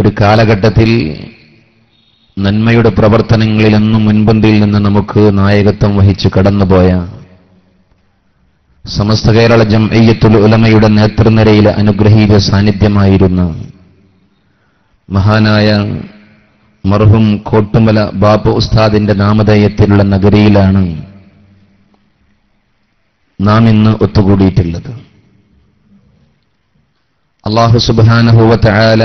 ഒരു കാലഘട്ടത്തിൽ നന്മയുടെ പ്രവർത്തനങ്ങളിലെന്നും മുൻപന്തിയിൽ നിന്ന് നമുക്ക് നായകത്വം വഹിച്ച് കടന്നുപോയ സമസ്ത കേരള ജംഅയ്യത്തുൽ ഉലമയുടെ നേതൃനിരയിൽ അനുഗ്രഹീത സാന്നിധ്യമായിരുന്ന മഹാനായ മർഹും കോട്ടുമല ബാബു ഉസ്താദിന്റെ നാമധേയത്തിലുള്ള നഗരിയിലാണ് നാം ഇന്ന് ഒത്തുകൂടിയിട്ടുള്ളത് അള്ളാഹു സുബാനഹുവല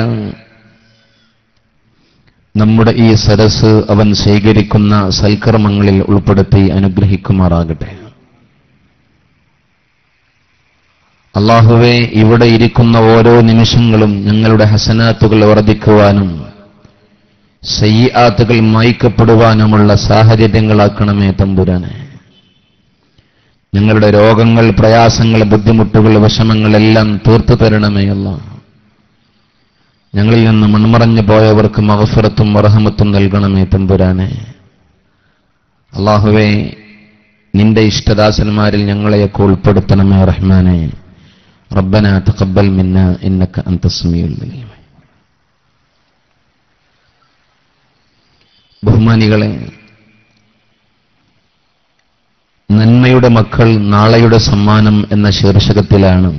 നമ്മുടെ ഈ സരസ് അവൻ സ്വീകരിക്കുന്ന സൽക്കർമ്മങ്ങളിൽ ഉൾപ്പെടുത്തി അനുഗ്രഹിക്കുമാറാകട്ടെ അള്ളാഹുവെ ഇവിടെ ഇരിക്കുന്ന ഓരോ നിമിഷങ്ങളും ഞങ്ങളുടെ ഹസനാത്തുകൾ വർദ്ധിക്കുവാനും സയ്യാത്തുകൾ മായ്ക്കപ്പെടുവാനുമുള്ള സാഹചര്യങ്ങളാക്കണമേ തമ്പുരാനെ ഞങ്ങളുടെ രോഗങ്ങൾ പ്രയാസങ്ങൾ ബുദ്ധിമുട്ടുകൾ വിഷമങ്ങളെല്ലാം തീർത്തു തരണമേ അല്ല ഞങ്ങളിൽ നിന്ന് മൺമറഞ്ഞു പോയവർക്ക് മഹഫിറത്തും മറഹമത്തും നൽകണമേ തമ്പുരാനെ അള്ളാഹുവെ നിന്റെ ഇഷ്ടദാസന്മാരിൽ ഞങ്ങളെയൊക്കെ ഉൾപ്പെടുത്തണമേ റഹ്മാനെ റബ്ബന തഖബ്ബൽ മിന്ന ഇന്നക അൻത സമീഉൽ അലീം ബഹുമാനികളെ നന്മയുടെ മക്കൾ നാളെയുടെ സമ്മാനം എന്ന ശീർഷകത്തിലാണ്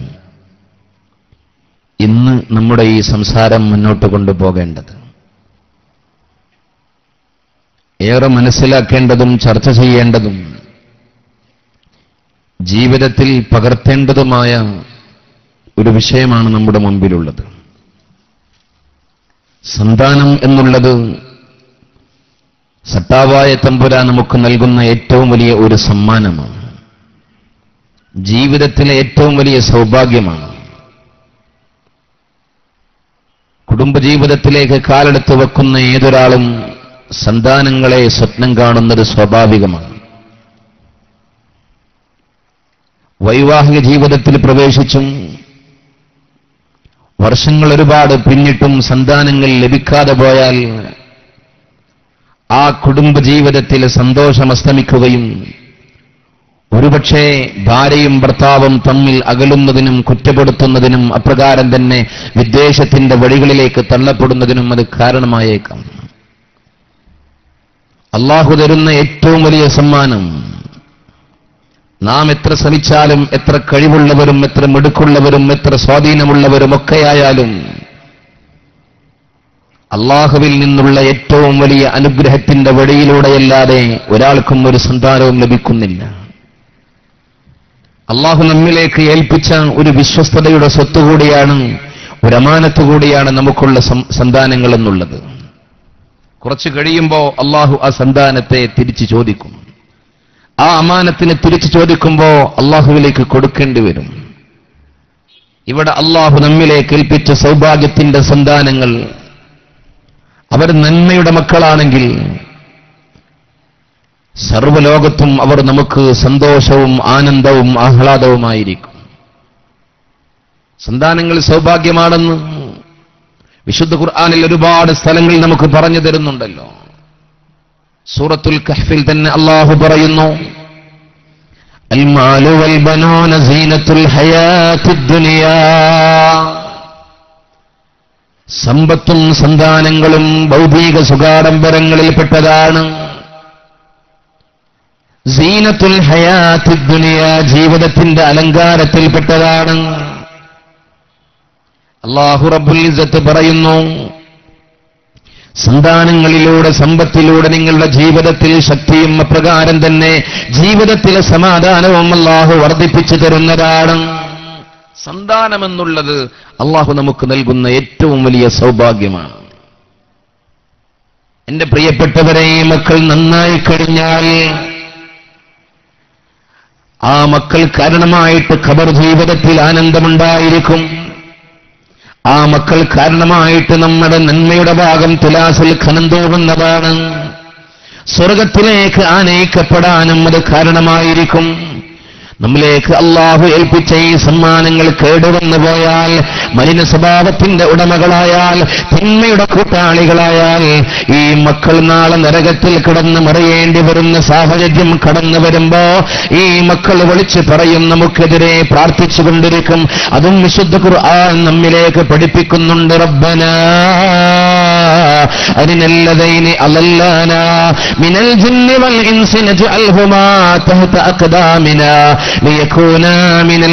ഇന്ന് നമ്മുടെ ഈ സംസാരം മുന്നോട്ട് കൊണ്ടുപോകേണ്ടത് ഏറെ മനസ്സിലാക്കേണ്ടതും ചർച്ച ചെയ്യേണ്ടതും ജീവിതത്തിൽ പകർത്തേണ്ടതുമായ ഒരു വിഷയമാണ് നമ്മുടെ മുമ്പിലുള്ളത് സന്താനം എന്നുള്ളത് സട്ടാവായ തമ്പുരാൻ നമുക്ക് നൽകുന്ന ഏറ്റവും വലിയ ഒരു സമ്മാനമാണ് ജീവിതത്തിലെ ഏറ്റവും വലിയ സൗഭാഗ്യമാണ് കുടുംബജീവിതത്തിലേക്ക് കാലെടുത്ത് വെക്കുന്ന ഏതൊരാളും സന്താനങ്ങളെ സ്വപ്നം കാണുന്നത് സ്വാഭാവികമാണ് വൈവാഹിക ജീവിതത്തിൽ പ്രവേശിച്ചും വർഷങ്ങൾ ഒരുപാട് പിന്നിട്ടും സന്താനങ്ങൾ ലഭിക്കാതെ പോയാൽ ആ കുടുംബജീവിതത്തിൽ സന്തോഷം അസ്തമിക്കുകയും ഒരുപക്ഷെ ഭാര്യയും ഭർത്താവും തമ്മിൽ അകലുന്നതിനും കുറ്റപ്പെടുത്തുന്നതിനും അപ്രകാരം തന്നെ വിദ്വേഷത്തിന്റെ വഴികളിലേക്ക് തള്ളപ്പെടുന്നതിനും അത് കാരണമായേക്കാം അള്ളാഹു തരുന്ന ഏറ്റവും വലിയ സമ്മാനം നാം എത്ര ശ്രമിച്ചാലും എത്ര കഴിവുള്ളവരും എത്ര മിടുക്കുള്ളവരും എത്ര സ്വാധീനമുള്ളവരും ഒക്കെയായാലും അള്ളാഹുവിൽ നിന്നുള്ള ഏറ്റവും വലിയ അനുഗ്രഹത്തിന്റെ വഴിയിലൂടെയല്ലാതെ ഒരാൾക്കും ഒരു സന്താനവും ലഭിക്കുന്നില്ല അള്ളാഹു നമ്മിലേക്ക് ഏൽപ്പിച്ച ഒരു വിശ്വസ്തതയുടെ സ്വത്തുകൂടിയാണ് ഒരു അമാനത്ത് കൂടിയാണ് നമുക്കുള്ള സന്താനങ്ങൾ എന്നുള്ളത് കുറച്ച് കഴിയുമ്പോൾ അള്ളാഹു ആ സന്താനത്തെ തിരിച്ചു ചോദിക്കും ആ അമാനത്തിനെ തിരിച്ചു ചോദിക്കുമ്പോൾ അള്ളാഹുവിലേക്ക് കൊടുക്കേണ്ടി വരും ഇവിടെ അള്ളാഹു നമ്മിലേക്ക് ഏൽപ്പിച്ച സൗഭാഗ്യത്തിന്റെ സന്താനങ്ങൾ അവർ നന്മയുടെ മക്കളാണെങ്കിൽ സർവലോകത്തും അവർ നമുക്ക് സന്തോഷവും ആനന്ദവും ആഹ്ലാദവുമായിരിക്കും സന്താനങ്ങൾ സൗഭാഗ്യമാണെന്ന് വിശുദ്ധ ഖുർആാനിൽ ഒരുപാട് സ്ഥലങ്ങൾ നമുക്ക് പറഞ്ഞു തരുന്നുണ്ടല്ലോ സൂറത്തുൽ കഹ്ഫിൽ തന്നെ അള്ളാഹു പറയുന്നു المال والبنون زينة الحياة الدنيا സമ്പത്തും സന്താനങ്ങളും ഭൗതിക സുഖാഡംബരങ്ങളിൽപ്പെട്ടതാണ് സീനത്തുൽ ഹയാത്തി ദുനിയ ജീവിതത്തിന്റെ അലങ്കാരത്തിൽപ്പെട്ടതാണ് അള്ളാഹു റബ്ബുൽ ഇസ്സത്ത് പറയുന്നു സന്താനങ്ങളിലൂടെ സമ്പത്തിലൂടെ നിങ്ങളുടെ ജീവിതത്തിൽ ശക്തിയും അപ്രകാരം തന്നെ ജീവിതത്തിലെ സമാധാനവും അള്ളാഹു വർദ്ധിപ്പിച്ചു തരുന്നതാണ് സന്താനമെന്നുള്ളത് അള്ളാഹു നമുക്ക് നൽകുന്ന ഏറ്റവും വലിയ സൗഭാഗ്യമാണ് എന്റെ പ്രിയപ്പെട്ടവരെ ഈ മക്കൾ നന്നായി കഴിഞ്ഞാൽ ആ മക്കൾ കാരണമായിട്ട് ഖബർ ജീവിതത്തിൽ ആനന്ദമുണ്ടായിരിക്കും ആ മക്കൾ കാരണമായിട്ട് നമ്മുടെ നന്മയുടെ ഭാഗം തുലാസിൽ ഖനം തോന്നുന്നതാണ് സ്വർഗത്തിലേക്ക് ആനയിക്കപ്പെടാനും അത് കാരണമായിരിക്കും നമ്മിലേക്ക് അള്ളാഹു ഏൽപ്പിച്ച ഈ സമ്മാനങ്ങൾ കേടുവന്നു പോയാൽ മലിന സ്വഭാവത്തിന്റെ ഉടമകളായാൽ തിന്മയുടെ കൂട്ടാളികളായാൽ ഈ മക്കൾ നാളെ നരകത്തിൽ കിടന്ന് മറിയേണ്ടി വരുന്ന സാഹചര്യം കടന്നു വരുമ്പോ ഈ മക്കൾ വിളിച്ച് പറയും നമുക്കെതിരെ പ്രാർത്ഥിച്ചു കൊണ്ടിരിക്കും അതും വിശുദ്ധ ഖുർആൻ നമ്മിലേക്ക് പഠിപ്പിക്കുന്നുണ്ട് റബ്ബന അരിനല്ലതൈനി അലല്ലാന മിനൽ ജിന്നി വൽ ഇൻസി നജ്അൽഹുമാ തഹത അഖദാമിന ലിയകൂനാ മിനൽ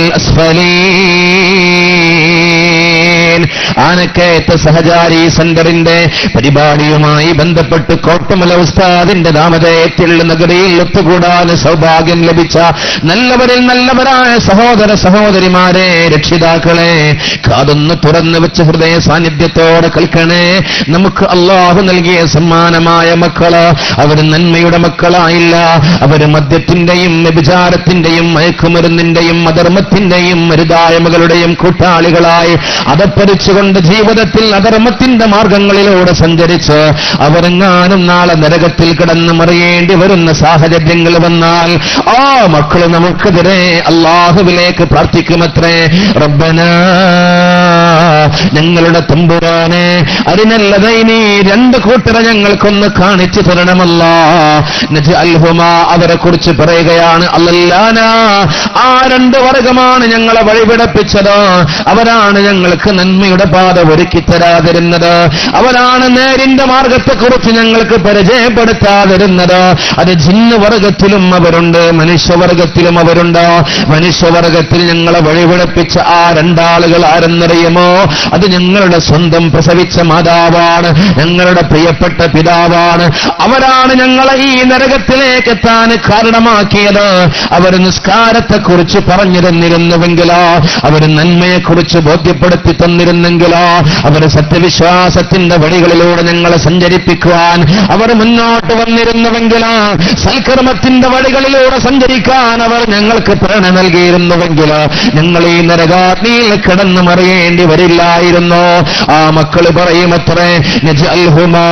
അസ്ഫലീൻ ആനക്കയത്ത സഹചാരി സെന്ററിന്റെ പരിപാടിയുമായി ബന്ധപ്പെട്ട് കോട്ടമല ഉസ്താദിന്റെ നാമധേയത്തിൽ നഗരിയിൽ ഒത്തുകൂടാൻ സൗഭാഗ്യം ലഭിച്ച നല്ലവരിൽ നല്ലവരായ സഹോദര സഹോദരിമാരെ രക്ഷിതാക്കളെ കാതൊന്ന് തുറന്നു വെച്ച് ഹൃദയ സാന്നിധ്യത്തോടെ കേൾക്കണേ നമുക്ക് അള്ളാഹു നൽകിയ സമ്മാനമായ മക്കള് അവർ നന്മയുടെ മക്കളായില്ല അവര് മദ്യത്തിന്റെയും വ്യഭിചാരത്തിന്റെയും മയക്കുമരുന്നിന്റെയും അധർമ്മത്തിന്റെയും മരുതായ്മകളുടെയും കൂട്ടാളികളായി അതപ്പരിച്ചുകൊണ്ട് ജീവിതത്തിൽ അധർമ്മത്തിന്റെ മാർഗങ്ങളിലൂടെ സഞ്ചരിച്ച് അവരെങ്ങാനും നാളെ നരകത്തിൽ കിടന്ന് മറിയേണ്ടി വരുന്ന സാഹചര്യങ്ങൾ വന്നാൽ ആ മക്കള് നമുക്കെതിരെ അള്ളാഹുവിലേക്ക് പ്രാർത്ഥിക്കുമത്രേ റബ്ബന ഞങ്ങളുടെ തമ്പുരാനെ അതിനല്ലതൈനി രണ്ട് കൂട്ടരെ ഞങ്ങൾക്കൊന്ന് കാണിച്ചു തരണമല്ല അൽഹുമ അവരെ കുറിച്ച് പറയുകയാണ് അല്ലല്ലാന ആ രണ്ട് വർഗമാണ് ഞങ്ങളെ വഴിപിടപ്പിച്ചത് അവരാണ് ഞങ്ങൾക്ക് നന്മയുടെ പാത ഒരുക്കി തരാതിരുന്നത് അവരാണ് നേരിന്റെ മാർഗത്തെക്കുറിച്ച് ഞങ്ങൾക്ക് പരിചയപ്പെടുത്താതിരുന്നത് അത് ജിന്ന് വർഗത്തിലും അവരുണ്ട് മനുഷ്യവർഗത്തിലും അവരുണ്ട് മനുഷ്യവർഗത്തിൽ ഞങ്ങളെ വഴിപിടപ്പിച്ച ആ രണ്ടാളുകൾ ആരെന്നറിയുമോ അത് ഞങ്ങളുടെ സ്വന്തം പ്രസവിച്ച മാതാവാണ് ഞങ്ങളുടെ പ്രിയപ്പെട്ട പിതാവാണ് അവരാണ് ഞങ്ങളെ ഈ നരകത്തിലേക്ക് എത്താൻ കാരണമാക്കിയത് അവർ നിസ്കാരത്തെക്കുറിച്ച് പറഞ്ഞു തന്നിരുന്നുവെങ്കിലോ അവർ നന്മയെക്കുറിച്ച് ബോധ്യപ്പെടുത്തി തന്നിരുന്നെങ്കിലോ അവർ സത്യവിശ്വാസത്തിന്റെ വഴികളിലൂടെ ഞങ്ങളെ സഞ്ചരിപ്പിക്കുവാൻ അവർ മുന്നോട്ട് വന്നിരുന്നുവെങ്കിലോ സൽക്കർമ്മത്തിന്റെ വഴികളിലൂടെ സഞ്ചരിക്കാൻ അവർ ഞങ്ങൾക്ക് പ്രേരണ നൽകിയിരുന്നുവെങ്കിലോ ഞങ്ങൾ ഈ നരകാഗ്നിയിൽ കിടന്നു മറിയേണ്ടി വരില്ലായിരുന്നു ആ മക്കള് പറയുമത്രേ നജ്അൽഹുമാ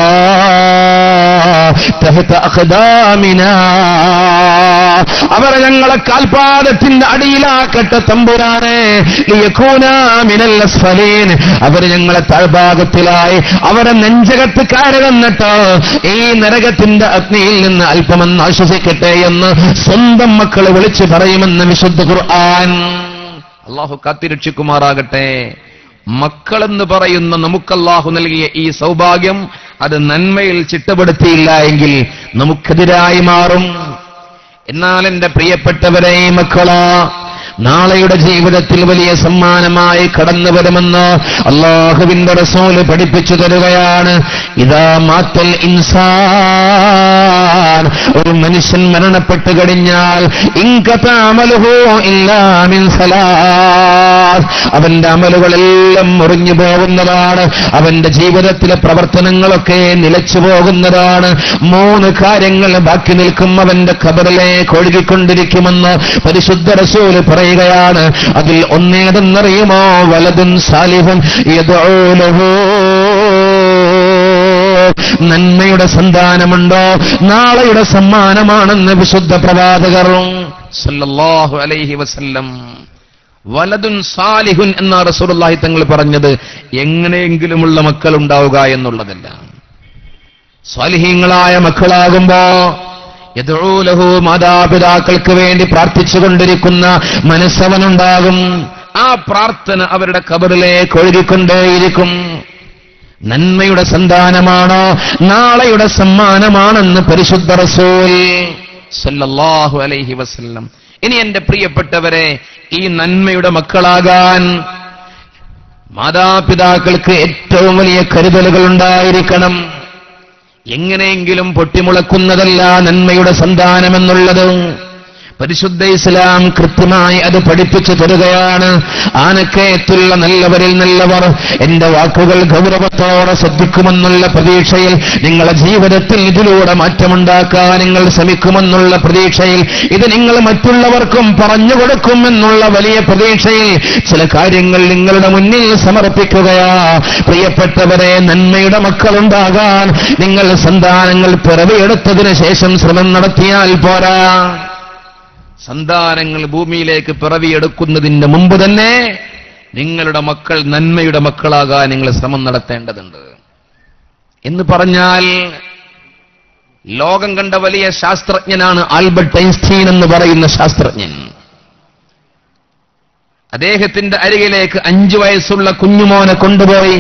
തഹത അഖദാമിനാ അവരെ ഞങ്ങളെ കാൽപാദത്തിന്റെ അടിയിലാക്കട്ടെ തമ്പുരാനെ ലിയകൂനാ മിനൽ അസ്ഫലീൻ അവര് ഞങ്ങളെ താഴ്ഭാഗത്തിലായി അവരെ നെഞ്ചകത്ത് കയറുന്നിട്ട് ഈ നരകത്തിന്റെ അഗ്നിയിൽ നിന്ന് അല്പമെന്ന് ആശ്വസിക്കട്ടെ എന്ന് സ്വന്തം മക്കളെ വിളിച്ചു പറയുമെന്ന് വിശുദ്ധ ഖുർആൻ അള്ളാഹു കാത്തിരക്ഷിക്കുമാറാകട്ടെ മക്കളെന്ന് പറയുന്ന നമുക്കല്ലാഹു നൽകിയ ഈ സൗഭാഗ്യം അത് നന്മയിൽ ചിട്ടപ്പെടുത്തിയില്ല എങ്കിൽ നമുക്കെതിരായി മാറും എന്നാൽ എന്റെ പ്രിയപ്പെട്ടവരെ മക്കളാ നാളെയുടെ ജീവിതത്തിൽ വലിയ സമ്മാനമായി കടന്നു വരുമെന്ന് അള്ളാഹുവിന്റെ റസൂല് പഠിപ്പിച്ചു തരുകയാണ് ഇതാ മാത്തൽ ഇൻസാൻ ഒരു മനുഷ്യൻ മരണപ്പെട്ടു കഴിഞ്ഞാൽ ഇൻകത്താമലുഹോ ഇല്ലാമിൻ സലാസ് അവന്റെ അമലുകളെല്ലാം മുറിഞ്ഞു പോകുന്നതാണ് അവന്റെ ജീവിതത്തിലെ പ്രവർത്തനങ്ങളൊക്കെ നിലച്ചു പോകുന്നതാണ് മൂന്ന് കാര്യങ്ങൾ ബാക്കി നിൽക്കും അവന്റെ ഖബറിലേക്ക് ഒഴുകിക്കൊണ്ടിരിക്കുമെന്ന് പരിശുദ്ധ റസൂല് പറയുകയാണ് അതിൽ ഒന്നേതെന്നറിയുമോ വലതും സാലിഹും യദഊലഹു നന്മയുടെ സന്താനമുണ്ടോ നാളെയുടെ സമ്മാനമാണെന്ന് വിശുദ്ധ പ്രവാചകർ സല്ലല്ലാഹു അലൈഹി വസല്ലം വലതുൻ സാലിഹുൻ എന്ന റസൂലുള്ളാഹി തങ്ങൾ പറഞ്ഞത് എങ്ങനെയെങ്കിലുമുള്ള മക്കൾ ഉണ്ടാവുക എന്നുള്ളതല്ല സ്വാലിഹീങ്ങളായ മക്കളാകുമ്പോ യദൂലഹു മാതാപിതാക്കൾക്ക് വേണ്ടി പ്രാർത്ഥിച്ചുകൊണ്ടിരിക്കുന്ന മനസ്സവനുണ്ടാകും ആ പ്രാർത്ഥന അവരുടെ കബറിലേക്ക് ഒഴുകിക്കൊണ്ടേയിരിക്കും നന്മയുടെ സന്താനമാണോ നാളെയുടെ സമ്മാനമാണെന്ന് പരിശുദ്ധ റസൂൽ സല്ലല്ലാഹു അലൈഹി വസല്ലം ഇനി എന്റെ പ്രിയപ്പെട്ടവരെ ഈ നന്മയുടെ മക്കളാകാൻ മാതാപിതാക്കൾക്ക് ഏറ്റവും വലിയ കരുതലുകൾ ഉണ്ടായിരിക്കണം എങ്ങനെയെങ്കിലും പൊട്ടിമുളക്കുന്നതല്ല നന്മയുടെ സന്താനമെന്നുള്ളത് പരിശുദ്ധ ഇസ്ലാം കൃത്യമായി അത് പഠിപ്പിച്ചു തരുകയാണ് ആനക്കയത്തുള്ള നല്ലവരിൽ നല്ലവർ എന്റെ വാക്കുകൾ ഗൗരവത്തോടെ ശ്രദ്ധിക്കുമെന്നുള്ള പ്രതീക്ഷയിൽ നിങ്ങളുടെ ജീവിതത്തിൽ ഇതിലൂടെ മാറ്റമുണ്ടാക്കാൻ നിങ്ങൾ ശ്രമിക്കുമെന്നുള്ള പ്രതീക്ഷയിൽ ഇത് നിങ്ങൾ മറ്റുള്ളവർക്കും പറഞ്ഞു കൊടുക്കുമെന്നുള്ള വലിയ പ്രതീക്ഷയിൽ ചില കാര്യങ്ങൾ നിങ്ങളുടെ മുന്നിൽ സമർപ്പിക്കുകയാ പ്രിയപ്പെട്ടവരെ നന്മയുടെ മക്കളുണ്ടാകാൻ നിങ്ങൾ സന്താനങ്ങൾ പിറവിയെടുത്തതിന് ശേഷം ശ്രമം നടത്തിയാൽ പോരാ സന്താനങ്ങൾ ഭൂമിയിലേക്ക് പിറവിയെടുക്കുന്നതിന് മുമ്പ് തന്നെ നിങ്ങളുടെ മക്കൾ നന്മയുടെ മക്കളാകാൻ നിങ്ങൾ ശ്രമം നടത്തേണ്ടതുണ്ട് എന്ന് പറഞ്ഞാൽ ലോകം കണ്ട വലിയ ശാസ്ത്രജ്ഞനാണ് ആൽബർട്ട് ഐൻസ്റ്റീൻ എന്ന് പറയുന്ന ശാസ്ത്രജ്ഞൻ അദ്ദേഹത്തിന്റെ അരികിലേക്ക് അഞ്ചു വയസ്സുള്ള കുഞ്ഞുമോനെ കൊണ്ടുപോയി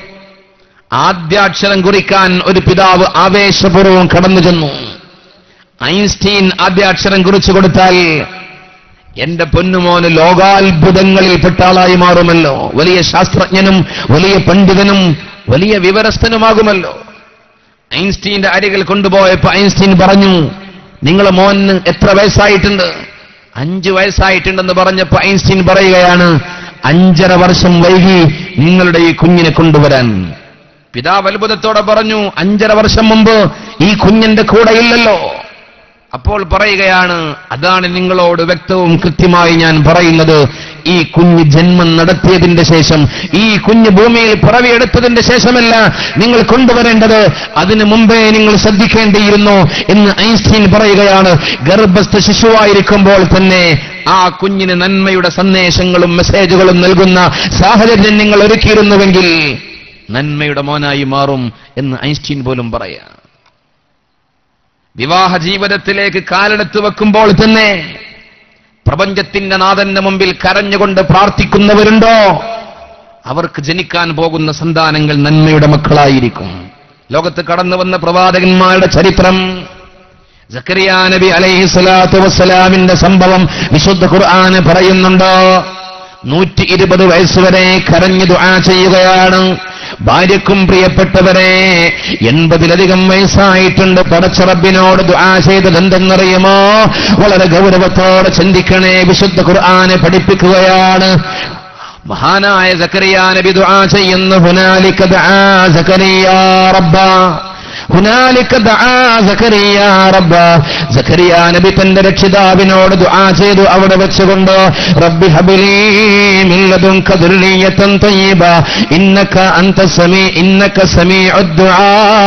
ആദ്യാക്ഷരം കുറിക്കാൻ ഒരു പിതാവ് ആവേശപൂർവ്വം കടന്നു ചെന്നു ഐൻസ്റ്റീൻ ആദ്യാക്ഷരം കുറിച്ചു കൊടുത്താൽ എന്റെ പൊന്നുമോന് ലോകാത്ഭുതങ്ങളിൽപ്പെട്ട ആളായി മാറുമല്ലോ വലിയ ശാസ്ത്രജ്ഞനും വലിയ പണ്ഡിതനും വലിയ വിവരസ്ഥനുമാകുമല്ലോ ഐൻസ്റ്റീന്റെ അരികിൽ കൊണ്ടുപോയപ്പോ ഐൻസ്റ്റീൻ പറഞ്ഞു നിങ്ങളെ മോന് എത്ര വയസ്സായിട്ടുണ്ട് അഞ്ച് വയസ്സായിട്ടുണ്ടെന്ന് പറഞ്ഞപ്പോ ഐൻസ്റ്റീൻ പറയുകയാണ് അഞ്ചര വർഷം വൈകി നിങ്ങളുടെ ഈ കുഞ്ഞിനെ കൊണ്ടുവരാൻ പിതാവ് അത്ഭുതത്തോടെ പറഞ്ഞു അഞ്ചര വർഷം മുമ്പ് ഈ കുഞ്ഞിന്റെ കൂടെ ഇല്ലല്ലോ അപ്പോൾ പറയുകയാണ് അതാണ് നിങ്ങളോട് വ്യക്തവും കൃത്യമായി ഞാൻ പറയുന്നത് ഈ കുഞ്ഞ് ജന്മം നടത്തിയതിന്റെ ശേഷം ഈ കുഞ്ഞ് ഭൂമിയിൽ പിറവിയെടുത്തതിന്റെ ശേഷമല്ല നിങ്ങൾ കൊണ്ടുവരേണ്ടത് അതിനു മുമ്പേ നിങ്ങൾ ശ്രദ്ധിക്കേണ്ടിയിരുന്നു എന്ന് ഐൻസ്റ്റീൻ പറയുകയാണ് ഗർഭസ്ഥ ശിശുവായിരിക്കുമ്പോൾ തന്നെ ആ കുഞ്ഞിന് നന്മയുടെ സന്ദേശങ്ങളും മെസ്സേജുകളും നൽകുന്ന സാഹചര്യം നിങ്ങൾ ഒരുക്കിയിരുന്നുവെങ്കിൽ നന്മയുടെ മോനായി മാറും എന്ന് ഐൻസ്റ്റീൻ പോലും പറയാം വിവാഹ ജീവിതത്തിലേക്ക് കാലെടുത്ത് വെക്കുമ്പോൾ തന്നെ പ്രപഞ്ചത്തിന്റെ നാഥന്റെ മുമ്പിൽ കരഞ്ഞുകൊണ്ട് പ്രാർത്ഥിക്കുന്നവരുണ്ടോ അവർക്ക് ജനിക്കാൻ പോകുന്ന സന്താനങ്ങൾ നന്മയുടെ മക്കളായിരിക്കും ലോകത്ത് കടന്നു വന്ന പ്രവാചകന്മാരുടെ ചരിത്രം സക്കരിയ നബി അലൈഹി സ്വലാത്തു വസ്സലാമിന്റെ സംഭവം വിശുദ്ധ ഖുർആന് പറയുന്നുണ്ടോ നൂറ്റി ഇരുപത് വയസ്സുവരെ കരഞ്ഞു ദുആ ചെയ്യുകയാണ് ഭാര്യക്കും പ്രിയപ്പെട്ടവരെ എൺപതിലധികം വയസ്സായിട്ടുണ്ട് പടച്ചറബിനോട് ദുആ ചെയ്തത് എന്തെന്നറിയുമോ വളരെ ഗൗരവത്തോടെ ചിന്തിക്കണേ വിശുദ്ധ ഖുർആനെ പഠിപ്പിക്കുകയാണ് മഹാനായ സക്കരിയ നബി ദുആ ചെയ്യുന്നു ഹുനാലിക ദുആ സക്കരിയ റബ്ബ ഹുനാലിക ദുആ സക്കരിയ റബ്ബ സക്കരിയ നബി തന്റെ രക്ഷിതാവിനോട് ദുആ ചെയ്തു അവിടെ വെച്ചുകൊണ്ട് റബ്ബി ഹബിലി മിൻ ലദുൻക ദുർരിയതൻ തയ്യിബ ഇന്നക അൻത സമീ ഇന്നക സമീഉദ് ദുആ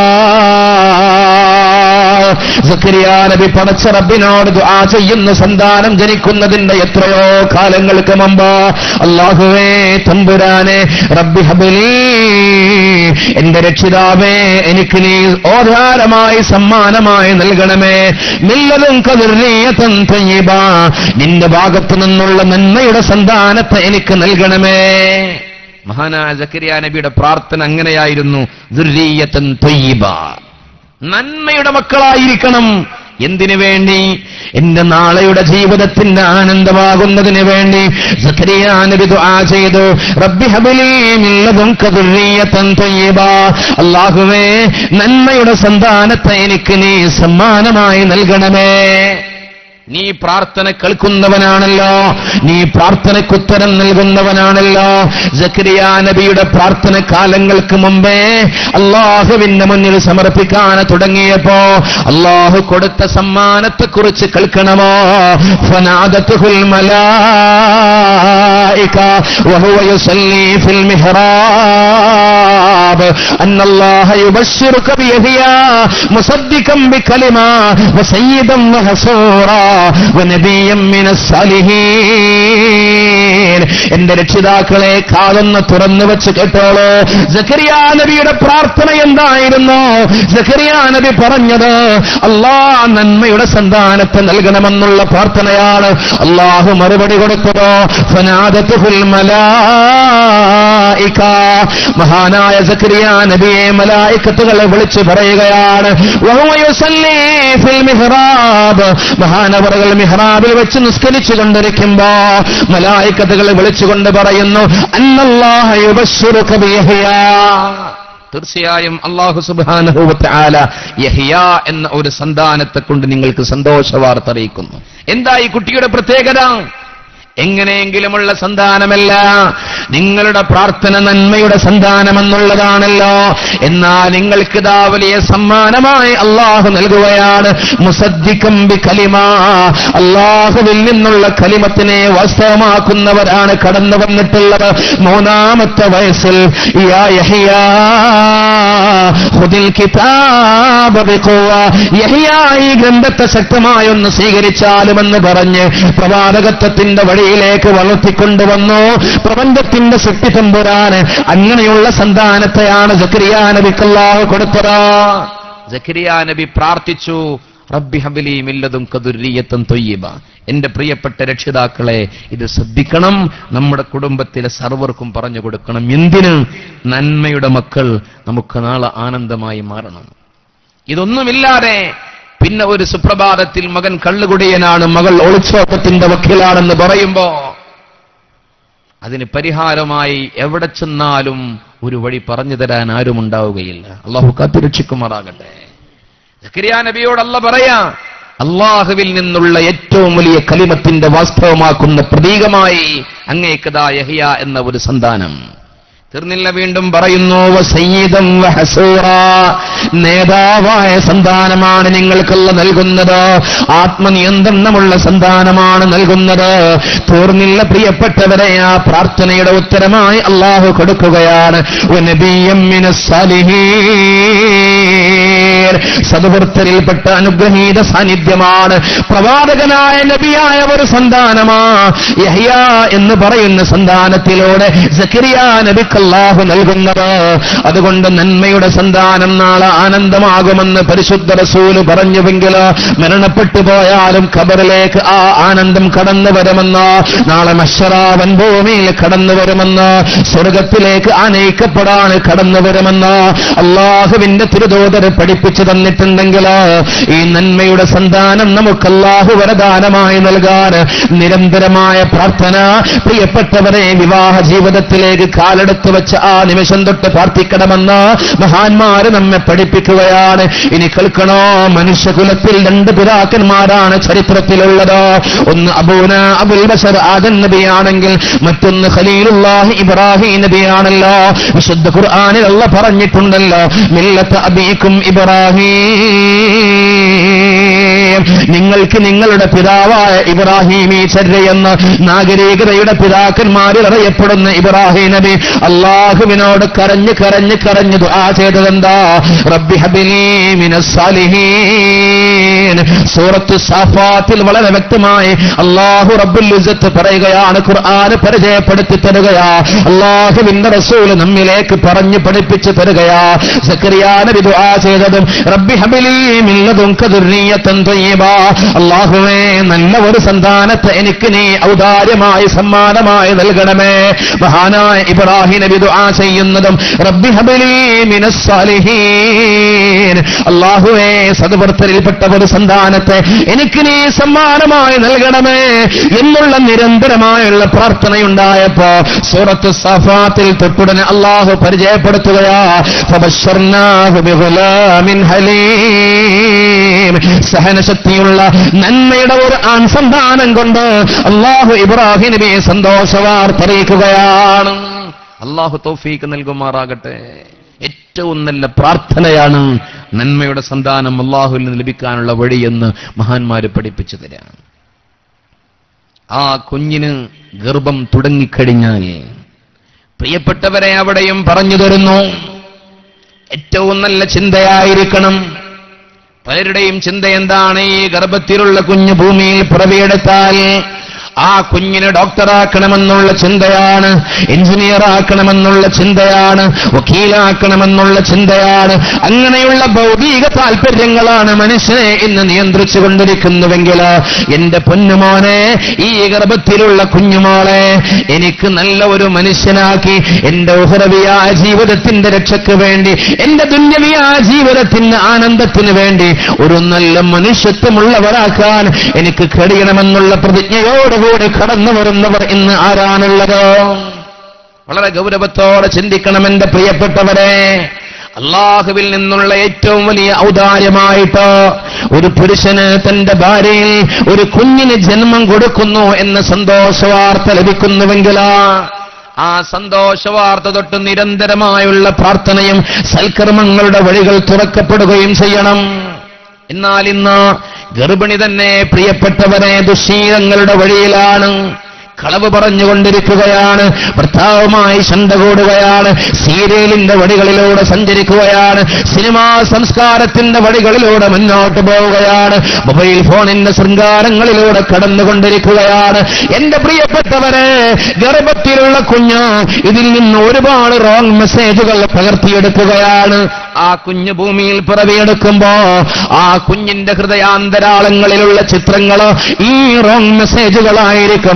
സക്കരിയ നബി പടച്ച റബ്ബിനോട് ദുആ ചെയ്യുന്ന സന്താനം ജനിക്കുന്നതിന്റെ എത്രയോ കാലങ്ങൾക്ക് മുമ്പ് അള്ളാഹുവേ തമ്പുരാനെ റബ്ബി ഹബിലി എന്റെ രക്ഷിതാവേ എനിക്ക് നീ ഓധാരമായി സമ്മാനമായി നൽകണമേ മില്ലതും കതിർനീയതൻ തയ്യിബ നിന്റെ ഭാഗത്തു നിന്നുള്ള നന്മയുടെ സന്താനത്തെ എനിക്ക് നൽകണമേ മഹാനായ സക്കരിയ നബിയുടെ പ്രാർത്ഥന അങ്ങനെയായിരുന്നു ദുർരീയത്തൻ തൊയ്യബ നന്മയുടെ മക്കളായിരിക്കണം എന്തിനു വേണ്ടി എന്റെ നാളെയുടെ ജീവിതത്തിന്റെ ആനന്ദമാകുന്നതിന് വേണ്ടി സക്കരിയ നബി ദുആ ചെയ്തു റബ്ബി ഹബിലി മിൻ ലദുൻക ദുർരിയതൻ തയ്യിബ അല്ലാഹുവേ നന്മയുടെ സന്താനത്തെ എനിക്ക് നീ സമ്മാനമായി നൽകണമേ നീ പ്രാർത്ഥന കേൾക്കുന്നവനാണല്ലോ നീ പ്രാർത്ഥനയ്ക്ക് ഉത്തരം നൽകുന്നവനാണല്ലോ ജക്കരിയ നബിയുടെ പ്രാർത്ഥന കാലങ്ങൾക്ക് മുമ്പേ അള്ളാഹുവിന്റെ മുന്നിൽ സമർപ്പിക്കാൻ തുടങ്ങിയപ്പോ അള്ളാഹു കൊടുത്ത സമ്മാനത്തെക്കുറിച്ച് കേൾക്കണമോ ഫനാദത്തുഹുൽ മലായിക വഹുവ യുസല്ലി ഫിൽ മിഹ്റാബ് അന്ന അല്ലാഹ യുബശ്ശിറുക ബിയഹ്യാ മുസദ്ദിഖൻ ബികലിമാ വസയ്യിദൻ വഹസൂറാ ونبيا من الصالحين എന്റെ രക്ഷിതാക്കളെ കാതൊന്ന് തുറന്നു വെച്ച് കേട്ടോളൂ സക്കരിയ നബിയുടെ പ്രാർത്ഥന എന്തായിരുന്നു സക്കരിയ നബി പറഞ്ഞത് അള്ളാ നന്മയുടെ സന്താനത്തെ നൽകണമെന്നുള്ള പ്രാർത്ഥനയാണ് അള്ളാഹു മറുപടി കൊടുത്തതോ ഫനാദത്തുഹുൽ മലായിക മഹാനായ സക്കരിയ നബിയെ മലായിക്കത്തുകളെ വിളിച്ചു പറയുകയാണ് വഹുവ യുസല്ലി ഫിൽ മിഹ്റാബ് മഹാനവറുകൾ മിഹ്റാബിൽ വെച്ച് നിസ്കരിച്ചു കൊണ്ടിരിക്കുമ്പോ മലായിക്കത്തുകളെ വിളിച്ചുകൊണ്ട് പറയുന്നു അന്നല്ലാഹ യുബശ്ശിറുക ബിയഹ്യാ തീർച്ചയായും അള്ളാഹു സുബാനുഭവത്താല യഹിയ എന്ന ഒരു സന്താനത്തെ കൊണ്ട് നിങ്ങൾക്ക് സന്തോഷ വാർത്ത അറിയിക്കുന്നു എന്താ ഈ കുട്ടിയുടെ പ്രത്യേകത എങ്ങനെയെങ്കിലുമുള്ള സന്താനമല്ല നിങ്ങളുടെ പ്രാർത്ഥന നന്മയുടെ സന്താനമെന്നുള്ളതാണല്ലോ എന്നാൽ നിങ്ങൾക്ക് ഇതാ വലിയ സമ്മാനമായി അള്ളാഹു നൽകുകയാണ് മുസദ്ദിക്കം ബി കലിമ അള്ളാഹുവിൽ നിന്നുള്ള കലിമത്തിനെ വാസ്തവമാക്കുന്നവരാണ് കടന്നു വന്നിട്ടുള്ളത് മൂന്നാമത്തെ വയസ്സിൽ യാ യഹ്യാ ഖുദിൽ കിതാബ ബിഖുവ. യഹ്യാ ഈ ഗ്രന്ഥത്തെ ശക്തമായി ഒന്ന് സ്വീകരിച്ചാലുമെന്ന് പറഞ്ഞ് പ്രവാചകത്വത്തിന്റെ വഴിയിലേക്ക് വളർത്തിക്കൊണ്ടുവന്നു പ്രപഞ്ചത്തിന്റെ ശക്തി തമ്പുരാന് അങ്ങനെയുള്ള സന്താനത്തെയാണ് ജക്കരിയാ നബിക്കല്ലാഹു കൊടുത്തത് ജക്കരിയാ നബി പ്രാർത്ഥിച്ചു റബ്ബി ഹബിലി മില്ലതും കതുരീയത്തും തൊയ്യബ എന്റെ പ്രിയപ്പെട്ട രക്ഷിതാക്കളെ ഇത് ശ്രദ്ധിക്കണം നമ്മുടെ കുടുംബത്തിലെ സർവർക്കും പറഞ്ഞു കൊടുക്കണം എന്തിന് നന്മയുടെ മക്കൾ നമുക്ക് നാളെ ആനന്ദമായി മാറണം ഇതൊന്നുമില്ലാതെ പിന്നെ ഒരു സുപ്രഭാതത്തിൽ മകൻ കള്ളുകുടിയനാണ് മകൾ ഒളിച്ചോട്ടത്തിന്റെ വക്കീലാണെന്ന് പറയുമ്പോ അതിന് പരിഹാരമായി എവിടെ ചെന്നാലും ഒരു വഴി പറഞ്ഞു തരാൻ ആരും ഉണ്ടാവുകയില്ല അള്ളാഹു കാത്തിരക്ഷിക്കുമാറാകട്ടെ സക്കരിയ നബിയോട് അല്ല പറയാ അള്ളാഹുവിൽ നിന്നുള്ള ഏറ്റവും വലിയ കലിമത്തിന്റെ വാസ്തവമാക്കുന്ന പ്രതീകമായി അങ്ങേക്കതാ യഹിയ എന്ന ഒരു സന്താനം തീർന്നില്ല വീണ്ടും പറയുന്നു വസയ്യിദം വഹസൂറ നേതാവായ സന്താനമാണ് നിങ്ങൾക്കുള്ള നൽകുന്നത് ആത്മനിയന്ത്രണമുള്ള സന്താനമാണ് നൽകുന്നത് തീർന്നില്ല പ്രിയപ്പെട്ടവരെ ആ പ്രാർത്ഥനയുടെ ഉത്തരമായി അള്ളാഹു കൊടുക്കുകയാണ് വനബിയ്യം മിനസ് സാലിഹീൻ. സദ്വൃത്തരിൽപ്പെട്ട അനുഗ്രഹീത സാന്നിധ്യമാണ് പ്രവാചകനായ നബിയായ ഒരു സന്താനമാ യഹ്യ എന്ന് പറയുന്ന സന്താനത്തിലൂടെ സക്കരിയ നബിക്കല്ലാഹു നൽകുന്നത് അതുകൊണ്ട് നന്മയുടെ സന്താനം നാളെ ആനന്ദമാകുമെന്ന് പരിശുദ്ധ റസൂല് പറഞ്ഞുവെങ്കിലോ മരണപ്പെട്ടു പോയാലും ഖബറിലേക്ക് ആ ആനന്ദം കടന്നു വരുമെന്ന് നാളെ മഷറാവൻ ഭൂമിയിൽ കടന്നു വരുമെന്ന് സ്വർഗത്തിലേക്ക് ആനയിക്കപ്പെടാൻ കടന്നു വരുമെന്ന് അള്ളാഹുവിന്റെ തിരുതോതര് പഠിപ്പിച്ചു തന്നിട്ടുണ്ടെങ്കിൽ ഈ നന്മയുടെ സന്താനം നമുക്ക് അള്ളാഹു വരദാനമായി നൽകാൻ നിരന്തരമായ പ്രാർത്ഥന പ്രിയപ്പെട്ടവരെ വിവാഹ ജീവിതത്തിലേക്ക് കാലെടുത്ത് വെച്ച ആ നിമിഷം തൊട്ട് പ്രാർത്ഥിക്കണമെന്ന് മഹാന്മാര് നമ്മെ പഠിപ്പിക്കുകയാണ് ഇനി കേൾക്കണോ മനുഷ്യകുലത്തിൽ രണ്ട് പിതാക്കന്മാരാണ് ചരിത്രത്തിലുള്ളത് ഒന്ന് അബൂന അബുൽ ബഷർ ആദൻ നബിയാണെങ്കിൽ മറ്റൊന്ന് ഖലീലുല്ലാഹി ഇബ്രാഹിം നബിയാണല്ലോ വിശുദ്ധ ഖുർആനിൽ അല്ല പറഞ്ഞിട്ടുണ്ടല്ലോ മില്ലത്ത് അബീക്കും ഇബ്രാഹിം നിങ്ങൾക്ക് നിങ്ങളുടെ പിതാവായ ഇബ്രാഹിമി ചര്യയെന്ന് നാഗരികതയുടെ പിതാക്കന്മാരിൽ അറിയപ്പെടുന്ന ഇബ്രാഹിം നബി അള്ളാഹുവിനോട് കരഞ്ഞ് കരഞ്ഞ് കരഞ്ഞ് ദുആ ചെയ്തതെന്താ റബ്ബി ഹബിലി മിനസ് സാലിഹീൻ സൂറത്ത് സാഫാത്തിൽ വളരെ വ്യക്തമായി അള്ളാഹു റബ്ബുൽ ഇസ്സത്ത് പറയുകയാണ് ഖുർആൻ പരിചയപ്പെടുത്തി തരുകയാ അള്ളാഹുവിന്റെ റസൂൽ നമ്മിലേക്ക് പറഞ്ഞു പഠിപ്പിച്ചു തരുകയാ സക്കരിയാ നബി ദുആ ചെയ്തതും റബ്ബി ഹബിലി മില്ലതും കദുർനിയത്തൻ ത്വയ്യിബ അള്ളാഹുവേ നല്ല ഒരു സന്താനത്തെ എനിക്ക് നീ ഔദാര്യമായി സമ്മാനമായി നൽകണമേ മഹാനായ ഇബ്രാഹിം നബി ദുആ ചെയ്യുന്നതും റബ്ബി ഹബിലി മിനസ് സാലിഹീൻ അള്ളാഹുവേ സദ്വർത്തരിൽപ്പെട്ട ഒരു സന്താനത്തെ എനിക്ക് നീ സമ്മാനമായി നൽകണമേ എന്നുള്ള നിരന്തരമായുള്ള പ്രാർത്ഥനയുണ്ടായപ്പോ സൂറത്ത് സഫാത്തിൽ തൊട്ടുടനെ അള്ളാഹു പരിചയപ്പെടുത്തുകയാ ഫബശ്ശർനാഹു ബിഗുലാമിൻ ഹലീം സഹനശക്തിയുള്ള നന്മയുടെ ഒരു ആൺ സന്താനം കൊണ്ട് അള്ളാഹു ഇബ്രാഹിം നബിയെ സന്തോഷവാർത്തറിയിക്കുകയാണ് അള്ളാഹു തൗഫീക്ക് നൽകുമാറാകട്ടെ ഏറ്റവും നല്ല പ്രാർത്ഥനയാണ് നന്മയുടെ സന്താനം അള്ളാഹുവിൽ നിന്ന് ലഭിക്കാനുള്ള വഴിയെന്ന് മഹാന്മാര് പഠിപ്പിച്ചു തരാം ആ കുഞ്ഞിന് ഗർഭം തുടങ്ങിക്കഴിഞ്ഞാൽ പ്രിയപ്പെട്ടവരെ അവിടെയും പറഞ്ഞു തരുന്നു ഏറ്റവും നല്ല ചിന്തയായിരിക്കണം പലരുടെയും ചിന്ത എന്താണ് ഈ ഗർഭത്തിലുള്ള കുഞ്ഞു ഭൂമിയിൽ പിറവിയെടുത്താൽ ആ കുഞ്ഞിനെ ഡോക്ടറാക്കണമെന്നുള്ള ചിന്തയാണ് എഞ്ചിനീയർ ആക്കണമെന്നുള്ള ചിന്തയാണ് വക്കീലാക്കണമെന്നുള്ള ചിന്തയാണ് അങ്ങനെയുള്ള ഭൗതിക താല്പര്യങ്ങളാണ് മനുഷ്യനെ ഇന്ന് നിയന്ത്രിച്ചു കൊണ്ടിരിക്കുന്നുവെങ്കിൽ എന്റെ പൊന്നുമോനെ ഈ ഗർഭത്തിലുള്ള കുഞ്ഞുമോളെ എനിക്ക് നല്ല ഒരു മനുഷ്യനാക്കി എന്റെ ഉഹറവിയായ ജീവിതത്തിന്റെ രക്ഷയ്ക്ക് വേണ്ടി എന്റെ ദുന്യവിയായ ജീവിതത്തിന്റെ ആനന്ദത്തിന് വേണ്ടി ഒരു നല്ല മനുഷ്യത്വമുള്ളവരാക്കാൻ എനിക്ക് കഴിയണമെന്നുള്ള പ്രതിജ്ഞയോടുകൂടി കടന്നു വരുന്നവർ ഇന്ന് ആരാണുള്ളത് വളരെ ഗൗരവത്തോടെ ചിന്തിക്കണം എന്റെ പ്രിയപ്പെട്ടവരെ അള്ളാഹുവിൽ നിന്നുള്ള ഏറ്റവും വലിയ ഔദാര്യമായിട്ട് ഒരു പുരുഷന് തന്റെ ഭാര്യയിൽ ഒരു കുഞ്ഞിന് ജന്മം കൊടുക്കുന്നു എന്ന സന്തോഷ വാർത്ത ലഭിക്കുന്നുവെങ്കിലാ ആ സന്തോഷ വാർത്ത തൊട്ട് നിരന്തരമായുള്ള പ്രാർത്ഥനയും സൽക്കർമ്മങ്ങളുടെ വഴികൾ തുറക്കപ്പെടുകയും ചെയ്യണം എന്നാൽ ഇന്ന് ഗർഭിണി തന്നെ പ്രിയപ്പെട്ടവരെ ദുശീലങ്ങളുടെ വഴിയിലാണ് കളവ് പറഞ്ഞുകൊണ്ടിരിക്കുകയാണ് ഭർത്താവുമായി ശണ്ട കൂടുകയാണ് സീരിയലിന്റെ വഴികളിലൂടെ സഞ്ചരിക്കുകയാണ് സിനിമാ സംസ്കാരത്തിന്റെ വഴികളിലൂടെ മുന്നോട്ട് പോവുകയാണ് മൊബൈൽ ഫോണിന്റെ ശൃംഗാരങ്ങളിലൂടെ കടന്നുകൊണ്ടിരിക്കുകയാണ് എന്റെ പ്രിയപ്പെട്ടവരെ ഗർഭത്തിലുള്ള കുഞ്ഞ് ഇതിൽ നിന്ന് ഒരുപാട് റോങ് മെസ്സേജുകൾ പകർത്തിയെടുക്കുകയാണ് ആ കുഞ്ഞ് ഭൂമിയിൽ പിറവിയെടുക്കുമ്പോ ആ കുഞ്ഞിന്റെ ഹൃദയാന്തരാളങ്ങളിലുള്ള ചിത്രങ്ങൾ ഈ റോങ് മെസ്സേജുകളായിരിക്കും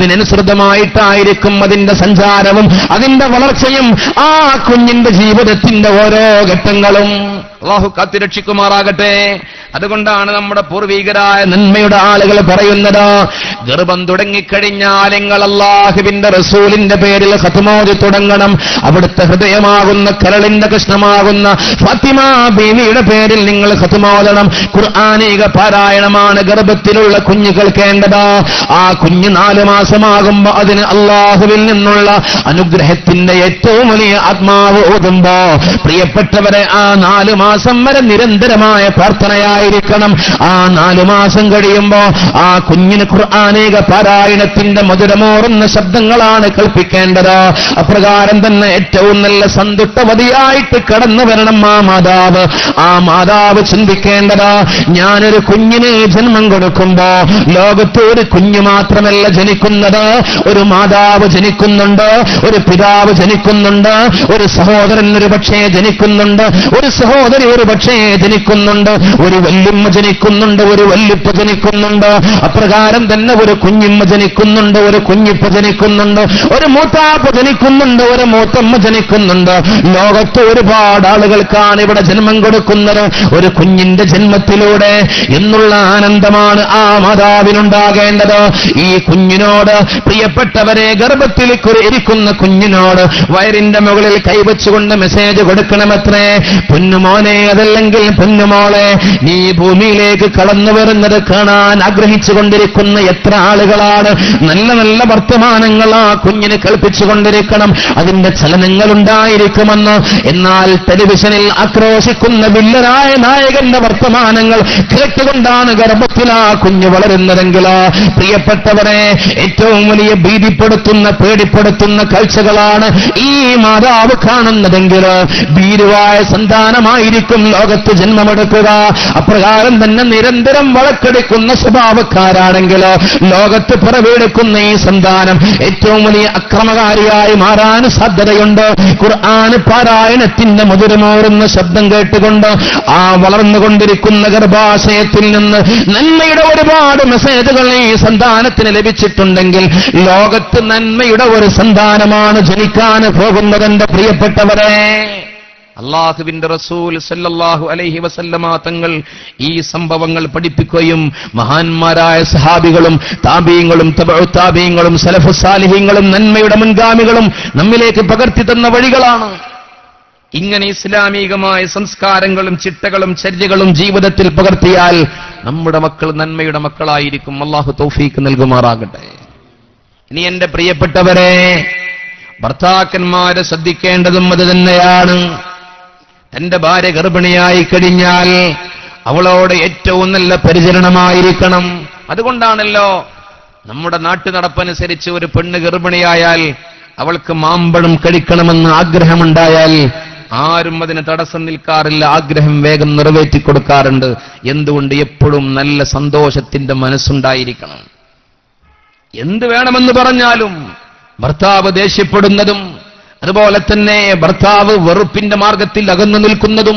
അതിനനുസൃതമായിട്ടായിരിക്കും അതിന്റെ സഞ്ചാരവും അതിന്റെ വളർച്ചയും ആ കുഞ്ഞിന്റെ ജീവിതത്തിന്റെ ഓരോ ഘട്ടങ്ങളും അള്ളാഹു കാത്തിരക്ഷിക്കുമാറാകട്ടെ അതുകൊണ്ടാണ് നമ്മുടെ പൂർവീകരായ നന്മയുടെ ആളുകൾ പറയുന്നത് ഗർഭം തുടങ്ങിക്കഴിഞ്ഞാൽ നിങ്ങൾ അള്ളാഹുവിന്റെ റസൂലിന്റെ പേരിൽ ഹത്തുമോദി തുടങ്ങണം അവിടുത്തെ ഹൃദയമാകുന്ന കരളിന്റെ കൃഷ്ണമാകുന്ന ഫാത്തിമ ബീവിയുടെ പേരിൽ നിങ്ങൾ ഹത്തുമോദണം ഖുർആാനിക പാരായണമാണ് ഗർഭത്തിലുള്ള കുഞ്ഞ് കേൾക്കേണ്ടത് ആ കുഞ്ഞ് നാല് മാസമാകുമ്പോ അതിന് അള്ളാഹുവിൽ നിന്നുള്ള അനുഗ്രഹത്തിന്റെ ഏറ്റവും വലിയ ആത്മാവ് ഓതുമ്പോ പ്രിയപ്പെട്ടവരെ ആ നാല് മാസം വരെ നിരന്തരമായ പ്രാർത്ഥനയായിരിക്കണം ആ നാലു മാസം കഴിയുമ്പോ ആ കുഞ്ഞിന് ഖുർആാനേക പാരായണത്തിന്റെ മധുരമോറുന്ന ശബ്ദങ്ങളാണ് കൽപ്പിക്കേണ്ടത് അപ്രകാരം തന്നെ ഏറ്റവും നല്ല സന്തുഷ്ടവതിയായിട്ട് കടന്നു വരണം ആ മാതാവ് ആ മാതാവ് ചിന്തിക്കേണ്ടത് ഞാനൊരു കുഞ്ഞിന് ജന്മം കൊടുക്കുമ്പോ ലോകത്ത് ഒരു കുഞ്ഞു മാത്രമല്ല ജനിക്കുന്നത് ഒരു മാതാവ് ജനിക്കുന്നുണ്ട് ഒരു പിതാവ് ജനിക്കുന്നുണ്ട് ഒരു സഹോദരൻ ഒരു പക്ഷേ ജനിക്കുന്നുണ്ട് ഒരു സഹോദരി ഒരു പക്ഷേ ജനിക്കുന്നുണ്ട് ഒരു വല്യമ്മ ജനിക്കുന്നുണ്ട് ഒരു വല്യപ്പ ജനിക്കുന്നുണ്ട് അപ്രകാരം തന്നെ ഒരു കുഞ്ഞിമ്മ ജനിക്കുന്നുണ്ട് ഒരു കുഞ്ഞിപ്പ ജനിക്കുന്നുണ്ട് ഒരു മൂത്താപ്പ ജനിക്കുന്നുണ്ട് ഒരു മൂത്തമ്മ ജനിക്കുന്നുണ്ട് ലോകത്ത് ഒരുപാട് ആളുകൾക്കാണ് ഇവിടെ ജന്മം കൊടുക്കുന്നത് ഒരു കുഞ്ഞിന്റെ ജന്മത്തിലൂടെ എന്നുള്ള ആനന്ദമാണ് ആ മാതാവിനുണ്ടാകേണ്ടത് ഈ കുഞ്ഞിനോട് പ്രിയപ്പെട്ടവരെ ഗർഭത്തിൽ കുറി- ഇരിക്കുന്ന കുഞ്ഞിനോട് വയറിന്റെ മുകളിൽ കൈവച്ചുകൊണ്ട് മെസ്സേജ് കൊടുക്കണമത്രേ പൊന്നുമോനെ അതല്ലെങ്കിൽ പൊന്നുമോളെ നീ ഭൂമിയിലേക്ക് കടന്നു വരുന്നത് കാണാൻ ആഗ്രഹിച്ചു കൊണ്ടിരിക്കുന്ന എത്ര ആളുകളാണ് നല്ല നല്ല വർത്തമാനങ്ങൾ ആ കുഞ്ഞിന് കേൾപ്പിച്ചുകൊണ്ടിരിക്കണം അതിന്റെ ചലനങ്ങൾ ഉണ്ടായിരിക്കുമെന്ന് എന്നാൽ ടെലിവിഷനിൽ ആക്രോശിക്കുന്ന വില്ലനായ നായകന്റെ വർത്തമാനങ്ങൾ കേട്ടുകൊണ്ടാണ് ഗർഭത്തിൽ ആ കുഞ്ഞ് വളരുന്നതെങ്കിൽ പ്രിയപ്പെട്ടവരെ ഏറ്റവും വലിയ ഭീതിപ്പെടുത്തുന്ന പേടിപ്പെടുത്തുന്ന കാഴ്ചകളാണ് ഈ മാതാവ് കാണുന്നതെങ്കിൽ ഭീരുവായ സന്താനമായിരിക്കും ലോകത്ത് ജന്മമെടുക്കുക അപ്രകാരം തന്നെ നിരന്തരം വളക്കെടുക്കുന്ന സ്വഭാവക്കാരാണെങ്കിൽ ലോകത്ത് പിറവിയെടുക്കുന്ന ഈ സന്താനം ഏറ്റവും വലിയ അക്രമകാരിയായി മാറാൻ സാധ്യതയുണ്ട് ഖുർആൻ പാരായണത്തിന്റെ മധുരമോറുന്ന ശബ്ദം കേട്ടുകൊണ്ട് ആ വളർന്നുകൊണ്ടിരിക്കുന്ന ഗർഭാശയത്തിൽ നിന്ന് നന്മയുടെ ഒരുപാട് മെസ്സേജുകൾ ഈ സന്താനത്തിന് ലഭിച്ചിട്ടുണ്ടെങ്കിൽ ലോകത്ത് നന്മയുടെ ഒരു സന്താനമാണ് ജനിക്കാൻ പോകുന്നതെന്റെ പ്രിയപ്പെട്ടവരെ അള്ളാഹുവിന്റെ റസൂൽ സല്ലല്ലാഹു അലൈഹി വസല്ലമ തങ്ങൾ ഈ സംഭവങ്ങൾ പഠിപ്പിക്കുകയും മഹാന്മാരായ സഹാബികളും താബീങ്ങളും താബീങ്ങളും സലഫു സാലിഹ്യങ്ങളും നന്മയുടെ മുൻഗാമികളും നമ്മിലേക്ക് പകർത്തി തന്ന വഴികളാണ് ഇങ്ങനെ ഇസ്ലാമികമായ സംസ്കാരങ്ങളും ചിട്ടകളും ചര്യകളും ജീവിതത്തിൽ പകർത്തിയാൽ നമ്മുടെ മക്കൾ നന്മയുടെ മക്കളായിരിക്കും അള്ളാഹു തൗഫീക്ക് നൽകുമാറാകട്ടെ ഇനി എന്റെ പ്രിയപ്പെട്ടവരെ ഭർത്താക്കന്മാരെ ശ്രദ്ധിക്കേണ്ടതും അത് തന്നെയാണ് തന്റെ ഭാര്യ ഗർഭിണിയായി കഴിഞ്ഞാൽ അവളോട് ഏറ്റവും നല്ല പരിചരണമായിരിക്കണം അതുകൊണ്ടാണല്ലോ നമ്മുടെ നാട്ടു നടപ്പനുസരിച്ച് ഒരു പെണ്ണ് ഗർഭിണിയായാൽ അവൾക്ക് മാമ്പഴം കഴിക്കണമെന്ന് ആഗ്രഹമുണ്ടായാൽ ആരും അതിന് തടസ്സം നിൽക്കാറില്ല ആഗ്രഹം വേഗം നിറവേറ്റി കൊടുക്കാറുണ്ട് എന്തുകൊണ്ട് എപ്പോഴും നല്ല സന്തോഷത്തിന്റെ മനസ്സുണ്ടായിരിക്കണം എന്ത് വേണമെന്ന് പറഞ്ഞാലും ഭർത്താവ് ദേഷ്യപ്പെടുന്നതും അതുപോലെ തന്നെ ഭർത്താവ് വെറുപ്പിന്റെ മാർഗത്തിൽ അകന്നു നിൽക്കുന്നതും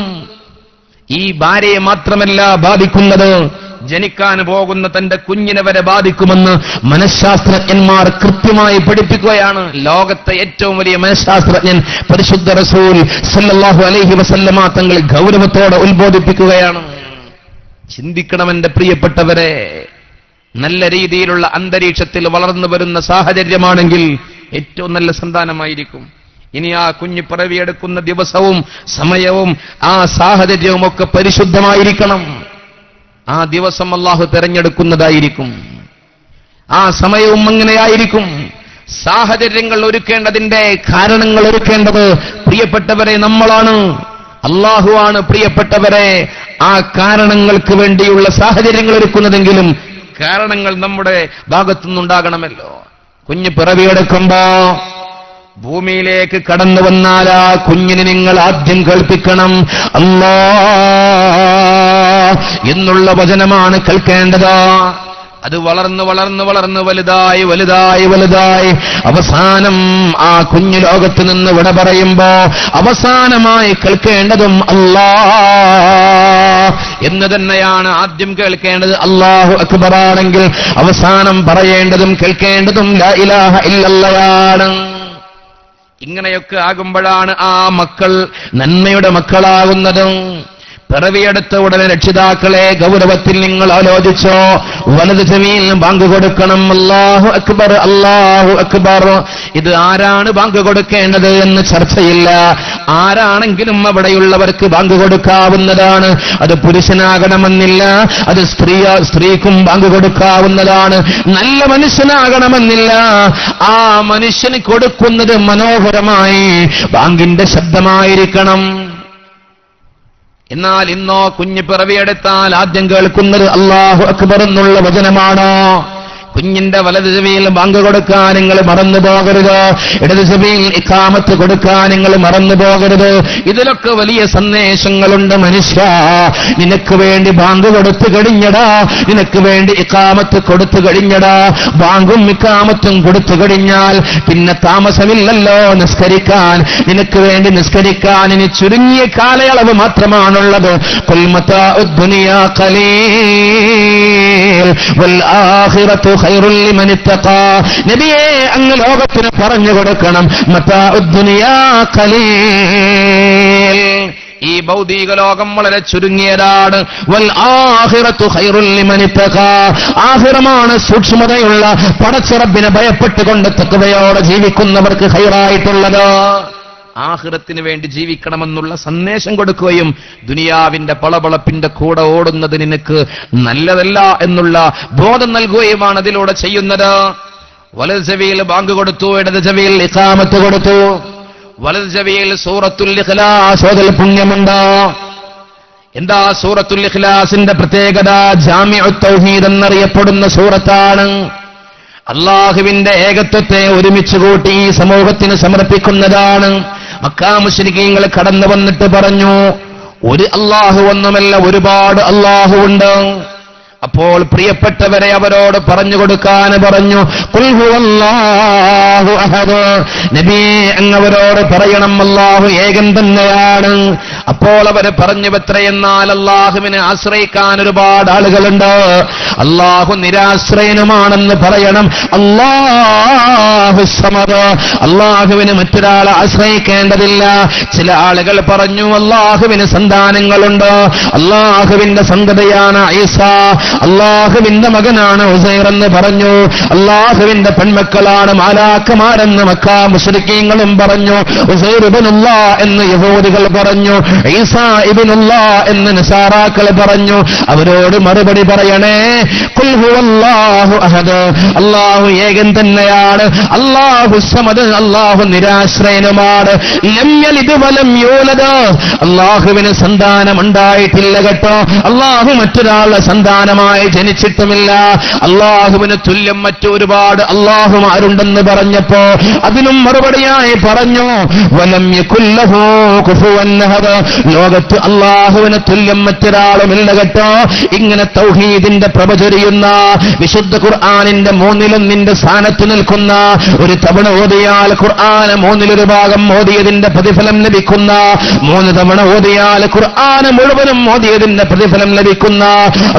ഈ ഭാര്യയെ മാത്രമല്ല ബാധിക്കുന്നത് ജനിക്കാൻ പോകുന്ന തന്റെ കുഞ്ഞിനെ വരെ ബാധിക്കുമെന്ന് മനഃശാസ്ത്രജ്ഞന്മാർ കൃത്യമായി പഠിപ്പിക്കുകയാണ് ലോകത്തെ ഏറ്റവും വലിയ മനഃശാസ്ത്രജ്ഞൻ പരിശുദ്ധ റസൂൽ സല്ലല്ലാഹു അലൈഹി വസല്ലമ തങ്ങൾ ഗൗരവത്തോടെ ഉത്ബോധിപ്പിക്കുകയാണ് ചിന്തിക്കണം എന്റെ പ്രിയപ്പെട്ടവരെ നല്ല രീതിയിലുള്ള അന്തരീക്ഷത്തിൽ വളർന്നു വരുന്ന സാഹചര്യമാണെങ്കിൽ ഏറ്റവും നല്ല സന്താനമായിരിക്കും ഇനി ആ കുഞ്ഞ് പിറവിയെടുക്കുന്ന ദിവസവും സമയവും ആ സാഹചര്യവും ഒക്കെ പരിശുദ്ധമായിരിക്കണം ആ ദിവസം അള്ളാഹു തെരഞ്ഞെടുക്കുന്നതായിരിക്കും ആ സമയവും അങ്ങനെയായിരിക്കും സാഹചര്യങ്ങൾ ഒരുക്കേണ്ടതിന്റെ കാരണങ്ങൾ ഒരുക്കേണ്ടത് പ്രിയപ്പെട്ടവരെ നമ്മളാണ് അള്ളാഹുവാണ് പ്രിയപ്പെട്ടവരെ ആ കാരണങ്ങൾക്ക് വേണ്ടിയുള്ള സാഹചര്യങ്ങൾ ഒരുക്കുന്നതെങ്കിലും കാരണങ്ങൾ നമ്മുടെ ഭാഗത്തുനിന്നുണ്ടാകണമല്ലോ കുഞ്ഞ് പിറവിയെടുക്കുമ്പോ ഭൂമിയിലേക്ക് കടന്നു വന്നാൽ ആ കുഞ്ഞിന് നിങ്ങൾ ആദ്യം കേൾപ്പിക്കണം അല്ലാ എന്നുള്ള വചനമാണ് കേൾക്കേണ്ടത് അത് വളർന്ന് വളർന്ന് വളർന്ന് വലുതായി വലുതായി വലുതായി അവസാനം ആ കുഞ്ഞു ലോകത്ത് നിന്ന് വിട പറയുമ്പോ അവസാനമായി കേൾക്കേണ്ടതും അല്ലാ എന്ന് തന്നെയാണ് ആദ്യം കേൾക്കേണ്ടത് അള്ളാഹു അക്ബറാണെങ്കിൽ അവസാനം പറയേണ്ടതും കേൾക്കേണ്ടതും ലാ ഇലാഹ ഇല്ലല്ലയാണ് ഇങ്ങനെയൊക്കെ ആകുമ്പോഴാണ് ആ മക്കൾ നന്മയുടെ മക്കളാകുന്നതും പിറവിയെടുത്ത ഉടനെ രക്ഷിതാക്കളെ ഗൗരവത്തിൽ നിങ്ങൾ ആലോചിച്ചോ വലത് ചെവിയിൽ ബാങ്ക് കൊടുക്കണം അല്ലാഹു അക്ബർ അല്ലാഹു അക്ബർ ഇത് ആരാണ് ബാങ്ക് കൊടുക്കേണ്ടത് എന്ന് ചർച്ചയില്ല ആരാണെങ്കിലും അവിടെയുള്ളവർക്ക് ബാങ്ക് കൊടുക്കാവുന്നതാണ് അത് പുരുഷനാകണമെന്നില്ല അത് സ്ത്രീ സ്ത്രീക്കും ബാങ്ക് കൊടുക്കാവുന്നതാണ് നല്ല മനുഷ്യനാകണമെന്നില്ല ആ മനുഷ്യന് കൊടുക്കുന്നത് മനോഹരമായി ബാങ്കിന്റെ ശബ്ദമായിരിക്കണം എന്നാൽ ഇന്നോ കുഞ്ഞ് പിറവിയെടുത്താൽ ആദ്യം കേൾക്കുന്നത് അള്ളാഹു അക്ബർ എന്നുള്ള വചനമാണോ കുഞ്ഞിന്റെ വലത് ചെവിയിൽ ബാങ്ക് കൊടുക്കാൻ നിങ്ങൾ മറന്നു പോകരുത് ഇടത് ചെവിയിൽ ഇക്കാമത്ത് കൊടുക്കാൻ നിങ്ങൾ മറന്നു പോകരുത് ഇതിലൊക്കെ വലിയ സന്ദേശങ്ങളുണ്ട് മനുഷ്യ നിനക്ക് വേണ്ടി ബാങ്ക് കൊടുത്തു കഴിഞ്ഞടാ നിനക്ക് വേണ്ടി ഇക്കാമത്ത് കൊടുത്തു കഴിഞ്ഞടാ ബാങ്കും ഇക്കാമത്തും കൊടുത്തു കഴിഞ്ഞാൽ പിന്നെ താമസമില്ലല്ലോ നിസ്കരിക്കാൻ നിനക്ക് വേണ്ടി നിസ്കരിക്കാൻ ഇനി ചുരുങ്ങിയ കാലയളവ് മാത്രമാണുള്ളത് കൊൽമത്ത ദുനിയാ കലീൽ വൽ ആഖിറത്തു ഖൈറുൽ ലിമൻ ഇത്തഖാ നബിയെ അങ്ങ് ലോകത്തിന് പറഞ്ഞു കൊടുക്കണം മത്താ ദുനിയാ കലീൽ ഈ ഭൗതിക ലോകം വളരെ ചുരുങ്ങിയതാണ് വൽ ആഖിറത്തു ഖൈറുൽ ലിമൻ ഇത്തഖാ ആഖിറമാണ് സൂക്ഷ്മതയുള്ള പടച്ചിറപ്പിനെ ഭയപ്പെട്ടുകൊണ്ട് തക്കവയോടെ ജീവിക്കുന്നവർക്ക് ഖൈറായിട്ടുള്ളത് ആഹ്റത്തിന് വേണ്ടി ജീവിക്കണമെന്നുള്ള സന്ദേശം കൊടുക്കുകയും ദുനിയാവിന്റെ പളപളപ്പിന്റെ കൂടെ ഓടുന്നത് നിനക്ക് നല്ലതല്ല എന്നുള്ള ബോധം നൽകുകയുമാണ് അതിലൂടെ ചെയ്യുന്നത് വലത് ചെവിയിൽ ബാങ്ക് കൊടുത്തു ഇടത് ചെവിയിൽ ഇഖാമത്ത് കൊടുത്തു വലത് ചെവിയിൽ സൂറത്തുൽ ഇഖ്ലാസ് ഓതൽ പുണ്യമുണ്ട് എന്താ സൂറത്തുൽ ഇഖ്ലാസിന്റെ പ്രത്യേകത ജാമിഉ തൗഹീദ് എന്നറിയപ്പെടുന്ന സൂറത്താണ് അള്ളാഹുവിന്റെ ഏകത്വത്തെ ഒരുമിച്ച് കൂട്ടി ഈ സമൂഹത്തിന് സമർപ്പിക്കുന്നതാണ് മക്കാമുശ്രിക്കീങ്ങൾ കടന്നു വന്നിട്ട് പറഞ്ഞു ഒരു അള്ളാഹു ഒന്നുമല്ല ഒരുപാട് അള്ളാഹു ഉണ്ട് അപ്പോൾ പ്രിയപ്പെട്ടവരെ അവരോട് പറഞ്ഞു കൊടുക്കാൻ പറഞ്ഞു "ഖുൽ ഹുവല്ലാഹു അഹദ്." നബിയെ അങ്ങവരോട് പറയണം അള്ളാഹു ഏകൻ തന്നെയാണ് അപ്പോൾ അവർ പറഞ്ഞു എത്രയെന്നാൽ അള്ളാഹുവിനെ ആശ്രയിക്കാൻ ഒരുപാട് ആളുകളുണ്ട് അള്ളാഹു നിരാശ്രയനുമാണെന്ന് പറയണം അള്ളാഹു സമത് അള്ളാഹുവിന് മറ്റൊരാളെ ആശ്രയിക്കേണ്ടതില്ല ചില ആളുകൾ പറഞ്ഞു അള്ളാഹുവിന് സന്താനങ്ങളുണ്ട് അള്ളാഹുവിന്റെ സന്തതിയാണ് ഐസ അള്ളാഹുവിന്റെ മകനാണ് ഉസൈർ എന്ന് പറഞ്ഞു അള്ളാഹുവിന്റെ പെൺമക്കളാണ് മാലാക്കമാരെന്ന് മക്കാ മുസ്ലിക്കീങ്ങളും പറഞ്ഞു ഉസൈർ ഇബിനുള്ള എന്ന് യഹൂദികൾ പറഞ്ഞു ഈസ ഇബിനുള്ള എന്ന് നിസാറാക്കൾ പറഞ്ഞു അവരോട് മറുപടി പറയണേ ഖുൽ ഹുവല്ലാഹു അഹദ് അള്ളാഹു ഏകൻ തന്നെയാണ് അള്ളാഹു സമദ് അള്ളാഹു നിരാശ്രയനുമാണ് ലം യലിദ് വലം യൂലദ് അള്ളാഹുവിന് സന്താനം ഉണ്ടായിട്ടില്ല കേട്ടോ അള്ളാഹു മറ്റൊരാളുടെ സന്താനമായി ജനിച്ചിട്ടുമില്ല അള്ളാഹുവിന് തുല്യം മറ്റു ഒരുപാട് അള്ളാഹുമാരുണ്ടെന്ന് പറഞ്ഞപ്പോ അതിനും മറുപടിയായി പറഞ്ഞു വലം യകുല്ലഹു കുഫുവൻ അഹദ് ലോകത്ത് അള്ളാഹുവിന് തുല്യം മറ്റൊരാളുമില്ല കേട്ടോ ഇങ്ങനെ തൗഹീദിന്റെ പ്രഭചരിയുന്ന വിശുദ്ധ ഖുർആാനിന്റെ മൂന്നിലൊന്നിന്റെ സ്ഥാനത്ത് നിൽക്കുന്ന ഒരു തവണ ഓതിയാൽ ഖുർആന് മൂന്നിലൊരു ഭാഗം ഓതിയതിന്റെ പ്രതിഫലം ലഭിക്കുന്ന മൂന്ന് തവണ ഓതിയാൽ ഖുർആന് മുഴുവനും ഓതിയതിന്റെ പ്രതിഫലം ലഭിക്കുന്ന അള്ളാഹു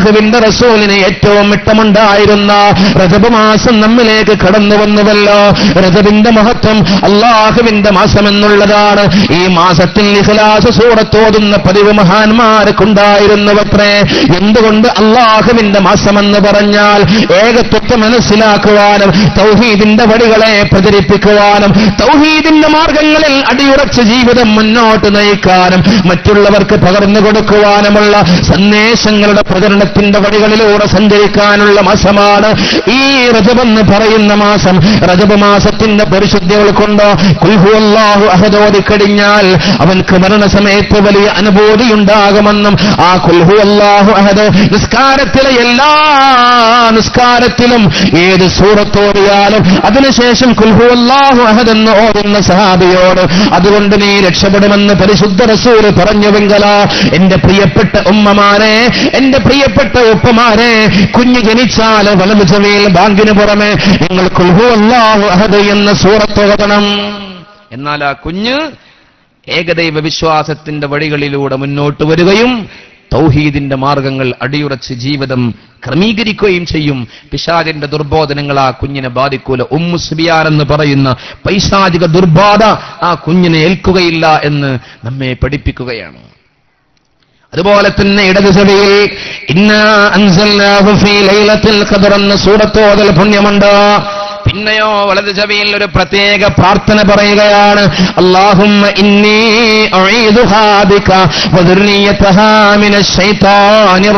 അള്ളാഹുവിന്റെ റസൂലിന് ഏറ്റവും ഇഷ്ടമുണ്ടായിരുന്ന റജബ് മാസം നമ്മിലേക്ക് കടന്നു വന്നുവല്ലോ റജബിന്റെ മഹത്വം അള്ളാഹുവിന്റെ മാസം എന്നുള്ളതാണ് ഈ മാസത്തിൽ ഇഖ്ലാസ് സൂറത്തോതുന്ന പതിവ് മഹാന്മാർക്കുണ്ടായിരുന്നുവത്രേ എന്തുകൊണ്ട് അള്ളാഹുവിന്റെ മാസമെന്ന് പറഞ്ഞാൽ ഏകത്വത്തെ മനസ്സിലാക്കുവാനും തൗഹീദിന്റെ വഴികളെ പ്രചരിപ്പിക്കുവാനും തൗഹീദിന്റെ മാർഗങ്ങളിൽ അടിയുറച്ച ജീവിതം മുന്നോട്ട് നയിക്കാനും മറ്റുള്ളവർക്ക് പകർന്നു കൊടുക്കുവാനുമുള്ള സന്ദേശങ്ങളുടെ പ്രചരണത്തിന്റെ വഴികളിലൂടെ സഞ്ചരിക്കാനുള്ള മാസമാണ് ഈ റജബെന്ന് പറയുന്ന മാസം റജബ് മാസത്തിന്റെ പരിശുദ്ധി ഉൾക്കൊണ്ടോ കുൽഹു അല്ലാഹു അഹദോതി കഴിഞ്ഞാൽ അവൻക്ക് മരണസമയത്ത് വലിയ അനുഭൂതി ഉണ്ടാകുമെന്നും ആ കുൽഹു അല്ലാഹു അഹദ് നിസ്കാരത്തിലെ എല്ലാ നിസ്കാരത്തിലും ഏത് സൂറത്തോറിയാലും അതിനുശേഷം കുൽഹു അല്ലാഹു അഹദ് എന്ന് ഓതുന്ന സഹാബിയോട് അതുകൊണ്ട് നീ രക്ഷപ്പെടുമെന്ന് പരിശുദ്ധ റസൂൽ പറഞ്ഞുവെങ്കല എന്റെ പ്രിയപ്പെട്ട ഉമ്മമാരെ എന്റെ പ്രിയപ്പെട്ട ഉപ്പമാരെ കുഞ്ഞ് ജനിച്ചാൽ വലതു ചെവിയിൽ ബാങ്കിന് പുറമെ നിങ്ങൾ കുൽഹു അല്ലാഹു അഹദ് എന്ന സൂറത്തോതണം എന്നാൽ ആ കുഞ്ഞ് ഏകദൈവ വിശ്വാസത്തിന്റെ വഴികളിലൂടെ മുന്നോട്ട് വരികയും തൗഹീദിന്റെ മാർഗങ്ങൾ അടിയുറച്ച് ജീവിതം ക്രമീകരിക്കുകയും ചെയ്യും പിശാചിന്റെ ദുർബോധനങ്ങൾ ആ കുഞ്ഞിനെ ബാധിക്കൂല ഉമ്മു സുബിയാർ എന്ന് പറയുന്ന പൈശാചിക ദുർബാധ ആ കുഞ്ഞിനെ ഏൽക്കുകയില്ല എന്ന് നമ്മെ പഠിപ്പിക്കുകയാണ് അതുപോലെ തന്നെ ഇടത് ചെവിയിൽ ഇന്ന അൻസൽനാഹു ഫീ ലൈലത്തിൽ ഖദർ എന്ന സൂറത്തോതൽ പുണ്യമുണ്ട് പിന്നെയോ വലത് ചെവിയിൽ ഒരു പ്രത്യേക പ്രാർത്ഥന പറയുകയാണ് അല്ലാഹുമ്മ ഇന്നി ഉഈദുഹാ ബിക വദുർനിയതഹാ മിനശ് ശൈത്താനിർ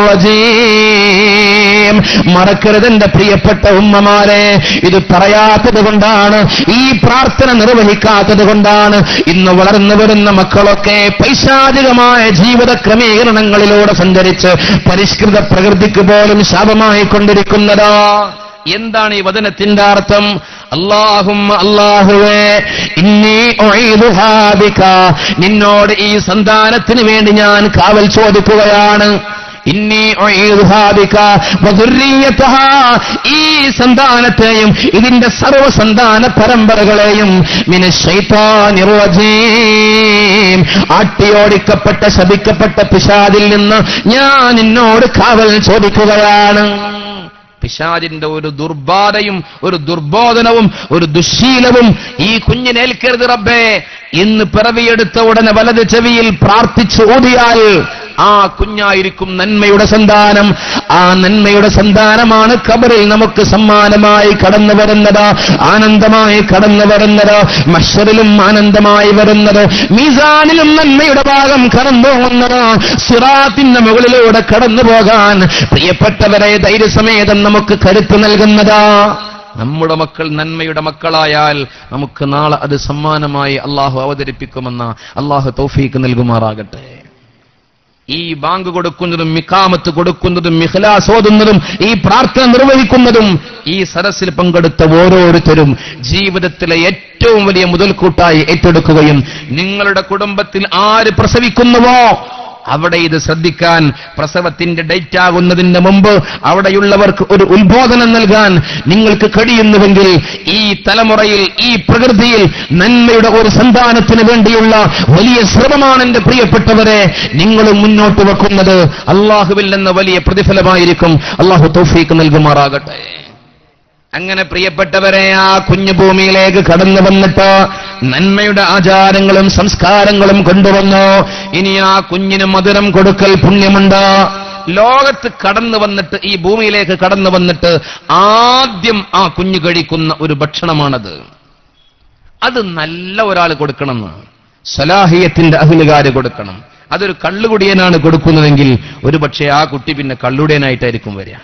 റജീം മറക്കരുത് എന്റെ പ്രിയപ്പെട്ട ഉമ്മമാരെ ഇത് പറയാത്തത് കൊണ്ടാണ് ഈ പ്രാർത്ഥന നിർവഹിക്കാത്തത് കൊണ്ടാണ് ഇന്ന് വളർന്നു വരുന്ന മക്കളൊക്കെ പൈശാചികമായ ജീവിത ക്രമീകരണങ്ങളിലൂടെ സഞ്ചരിച്ച് പരിഷ്കൃത പ്രകൃതിക്ക് പോലും ശാപമായി കൊണ്ടിരിക്കുന്നതാ എന്താണ് ഈ വചനത്തിന്റെ അർത്ഥം അള്ളാഹും അള്ളാഹുവേ ഇന്നി ഉഈദുഹാ ബിക നിന്നോട് ഈ സന്താനത്തിന് വേണ്ടി ഞാൻ കാവൽ ചോദിക്കുകയാണ് ഇന്നി ഉഈദുഹാ ബിക വദുർരിയതഹാ ഈ സന്താനത്തെയും ഇതിന്റെ സർവ്വസന്താന പരമ്പരകളെയും മിനശൈത്താനിർ റജീം ആട്ടിയോടിക്കപ്പെട്ട ശപിക്കപ്പെട്ട പിശാദിൽ നിന്ന് ഞാൻ നിന്നോട് കാവൽ ചോദിക്കുകയാണ് പിശാജിന്റെ ഒരു ദുർബാധയും ഒരു ദുർബോധനവും ഒരു ദുശീലവും ഈ കുഞ്ഞിനേൽക്കരുത് റബ്ബേ ഇന്ന് പിറവിയെടുത്ത ഉടനെ വലത് ചെവിയിൽ പ്രാർത്ഥിച്ചു ഓതിയാൽ ആ കുഞ്ഞായിരിക്കും നന്മയുടെ സന്താനം ആ നന്മയുടെ സന്താനമാണ് കബറിൽ നമുക്ക് സമ്മാനമായി കടന്നു വരുന്നത് ആനന്ദമായി കടന്നു വരുന്നത് മഷറിലും ആനന്ദമായി വരുന്നത് മീസാനിലും നന്മയുടെ ഭാഗം കടന്നു പോകുന്നത് സിറാത്തിന്റെ മുകളിലൂടെ കടന്നു പോകാൻ പ്രിയപ്പെട്ടവരെ ധൈര്യസമേതം നമുക്ക് കരുത്ത് നൽകുന്നതാ നമ്മുടെ മക്കൾ നന്മയുടെ മക്കളായാൽ നമുക്ക് നാളെ അത് സമ്മാനമായി അള്ളാഹു അവതരിപ്പിക്കുമെന്ന അള്ളാഹു തൗഫീക്ക് നൽകുമാറാകട്ടെ ഈ ബാങ്ക് കൊടുക്കുന്നതും മിക്കാമത്ത് കൊടുക്കുന്നതും മിഖലാസ് ഓതുന്നതും ഈ പ്രാർത്ഥന നിർവഹിക്കുന്നതും ഈ സരസിൽ പങ്കെടുത്ത ഓരോരുത്തരും ജീവിതത്തിലെ ഏറ്റവും വലിയ മുതൽക്കൂട്ടായി ഏറ്റെടുക്കുകയും നിങ്ങളുടെ കുടുംബത്തിൽ ആര് പ്രസവിക്കുന്നുവോ അവിടെ ഇത് ശ്രദ്ധിക്കാൻ പ്രസവത്തിന്റെ ഡേറ്റ് ആകുന്നതിന് മുമ്പ് അവിടെയുള്ളവർക്ക് ഒരു ഉത്ബോധനം നൽകാൻ നിങ്ങൾക്ക് കഴിയുന്നുവെങ്കിൽ ഈ തലമുറയിൽ ഈ പ്രകൃതിയിൽ നന്മയുടെ ഒരു സന്താനത്തിന് വേണ്ടിയുള്ള വലിയ ശ്രമമാണ് എന്റെ പ്രിയപ്പെട്ടവരെ നിങ്ങളും മുന്നോട്ട് വെക്കുന്നത് അള്ളാഹുവിൽ നിന്ന് വലിയ പ്രതിഫലമായിരിക്കും അള്ളാഹു തൗഫീക്ക് നൽകുമാറാകട്ടെ അങ്ങനെ പ്രിയപ്പെട്ടവരെ ആ കുഞ്ഞു ഭൂമിയിലേക്ക് കടന്നു വന്നിട്ട് നന്മയുടെ ആചാരങ്ങളും സംസ്കാരങ്ങളും കൊണ്ടുവന്നു ഇനി ആ കുഞ്ഞിന് മധുരം കൊടുക്കൽ പുണ്യമുണ്ട് ലോകത്ത് കടന്നു വന്നിട്ട് ഈ ഭൂമിയിലേക്ക് കടന്നു വന്നിട്ട് ആദ്യം ആ കുഞ്ഞു കഴിക്കുന്ന ഒരു ഭക്ഷണമാണത് അത് നല്ല ഒരാൾ കൊടുക്കണമെന്ന് സലാഹിയത്തിന്റെ അഹിലുകാര് കൊടുക്കണം അതൊരു കള്ളുകുടിയനാണ് കൊടുക്കുന്നതെങ്കിൽ ഒരു പക്ഷേ ആ കുട്ടി പിന്നെ കള്ളുടിയനായിട്ടായിരിക്കും വരിക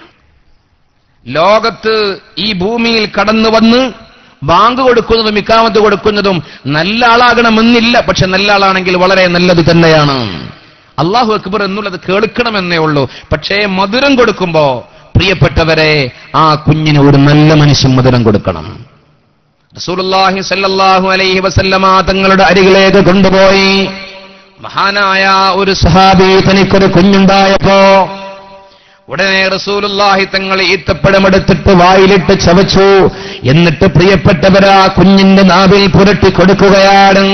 ലോകത്ത് ഈ ഭൂമിയിൽ കടന്നു വന്ന് ബാങ്ക് കൊടുക്കുന്നതും ഇക്കാമത്ത് കൊടുക്കുന്നതും നല്ല ആളാകണമെന്നില്ല പക്ഷെ നല്ല ആളാണെങ്കിൽ വളരെ നല്ലത് തന്നെയാണ് അള്ളാഹു അക്ബർ എന്നുള്ളത് കേൾക്കണമെന്നേ ഉള്ളൂ പക്ഷേ മധുരം കൊടുക്കുമ്പോ പ്രിയപ്പെട്ടവരെ ആ കുഞ്ഞിന് ഒരു നല്ല മനുഷ്യൻ മധുരം കൊടുക്കണം റസൂലുള്ളാഹി സല്ലല്ലാഹു അലൈഹി വസല്ലമ തങ്ങളുടെ അരികിലേക്ക് കൊണ്ടുപോയി മഹാനായ ഒരു സഹാബി തനിക്കൊരു കുഞ്ഞുണ്ടായപ്പോ ഉടനെ റസൂലുള്ളാഹി തങ്ങൾ ഈത്തപ്പഴമെടുത്തിട്ട് വായിലിട്ട് ചവച്ചു എന്നിട്ട് പ്രിയപ്പെട്ടവരാ കുഞ്ഞിന്റെ നാവിൽ പുരട്ടി കൊടുക്കുകയാണ്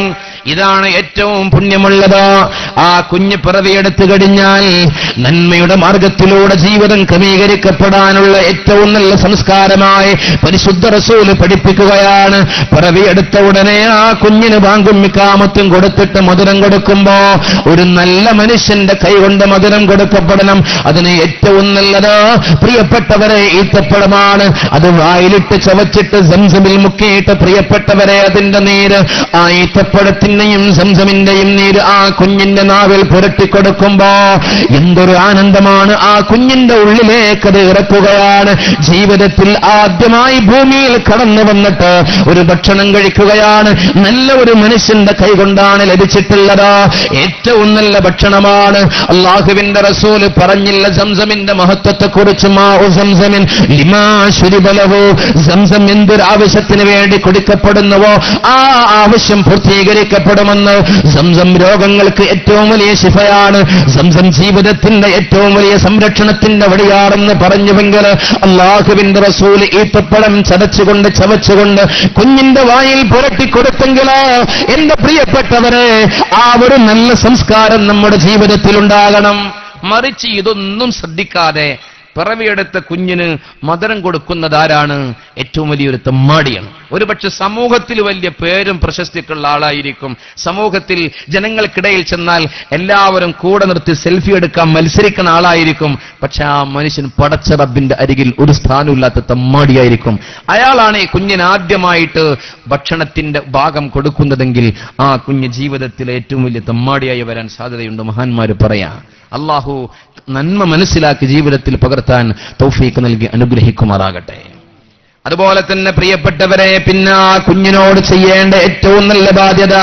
ഇതാണ് ഏറ്റവും പുണ്യമുള്ളത് ആ കുഞ്ഞ് പിറവിയെടുത്തു കഴിഞ്ഞാൽ നന്മയുടെ മാർഗത്തിലൂടെ ജീവിതം ക്രമീകരിക്കപ്പെടാനുള്ള ഏറ്റവും നല്ല സംസ്കാരമായി പരിശുദ്ധ റസൂല് പഠിപ്പിക്കുകയാണ് പിറവിയെടുത്ത ഉടനെ ആ കുഞ്ഞിന് ബാങ്കും മിക്കാമത്തും കൊടുത്തിട്ട് മധുരം കൊടുക്കുമ്പോ ഒരു നല്ല മനുഷ്യന്റെ കൈകൊണ്ട് മധുരം കൊടുക്കപ്പെടണം അതിന് ഏറ്റവും നല്ലത് പ്രിയപ്പെട്ടവരെ ഈത്തപ്പഴമാണ് അത് വായിലിട്ട് ചവച്ചിട്ട് സംസമിൽ മുക്കിയിട്ട് പ്രിയപ്പെട്ടവരെ അതിന്റെ നീര് ആ ഈത്തപ്പഴത്തിന്റെയും സംസമിന്റെയും നീര് ആ കുഞ്ഞിന്റെ നാവിൽ പുരട്ടിക്കൊടുക്കുമ്പോ എന്തൊരു ആനന്ദമാണ് ആ കുഞ്ഞിന്റെ ഉള്ളിലേക്ക് അത് ഇറക്കുകയാണ് ജീവിതത്തിൽ ആദ്യമായി ഭൂമിയിൽ കടന്നു വന്നിട്ട് ഒരു ഭക്ഷണം കഴിക്കുകയാണ് നല്ല ഒരു മനുഷ്യന്റെ കൈകൊണ്ടാണ് ലഭിച്ചിട്ടുള്ളത് ഏറ്റവും നല്ല ഭക്ഷണമാണ് അള്ളാഹുവിന്റെ റസൂല് പറഞ്ഞില്ല സംസമിന്റെ മഹത്വത്തെക്കുറിച്ച് മാ ഉ സംസമിൻ ലിമാ ശുരിബലവോ സംസം എന്തൊരാവശ്യത്തിന് വേണ്ടി കൊടുക്കപ്പെടുന്നുവോ ആ ആവശ്യം പൂർത്തീകരിക്കപ്പെടുമെന്ന് സംസം രോഗങ്ങൾക്ക് ഏറ്റവും വലിയ ശിഫയാണ് സംസം ജീവിതത്തിന്റെ ഏറ്റവും വലിയ സംരക്ഷണത്തിന്റെ വഴിയാണെന്ന് പറഞ്ഞുവെങ്കിൽ അള്ളാഹുവിന്റെ റസൂല് ഈത്തപ്പഴം ചതച്ചുകൊണ്ട് ചവച്ചുകൊണ്ട് കുഞ്ഞിന്റെ വായിൽ പുരട്ടിക്കൊടുത്തെങ്കിലോ എന്റെ പ്രിയപ്പെട്ടവരെ ആ ഒരു നല്ല സംസ്കാരം നമ്മുടെ ജീവിതത്തിൽ ഉണ്ടാകണം മറിച്ച് ഇതൊന്നും ശ്രദ്ധിക്കാതെ പിറവിയെടുത്ത കുഞ്ഞിന് മധുരം കൊടുക്കുന്നത് ആരാണ് ഏറ്റവും വലിയൊരു തെമ്മാടിയാണ് ഒരുപക്ഷെ സമൂഹത്തിൽ വലിയ പേരും പ്രശസ്തിക്കുള്ള ആളായിരിക്കും സമൂഹത്തിൽ ജനങ്ങൾക്കിടയിൽ ചെന്നാൽ എല്ലാവരും കൂടെ നിർത്തി സെൽഫി എടുക്കാൻ മത്സരിക്കുന്ന ആളായിരിക്കും പക്ഷെ ആ മനുഷ്യൻ പടച്ച റബ്ബിന്റെ അരികിൽ ഒരു സ്ഥാനമില്ലാത്ത തെമ്മാടിയായിരിക്കും അയാളാണ് ഈ കുഞ്ഞിന് ആദ്യമായിട്ട് ഭക്ഷണത്തിന്റെ ഭാഗം കൊടുക്കുന്നതെങ്കിൽ ആ കുഞ്ഞ് ജീവിതത്തിലെ ഏറ്റവും വലിയ തെമ്മാടിയായി വരാൻ സാധ്യതയുണ്ട് മഹാന്മാര് പറയാം അള്ളാഹു നന്മ മനസ്സിലാക്കി ജീവിതത്തിൽ പകർത്താൻ തൗഫീക്ക് നൽകി അനുഗ്രഹിക്കുമാറാകട്ടെ അതുപോലെ തന്നെ പ്രിയപ്പെട്ടവരെ പിന്നെ ആ കുഞ്ഞിനോട് ചെയ്യേണ്ട ഏറ്റവും നല്ല ബാധ്യത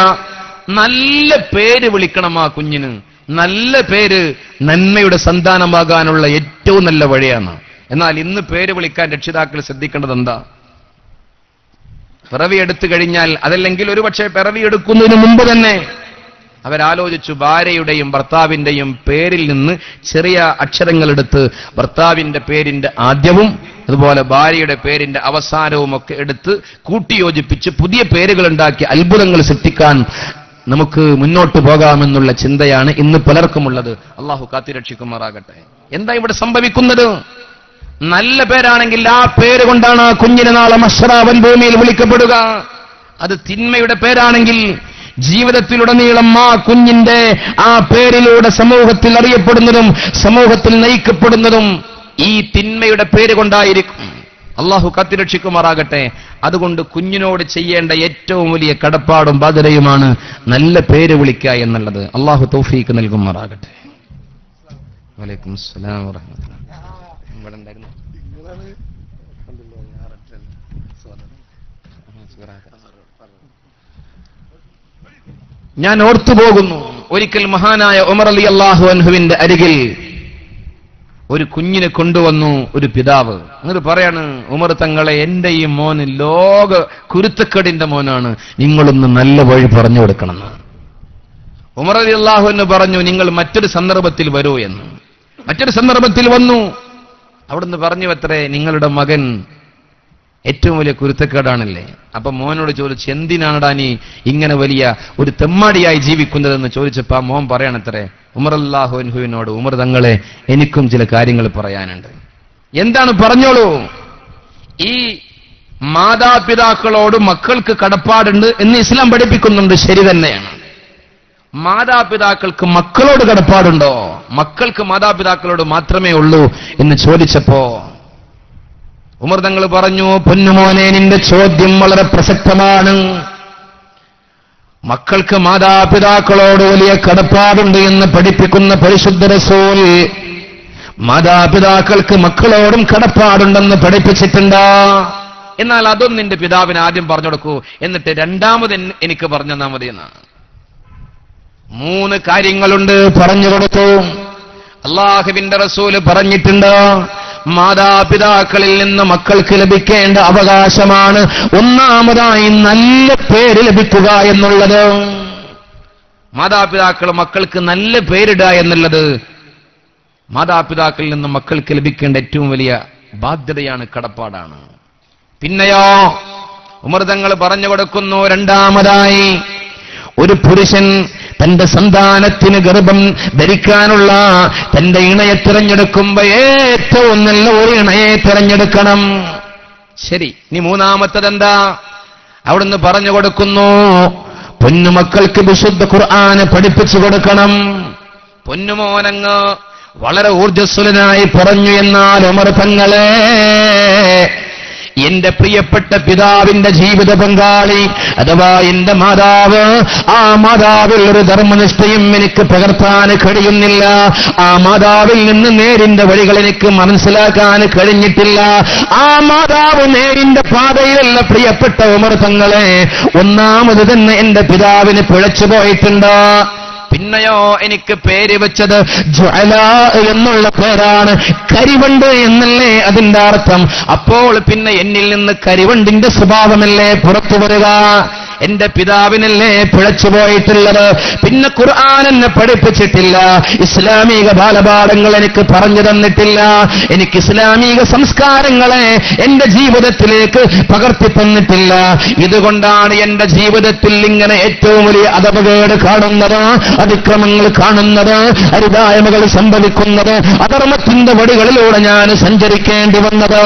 നല്ല പേര് വിളിക്കണം ആ കുഞ്ഞിന് നല്ല പേര് നന്മയുടെ സന്താനമാകാനുള്ള ഏറ്റവും നല്ല വഴിയാണ് എന്നാൽ ഇന്ന് പേര് വിളിക്കാൻ രക്ഷിതാക്കൾ ശ്രദ്ധിക്കേണ്ടത് എന്താ പിറവി എടുത്തു കഴിഞ്ഞാൽ അതല്ലെങ്കിൽ ഒരുപക്ഷെ പിറവി എടുക്കുന്നതിന് മുമ്പ് തന്നെ അവരാലോചിച്ചു ഭാര്യയുടെയും ഭർത്താവിന്റെയും പേരിൽ നിന്ന് ചെറിയ അക്ഷരങ്ങളെടുത്ത് ഭർത്താവിന്റെ പേരിന്റെ ആദ്യവും അതുപോലെ ഭാര്യയുടെ പേരിന്റെ അവസാനവും ഒക്കെ എടുത്ത് കൂട്ടിയോജിപ്പിച്ച് പുതിയ പേരുകൾ ഉണ്ടാക്കി അത്ഭുതങ്ങൾ സൃഷ്ടിക്കാൻ നമുക്ക് മുന്നോട്ട് പോകാമെന്നുള്ള ചിന്തയാണ് ഇന്ന് പലർക്കുമുള്ളത് അള്ളാഹു കാത്തിരക്ഷിക്കുമാറാകട്ടെ എന്താ ഇവിടെ സംഭവിക്കുന്നത് നല്ല പേരാണെങ്കിൽ ആ പേര് കൊണ്ടാണ് ആ കുഞ്ഞിന് നാളെ മഷറാവൻ ഭൂമിയിൽ വിളിക്കപ്പെടുക അത് തിന്മയുടെ പേരാണെങ്കിൽ ജീവിതത്തിലുടനീളം ആ കുഞ്ഞിന്റെ ആ പേരിലൂടെ സമൂഹത്തിൽ അറിയപ്പെടുന്നതും സമൂഹത്തിൽ നയിക്കപ്പെടുന്നതും ഈ തിന്മയുടെ പേര് കൊണ്ടായിരിക്കും അള്ളാഹു കാത്തിരക്ഷിക്കുമാറാകട്ടെ അതുകൊണ്ട് കുഞ്ഞിനോട് ചെയ്യേണ്ട ഏറ്റവും വലിയ കടപ്പാടും ബാധ്യതയുമാണ് നല്ല പേര് വിളിക്കുക എന്നുള്ളത് അള്ളാഹു തൗഫീക്ക് നൽകുമാറാകട്ടെ വലൈക്കും അസ്സലാം വറഹ്മത്തുള്ളാഹി. ഇവിടെ ഉണ്ടായിരുന്നു ഞാൻ ഓർത്തുപോകുന്നു ഒരിക്കൽ മഹാനായ ഉമർ അലി അള്ളാഹു അൻഹുവിന്റെ അരികിൽ ഒരു കുഞ്ഞിനെ കൊണ്ടുവന്നു ഒരു പിതാവ് എന്നിട്ട് പറയാണ് ഉമർ തങ്ങളെ എന്റെ ഈ മോന് ലോക കുരുത്തക്കേടിന്റെ മോനാണ് നിങ്ങളൊന്ന് നല്ല വഴി പറഞ്ഞു കൊടുക്കണമെന്ന് ഉമർ അലി അള്ളാഹു എന്ന് പറഞ്ഞു നിങ്ങൾ മറ്റൊരു സന്ദർഭത്തിൽ വരൂ എന്ന് മറ്റൊരു സന്ദർഭത്തിൽ വന്നു അവിടുന്ന് പറഞ്ഞു അത്രേ നിങ്ങളുടെ മകൻ ഏറ്റവും വലിയ കുരുത്തക്കേടാണല്ലേ അപ്പൊ മോനോട് ചോദിച്ചു എന്തിനാണടാ നീ ഇങ്ങനെ വലിയ ഒരു തെമ്മാടിയായി ജീവിക്കുന്നതെന്ന് ചോദിച്ചപ്പോ ആ മോൻ പറയണത്രേ ഉമർ അല്ലാഹുവിനോട് ഉമർ തങ്ങളെ എനിക്കും ചില കാര്യങ്ങൾ പറയാനുണ്ട് എന്താണ് പറഞ്ഞോളൂ ഈ മാതാപിതാക്കളോട് മക്കൾക്ക് കടപ്പാടുണ്ട് എന്ന് ഇസ്ലാം പഠിപ്പിക്കുന്നുണ്ട് ശരി തന്നെയാണ് മാതാപിതാക്കൾക്ക് മക്കളോട് കടപ്പാടുണ്ടോ മക്കൾക്ക് മാതാപിതാക്കളോട് മാത്രമേ ഉള്ളൂ എന്ന് ചോദിച്ചപ്പോ ഉമർ തങ്ങൾ പറഞ്ഞു പൊന്നുമോനെ നിന്റെ ചോദ്യം വളരെ പ്രസക്തമാണ് മക്കൾക്ക് മാതാപിതാക്കളോട് വലിയ കടപ്പാടുണ്ട് എന്ന് പഠിപ്പിക്കുന്ന പരിശുദ്ധ റസൂൽ മാതാപിതാക്കൾക്ക് മക്കളോടും കടപ്പാടുണ്ടെന്ന് പഠിപ്പിച്ചിട്ടുണ്ട് എന്നാൽ അതൊന്നും നിന്റെ പിതാവിന് ആദ്യം പറഞ്ഞു കൊടുക്കൂ എന്നിട്ട് രണ്ടാമത് എൻ- എനിക്ക് പറഞ്ഞു തന്നാ മതി എന്നാണ് മൂന്ന് കാര്യങ്ങളുണ്ട് പറഞ്ഞു കൊടുത്തു അള്ളാഹുവിന്റെ റസൂല് പറഞ്ഞിട്ടുണ്ട് മാതാപിതാക്കളിൽ നിന്ന് മക്കൾക്ക് ലഭിക്കേണ്ട അവകാശമാണ് ഒന്നാമതായി നല്ല പേര് ലഭിക്കുക എന്നുള്ളത് മാതാപിതാക്കൾ മക്കൾക്ക് നല്ല പേരിടുക എന്നുള്ളത് മാതാപിതാക്കളിൽ നിന്ന് മക്കൾക്ക് ലഭിക്കേണ്ട ഏറ്റവും വലിയ ബാധ്യതയാണ് കടപ്പാടാണ് പിന്നെയോ ഉമർതങ്ങൾ പറഞ്ഞു കൊടുക്കുന്നു രണ്ടാമതായി ഒരു പുരുഷൻ തന്റെ സന്താനത്തിന് ഗർഭം ധരിക്കാനുള്ള തന്റെ ഇണയെ തിരഞ്ഞെടുക്കുമ്പോ ഏറ്റവും നല്ല ഒരു ഇണയെ തിരഞ്ഞെടുക്കണം ശരി നീ മൂന്നാമത്തതെന്താ അവിടുന്ന് പറഞ്ഞു കൊടുക്കുന്നു പൊന്നുമക്കൾക്ക് വിശുദ്ധ ഖുർആന് പഠിപ്പിച്ചു കൊടുക്കണം പൊന്നുമോനങ്ങ് വളരെ ഊർജസ്വലനായി പറഞ്ഞു എന്നാൽ ഉമർ തങ്ങളെ എന്റെ പ്രിയപ്പെട്ട പിതാവിന്റെ ജീവിത പങ്കാളി അഥവാ എന്റെ മാതാവ് ആ മാതാവിൽ ഒരു ധർമ്മനിഷ്ഠയും എനിക്ക് പകർത്താൻ കഴിയുന്നില്ല ആ മാതാവിൽ നിന്ന് നേരിന്റെ വഴികൾ എനിക്ക് മനസ്സിലാക്കാൻ കഴിഞ്ഞിട്ടില്ല ആ മാതാവ് നേരിന്റെ പാതയിലല്ല പ്രിയപ്പെട്ട ഉമർ തങ്ങളെ ഒന്നാമത് തന്നെ എന്റെ പിതാവിന് പിഴച്ചു പോയിട്ടുണ്ട് പിന്നെയോ എനിക്ക് പേര് വെച്ചത് ജ്വല എന്നുള്ള പേരാണ് കരിവണ്ട് എന്നല്ലേ അതിന്റെ അർത്ഥം അപ്പോൾ പിന്നെ എന്നിൽ നിന്ന് കരിവണ്ടിന്റെ സ്വഭാവമല്ലേ പുറത്തു വരിക എന്റെ പിതാവിനല്ലേ പിഴച്ചു പോയിട്ടുള്ളത് പിന്നെ ഖുർആൻ എന്നെ പഠിപ്പിച്ചിട്ടില്ല ഇസ്ലാമിക ബാലപാഠങ്ങൾ എനിക്ക് പറഞ്ഞു തന്നിട്ടില്ല എനിക്ക് ഇസ്ലാമിക സംസ്കാരങ്ങളെ എന്റെ ജീവിതത്തിലേക്ക് പകർത്തി തന്നിട്ടില്ല ഇതുകൊണ്ടാണ് എന്റെ ജീവിതത്തിൽ ഇങ്ങനെ ഏറ്റവും വലിയ അധപകേട് കാണുന്നത് അതിക്രമങ്ങൾ കാണുന്നത് അരുതായ്മകൾ സംഭവിക്കുന്നത് അധർമ്മത്തിന്റെ വടികളിലൂടെ ഞാൻ സഞ്ചരിക്കേണ്ടി വന്നത്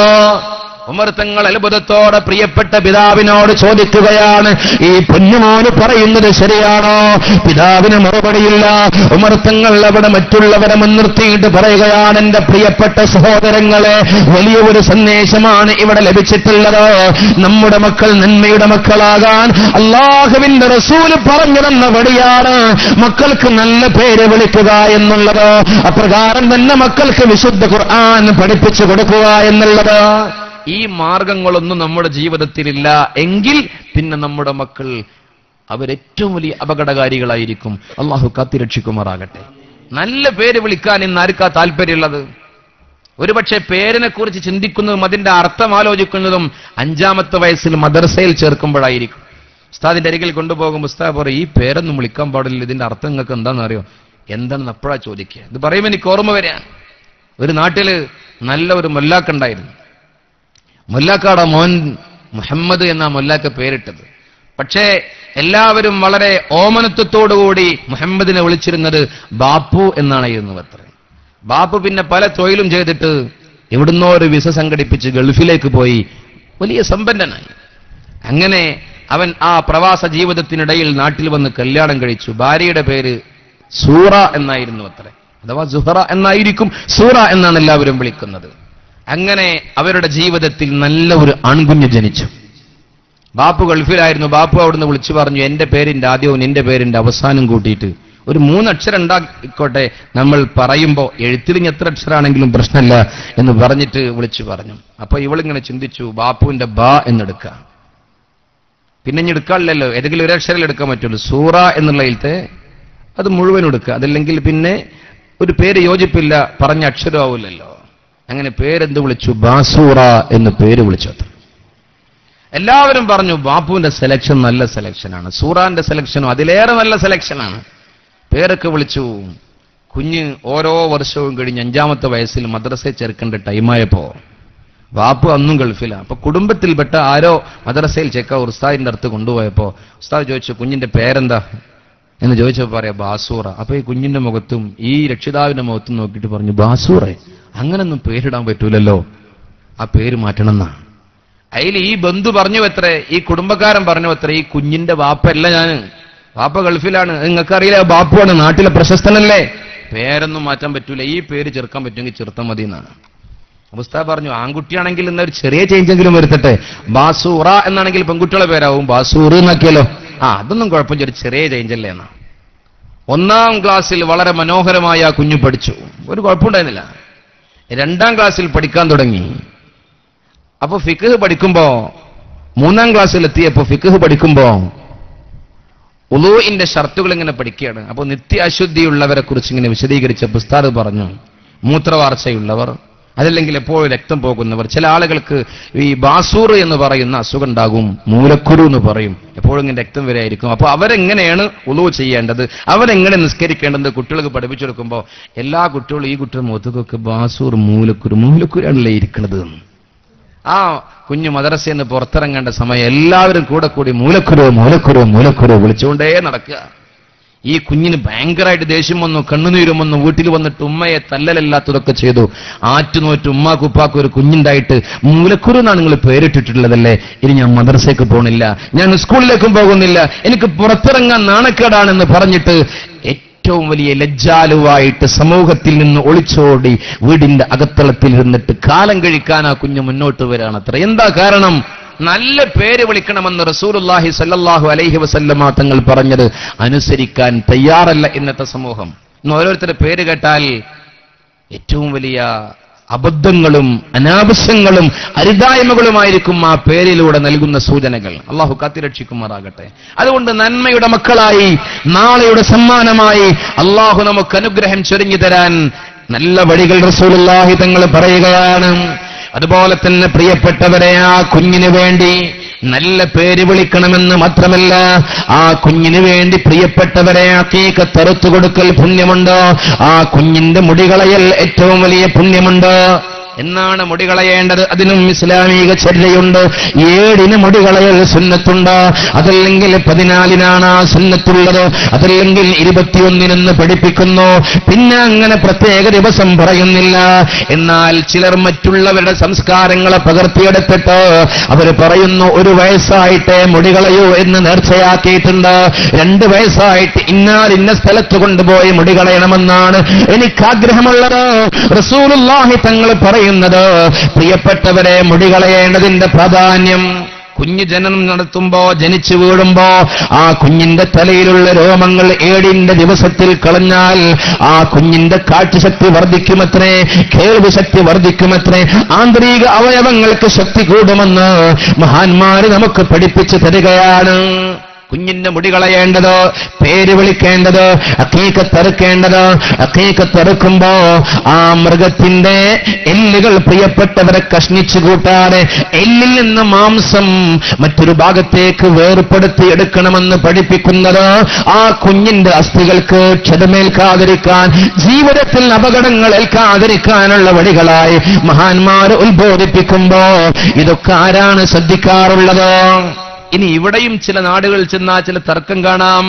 ഉമർ തങ്ങൾ അത്ഭുതത്തോടെ പ്രിയപ്പെട്ട പിതാവിനോട് ചോദിക്കുകയാണ് ഈ പൊന്നുമോന് പറയുന്നത് ശരിയാണോ പിതാവിന് മറുപടിയില്ല ഉമർ തങ്ങൾ അവിടെ മറ്റുള്ളവരെ മുൻനിർത്തിയിട്ട് പറയുകയാണ് എന്റെ പ്രിയപ്പെട്ട സഹോദരങ്ങളെ വലിയ ഒരു സന്ദേശമാണ് ഇവിടെ ലഭിച്ചിട്ടുള്ളത് നമ്മുടെ മക്കൾ നന്മയുടെ മക്കളാകാൻ അള്ളാഹുവിന്റെ റസൂല് പറഞ്ഞു തന്ന വഴിയാണ് മക്കൾക്ക് നല്ല പേര് വിളിക്കുക എന്നുള്ളത് അപ്രകാരം തന്നെ മക്കൾക്ക് വിശുദ്ധ ഖുർആൻ പഠിപ്പിച്ചു കൊടുക്കുക എന്നുള്ളത് ഈ മാർഗങ്ങളൊന്നും നമ്മുടെ ജീവിതത്തിലില്ല എങ്കിൽ പിന്നെ നമ്മുടെ മക്കൾ അവരേറ്റവും വലിയ അപകടകാരികളായിരിക്കും അള്ളാഹു കാത്തിരക്ഷിക്കുമാറാകട്ടെ നല്ല പേര് വിളിക്കാൻ ഇന്ന് ആർക്കാ താല്പര്യമുള്ളത് ഒരുപക്ഷെ പേരിനെ കുറിച്ച് ചിന്തിക്കുന്നതും അതിന്റെ അർത്ഥം ആലോചിക്കുന്നതും അഞ്ചാമത്തെ വയസ്സിൽ മദർസയിൽ ചേർക്കുമ്പോഴായിരിക്കും ഉസ്താദിന്റെ അരികിൽ കൊണ്ടുപോകുമ്പോൾ ഉസ്താദ് പറയും ഈ പേരൊന്നും വിളിക്കാൻ പാടില്ല ഇതിന്റെ അർത്ഥം നിങ്ങൾക്ക് എന്താണെന്ന് അറിയോ എന്താണെന്ന് അപ്പോഴാ ചോദിക്കുക ഇത് പറയുമ്പോൾ എനിക്ക് ഓർമ്മ വരികയാണ് ഒരു നാട്ടില് നല്ല ഒരു മൊല്ലാക്കുണ്ടായിരുന്നു മുല്ലാക്കാട മോൻ മുഹമ്മദ് എന്ന മുല്ലാക്ക പേരിട്ടത് പക്ഷേ എല്ലാവരും വളരെ ഓമനത്വത്തോടുകൂടി മുഹമ്മദിനെ വിളിച്ചിരുന്നത് ബാപ്പു എന്നാണായിരുന്നു അത്ര ബാപ്പു പിന്നെ പല തൊഴിലും ചെയ്തിട്ട് എവിടുന്നോ ഒരു വിസ സംഘടിപ്പിച്ച് ഗൾഫിലേക്ക് പോയി വലിയ സമ്പന്നനായി അങ്ങനെ അവൻ ആ പ്രവാസ ജീവിതത്തിനിടയിൽ നാട്ടിൽ വന്ന് കല്യാണം കഴിച്ചു ഭാര്യയുടെ പേര് സൂറ എന്നായിരുന്നു അത്രേ അഥവാ സുഹറ എന്നായിരിക്കും സൂറ എന്നാണ് എല്ലാവരും വിളിക്കുന്നത് അങ്ങനെ അവരുടെ ജീവിതത്തിൽ നല്ല ഒരു ആൺകുഞ്ഞ് ജനിച്ചു ബാപ്പു ഗൾഫിലായിരുന്നു ബാപ്പു അവിടുന്ന് വിളിച്ചു പറഞ്ഞു എന്റെ പേരിന്റെ ആദ്യവും നിന്റെ പേരിന്റെ അവസാനം കൂട്ടിയിട്ട് ഒരു മൂന്നക്ഷരം ഉണ്ടാക്കിക്കോട്ടെ നമ്മൾ പറയുമ്പോൾ എഴുത്തിലിങ് എത്ര അക്ഷരാണെങ്കിലും പ്രശ്നമില്ല എന്ന് പറഞ്ഞിട്ട് വിളിച്ചു പറഞ്ഞു അപ്പൊ ഇവളിങ്ങനെ ചിന്തിച്ചു ബാപ്പുവിന്റെ ബ എന്നെടുക്കാം പിന്നെ ഇനി എടുക്കാറില്ലല്ലോ ഏതെങ്കിലും ഒരു അക്ഷരം എടുക്കാൻ പറ്റുള്ളൂ സൂറ എന്നുള്ളതിലത്തെ അത് മുഴുവൻ എടുക്കുക അതല്ലെങ്കിൽ പിന്നെ ഒരു പേര് യോജിപ്പില്ല പറഞ്ഞ അക്ഷരമാവില്ലല്ലോ അങ്ങനെ പേരെന്ത് വിളിച്ചു ബാസൂറ എന്ന് പേര് വിളിച്ചു അത്ര എല്ലാവരും പറഞ്ഞു ബാപ്പുവിന്റെ സെലക്ഷൻ നല്ല സെലക്ഷനാണ് സൂറാന്റെ സെലക്ഷനും അതിലേറെ നല്ല സെലക്ഷനാണ് പേരൊക്കെ വിളിച്ചു കുഞ്ഞ് ഓരോ വർഷവും കഴിഞ്ഞ് അഞ്ചാമത്തെ വയസ്സിൽ മദ്രസയിൽ ചേർക്കേണ്ട ടൈമായപ്പോ ബാപ്പു അന്നും ഗൾഫിലാണ് അപ്പൊ കുടുംബത്തിൽപ്പെട്ട ആരോ മദ്രസയിൽ ചെക്ക ഉസ്താദിന്റെ അടുത്ത് കൊണ്ടുപോയപ്പോ ഉസ്താദ് ചോദിച്ചു കുഞ്ഞിന്റെ പേരെന്താ എന്ന് ചോദിച്ചപ്പോ പറയാ ബാസൂറ അപ്പൊ ഈ കുഞ്ഞിന്റെ മുഖത്തും ഈ രക്ഷിതാവിന്റെ മുഖത്തും നോക്കിയിട്ട് പറഞ്ഞു ബാസൂറെ അങ്ങനൊന്നും പേരിടാൻ പറ്റൂലല്ലോ ആ പേര് മാറ്റണമെന്നാ അതിൽ ഈ ബന്ധു പറഞ്ഞു എത്രേ ഈ കുടുംബക്കാരൻ പറഞ്ഞു എത്രേ ഈ കുഞ്ഞിന്റെ വാപ്പല്ല ഞാൻ വാപ്പ ഗൾഫിലാണ് നിങ്ങൾക്കറിയില്ല ബാപ്പുവാണ് നാട്ടിലെ പ്രശസ്തനല്ലേ പേരൊന്നും മാറ്റാൻ പറ്റൂല ഈ പേര് ചെറുക്കാൻ പറ്റുമെങ്കിൽ ചെറുത്താൽ മതി എന്നാണ് അവസ്ഥ പറഞ്ഞു ആൺകുട്ടിയാണെങ്കിൽ ഇന്ന ഒരു ചെറിയ ചേഞ്ചെങ്കിലും വരുത്തട്ടെ ബാസൂറ എന്നാണെങ്കിൽ പെൺകുട്ടികളെ പേരാവും ബാസൂർ എന്നാക്കിയല്ലോ ആ അതൊന്നും കുഴപ്പമില്ല ഒരു ചെറിയ ചേഞ്ചല്ലേ എന്നാ ഒന്നാം ക്ലാസ്സിൽ വളരെ മനോഹരമായി ആ കുഞ്ഞു പഠിച്ചു ഒരു കുഴപ്പമുണ്ടായിരുന്നില്ല രണ്ടാം ക്ലാസ്സിൽ പഠിക്കാൻ തുടങ്ങി അപ്പൊ ഫിഖ് പഠിക്കുമ്പോ മൂന്നാം ക്ലാസ്സിൽ എത്തിയപ്പോ ഫിഖ് പഠിക്കുമ്പോ ഉലൂഇന്റെ ഷർത്തുകൾ ഇങ്ങനെ പഠിക്കുകയാണ് അപ്പോൾ നിത്യ അശുദ്ധിയുള്ളവരെ കുറിച്ച് ഇങ്ങനെ വിശദീകരിച്ച പുസ്താദ് പറഞ്ഞു മൂത്രവാർച്ചയുള്ളവർ അതല്ലെങ്കിൽ എപ്പോഴും രക്തം പോകുന്നവർ ചില ആളുകൾക്ക് ഈ ബാസൂർ എന്ന് പറയുന്ന അസുഖം ഉണ്ടാകും മൂലക്കുരു എന്ന് പറയും എപ്പോഴും ഇങ്ങനെ രക്തം വരെയായിരിക്കും അപ്പൊ അവരെങ്ങനെയാണ് ഉളു ചെയ്യേണ്ടത് അവരെങ്ങനെ നിസ്കരിക്കേണ്ടത് കുട്ടികൾക്ക് പഠിപ്പിച്ചു കൊടുക്കുമ്പോൾ എല്ലാ കുട്ടികളും ഈ കുട്ടികളുടെ മുഖത്തൊക്കെ ബാസൂർ മൂലക്കുരു മൂലക്കുരാണല്ലേ ഇരിക്കുന്നത് ആ കുഞ്ഞു മദ്രസയിൽ നിന്ന് പുറത്തിറങ്ങേണ്ട സമയം എല്ലാവരും കൂടെ കൂടി മൂലക്കുരു മൂലക്കുരു മൂലക്കുരു വിളിച്ചുകൊണ്ടേ നടക്കുക ഈ കുഞ്ഞിന് ഭയങ്കരമായിട്ട് ദേഷ്യം വന്നു കണ്ണുനീരും വന്നു വീട്ടിൽ വന്നിട്ട് ഉമ്മയെ തല്ലലല്ലാത്തതൊക്കെ ചെയ്തു ആറ്റുനോറ്റ് ഉമ്മാക്കും ഉപ്പാക്കും ഒരു കുഞ്ഞുണ്ടായിട്ട് മൂലക്കുരു എന്നാണ് നിങ്ങൾ പേരിട്ടിട്ടുള്ളതല്ലേ ഇനി ഞാൻ മദ്രസയ്ക്ക് പോണില്ല ഞാൻ സ്കൂളിലേക്കും പോകുന്നില്ല എനിക്ക് പുറത്തിറങ്ങാൻ നാണക്കേടാണെന്ന് പറഞ്ഞിട്ട് ഏറ്റവും വലിയ ലജ്ജാലുവായിട്ട് സമൂഹത്തിൽ നിന്ന് ഒളിച്ചോടി വീടിന്റെ അകത്തളത്തിൽ ഇരുന്നിട്ട് കാലം കഴിക്കാൻ ആ കുഞ്ഞ് മുന്നോട്ട് വരികയാണ് അത്ര എന്താ കാരണം നല്ല പേര് വിളിക്കണമെന്ന് റസൂലുല്ലാഹി സല്ലല്ലാഹു അലൈഹി വസല്ലമ തങ്ങൾ പറഞ്ഞത് അനുസരിക്കാൻ തയ്യാറല്ല ഇന്നത്തെ സമൂഹം ഇന്ന് ഓരോരുത്തരുടെ പേര് കേട്ടാൽ ഏറ്റവും വലിയ അബദ്ധങ്ങളും അനാവശ്യങ്ങളും അരുതായ്മകളുമായിരിക്കും ആ പേരിലൂടെ നൽകുന്ന സൂചനകൾ അള്ളാഹു കാത്തിരക്ഷിക്കുമാറാകട്ടെ അതുകൊണ്ട് നന്മയുടെ മക്കളായി നാളെയുടെ സമ്മാനമായി അള്ളാഹു നമുക്ക് അനുഗ്രഹം ചൊരിഞ്ഞു തരാൻ നല്ല വഴികൾ റസൂലുള്ളാഹി തങ്ങൾ പറയുകയാണ് അതുപോലെ തന്നെ പ്രിയപ്പെട്ടവരെ ആ കുഞ്ഞിന് വേണ്ടി നല്ല പേര് വിളിക്കണമെന്ന് മാത്രമല്ല ആ കുഞ്ഞിന് വേണ്ടി പ്രിയപ്പെട്ടവരെ അക്കീക്ക് തെറുത്തു കൊടുക്കൽ പുണ്യമുണ്ട് ആ കുഞ്ഞിന്റെ മുടികളയൽ ഏറ്റവും വലിയ പുണ്യമുണ്ട് എന്നാണ് മുടി കളയേണ്ടത് അതിനും ഇസ്ലാമിക ചര്യയുണ്ട് ഏഴിന് മുടി കളയൽ സുന്നത്തുണ്ട് അതല്ലെങ്കിൽ പതിനാലിനാണ് ആ സുന്നത്തുള്ളത് അതല്ലെങ്കിൽ ഇരുപത്തിയൊന്നിനെന്ന് പഠിപ്പിക്കുന്നു പിന്നെ അങ്ങനെ പ്രത്യേക ദിവസം പറയുന്നില്ല എന്നാൽ ചിലർ മറ്റുള്ളവരുടെ സംസ്കാരങ്ങളെ പകർത്തിയെടുത്തിട്ട് അവർ പറയുന്നു ഒരു വയസ്സായിട്ട് മുടി കളയൂ എന്ന് നേർച്ചയാക്കിയിട്ടുണ്ട് രണ്ട് വയസ്സായിട്ട് ഇന്നാൽ ഇന്ന സ്ഥലത്ത് കൊണ്ടുപോയി മുടി കളയണമെന്നാണ് എനിക്ക് ആഗ്രഹമുള്ളത് റസൂലുള്ളാഹി തങ്ങൾ പറയുന്നത് പ്രിയപ്പെട്ടവരെ മുടി കളയേണ്ടതിന്റെ പ്രാധാന്യം കുഞ്ഞ് ജനനം നടത്തുമ്പോ ജനിച്ചു വീഴുമ്പോ ആ കുഞ്ഞിന്റെ തലയിലുള്ള രോമങ്ങൾ ഏഴിന്റെ ദിവസത്തിൽ കളഞ്ഞാൽ ആ കുഞ്ഞിന്റെ കാഴ്ചശക്തി വർദ്ധിക്കുമത്രേ കേൾവി ശക്തി വർദ്ധിക്കുമത്രേ ആന്തരിക അവയവങ്ങൾക്ക് ശക്തി കൂടുമെന്ന് മഹാന്മാര് നമുക്ക് പഠിപ്പിച്ചു തരികയാണ് കുഞ്ഞിന്റെ മുടി കളയേണ്ടത് പേര് വിളിക്കേണ്ടത് അക്കീക്ക തെറുക്കേണ്ടത് അക്കീക്ക തെറുക്കുമ്പോ ആ മൃഗത്തിന്റെ എല്ലുകൾ പ്രിയപ്പെട്ടവരെ കഷ്ണിച്ചു കൂട്ടാതെ എല്ലിൽ നിന്ന് മാംസം മറ്റൊരു ഭാഗത്തേക്ക് വേർപ്പെടുത്തി എടുക്കണമെന്ന് പഠിപ്പിക്കുന്നത് ആ കുഞ്ഞിന്റെ അസ്ഥികൾക്ക് ക്ഷതമേൽക്കാതിരിക്കാൻ ജീവിതത്തിൽ അപകടങ്ങൾ ഏൽക്കാതിരിക്കാനുള്ള വഴികളായി മഹാന്മാർ ഉത്ബോധിപ്പിക്കുമ്പോ ഇതൊക്കെ ആരാണ് ശ്രദ്ധിക്കാറുള്ളത് ഇനി ഇവിടെയും ചില നാടുകളിൽ ചെന്നാൽ ചില തർക്കം കാണാം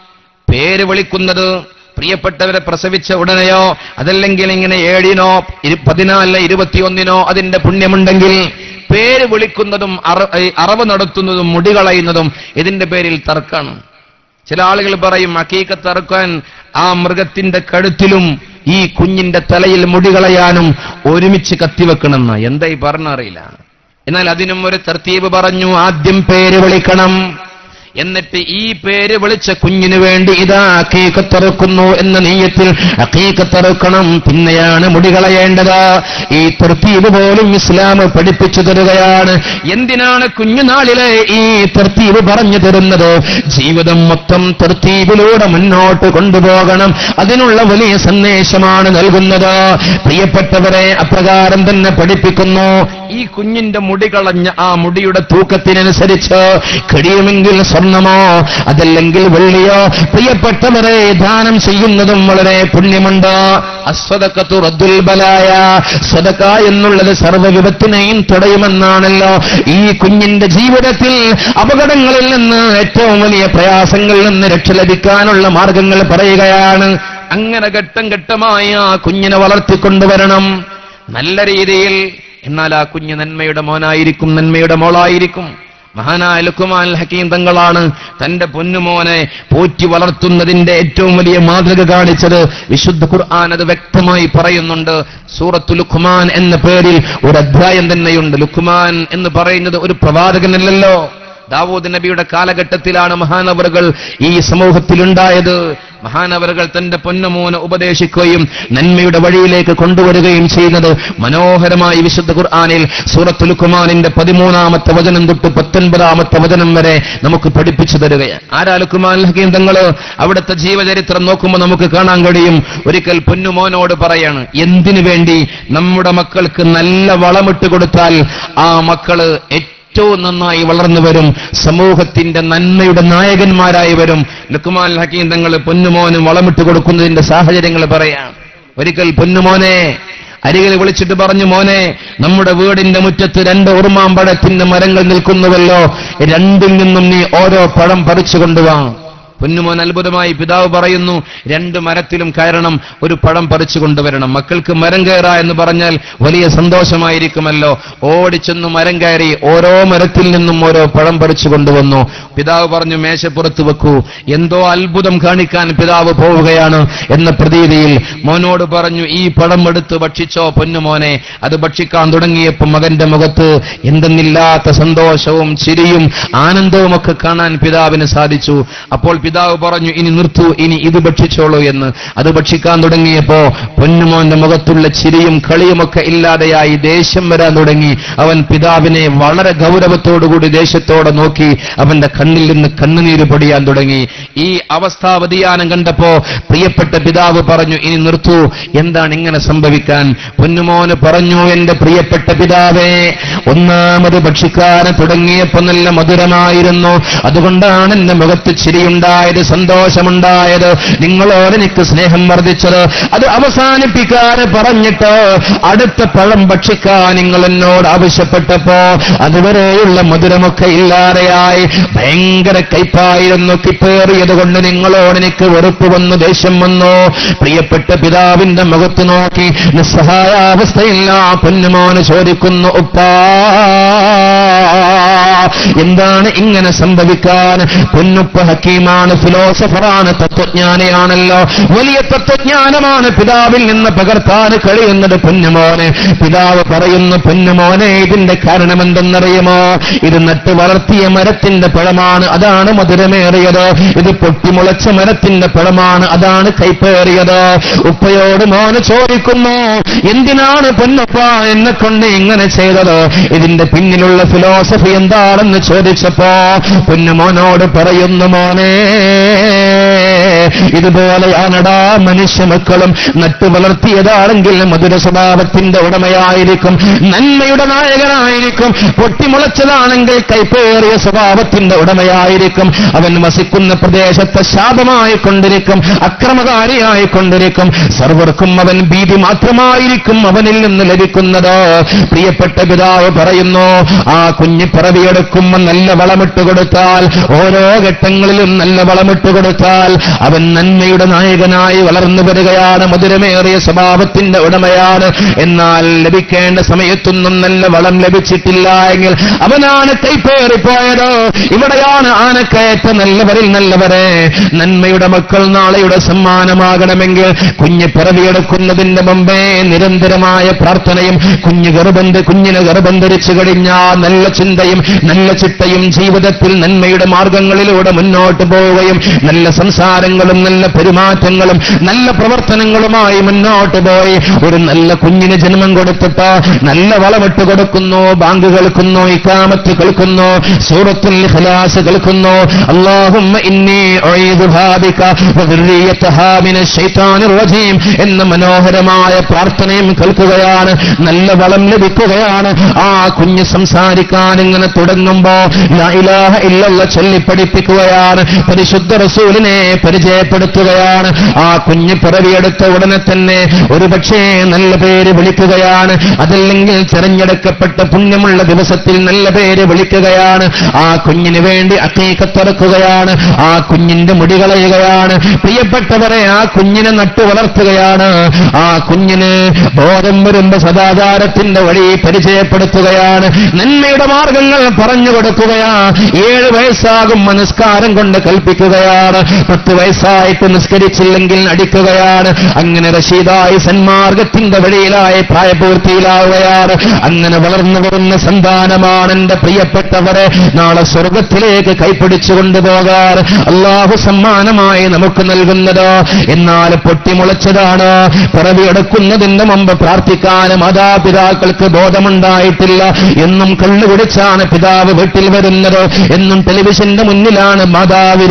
പേര് വിളിക്കുന്നത് പ്രിയപ്പെട്ടവരെ പ്രസവിച്ച ഉടനെയോ അതല്ലെങ്കിൽ ഇങ്ങനെ ഏഴിനോ ഇരു- പതിനാലിന് ഇരുപത്തിയൊന്നിനോ അതിന്റെ പുണ്യമുണ്ടെങ്കിൽ പേര് വിളിക്കുന്നതും അറ- ഏ, അറവ് നടത്തുന്നതും മുടി കളയുന്നതും ഇതിന്റെ പേരിൽ തർക്കാണ് ചില ആളുകൾ പറയും അക്കീക്കത്ത് അറുക്കാൻ ആ മൃഗത്തിന്റെ കഴുത്തിലും ഈ കുഞ്ഞിന്റെ തലയിൽ മുടി കളയാനും ഒരുമിച്ച് കത്തിവെക്കണമെന്ന് എന്താ ഈ പറഞ്ഞറിയില്ല എന്നാൽ അതിനും ഒരു തർത്തീവ് പറഞ്ഞു ആദ്യം പേര് വിളിക്കണം എന്നിട്ട് ഈ പേര് വിളിച്ച കുഞ്ഞിന് വേണ്ടി ഇതാ അക്കീക്കത്തറുക്കുന്നു എന്ന നീയത്തിൽ അക്കീക്കത്തറുക്കണം പിന്നെയാണ് മുടി കളയേണ്ടത് ഈ തർത്തീവ് പോലും ഇസ്ലാം പഠിപ്പിച്ചു തരുകയാണ് എന്തിനാണ് കുഞ്ഞുനാളിലെ ഈ തർത്തീവ് പറഞ്ഞു തരുന്നത് ജീവിതം മൊത്തം തർത്തീവിലൂടെ മുന്നോട്ട് കൊണ്ടുപോകണം അതിനുള്ള വലിയ സന്ദേശമാണ് നൽകുന്നത് പ്രിയപ്പെട്ടവരെ അപ്രകാരം തന്നെ പഠിപ്പിക്കുന്നു ഈ കുഞ്ഞിന്റെ മുടി കളഞ്ഞ ആ മുടിയുടെ തൂക്കത്തിനനുസരിച്ച് കഴിയുമെങ്കിൽ സ്വർണമോ അതല്ലെങ്കിൽ വെള്ളിയോ പ്രിയപ്പെട്ടവരെ ദാനം ചെയ്യുന്നതും വളരെ പുണ്യമുണ്ട് അസ്വദക്കത്തു റദ്ദുൽ ബലായ സ്വതക്ക എന്നുള്ളത് സർവ്വവിപത്തിനെയും തടയുമെന്നാണല്ലോ ഈ കുഞ്ഞിന്റെ ജീവിതത്തിൽ അപകടങ്ങളിൽ നിന്ന് ഏറ്റവും വലിയ പ്രയാസങ്ങളിൽ നിന്ന് രക്ഷ ലഭിക്കാനുള്ള മാർഗങ്ങൾ പറയുകയാണ് അങ്ങനെ ഘട്ടം ഘട്ടമായി ആ കുഞ്ഞിനെ വളർത്തിക്കൊണ്ടുവരണം നല്ല രീതിയിൽ എന്നാൽ ആ കുഞ്ഞ് നന്മയുടെ മോനായിരിക്കും നന്മയുടെ മോളായിരിക്കും മഹാനായ ലുക്കുമാൻ ഹക്കീം തങ്ങളാണ് തന്റെ പൊന്നുമോനെ പോറ്റി വളർത്തുന്നതിന്റെ ഏറ്റവും വലിയ മാതൃക കാണിച്ചത് വിശുദ്ധ ഖുർആൻ അത് വ്യക്തമായി പറയുന്നുണ്ട് സൂറത്തു ലുഖ്മാൻ എന്ന പേരിൽ ഒരു അധ്യായം തന്നെയുണ്ട് ലുഖ്മാൻ എന്ന് പറയുന്നത് ഒരു പ്രവാചകനല്ലല്ലോ ദാവൂദ് നബിയുടെ കാലഘട്ടത്തിലാണ് മഹാനവറുകൾ ഈ സമൂഹത്തിലുണ്ടായത് മഹാനവറുകൾ തന്റെ പൊന്നമോനെ ഉപദേശിക്കുകയും നന്മയുടെ വഴിയിലേക്ക് കൊണ്ടുവരികയും ചെയ്യുന്നത് മനോഹരമായി വിശുദ്ധ ഖുർആാനിൽ സൂറത്തുൽ ലുക്കുമാനിന്റെ പതിമൂന്നാമത്തെ വചനം തൊട്ട് പത്തൊൻപതാമത്തെ വചനം വരെ നമുക്ക് പഠിപ്പിച്ചു തരികയാണ് ആരാ ലുക്കുമാൻ ഹക്കീം തങ്ങള് അവിടുത്തെ ജീവചരിത്രം നോക്കുമ്പോൾ നമുക്ക് കാണാൻ കഴിയും ഒരിക്കൽ പൊന്നുമോനോട് പറയാണ് എന്തിനു വേണ്ടി നമ്മുടെ മക്കൾക്ക് നല്ല വളമിട്ട് കൊടുത്താൽ ആ മക്കള് ഏറ്റവും നന്നായി വളർന്നു വരും സമൂഹത്തിന്റെ നന്മയുടെ നായകന്മാരായി വരും ലുക്കുമാൻ ഹക്കീം തങ്ങൾ പൊന്നുമോനും വളമിട്ട് കൊടുക്കുന്നതിന്റെ സാഹചര്യങ്ങൾ പറയാം ഒരിക്കൽ പൊന്നുമോനെ അരികിൽ വിളിച്ചിട്ട് പറഞ്ഞു മോനെ നമ്മുടെ വീടിന്റെ മുറ്റത്ത് രണ്ട് ഉറുമാമ്പഴത്തിന്റെ മരങ്ങൾ നിൽക്കുന്നുവല്ലോ രണ്ടിൽ നിന്നും നീ ഓരോ പഴം പറിച്ചു കൊണ്ടുവാ പൊന്നുമോൻ അത്ഭുതമായി പിതാവ് പറയുന്നു രണ്ട് മരത്തിലും കയറണം ഒരു പഴം പറിച്ചു കൊണ്ടുവരണം മക്കൾക്ക് മരം കയറ എന്ന് പറഞ്ഞാൽ വലിയ സന്തോഷമായിരിക്കുമല്ലോ ഓടിച്ചെന്നു മരം കയറി ഓരോ മരത്തിൽ നിന്നും ഓരോ പഴം പറിച്ചു കൊണ്ടുവന്നു പിതാവ് പറഞ്ഞു മേശപ്പുറത്ത് വെക്കൂ എന്തോ അത്ഭുതം കാണിക്കാൻ പിതാവ് പോവുകയാണ് എന്ന പ്രതീതിയിൽ മോനോട് പറഞ്ഞു ഈ പഴം എടുത്ത് ഭക്ഷിച്ചോ പൊന്നുമോനെ അത് ഭക്ഷിക്കാൻ തുടങ്ങിയപ്പോൾ മകന്റെ മുഖത്ത് എന്തെന്നില്ലാത്ത സന്തോഷവും ചിരിയും ആനന്ദവും ഒക്കെ കാണാൻ പിതാവിന് സാധിച്ചു അപ്പോൾ പിതാവ് പറഞ്ഞു ഇനി നിർത്തൂ ഇനി ഇത് ഭക്ഷിച്ചോളൂ എന്ന് അത് ഭക്ഷിക്കാൻ തുടങ്ങിയപ്പോ പൊന്നുമോന്റെ മുഖത്തുള്ള ചിരിയും കളിയുമൊക്കെ ഇല്ലാതെയായി ദേഷ്യം വരാൻ തുടങ്ങി അവൻ പിതാവിനെ വളരെ ഗൗരവത്തോടുകൂടി ദേഷ്യത്തോടെ നോക്കി അവന്റെ കണ്ണിൽ നിന്ന് കണ്ണുനീര് പൊടിയാൻ തുടങ്ങി ഈ അവസ്ഥാ വ്യതിയാനം കണ്ടപ്പോ പ്രിയപ്പെട്ട പിതാവ് പറഞ്ഞു ഇനി നിർത്തൂ എന്താണ് ഇങ്ങനെ സംഭവിക്കാൻ പൊന്നുമോന് പറഞ്ഞു എന്റെ പ്രിയപ്പെട്ട പിതാവേ ഒന്നാമത് ഭക്ഷിക്കാൻ തുടങ്ങിയപ്പോ നല്ല മധുരമായിരുന്നു അതുകൊണ്ടാണ് എന്റെ മുഖത്ത് ചിരിയുണ്ടായത് സന്തോഷമുണ്ടായത് നിങ്ങളോട് എനിക്ക് സ്നേഹം വർദ്ധിച്ചത് അത് അവസാനിപ്പിക്കാൻ പറഞ്ഞിട്ട് അടുത്ത പഴം ഭക്ഷിക്കാൻ നിങ്ങൾ എന്നോട് ആവശ്യപ്പെട്ടപ്പോ അതുവരെയുള്ള മധുരമൊക്കെ ഇല്ലാതെയായി ഭയങ്കര കയ്പായിരുന്നു കിപ്പേറിയത് കൊണ്ട് നിങ്ങളോട് എനിക്ക് വെറുപ്പ് വന്നു ദേഷ്യം വന്നു പ്രിയപ്പെട്ട പിതാവിന്റെ മുഖത്ത് നോക്കി നിസ്സഹായാവസ്ഥയില്ല പൊന്നുമോന് ചോദിക്കുന്നു ഉപ്പാ എന്താണ് ഇങ്ങനെ സംഭവിക്കാൻ പൊന്നുപ്പ ഹക്കീമാണ് ഫിലോസഫറാണ് തത്വജ്ഞാനിയാണല്ലോ വലിയ തത്വജ്ഞാനമാണ് പിതാവിൽ നിന്ന് പകർത്താൻ കഴിയുന്നത് പൊന്നുമോനെ പിതാവ് പറയുന്നു പൊന്നുമോനെ ഇതിന്റെ കാരണം എന്തെന്നറിയുമോ ഇത് നട്ട് വളർത്തിയ മരത്തിന്റെ പഴമാണ് അതാണ് മധുരമേറിയത് ഇത് പൊട്ടിമുളച്ച മരത്തിന്റെ പഴമാണ് അതാണ് കൈപ്പേറിയത് ഉപ്പയോട് മോന് ചോദിക്കുന്നു എന്തിനാണ് പൊന്നപ്പ എന്നെ കൊണ്ട് ഇങ്ങനെ ചെയ്തത് ഇതിന്റെ പിന്നിലുള്ള ഫിലോസഫി എന്താണെന്ന് ചോദിച്ചപ്പോ പൊന്നുമോനോട് പറയുന്നു മോനെ ഇതുപോലെയാണടാ മനുഷ്യ മക്കളും നട്ടു വളർത്തിയതാണെങ്കിൽ മധുര സ്വഭാവത്തിന്റെ ഉടമയായിരിക്കും നന്മയുടെ നായകനായിരിക്കും പൊട്ടിമുളച്ചതാണെങ്കിൽ കൈപ്പേറിയ സ്വഭാവത്തിന്റെ ഉടമയായിരിക്കും അവൻ വസിക്കുന്ന പ്രദേശത്തെ ശാപമായി കൊണ്ടിരിക്കും അക്രമകാരിയായി കൊണ്ടിരിക്കും സർവർക്കും അവൻ ഭീതി മാത്രമായിരിക്കും അവനിൽ നിന്ന് ലഭിക്കുന്നത് പ്രിയപ്പെട്ട പിതാവ് പറയുന്നു ആ കുഞ്ഞ് പിറവിയെടുക്കുമ്പോൾ നല്ല വളമിട്ട് കൊടുത്താൽ ഓരോ ഘട്ടങ്ങളിലും നല്ല വളമിട്ട് കൊടുത്താൽ അവൻ നന്മയുടെ നായകനായി വളർന്നു വരികയാണ് മധുരമേറിയ സ്വഭാവത്തിന്റെ ഉടമയാണ് എന്നാൽ ലഭിക്കേണ്ട സമയത്തൊന്നും നല്ല വളം ലഭിച്ചിട്ടില്ല എങ്കിൽ അവനാണ് കൈപ്പേറിപ്പോയത് ഇവിടെയാണ് ആനക്കയറ്റ നല്ലവരിൽ നല്ലവരെ നന്മയുടെ മക്കൾ നാളെയുടെ സമ്മാനമാകണമെങ്കിൽ കുഞ്ഞ് പിറവിയെടുക്കുന്നതിന്റെ മുമ്പേ നിരന്തരമായ പ്രാർത്ഥനയും കുഞ്ഞ് ഗർഭന്ധ കുഞ്ഞിനെ ഗർഭം ധരിച്ചു കഴിഞ്ഞാൽ നല്ല ചിന്തയും നല്ല ചിട്ടയും ജീവിതത്തിൽ നന്മയുടെ മാർഗങ്ങളിലൂടെ മുന്നോട്ട് പോവുകയും നല്ല സംസാരങ്ങളും നല്ല പെരുമാറ്റങ്ങളും നല്ല പ്രവർത്തനങ്ങളുമായി മുന്നോട്ട് പോയി ഒരു നല്ല കുഞ്ഞിന് ജന്മം കൊടുത്തിട്ട് നല്ല വളമിട്ട് കൊടുക്കുന്നു ബാങ്ക് കേൾക്കുന്നു ഇക്കാമത്ത് കേൾക്കുന്നു സൂറത്തുൽ ഇഖ്ലാസ് കേൾക്കുന്നു അല്ലാഹുമ്മ ഇന്നി ഉഈദു ഭാബിക വദുർരിയതഹാ മിനശ് ശൈത്താനിർ റജീം എന്ന മനോഹരമായ പ്രാർത്ഥനയും കേൾക്കുകയാണ് നല്ല വളം ലഭിക്കുകയാണ് ആ കുഞ്ഞ് സംസാരിക്കാൻ ഇങ്ങനെ തുടങ്ങുമ്പോ ലാ ഇലാഹ ഇല്ലല്ല ചൊല്ലി പഠിപ്പിക്കുകയാണ് പരിശുദ്ധ റസൂലിനെ പരിചയപ്പെടുത്തുകയാണ് ആ കുഞ്ഞ് പിറവിയെടുത്ത ഉടനെ തന്നെ ഒരു പക്ഷേ നല്ല പേര് വിളിക്കുകയാണ് അതല്ലെങ്കിൽ തെരഞ്ഞെടുക്കപ്പെട്ട പുണ്യമുള്ള ദിവസത്തിൽ നല്ല പേര് വിളിക്കുകയാണ് ആ കുഞ്ഞിന് വേണ്ടി അക്കീക്കത്തിറക്കുകയാണ് ആ കുഞ്ഞിന്റെ മുടി കളയുകയാണ് പ്രിയപ്പെട്ടവരെ ആ കുഞ്ഞിനെ നട്ടു വളർത്തുകയാണ് ആ കുഞ്ഞിന് ബോധം വരുമ്പോ സദാചാരത്തിന്റെ വഴി പരിചയപ്പെടുത്തുകയാണ് നന്മയുടെ മാർഗങ്ങൾ പറഞ്ഞു കൊടുക്കുകയാ ഏഴ് വയസ്സാകും നിസ്കാരം കൊണ്ട് കൽപ്പിക്കുകയാണ് പത്ത് വയസ്സായിട്ട് നിസ്കരിച്ചില്ലെങ്കിൽ അടിക്കുകയാണ് അങ്ങനെ റഷീദായി സന്മാർഗത്തിന്റെ വഴിയിലായി പ്രായപൂർത്തിയിലാവുകയാണ് അങ്ങനെ വളർന്നു വരുന്ന സന്താനമാണ് എന്റെ പ്രിയപ്പെട്ടവരെ നാളെ സ്വർഗത്തിലേക്ക് കൈപ്പിടിച്ചു കൊണ്ടുപോകാൻ അള്ളാഹു സമ്മാനമായി നമുക്ക് നൽകുന്നത് എന്നാൽ പൊട്ടിമുളച്ചതാണ് പിറവിയെടുക്കുന്നതിന് മുമ്പ് പ്രാർത്ഥിക്കാൻ മാതാപിതാക്കൾക്ക് ബോധമുണ്ടായിട്ടില്ല എന്നും കള്ളുപിടിച്ചാണ് പിതാവ് വീട്ടിൽ വരുന്നത് എന്നും ടെലിവിഷന്റെ മുന്നിലാണ് മാതാവ്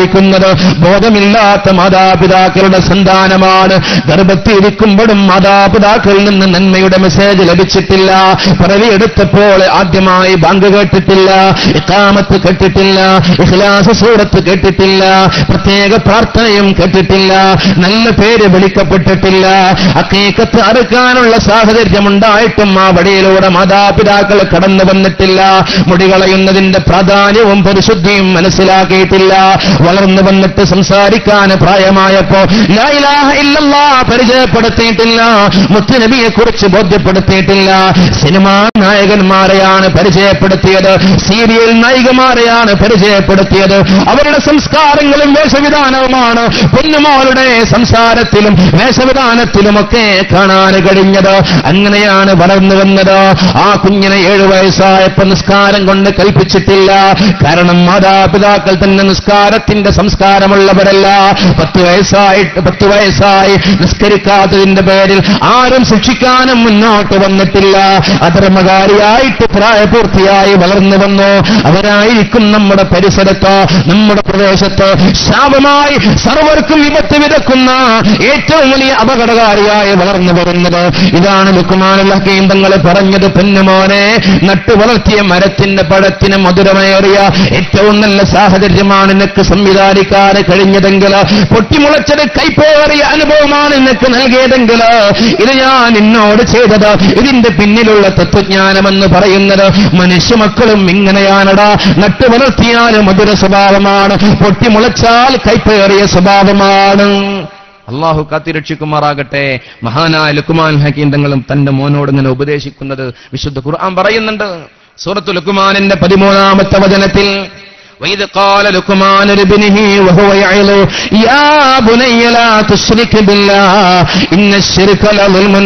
സംസാരിക്കുന്നത് ബോധമില്ലാത്ത മാതാപിതാക്കളുടെ സന്താനമാണ് ഗർഭത്തിരിക്കുമ്പോഴും മാതാപിതാക്കളിൽ നിന്ന് നന്മയുടെ മെസ്സേജ് ലഭിച്ചിട്ടില്ല പിറവിയെടുത്തപ്പോൾ ആദ്യമായി ബാങ്ക് കേട്ടിട്ടില്ല ഇക്കാമത്ത് കേട്ടിട്ടില്ല ഇഖ്ലാസ് സൂറത്ത് കേട്ടിട്ടില്ല പ്രത്യേക പ്രാർത്ഥനയും കേട്ടിട്ടില്ല നല്ല പേര് വിളിക്കപ്പെട്ടിട്ടില്ല അക്കീക്കത്ത് അറുക്കാനുള്ള സാഹചര്യം ഉണ്ടായിട്ടും ആ വഴിയിലൂടെ മാതാപിതാക്കൾ കടന്നു വന്നിട്ടില്ല മുടി കളയുന്നതിന്റെ പ്രാധാന്യവും പരിശുദ്ധിയും മനസ്സിലാക്കിയിട്ടില്ല വളർന്നു വന്നിട്ട് സംസാരിക്കാൻ പ്രായമായപ്പോ ലാ ഇലാഹ ഇല്ലല്ലാ പരിചയപ്പെടുത്തിയിട്ടില്ല മുത്തുനബിയെ കുറിച്ച് ബോധ്യപ്പെടുത്തിയിട്ടില്ല സിനിമാ നായകന്മാരെയാണ് പരിചയപ്പെടുത്തിയത് സീരിയൽ നായികമാരെയാണ് പരിചയപ്പെടുത്തിയത് അവരുടെ സംസ്കാരങ്ങളും വേഷവിധാനവുമാണ് പൊന്നുമോളുടെ സംസാരത്തിലും വേഷവിധാനത്തിലുമൊക്കെ കാണാൻ കഴിഞ്ഞത് അങ്ങനെയാണ് വളർന്നു വന്നത് ആ കുഞ്ഞിനെ ഏഴു വയസ്സായപ്പോ നിസ്കാരം കൊണ്ട് കൽപ്പിച്ചിട്ടില്ല കാരണം മാതാപിതാക്കൾ തന്നെ നിസ്കാരത്തിന്റെ സംസ്കാരമുള്ളവരല്ല പത്ത് വയസ്സായിട്ട് പത്ത് വയസ്സായി നിസ്കരിക്കാത്തതിന്റെ പേരിൽ ആരും ശിക്ഷിക്കാനും മുന്നോട്ട് വന്നിട്ടില്ല അധർമ്മകാരിയായിട്ട് പ്രായപൂർത്തിയായി വളർന്നു വന്നു അവരായിരിക്കും നമ്മുടെ പരിസരത്ത് നമ്മുടെ പ്രദേശത്ത് ശാപമായി സർവർക്കും വിപത്ത് വിതക്കുന്ന ഏറ്റവും വലിയ അപകടകാരിയായി വളർന്നു വരുന്നത് ഇതാണ് ലുക്കുമാനുള്ള കേന്ദ്രങ്ങൾ പറഞ്ഞത് പൊന്നുമോനെ നട്ടു വളർത്തിയ മരത്തിന്റെ പഴത്തിന് മധുരമേറിയ ഏറ്റവും നല്ല സാഹചര്യമാണ് നിനക്ക് സംവിധാനിക്കാൻ കഴിഞ്ഞതെങ്കിൽ പൊട്ടിമുളച്ചത് കൈപ്പേറിയ അനുഭവമാണ് നിനക്ക് നൽകിയതെങ്കിൽ ഇത് ഞാൻ നിന്നോട് ചെയ്തത് ഇതിന്റെ പിന്നിലുള്ള തത്വജ്ഞാനമെന്ന് പറയുന്നത് മനുഷ്യ മക്കളും ഇങ്ങനെയാണടാ നട്ടു വളർത്തിയാൽ മധുര സ്വഭാവമാണ് പൊട്ടിമുളച്ചാൽ കൈപ്പേറിയ സ്വഭാവമാണ് അള്ളാഹു കാത്തിരക്ഷിക്കുമാറാകട്ടെ മഹാനായ ലുക്കുമാൻ ഹക്കീം തങ്ങളും തന്റെ മോനോട് ഇങ്ങനെ ഉപദേശിക്കുന്നത് വിശുദ്ധ ഖുർആൻ പറയുന്നുണ്ട് സൂറത്തു ലുക്കുമാനിന്റെ പതിമൂന്നാമത്തെ വചനത്തിൽ وإذ قال لقمان لابنه وهو يعظه يا بني لا تشرك بالله إن الشرك لظلم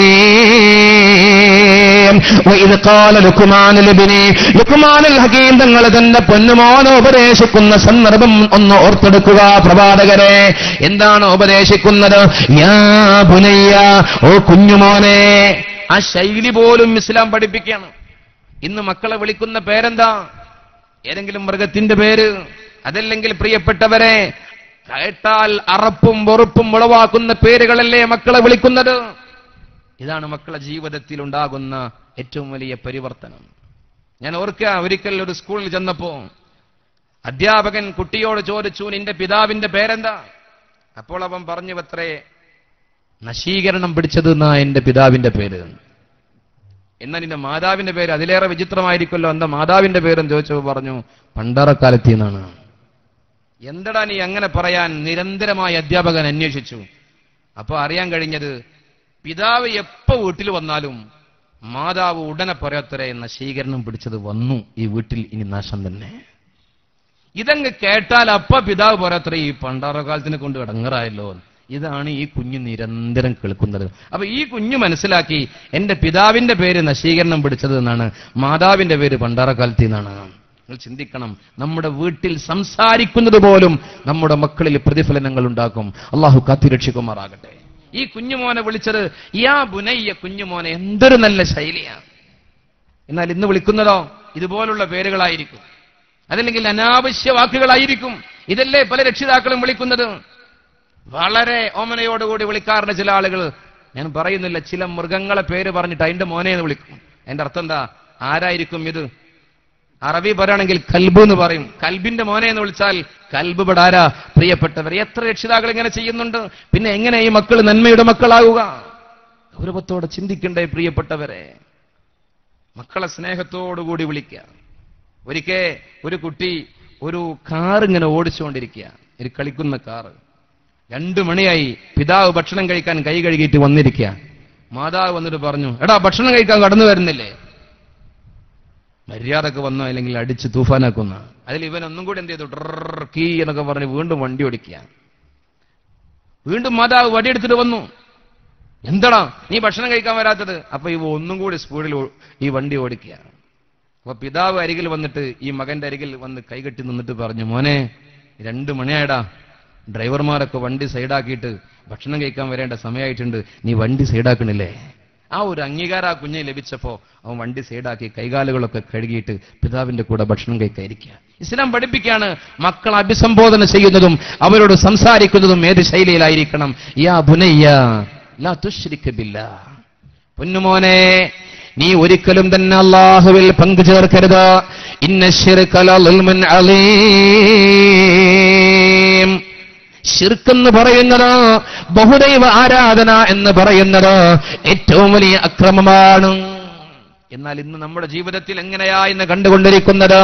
عليم وإذ قال لقمان لابنه لقمان الحكيم തങ്ങൾ തന്റെ പൊന്നുമോനെ ഉപദേശിക്കുന്ന സന്ദർഭം ഒന്ന് ഓർത്തെടുക്കുക പ്രവാചകരെ എന്താണ് ഉപദേശിക്കുന്നത് യാ ബുനയ്യ ഓ കുഞ്ഞുമോനെ ആ ശൈലി പോലും ഇസ്ലാം പഠിപ്പിക്കുകയാണ് ഇന്ന് മക്കളെ വിളിക്കുന്ന പേരെന്താ ഏതെങ്കിലും മൃഗത്തിന്റെ പേര് അതല്ലെങ്കിൽ പ്രിയപ്പെട്ടവരെ കേട്ടാൽ അറപ്പും വെറുപ്പും ഉളവാക്കുന്ന പേരുകളല്ലേ മക്കളെ വിളിക്കുന്നത് ഇതാണ് മക്കളെ ജീവിതത്തിൽ ഉണ്ടാകുന്ന ഏറ്റവും വലിയ പരിവർത്തനം ഞാൻ ഓർക്കുക ഒരിക്കൽ ഒരു സ്കൂളിൽ ചെന്നപ്പോ അധ്യാപകൻ കുട്ടിയോട് ചോദിച്ചു നിന്റെ പിതാവിന്റെ പേരെന്താ അപ്പോൾ അവൻ പറഞ്ഞു അത്രേ നശീകരണം പിടിച്ചത് എന്നാ എന്റെ പിതാവിന്റെ പേര് എന്നാൽ നിന്റെ മാതാവിന്റെ പേര് അതിലേറെ വിചിത്രമായിരിക്കുമല്ലോ എന്താ മാതാവിന്റെ പേരും ചോദിച്ചപ്പോൾ പറഞ്ഞു പണ്ടറക്കാലത്തി എന്നാണ് എന്തടാ നീ അങ്ങനെ പറയാൻ നിരന്തരമായി അധ്യാപകൻ അന്വേഷിച്ചു അപ്പൊ അറിയാൻ കഴിഞ്ഞത് പിതാവ് എപ്പോ വീട്ടിൽ വന്നാലും മാതാവ് ഉടനെ പറയാത്തരെ നശീകരണം പിടിച്ചത് വന്നു ഈ വീട്ടിൽ ഇനി നാശം തന്നെ ഇതങ്ങ് കേട്ടാൽ അപ്പ പിതാവ് പറയാത്ര ഈ പണ്ടാറക്കാലത്തിനെ കൊണ്ട് ഇടങ്ങറായല്ലോ ഇതാണ് ഈ കുഞ്ഞ് നിരന്തരം കേൾക്കുന്നത് അപ്പൊ ഈ കുഞ്ഞു മനസ്സിലാക്കി എന്റെ പിതാവിന്റെ പേര് നശീകരണം പിടിച്ചത് എന്നാണ് മാതാവിന്റെ പേര് പണ്ടാറക്കാലത്തിൽ നിന്നാണ് നിങ്ങൾ ചിന്തിക്കണം നമ്മുടെ വീട്ടിൽ സംസാരിക്കുന്നത് പോലും നമ്മുടെ മക്കളിൽ പ്രതിഫലനങ്ങൾ ഉണ്ടാക്കും അള്ളാഹു കാത്തിരക്ഷിക്കുമാറാകട്ടെ ഈ കുഞ്ഞുമോനെ വിളിച്ചത് യാ ബുനയ്യ കുഞ്ഞുമോനെ എന്തൊരു നല്ല ശൈലിയാണ് എന്നാൽ ഇന്ന് വിളിക്കുന്നതോ ഇതുപോലുള്ള പേരുകളായിരിക്കും അതല്ലെങ്കിൽ അനാവശ്യ വാക്കുകളായിരിക്കും ഇതല്ലേ പല രക്ഷിതാക്കളും വിളിക്കുന്നത് വളരെ ഓമനയോടുകൂടി വിളിക്കാറുണ്ട് ചില ആളുകൾ ഞാൻ പറയുന്നില്ല ചില മൃഗങ്ങളെ പേര് പറഞ്ഞിട്ട് അതിന്റെ മോനെ എന്ന് വിളിക്കും അതിന്റെ അർത്ഥം എന്താ ആരായിരിക്കും ഇത് അറബി പറയുകയാണെങ്കിൽ കൽബ് എന്ന് പറയും കൽബിന്റെ മോനെ എന്ന് വിളിച്ചാൽ കൽബ് പെടാരാ പ്രിയപ്പെട്ടവർ എത്ര രക്ഷിതാക്കൾ ഇങ്ങനെ ചെയ്യുന്നുണ്ട് പിന്നെ എങ്ങനെ ഈ മക്കൾ നന്മയുടെ മക്കളാകുക ഗൗരവത്തോടെ ചിന്തിക്കണ്ടേ പ്രിയപ്പെട്ടവരെ മക്കളെ സ്നേഹത്തോടുകൂടി വിളിക്കുക ഒരിക്കൽ ഒരു കുട്ടി ഒരു കാർ ഇങ്ങനെ ഓടിച്ചുകൊണ്ടിരിക്കുക ഒരു കളിക്കുന്ന കാറ് രണ്ടു മണിയായി പിതാവ് ഭക്ഷണം കഴിക്കാൻ കൈ കഴുകിയിട്ട് വന്നിരിക്കുക മാതാവ് വന്നിട്ട് പറഞ്ഞു എടാ ഭക്ഷണം കഴിക്കാൻ കടന്നു വരുന്നില്ലേ മര്യാദക്ക് വന്നോ അല്ലെങ്കിൽ അടിച്ച് തൂഫാനാക്കുന്ന അതിൽ ഇവൻ ഒന്നും കൂടി എന്ത് ചെയ്തു ഡ്രർ കീ എന്നൊക്കെ പറഞ്ഞ് വീണ്ടും വണ്ടി ഓടിക്കുക വീണ്ടും മാതാവ് വടിയെടുത്തിട്ട് വന്നു എന്താടാ നീ ഭക്ഷണം കഴിക്കാൻ വരാത്തത് അപ്പൊ ഇവ ഒന്നും കൂടി സ്പീഡിൽ ഓ- ഈ വണ്ടി ഓടിക്കുക അപ്പൊ പിതാവ് അരികിൽ വന്നിട്ട് ഈ മകന്റെ അരികിൽ വന്ന് കൈകെട്ടി നിന്നിട്ട് പറഞ്ഞു മോനെ രണ്ടു മണിയായടാ ഡ്രൈവർമാരൊക്കെ വണ്ടി സൈഡാക്കിയിട്ട് ഭക്ഷണം കഴിക്കാൻ വരേണ്ട സമയമായിട്ടുണ്ട് നീ വണ്ടി സൈഡാക്കണില്ലേ ആ ഒരു അംഗീകാരം ആ കുഞ്ഞിന് ലഭിച്ചപ്പോ അവൻ വണ്ടി സൈഡാക്കി കൈകാലുകളൊക്കെ കഴുകിയിട്ട് പിതാവിന്റെ കൂടെ ഭക്ഷണം കഴിക്കാതിരിക്കുക ഇസ്ലാം പഠിപ്പിക്കുകയാണ് മക്കൾ അഭിസംബോധന ചെയ്യുന്നതും അവരോട് സംസാരിക്കുന്നതും ഏത് ശൈലിയിലായിരിക്കണം യാ ബുനയ്യ ലാ തുശ്രിക ബില്ലാ പൊന്നുമോനെ നീ ഒരിക്കലും തന്നെ അള്ളാഹുവിൽ പങ്കു ചേർക്കരുത് ഇന്ന ശിർക ലളുൽമുൻ അലീം ഷിർക്കെന്ന് പറയുന്നത് ബഹുദൈവ ആരാധന എന്ന് പറയുന്നത് ഏറ്റവും വലിയ അക്രമമാണ് എന്നാൽ ഇന്ന് നമ്മുടെ ജീവിതത്തിൽ എങ്ങനെയാ ഇന്ന് കണ്ടുകൊണ്ടിരിക്കുന്നത്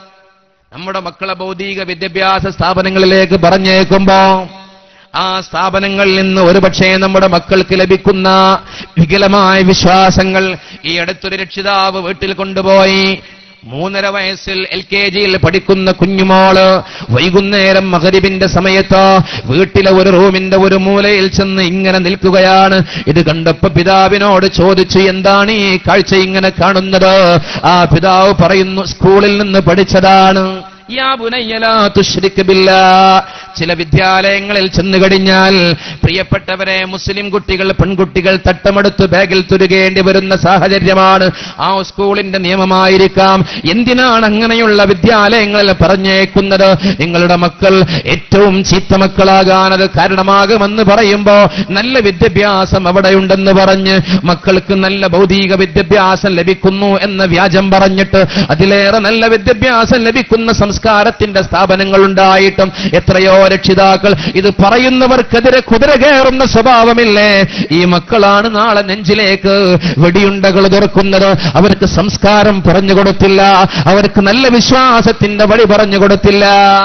നമ്മുടെ മക്കളെ ഭൗതിക വിദ്യാഭ്യാസ സ്ഥാപനങ്ങളിലേക്ക് പറഞ്ഞേക്കുമ്പോ ആ സ്ഥാപനങ്ങളിൽ നിന്ന് ഒരുപക്ഷെ നമ്മുടെ മക്കൾക്ക് ലഭിക്കുന്ന വികലമായ വിശ്വാസങ്ങൾ ഈ അടുത്തൊരു രക്ഷിതാവ് വീട്ടിൽ കൊണ്ടുപോയി മൂന്നര വയസ്സിൽ എൽ കെ ജിയിൽ പഠിക്കുന്ന കുഞ്ഞുമോള് വൈകുന്നേരം മകരിബിന്റെ സമയത്ത് വീട്ടിലെ ഒരു റൂമിന്റെ ഒരു മൂലയിൽ ചെന്ന് ഇങ്ങനെ നിൽക്കുകയാണ് ഇത് കണ്ടപ്പോ പിതാവിനോട് ചോദിച്ചു എന്താണ് ഈ കാഴ്ച ഇങ്ങനെ കാണുന്നത് ആ പിതാവ് പറയുന്നു സ്കൂളിൽ നിന്ന് പഠിച്ചതാണ് യാ ബുനയ്യ ലാ തുശ്രിക് ബില്ലാ. ചില വിദ്യാലയങ്ങളിൽ ചെന്നു കഴിഞ്ഞാൽ പ്രിയപ്പെട്ടവരെ മുസ്ലിം കുട്ടികൾ പെൺകുട്ടികൾ തട്ടമെടുത്ത് ബാഗിൽ തുരുകേണ്ടി വരുന്ന സാഹചര്യമാണ് ആ സ്കൂളിന്റെ നിയമമായിരിക്കാം എന്തിനാണ് അങ്ങനെയുള്ള വിദ്യാലയങ്ങളിൽ പറഞ്ഞേക്കുന്നത് നിങ്ങളുടെ മക്കൾ ഏറ്റവും ചീത്ത മക്കളാകാൻ അത് കാരണമാകുമെന്ന് പറയുമ്പോ നല്ല വിദ്യാഭ്യാസം അവിടെയുണ്ടെന്ന് പറഞ്ഞ് മക്കൾക്ക് നല്ല ഭൗതിക വിദ്യാഭ്യാസം ലഭിക്കുന്നു എന്ന വ്യാജം പറഞ്ഞിട്ട് അതിലേറെ നല്ല വിദ്യാഭ്യാസം ലഭിക്കുന്ന സംസ്കാരത്തിന്റെ സ്ഥാപനങ്ങൾ ഉണ്ടായിട്ടും എത്രയോ രക്ഷിതാക്കൾ ഇത് പറയുന്നവർക്കെതിരെ കുതിര കയറുന്ന സ്വഭാവമില്ലേ ഈ മക്കളാണ് നാളെ നെഞ്ചിലേക്ക് വെടിയുണ്ടകൾ തുറക്കുന്നത് അവർക്ക് സംസ്കാരം പറഞ്ഞു കൊടുത്തില്ല അവർക്ക് നല്ല വിശ്വാസത്തിന്റെ വഴി പറഞ്ഞു കൊടുത്തില്ല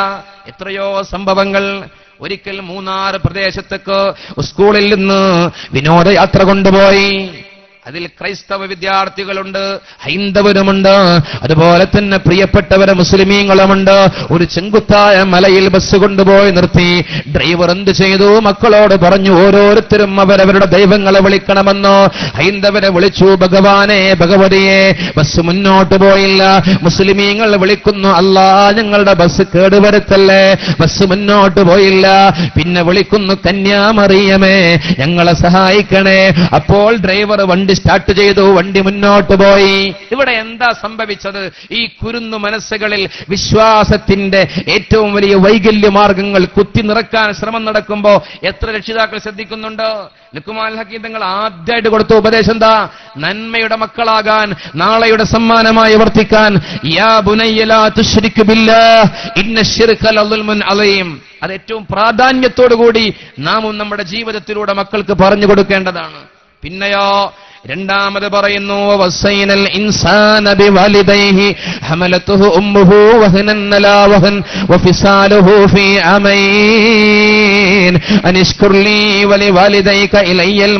എത്രയോ സംഭവങ്ങൾ ഒരിക്കൽ മൂന്നാർ പ്രദേശത്തേക്ക് സ്കൂളിൽ നിന്ന് വിനോദയാത്ര കൊണ്ടുപോയി അതിൽ ക്രൈസ്തവ വിദ്യാർത്ഥികളുണ്ട് ഹൈന്ദവരുമുണ്ട് അതുപോലെ തന്നെ പ്രിയപ്പെട്ടവരെ മുസ്ലിമീങ്ങളുമുണ്ട് ഒരു ചെങ്കുത്തായ മലയിൽ ബസ് കൊണ്ടുപോയി നിർത്തി ഡ്രൈവർ എന്ത് ചെയ്തു മക്കളോട് പറഞ്ഞു ഓരോരുത്തരും അവരവരുടെ ദൈവങ്ങളെ വിളിക്കണമെന്നോ ഹൈന്ദവരെ വിളിച്ചു ഭഗവാനെ ഭഗവതിയെ ബസ് മുന്നോട്ട് പോയില്ല മുസ്ലിമീങ്ങൾ വിളിക്കുന്നു അല്ലാ ഞങ്ങളുടെ ബസ് കേടുവരുത്തല്ലേ ബസ് മുന്നോട്ട് പോയില്ല പിന്നെ വിളിക്കുന്നു കന്യാമറിയമേ ഞങ്ങളെ സഹായിക്കണേ അപ്പോൾ ഡ്രൈവർ വണ്ടി സ്റ്റാർട്ട് ചെയ്തു വണ്ടി മുന്നോട്ട് പോയി ഇവിടെ എന്താ സംഭവിച്ചത് ഈ കുരുന്നു മനസ്സുകളിൽ വിശ്വാസത്തിന്റെ ഏറ്റവും വലിയ വൈകല്യ മാർഗങ്ങൾ കുത്തി നിറക്കാൻ ശ്രമം നടക്കുമ്പോ എത്ര രക്ഷിതാക്കൾ ശ്രദ്ധിക്കുന്നുണ്ട് ലുക്കുമാൽ ഹക്കീം തങ്ങൾ ആദ്യമായിട്ട് കൊടുത്ത ഉപദേശം എന്താ നന്മയുടെ മക്കളാകാൻ നാളെയുടെ സമ്മാനമായി വർത്തിക്കാൻ യാ ബുനയ്യ ലാ തുശ്രിക് ബില്ലാഹ് ഇന്ന ശിർക ലളുൽമുൻ അലീം അത് ഏറ്റവും പ്രാധാന്യത്തോടു കൂടി നാമും നമ്മുടെ ജീവിതത്തിലൂടെ മക്കൾക്ക് പറഞ്ഞു കൊടുക്കേണ്ടതാണ് പിന്നെയോ രണ്ടാമത് പറയുന്നു വസൈനൽ ഇൻസാന ബിവാലിദൈഹി ഹമലതുഹു ഉമ്മുഹു വഹനൻ അലാ വഹൻ വഫിസാലുഹു ഫീ അമൈൻ അനിഷ്കുർ ലീ വലിവാലിദൈക ഇലയ്യൽ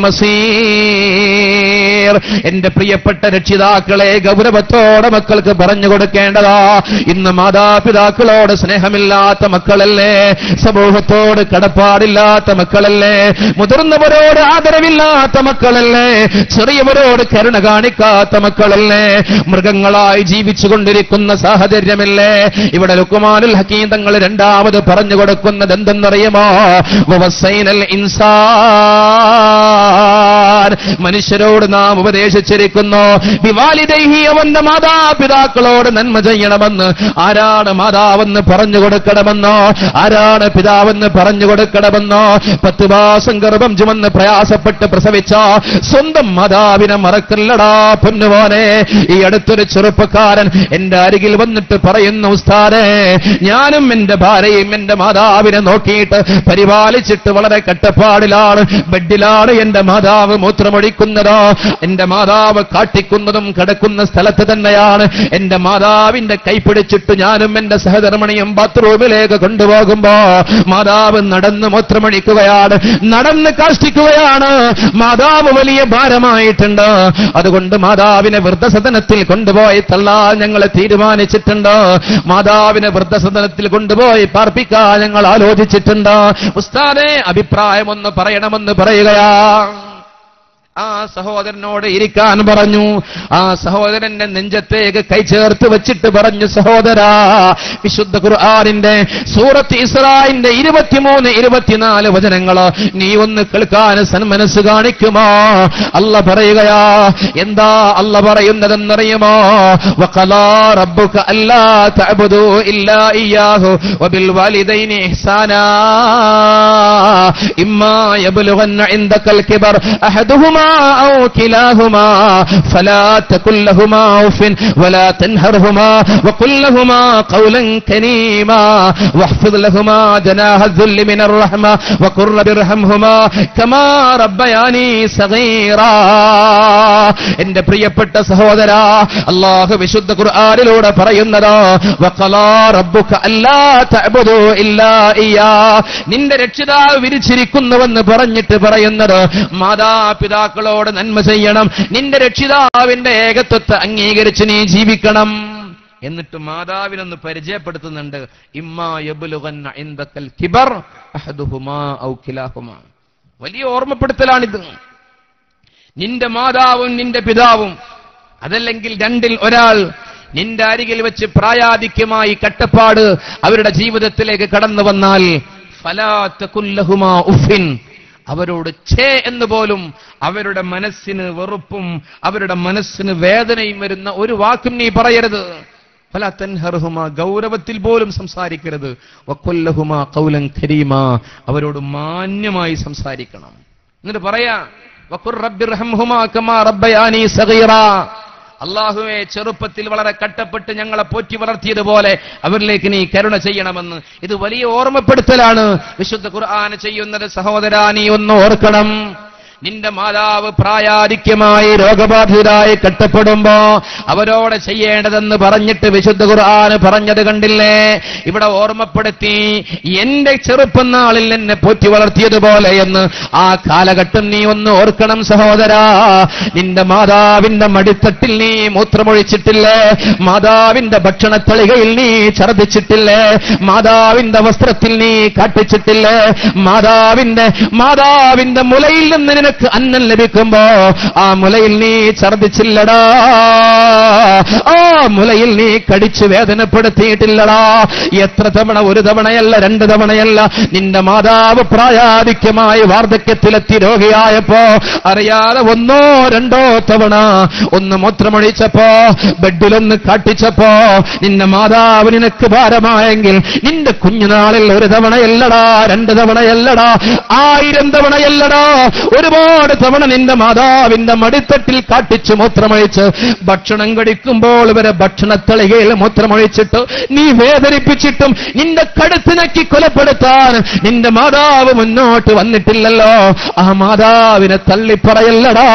മസീർ എന്റെ പ്രിയപ്പെട്ട രക്ഷിതാക്കളെ ഗൗരവത്തോടെ മക്കൾക്ക് പറഞ്ഞു കൊടുക്കേണ്ടതാ ഇന്ന് മാതാപിതാക്കളോട് സ്നേഹമില്ലാത്ത മക്കളല്ലേ സമൂഹത്തോട് കടപ്പാടില്ലാത്ത മക്കളല്ലേ മുതിർന്നവരോട് ആദരവില്ലാത്ത മക്കളല്ലേ ചെറിയവരോട് കരുണ കാണിക്കാത്ത മക്കളല്ലേ മൃഗങ്ങളായി ജീവിച്ചു കൊണ്ടിരിക്കുന്ന സാഹചര്യമല്ലേ ഇവിടെ ലുക്കുമാനുൽ ഹക്കീം തങ്ങൾ രണ്ടാമത് പറഞ്ഞു കൊടുക്കുന്നത് എന്തെന്നറിയുമോ വവസൈനൽ ഇൻസാൻ മനുഷ്യരോട് നാം ഉപദേശിച്ചിരിക്കുന്നു വിവാലിദൈഹി അവന്റെ മാതാപിതാക്കളോട് നന്മ ചെയ്യണമെന്ന് ആരാണ് മാതാവെന്ന് പറഞ്ഞു കൊടുക്കണമെന്നോ ആരാണ് പിതാവെന്ന് പറഞ്ഞു കൊടുക്കണമെന്നോ പത്ത് മാസം ഗർഭം ചുമന്ന് പ്രയാസപ്പെട്ട് പ്രസവിച്ച സ്വന്തം മാതാവിനെ മറക്കല്ലടാ പൊന്നുപോനെ ഈ അടുത്തൊരു ചെറുപ്പക്കാരൻ എന്റെ അരികിൽ വന്നിട്ട് പറയുന്നു ഉസ്താദേ ഞാനും എന്റെ ഭാര്യയും എന്റെ മാതാവിനെ നോക്കിയിട്ട് പരിപാലിച്ചിട്ട് വളരെ കട്ടപ്പാടിലാണ് ബെഡിലാണ് എന്റെ മാതാവ് മൂത്രമൊഴിക്കുന്നതോ എന്റെ മാതാവ് കാട്ടിക്കുന്നതും കിടക്കുന്ന സ്ഥലത്ത് തന്നെയാണ് എന്റെ മാതാവിന്റെ കൈ പിടിച്ചിട്ട് ഞാനും എന്റെ സഹധർമ്മിണിയും ബാത്റൂമിലേക്ക് കൊണ്ടുപോകുമ്പോ മാതാവ് നടന്ന് മൂത്രമൊഴിക്കുകയാണ് നടന്ന് കാഷ്ടിക്കുകയാണ് മാതാവ് വലിയ ഭാരമായിട്ടുണ്ട് അതുകൊണ്ട് മാതാവിനെ വൃദ്ധസദനത്തിൽ കൊണ്ടുപോയി തള്ളാൻ ഞങ്ങൾ തീരുമാനിച്ചിട്ടുണ്ട് മാതാവിനെ വൃദ്ധസദനത്തിൽ കൊണ്ടുപോയി പാർപ്പിക്കാൻ ഞങ്ങൾ ആലോചിച്ചിട്ടുണ്ട് ഉസ്താദെ അഭിപ്രായം ഒന്ന് പറയണമെന്ന് പറയുകയാ ആ സഹോദരനോട് ഇരിക്കാൻ പറഞ്ഞു ആ സഹോദരന്റെ നെഞ്ചത്തേക്ക് കൈ ചേർത്ത് വെച്ചിട്ട് പറഞ്ഞു സഹോദരാ വിശുദ്ധ ഖുർആാനിന്റെ സൂറത്ത് ഇസ്രായിന്റെ ഇരുപത്തിമൂന്ന് ഇരുപത്തിനാല് വചനങ്ങള് നീ ഒന്ന് കേൾക്കാൻ സന്മനസ് കാണിക്കുമോ അല്ല പറയുകയാ എന്താ അല്ല പറയുന്നതെന്നറിയുമോ വഖലാ റബ്ബുക അല്ലാ തഅബുദു ഇല്ലാ ഇയ്യാഹു വബിൽ വാലിദൈനി ഇഹ്സാനാ ഇമ്മാ യബ്ലുഗന്ന ഇൻദകൽ കിബർ അഹദുഹുമാ ഔ കിലാഹുമാ ഫലാ തകുൽ ലഹുമാ ഔഫിൻ വലാ തൻഹർഹുമാ വഖുൽ ലഹുമാ ഖൗലൻ കരീമാ واحفظ لهما جناح الذل من الرحمة وقل رب ارحمهما كما ربياني صغيرا എന്റെ പ്രിയപ്പെട്ട സഹോദര അള്ളാഹു വിശുദ്ധ ഖുർആനിലൂടെ പറയുന്നത് വഖലാ റബ്ബുക അല്ലാ തഅബുദു ഇല്ലാ ഇയ്യാ നിന്റെ രക്ഷിതാവ് വിരിച്ചിരിക്കുന്നുവെന്ന് പറഞ്ഞിട്ട് പറയുന്നത് മാതാപിതാക്കളോട് നന്മ ചെയ്യണം നിന്റെ രക്ഷിതാവിന്റെ ഏകത്വത്തെ അംഗീകരിച്ച് നീ ജീവിക്കണം എന്നിട്ട് മാതാവിനൊന്ന് പരിചയപ്പെടുത്തുന്നുണ്ട് ഇമ്മാ യബ്ലുഗന്ന ഇൻദകൽ കിബർ അഹദുഹുമാ ഔ കിലാഹുമാ വലിയ ഓർമ്മപ്പെടുത്തലാണിത് നിന്റെ മാതാവും നിന്റെ പിതാവും അതല്ലെങ്കിൽ രണ്ടിൽ ഒരാൾ നിന്റെ അരികിൽ വെച്ച് പ്രായാധിക്യമായി കട്ടപ്പാട് അവരുടെ ജീവിതത്തിലേക്ക് കടന്നു വന്നാൽ ഫലാത്ത കുല്ലഹുമാ ഉഫിൻ അവരോട് ഛേ എന്ന് പോലും അവരുടെ മനസ്സിന് വെറുപ്പും അവരുടെ മനസ്സിന് വേദനയും വരുന്ന ഒരു വാക്കും നീ പറയരുത് ഫല തൻഹർഹുമ ഗൗരവത്തിൽ പോലും സംസാരിക്കരുത് വക്കൊല്ലഹുമ കൗലൻ ഖരീമ അവരോട് മാന്യമായി സംസാരിക്കണം എന്നിട്ട് പറയാ വഖുർ റബ്ബിർഹംഹുമാ കമാ റബ്ബയാനി സഗീറ അള്ളാഹുവെ ചെറുപ്പത്തിൽ വളരെ കട്ടപ്പെട്ട് ഞങ്ങളെ പോറ്റി വളർത്തിയതുപോലെ അവരിലേക്ക് നീ കരുണ ചെയ്യണമെന്ന് ഇത് വലിയ ഓർമ്മപ്പെടുത്തലാണ് വിശുദ്ധ ഖുർആൻ ചെയ്യുന്നത് സഹോദരാ നീ ഒന്ന് ഓർക്കണം നിന്റെ മാതാവ് പ്രായാധിക്യമായി രോഗബാധിതരായി കെട്ടപ്പെടുമ്പോ അവരോട് ചെയ്യേണ്ടതെന്ന് പറഞ്ഞിട്ട് വിശുദ്ധ ഖുർആൻ പറഞ്ഞത് കണ്ടില്ലേ ഇവിടെ ഓർമ്മപ്പെടുത്തി എന്റെ ചെറുപ്പം നാളിൽ എന്നെ പോറ്റി വളർത്തിയതുപോലെ എന്ന് ആ കാലഘട്ടം നീ ഒന്ന് ഓർക്കണം സഹോദരാ നിന്റെ മാതാവിന്റെ മടിത്തട്ടിൽ നീ മൂത്രമൊഴിച്ചിട്ടില്ലേ മാതാവിന്റെ ഭക്ഷണത്തളികയിൽ നീ ഛർദിച്ചിട്ടില്ലേ മാതാവിന്റെ വസ്ത്രത്തിൽ നീ കാട്ടിച്ചിട്ടില്ലേ മാതാവിന്റെ മാതാവിന്റെ മുലയിൽ നിന്ന് നിനക്ക് അന്നം ലഭിക്കുമ്പോ ആ മുലയിൽ നീ ഛർദിച്ചില്ലടാ ആ മുലയിൽ നീ കടിച്ചു വേദനപ്പെടുത്തിയിട്ടില്ലടാ എത്ര തവണ ഒരു തവണയല്ല രണ്ട് തവണയല്ല നിന്റെ മാതാവ് പ്രായാധിക്യമായി വാർദ്ധക്യത്തിലെത്തി രോഗിയായപ്പോ അറിയാതെ ഒന്നോ രണ്ടോ തവണ ഒന്ന് മൂത്രമൊഴിച്ചപ്പോ ബെഡിലൊന്ന് കാട്ടിച്ചപ്പോ നിന്റെ മാതാവ് നിനക്ക് ഭാരമായെങ്കിൽ നിന്റെ കുഞ്ഞുനാളിൽ ഒരു തവണയല്ലടാ രണ്ട് തവണയല്ലടാ ആയിരം തവണയല്ലടാ ഒരുപാട് തവണ നിന്റെ മാതാവിന്റെ മടിത്തട്ടിൽ കാട്ടിച്ച് മൂത്രമൊഴിച്ച് ഭക്ഷണം കഴിക്കുമ്പോൾ വരെ ഭക്ഷണത്തളികയിൽ മൂത്രമൊഴിച്ചിട്ട് നീ വേദനിപ്പിച്ചിട്ടും നിന്റെ കടുത്തിനക്കി കൊലപ്പെടുത്താൻ നിന്റെ മാതാവ് മുന്നോട്ട് വന്നിട്ടില്ലല്ലോ ആ മാതാവിനെ തള്ളിപ്പറയല്ലടാ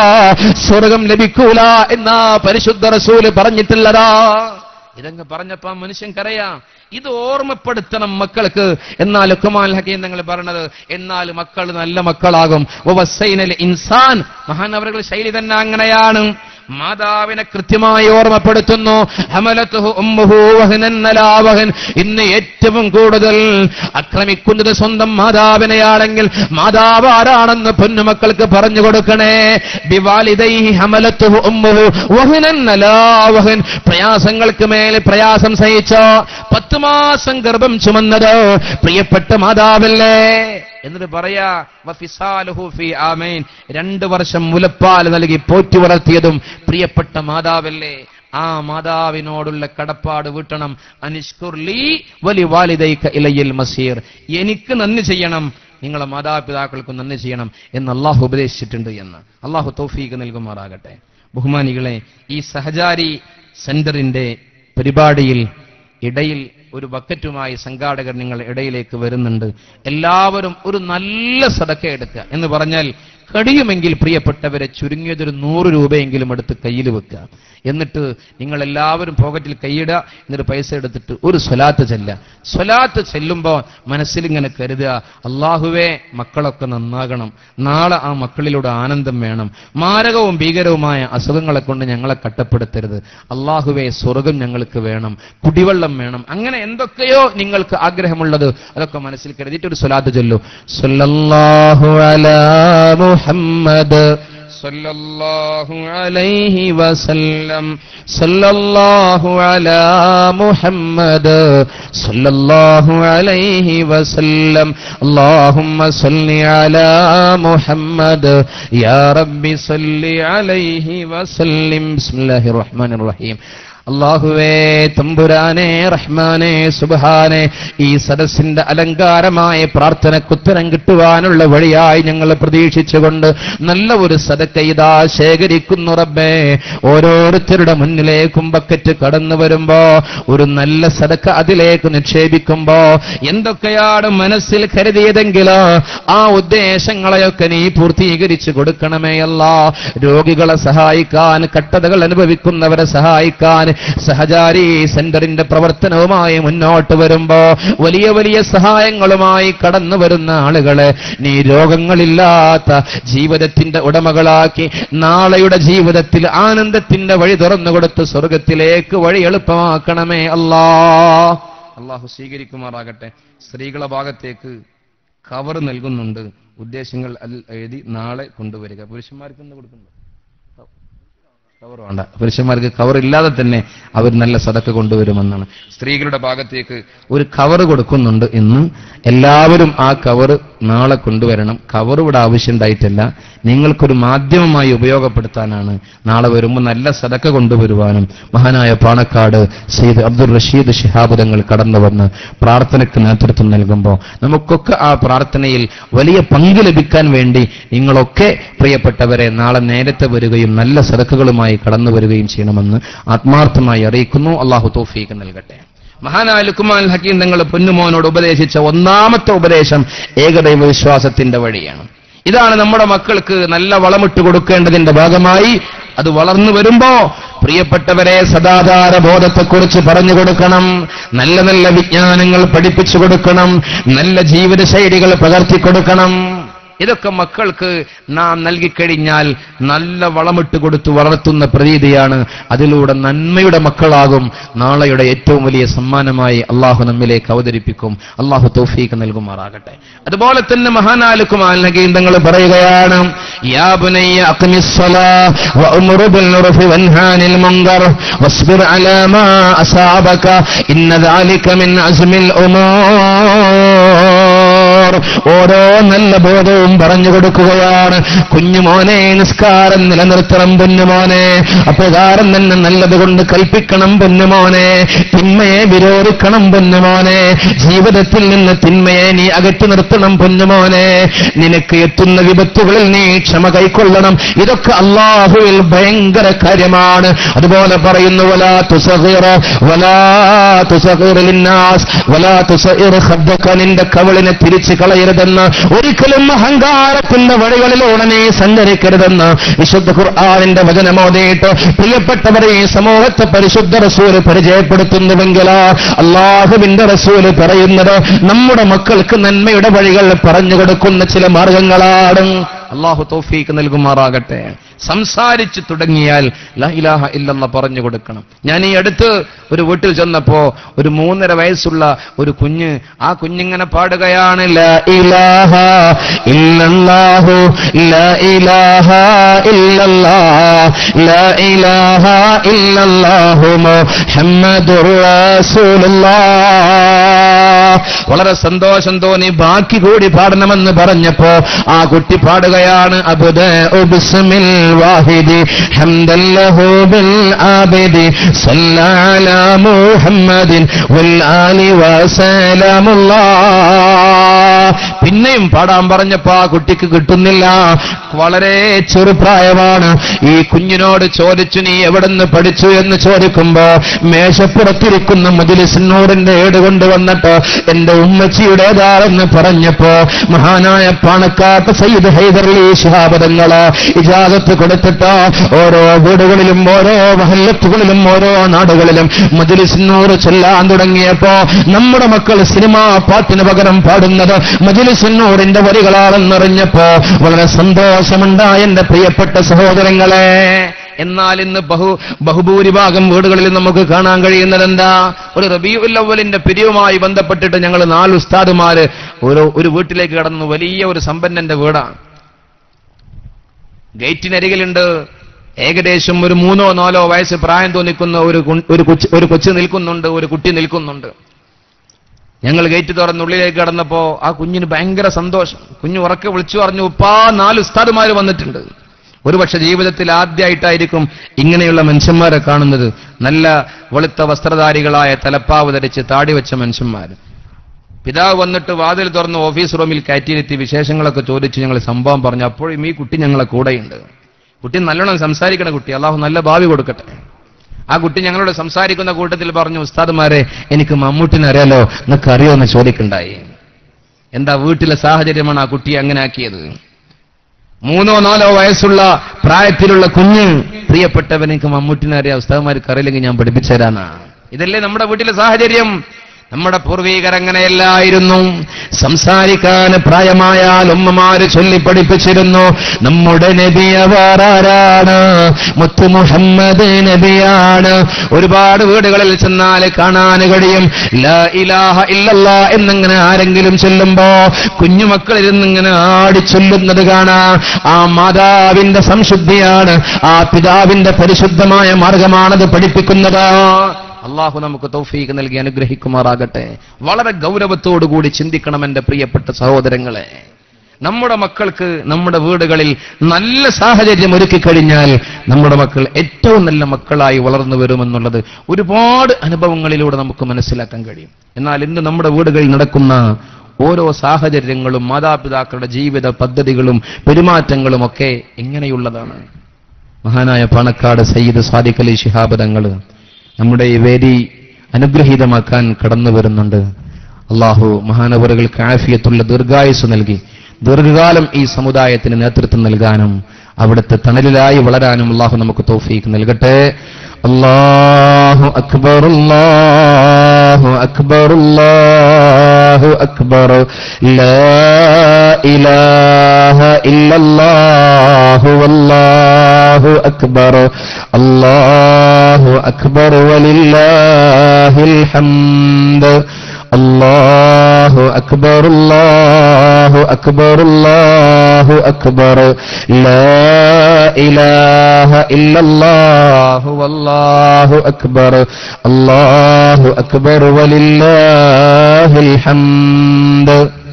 സ്വർഗം ലഭിക്കൂല എന്നാ പരിശുദ്ധ റസൂല് പറഞ്ഞിട്ടില്ലടാ ഇതങ്ങ് പറഞ്ഞപ്പോ ആ മനുഷ്യൻ കരയാം ഇത് ഓർമ്മപ്പെടുത്തണം മക്കൾക്ക് എന്നാൽ ലുക്കുമാൽ ഹക്കീം നിങ്ങൾ പറഞ്ഞത് എന്നാൽ മക്കൾ നല്ല മക്കളാകും വവസ്സൈനൽ ഇൻസാൻ മഹാനവറുകൾ ശൈലി തന്നെ അങ്ങനെയാണ് മാതാവിനെ കൃത്യമായി ഓർമ്മപ്പെടുത്തുന്നു ഹമലത്തുഹു ഉമ്മുഹു വഹനൻ അലാ വഹൻ. ഇന്ന് ഏറ്റവും കൂടുതൽ ആക്രമിക്കുന്നത് സ്വന്തം മാതാവിനെയാണെങ്കിൽ മാതാവ് ആരാണെന്ന് പൊന്നുമക്കൾക്ക് പറഞ്ഞു കൊടുക്കണേ ബിവാലിദൈഹി ഹമലത്തുഹു ഉമ്മുഹു വഹനൻ അലാ വഹൻ. പ്രയാസങ്ങൾക്ക് മേലെ പ്രയാസം സഹിച്ചോ പത്ത് മാസം ഗർഭം ചുമന്നത് പ്രിയപ്പെട്ട മാതാവല്ലേ എന്നിട്ട് പറയാ വഫിസാലുഹു ഫീ ആമൈൻ രണ്ട് വർഷം മുലപ്പാൽ നൽകി പോറ്റി വളർത്തിയതും പ്രിയപ്പെട്ട മാതാവല്ലേ ആ മാതാവിനോടുള്ള കടപ്പാട് വീട്ടണം അനിഷ്കുർലി വലി വാലിദൈക ഇലയിൽ മസീർ എനിക്ക് നന്ദി ചെയ്യണം നിങ്ങളെ മാതാപിതാക്കൾക്ക് നന്ദി ചെയ്യണം എന്ന് അള്ളാഹു ഉപദേശിച്ചിട്ടുണ്ട് എന്ന് അള്ളാഹു തൗഫീഖ് നൽകുമാറാകട്ടെ ബഹുമാനികളെ ഈ സഹചാരി സെന്ററിന്റെ പരിപാടിയിൽ ഇടയിൽ ഒരു ബക്കറ്റുമായി സംഘാടകർ നിങ്ങൾ ഇടയിലേക്ക് വരുന്നുണ്ട് എല്ലാവരും ഒരു നല്ല സടക്ക എടുക്കുക എന്ന് പറഞ്ഞാൽ കഴിയുമെങ്കിൽ പ്രിയപ്പെട്ടവരെ ചുരുങ്ങിയതൊരു നൂറ് രൂപയെങ്കിലും എടുത്ത് കയ്യിൽ വെക്കുക എന്നിട്ട് നിങ്ങൾ എല്ലാവരും പോക്കറ്റിൽ കൈയിടുക എന്നിട്ട് പൈസ എടുത്തിട്ട് ഒരു സ്വലാത്ത് ചെല്ലുക സ്വലാത്ത് ചെല്ലുമ്പോൾ മനസ്സിലിങ്ങനെ കരുതുക അള്ളാഹുവേ മക്കളൊക്കെ നന്നാകണം നാളെ ആ മക്കളിലൂടെ ആനന്ദം വേണം മാരകവും ഭീകരവുമായ അസുഖങ്ങളെ കൊണ്ട് ഞങ്ങളെ കട്ടപ്പെടുത്തരുത് അള്ളാഹുവേ സ്വർഗം ഞങ്ങൾക്ക് വേണം കുടിവെള്ളം വേണം അങ്ങനെ എന്തൊക്കെയോ നിങ്ങൾക്ക് ആഗ്രഹമുള്ളത് അതൊക്കെ മനസ്സിൽ കരുതിയിട്ട് ഒരു സ്വലാത്ത് ചൊല്ലു സല്ലല്ലാഹു അലാ മുഹമ്മദ് صلى الله عليه وسلم صلى الله على محمد صلى الله عليه وسلم اللهم صل على محمد يا رب صل عليه وسلم بسم الله الرحمن الرحيم അള്ളാഹുവേ തമ്പുരാനെ റഹ്മാനെ സുബഹാനെ ഈ സദസ്സിന്റെ അലങ്കാരമായ പ്രാർത്ഥനക്കുത്തരം കിട്ടുവാനുള്ള വഴിയായി ഞങ്ങൾ പ്രതീക്ഷിച്ചുകൊണ്ട് നല്ല ഒരു സദക്ക ഇതാ ശേഖരിക്കുന്നു റബ്ബേ ഓരോരുത്തരുടെ മുന്നിലേക്കും ബക്കറ്റ് കടന്നു വരുമ്പോ ഒരു നല്ല സദക്ക അതിലേക്ക് നിക്ഷേപിക്കുമ്പോ എന്തൊക്കെയാണ് മനസ്സിൽ കരുതിയതെങ്കിലോ ആ ഉദ്ദേശങ്ങളെയൊക്കെ നീ പൂർത്തീകരിച്ചു കൊടുക്കണമേ അല്ല രോഗികളെ സഹായിക്കാൻ കട്ടതകൾ അനുഭവിക്കുന്നവരെ സഹായിക്കാൻ സഹചാരി സെന്ററിന്റെ പ്രവർത്തനവുമായി മുന്നോട്ട് വരുമ്പോ വലിയ വലിയ സഹായങ്ങളുമായി കടന്നു വരുന്ന ആളുകളെ നീ രോഗങ്ങളില്ലാത്ത ജീവിതത്തിന്റെ ഉടമകളാക്കി നാളെയുടെ ജീവിതത്തിൽ ആനന്ദത്തിന്റെ വഴി തുറന്നു കൊടുത്ത് സ്വർഗത്തിലേക്ക് വഴി എളുപ്പമാക്കണമേ അല്ലാ അള്ളാഹു സ്വീകരിക്കുമാറാകട്ടെ സ്ത്രീകളെ ഭാഗത്തേക്ക് കവർ നൽകുന്നുണ്ട് ഉദ്ദേശങ്ങൾ അൽ- എഴുതി നാളെ കൊണ്ടുവരിക പുരുഷന്മാർക്ക് ഇന്ന് കൊടുക്കുന്നുണ്ട് കവർ വേണ്ട പുരുഷന്മാർക്ക് കവർ ഇല്ലാതെ തന്നെ അവർ നല്ല സദക്ക കൊണ്ടുവരുമെന്നാണ് സ്ത്രീകളുടെ ഭാഗത്തേക്ക് ഒരു കവർ കൊടുക്കുന്നുണ്ട് ഇന്ന് എല്ലാവരും ആ കവർ നാളെ കൊണ്ടുവരണം കവർ ഇവിടെ ആവശ്യമുണ്ടായിട്ടില്ല നിങ്ങൾക്കൊരു മാധ്യമമായി ഉപയോഗപ്പെടുത്താനാണ് നാളെ വരുമ്പോൾ നല്ല സദക്ക കൊണ്ടുവരുവാനും മഹാനായ പാണക്കാട് സെയ്ദ് അബ്ദുൾ റഷീദ് ശിഹാബുദങ്ങൾ കടന്നു വന്ന് പ്രാർത്ഥനയ്ക്ക് നേതൃത്വം നൽകുമ്പോൾ നമുക്കൊക്കെ ആ പ്രാർത്ഥനയിൽ വലിയ പങ്ക് ലഭിക്കാൻ വേണ്ടി നിങ്ങളൊക്കെ പ്രിയപ്പെട്ടവരെ നാളെ നേരത്തെ വരികയും നല്ല സദക്കുകളുമായി കടന്നു വരികയും ചെയ്യണമെന്ന് ആത്മാർത്ഥമായി അറിയിക്കുന്നു അള്ളാഹു തോഫീക്ക് നൽകട്ടെ മഹാനായ ലുക്കുമാൻ ഹക്കീം തങ്ങൾ പൊന്നുമോനോട് ഉപദേശിച്ച ഒന്നാമത്തെ ഉപദേശം ഏകദൈവ വിശ്വാസത്തിന്റെ വഴിയാണ് ഇതാണ് നമ്മുടെ മക്കൾക്ക് നല്ല വളമിട്ട് കൊടുക്കേണ്ടതിന്റെ ഭാഗമായി അത് വളർന്നു വരുമ്പോ പ്രിയപ്പെട്ടവരെ സദാചാര ബോധത്തെക്കുറിച്ച് പറഞ്ഞു കൊടുക്കണം നല്ല നല്ല വിജ്ഞാനങ്ങൾ പഠിപ്പിച്ചു കൊടുക്കണം നല്ല ജീവിത ശൈലികൾ പകർത്തി കൊടുക്കണം ഇതൊക്കെ മക്കൾക്ക് നാം നൽകിക്കഴിഞ്ഞാൽ നല്ല വളമിട്ട് കൊടുത്തു വളർത്തുന്ന പ്രതീതിയാണ് അതിലൂടെ നന്മയുടെ മക്കളാകും നാളെയുടെ ഏറ്റവും വലിയ സമ്മാനമായി അള്ളാഹു നമ്മിലേക്ക് അവതരിപ്പിക്കും അള്ളാഹു തൗഫീഖ് നൽകുമാറാകട്ടെ അതുപോലെ തന്നെ മഹാനാലുക്കും ആൽനഗീന്തങ്ങൾ പറയുകയാണ് യാ ബുനയ്യ അഖ്മിസ് സ്വലാ വഅ്മുർ ബിൽ ഉർഫി വൻഹാ അനിൽ മുൻകർ വസ്ബിർ അലാ മാ അസാബക ഇന്ന ദാലിക മിൻ അസ്മിൽ ഉമൂർ ഓരോ നല്ല ബോധവും പറഞ്ഞു കൊടുക്കുകയാണ് കുഞ്ഞുമോനെ നിസ്കാരം നിലനിർത്തണം പൊന്നുമോനെ അപ്രകാരം തന്നെ നല്ലത് കൊണ്ട് കൽപ്പിക്കണം പൊന്നുമോനെ തിന്മയെ വിരോധിക്കണം പൊന്നുമോനെ ജീവിതത്തിൽ നിന്ന് തിന്മയെ നീ അകറ്റി നിർത്തണം പൊന്നുമോനെ നിനക്ക് എത്തുന്ന വിപത്തുകളിൽ നീ ക്ഷമ കൈക്കൊള്ളണം ഇതൊക്കെ അള്ളാഹുവിൽ ഭയങ്കര കാര്യമാണ് അതുപോലെ പറയുന്നു വലാ തുസഗിറ വലാ തുസഗിറ ലിന്നാസ് വലാ തുസഇർ ഖദ്ദക നിന്റെ കവളിനെ തിരിച്ചു കളയരുതെന്ന് ഒരിക്കലും അഹങ്കാരത്തിന്റെ വഴികളിലൂടെ നീ സഞ്ചരിക്കരുതെന്ന് വിശുദ്ധ ഖുർആാനിന്റെ വചനമോദിയിട്ട് പ്രിയപ്പെട്ടവരെ ഈ സമൂഹത്തെ പരിശുദ്ധ റസൂല് പരിചയപ്പെടുത്തുന്നുവെങ്കിലോ അള്ളാഹുവിന്റെ റസൂല് പറയുന്നത് നമ്മുടെ മക്കൾക്ക് നന്മയുടെ വഴികൾ പറഞ്ഞു കൊടുക്കുന്ന ചില മാർഗങ്ങളാണ് അള്ളാഹു തൗഫീക്ക് നൽകുമാറാകട്ടെ സംസാരിച്ചു തുടങ്ങിയാൽ ലാ ഇലാഹ ഇല്ലെന്ന് പറഞ്ഞു കൊടുക്കണം ഞാൻ ഈ അടുത്ത് ഒരു വീട്ടിൽ ചെന്നപ്പോ ഒരു മൂന്നര വയസ്സുള്ള ഒരു കുഞ്ഞ് ആ കുഞ്ഞിങ്ങനെ പാടുകയാണ് ലാ ഇലാഹ ഇല്ലല്ലാഹു ലാ ഇലാഹ ഇല്ലല്ലാഹ് ലാ ഇലാഹ ഇല്ലല്ലാഹു മുഹമ്മദുർ റസൂലുള്ളാഹ് വളരെ സന്തോഷം തോന്നി ബാക്കി കൂടി പാടണമെന്ന് പറഞ്ഞപ്പോ ആ കുട്ടി പാടുകയാണ് അബുദ ബിസ്മിൽ വാഹിദി ഹംദല്ലഹു ബിൽ ആബിദി സല്ലല്ലാ മുഹമ്മദിൻ വൽ ആലി വസലാമുല്ലാഹ് പിന്നെയും പാടാൻ പറഞ്ഞപ്പോ ആ കുട്ടിക്ക് കിട്ടുന്നില്ല വളരെ ചെറുപ്രായമാണ് ഈ കുഞ്ഞിനോട് ചോദിച്ചു നീ എവിടെന്ന് പഠിച്ചു എന്ന് ചോദിക്കുമ്പോ മേശപ്പുറത്തിരിക്കുന്ന മജിലിസിനോടിന്റെ ഏട് കൊണ്ടുവന്നിട്ട് എന്റെ ഉമ്മച്ചിയുടേതാണെന്ന് പറഞ്ഞപ്പോ മഹാനായ പാണക്കാട്ട് സയ്യിദ് ഹൈദർലി ശിഹാബദങ്ങള് ഇജാദത്ത് കൊടുത്തിട്ട് ഓരോ വീടുകളിലും ഓരോ മഹല്ലത്തുകളിലും ഓരോ നാടുകളിലും മജിലിസിനോട് ചൊല്ലാൻ തുടങ്ങിയപ്പോ നമ്മുടെ മക്കൾ സിനിമാ പാട്ടിന് പകരം പാടുന്നത് മജിലിസിനോടിന്റെ വരികളാണെന്നറിഞ്ഞപ്പോ വളരെ സന്തോഷമുണ്ടായ എന്റെ പ്രിയപ്പെട്ട സഹോദരങ്ങളെ എന്നാൽ ഇന്ന് ബഹു ബഹുഭൂരിഭാഗം വീടുകളിൽ നമുക്ക് കാണാൻ കഴിയുന്നത് എന്താ ഒരു റബീഉൽ അവലിന്റെ പിരിവുമായി ബന്ധപ്പെട്ടിട്ട് ഞങ്ങൾ നാല് ഉസ്താദുമാര് ഒരു ഒരു വീട്ടിലേക്ക് കടന്നു വലിയ ഒരു സമ്പന്നന്റെ വീടാണ് ഗേറ്റിനരികിലുണ്ട് ഏകദേശം ഒരു മൂന്നോ നാലോ വയസ്സ് പ്രായം തോന്നിക്കുന്ന ഒരു കു- ഒരു കൊച്ചു ഒരു കൊച്ചു നിൽക്കുന്നുണ്ട് ഒരു കുട്ടി നിൽക്കുന്നുണ്ട് ഞങ്ങൾ ഗേറ്റ് തുറന്ന് ഉള്ളിലേക്ക് കടന്നപ്പോ ആ കുഞ്ഞിന് ഭയങ്കര സന്തോഷം കുഞ്ഞു ഉറക്കെ വിളിച്ചു പറഞ്ഞു ഉപ്പാ നാല് ഉസ്താദുമാര് വന്നിട്ടുണ്ട് ഒരുപക്ഷെ ജീവിതത്തിൽ ആദ്യമായിട്ടായിരിക്കും ഇങ്ങനെയുള്ള മനുഷ്യന്മാരെ കാണുന്നത് നല്ല വെളുത്ത വസ്ത്രധാരികളായ തലപ്പാവ് ധരിച്ച് താടി വെച്ച മനുഷ്യന്മാർ പിതാവ് വന്നിട്ട് വാതിൽ തുറന്ന് ഓഫീസ് റൂമിൽ കയറ്റിയിരുത്തി വിശേഷങ്ങളൊക്കെ ചോദിച്ച് ഞങ്ങൾ സംഭവം പറഞ്ഞു അപ്പോഴും ഈ കുട്ടി ഞങ്ങളെ കൂടെയുണ്ട് കുട്ടി നല്ലോണം സംസാരിക്കണ കുട്ടി അള്ളാഹു നല്ല ഭാവി കൊടുക്കട്ടെ ആ കുട്ടി ഞങ്ങളോട് സംസാരിക്കുന്ന കൂട്ടത്തിൽ പറഞ്ഞു ഉസ്താദുമാരെ എനിക്ക് മമ്മൂട്ടിനെ അറിയാലോ നിങ്ങൾക്ക് അറിയോ എന്ന് ചോദിക്കണ്ടായി എന്താ വീട്ടിലെ സാഹചര്യമാണ് ആ കുട്ടിയെ അങ്ങനെ ആക്കിയത് മൂന്നോ നാലോ വയസ്സുള്ള പ്രായത്തിലുള്ള കുഞ്ഞ് പ്രിയപ്പെട്ടവൻ എനിക്ക് മമ്മൂട്ടിനെ അറിയാം ഉസ്താദുമാർക്ക് അറിയില്ലെങ്കിൽ ഞാൻ പഠിപ്പിച്ചു തരാനാ ഇതല്ലേ നമ്മുടെ വീട്ടിലെ സാഹചര്യം നമ്മുടെ പൂർവീകർ അങ്ങനെയല്ലായിരുന്നു സംസാരിക്കാൻ പ്രായമായാൽ ഉമ്മമാര് ചൊല്ലി പഠിപ്പിച്ചിരുന്നു നമ്മുടെ നബി അവരാരാണ് മുത്തു മുഹമ്മദ് നബിയാണ് ഒരുപാട് വീടുകളിൽ ചെന്നാൽ കാണാൻ കഴിയും ലാ ഇലാഹ ഇല്ലല്ലാ എന്നിങ്ങനെ ആരെങ്കിലും ചൊല്ലുമ്പോ കുഞ്ഞുമക്കൾ ഇരുന്നിങ്ങനെ ആടി ചൊല്ലുന്നത് കാണാം ആ മാതാവിന്റെ സംശുദ്ധിയാണ് ആ പിതാവിന്റെ പരിശുദ്ധമായ മാർഗമാണത് പഠിപ്പിക്കുന്നത് അള്ളാഹു നമുക്ക് തൗഫീഖ് നൽകി അനുഗ്രഹിക്കുമാറാകട്ടെ വളരെ ഗൗരവത്തോടുകൂടി ചിന്തിക്കണം എന്റെ പ്രിയപ്പെട്ട സഹോദരങ്ങളെ നമ്മുടെ മക്കൾക്ക് നമ്മുടെ വീടുകളിൽ നല്ല സാഹചര്യം ഒരുക്കി കഴിഞ്ഞാൽ നമ്മുടെ മക്കൾ ഏറ്റവും നല്ല മക്കളായി വളർന്നു വരുമെന്നുള്ളത് ഒരുപാട് അനുഭവങ്ങളിലൂടെ നമുക്ക് മനസ്സിലാക്കാൻ കഴിയും എന്നാൽ ഇന്ന് നമ്മുടെ വീടുകളിൽ നടക്കുന്ന ഓരോ സാഹചര്യങ്ങളും മാതാപിതാക്കളുടെ ജീവിത പദ്ധതികളും പെരുമാറ്റങ്ങളും ഒക്കെ എങ്ങനെയുള്ളതാണ് മഹാനായ പാണക്കാട് സയ്യിദ് സാദിഖ് അലി ശിഹാബ് തങ്ങൾ നമ്മുടെ ഈ വേദി അനുഗ്രഹീതമാക്കാൻ കടന്നു വരുന്നുണ്ട് അള്ളാഹു മഹാനവറുകൾക്ക് ആഫിയത്തുള്ള ദീർഘായുസ് നൽകി ദീർഘകാലം ഈ സമുദായത്തിന് നേതൃത്വം നൽകാനും അവിടുത്തെ തണലിലായി വളരാനും അള്ളാഹു നമുക്ക് തൗഫീക്ക് നൽകട്ടെ അല്ലാഹു അക്ബർ അല്ലാഹു അക്ബർ അല്ലാഹു അക്ബർ ലാ ഇലാഹ ഇല്ലല്ലാഹു വല്ലാഹു അക്ബർ അല്ലാഹു അക്ബർ വലില്ലാഹിൽ ഹംദ് الله أكبر الله أكبر الله أكبر لا إله إلا الله والله أكبر الله أكبر ولله الحمد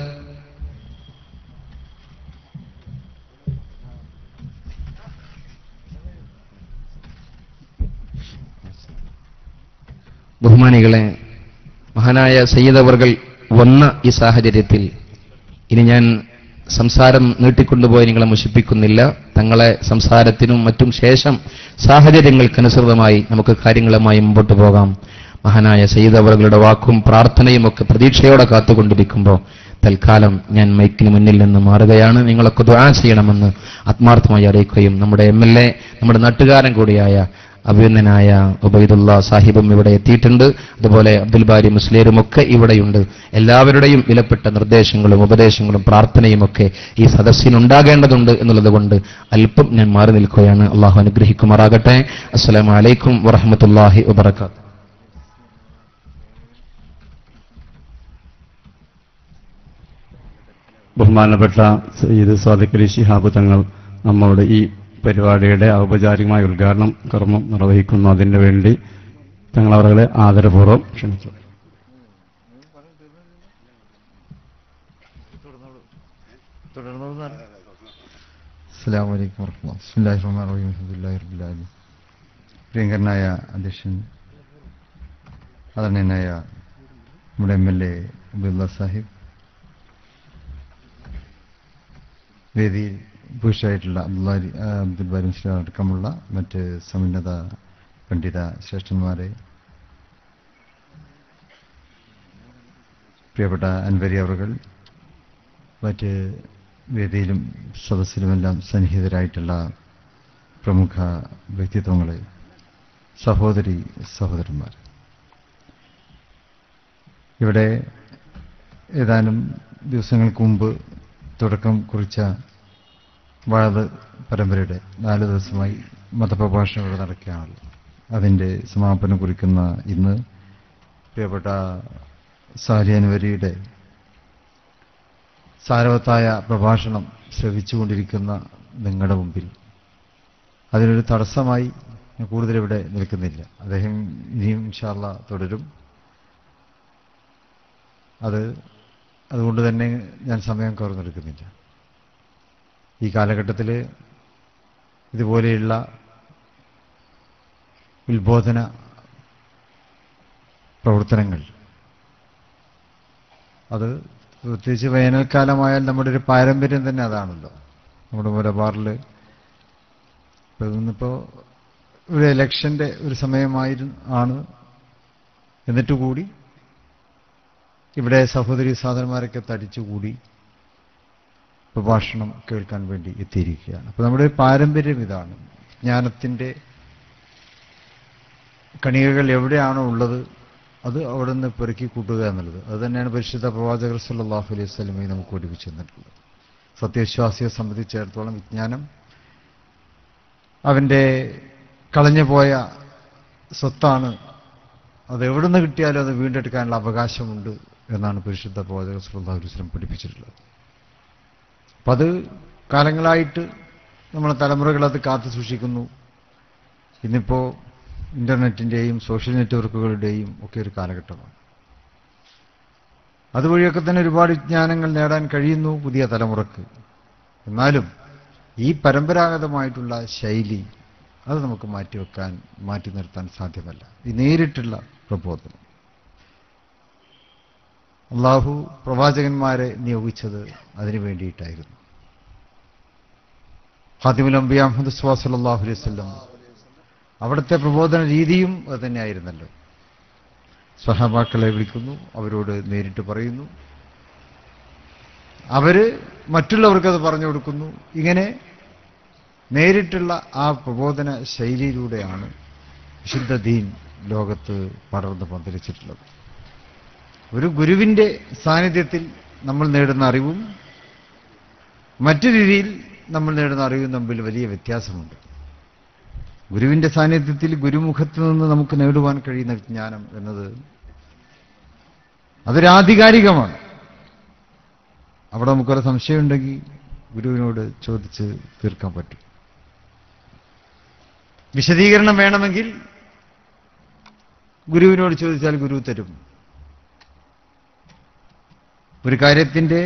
ബഹുമാനികളെ മഹാനായ സയ്യിദ് അവർകൾ വന്ന ഈ സാഹചര്യത്തിൽ ഇനി ഞാൻ സംസാരം നീട്ടിക്കൊണ്ടുപോയി നിങ്ങളെ മുഷിപ്പിക്കുന്നില്ല തങ്ങളെ സംസാരത്തിനും മറ്റും ശേഷം സാഹചര്യങ്ങൾക്കനുസൃതമായി നമുക്ക് കാര്യങ്ങളുമായി മുമ്പോട്ട് പോകാം മഹാനായ സയ്യിദ് അവറുകളുടെ വാക്കും പ്രാർത്ഥനയും ഒക്കെ പ്രതീക്ഷയോടെ കാത്തുകൊണ്ടിരിക്കുമ്പോൾ തൽക്കാലം ഞാൻ മൈക്കിന് മുന്നിൽ നിന്ന് മാറുകയാണ് നിങ്ങളൊക്കെ ദുആ ചെയ്യണമെന്ന് ആത്മാർത്ഥമായി അറിയിക്കുകയും നമ്മുടെ എം എൽ എ നമ്മുടെ നാട്ടുകാരൻ കൂടിയായ അഭിനന്ദനായ ഉബൈദുള്ള സാഹിബും ഇവിടെ എത്തിയിട്ടുണ്ട് അതുപോലെ അബ്ദുൽ ബാരി മുസ്ലിയരും ഒക്കെ ഇവിടെയുണ്ട് എല്ലാവരുടെയും വിലപ്പെട്ട നിർദ്ദേശങ്ങളും ഉപദേശങ്ങളും പ്രാർത്ഥനയും ഒക്കെ ഈ സദസ്സിനുണ്ടാകേണ്ടതുണ്ട് എന്നുള്ളത് കൊണ്ട് അല്പം ഞാൻ മാറി നിൽക്കുകയാണ് അള്ളാഹു അനുഗ്രഹിക്കുമാറാകട്ടെ അസ്സലാമു അലൈക്കും വറഹമത്തല്ലാഹി വബർക്കാത്തു ബഹുമാനപ്പെട്ട സയ്യിദ് സ്വാദിഖ് അലി ശിഹാബ് തങ്ങൾ നമ്മളുടെ ഈ പരിപാടിയുടെ ഔപചാരികമായ ഉദ്ഘാടനം കർമ്മം നിർവഹിക്കുന്നു അതിനു വേണ്ടി തങ്ങൾ അവരെ ആദരപൂർവ്വം ക്ഷണിച്ചു അസ്സാം വലൈക്കും വർഹമുല്ല ബിസ്മില്ലാഹി റഹ്മാൻ റഹീം അൽഹംദുലില്ലാഹി റബ്ബിൽ ആലമീൻ പ്രിയങ്കരനായ അധ്യക്ഷൻ ആദരണീയനായ നമ്മുടെ M L A Abdullah Sahib വേദിയിൽ പുരുഷായിട്ടുള്ള അബ്ദുല്ലാരി അബ്ദുൽ ബാരി മുസ്ലിം അടക്കമുള്ള മറ്റ് സമുന്നത പണ്ഡിത ശ്രേഷ്ഠന്മാരെ പ്രിയപ്പെട്ട അൻവരി അവറുകൾ മറ്റ് വേദിയിലും സദസ്സിലുമെല്ലാം സന്നിഹിതരായിട്ടുള്ള പ്രമുഖ വ്യക്തിത്വങ്ങളെ സഹോദരി സഹോദരന്മാർ ഇവിടെ ഏതാനും ദിവസങ്ങൾക്ക് മുമ്പ് തുടക്കം കുറിച്ച വാഴത് പരമ്പരയുടെ നാല് ദിവസമായി മതപ്രഭാഷണം ഇവിടെ നടക്കുകയാണല്ലോ അതിൻ്റെ സമാപനം കുറിക്കുന്ന ഇന്ന് പ്രിയപ്പെട്ട സാരി അൻവരിയുടെ സാരവത്തായ പ്രഭാഷണം ശ്രവിച്ചുകൊണ്ടിരിക്കുന്ന നിങ്ങളുടെ മുമ്പിൽ അതിനൊരു തടസ്സമായി ഞാൻ കൂടുതൽ ഇവിടെ നിൽക്കുന്നില്ല അദ്ദേഹം ഇനിയും ഇൻഷാല്ല തുടരും അത് അതുകൊണ്ട് തന്നെ ഞാൻ സമയം കവർന്നെടുക്കുന്നില്ല ഈ കാലഘട്ടത്തിൽ ഇതുപോലെയുള്ള ഉത്ബോധന പ്രവർത്തനങ്ങൾ അത് പ്രത്യേകിച്ച് വേനൽക്കാലമായാൽ നമ്മുടെ ഒരു പാരമ്പര്യം തന്നെ അതാണല്ലോ നമ്മുടെ മലബാറിൽ ഇന്നിപ്പോൾ ഒരു ഇലക്ഷൻ്റെ ഒരു സമയമായിരുന്നു ആണ് എന്നിട്ട് കൂടി ഇവിടെ സഹോദരി സാധനന്മാരൊക്കെ തടിച്ചുകൂടി പ്രഭാഷണം കേൾക്കാൻ വേണ്ടി എത്തിയിരിക്കുകയാണ് അപ്പോൾ നമ്മുടെ ഒരു പാരമ്പര്യം ഇതാണ് ജ്ഞാനത്തിൻ്റെ കണികകൾ എവിടെയാണോ ഉള്ളത് അത് അവിടെ നിന്ന് പെറുക്കി കൂട്ടുക എന്നുള്ളത് അത് തന്നെയാണ് പരിശുദ്ധ പ്രവാചകർ സല്ലാഹു അലൈഹി സ്വലമയെ നമുക്ക് പഠിപ്പിച്ചു തന്നിട്ടുള്ളത് സത്യവിശ്വാസിയെ സംബന്ധിച്ചിടത്തോളം വിജ്ഞാനം അവൻ്റെ കളഞ്ഞുപോയ സ്വത്താണ് അത് എവിടെ നിന്ന് കിട്ടിയാലും അത് വീണ്ടെടുക്കാനുള്ള അവകാശമുണ്ട് എന്നാണ് പരിശുദ്ധ പ്രവാചകർ സല്ലാഹു അലൈഹി സ്വലം പഠിപ്പിച്ചിട്ടുള്ളത് അപ്പം അത് കാലങ്ങളായിട്ട് നമ്മളെ തലമുറകൾ അത് കാത്തു സൂക്ഷിക്കുന്നു ഇന്നിപ്പോൾ ഇന്റർനെറ്റിൻ്റെയും സോഷ്യൽ നെറ്റ്വർക്കുകളുടെയും ഒക്കെ ഒരു കാലഘട്ടമാണ് അതുവഴിയൊക്കെ തന്നെ ഒരുപാട് വിജ്ഞാനങ്ങൾ നേടാൻ കഴിയുന്നു പുതിയ തലമുറക്ക് എന്നാലും ഈ പരമ്പരാഗതമായിട്ടുള്ള ശൈലി അത് നമുക്ക് മാറ്റിവെക്കാൻ മാറ്റി നിർത്താൻ സാധ്യമല്ല ഈ നേരിട്ടുള്ള പ്രബോധനം അള്ളാഹു പ്രവാചകന്മാരെ നിയോഗിച്ചത് അതിനു വേണ്ടിയിട്ടായിരുന്നു ഖാദിമുൽ അംബിയ അഹമ്മദ് സ്വാസലാഹു അലൈഹി വസല്ലം അവിടുത്തെ പ്രബോധന രീതിയും അത് തന്നെയായിരുന്നല്ലോ സഹാബാക്കളെ വിളിക്കുന്നു അവരോട് നേരിട്ട് പറയുന്നു അവര് മറ്റുള്ളവർക്കത് പറഞ്ഞു കൊടുക്കുന്നു ഇങ്ങനെ നേരിട്ടുള്ള ആ പ്രബോധന ശൈലിയിലൂടെയാണ് വിശുദ്ധ ദീൻ ലോകത്ത് പടർന്ന് പന്തലിച്ചിട്ടുള്ളത് ഒരു ഗുരുവിന്റെ സാന്നിധ്യത്തിൽ നമ്മൾ നേടുന്ന അറിവും മറ്റു രീതിയിൽ നമ്മൾ നേടുന്ന അറിവും തമ്മിൽ വലിയ വ്യത്യാസമുണ്ട് ഗുരുവിന്റെ സാന്നിധ്യത്തിൽ ഗുരുമുഖത്ത് നിന്ന് നമുക്ക് നേടുവാൻ കഴിയുന്ന വിജ്ഞാനം എന്നത് അതൊരാധികാരികമാണ് അവിടെ നമുക്കൊരു സംശയമുണ്ടെങ്കിൽ ഗുരുവിനോട് ചോദിച്ച് തീർക്കാൻ പറ്റും വിശദീകരണം വേണമെങ്കിൽ ഗുരുവിനോട് ചോദിച്ചാൽ ഗുരു തരും ഒരു കാര്യത്തിന്റെ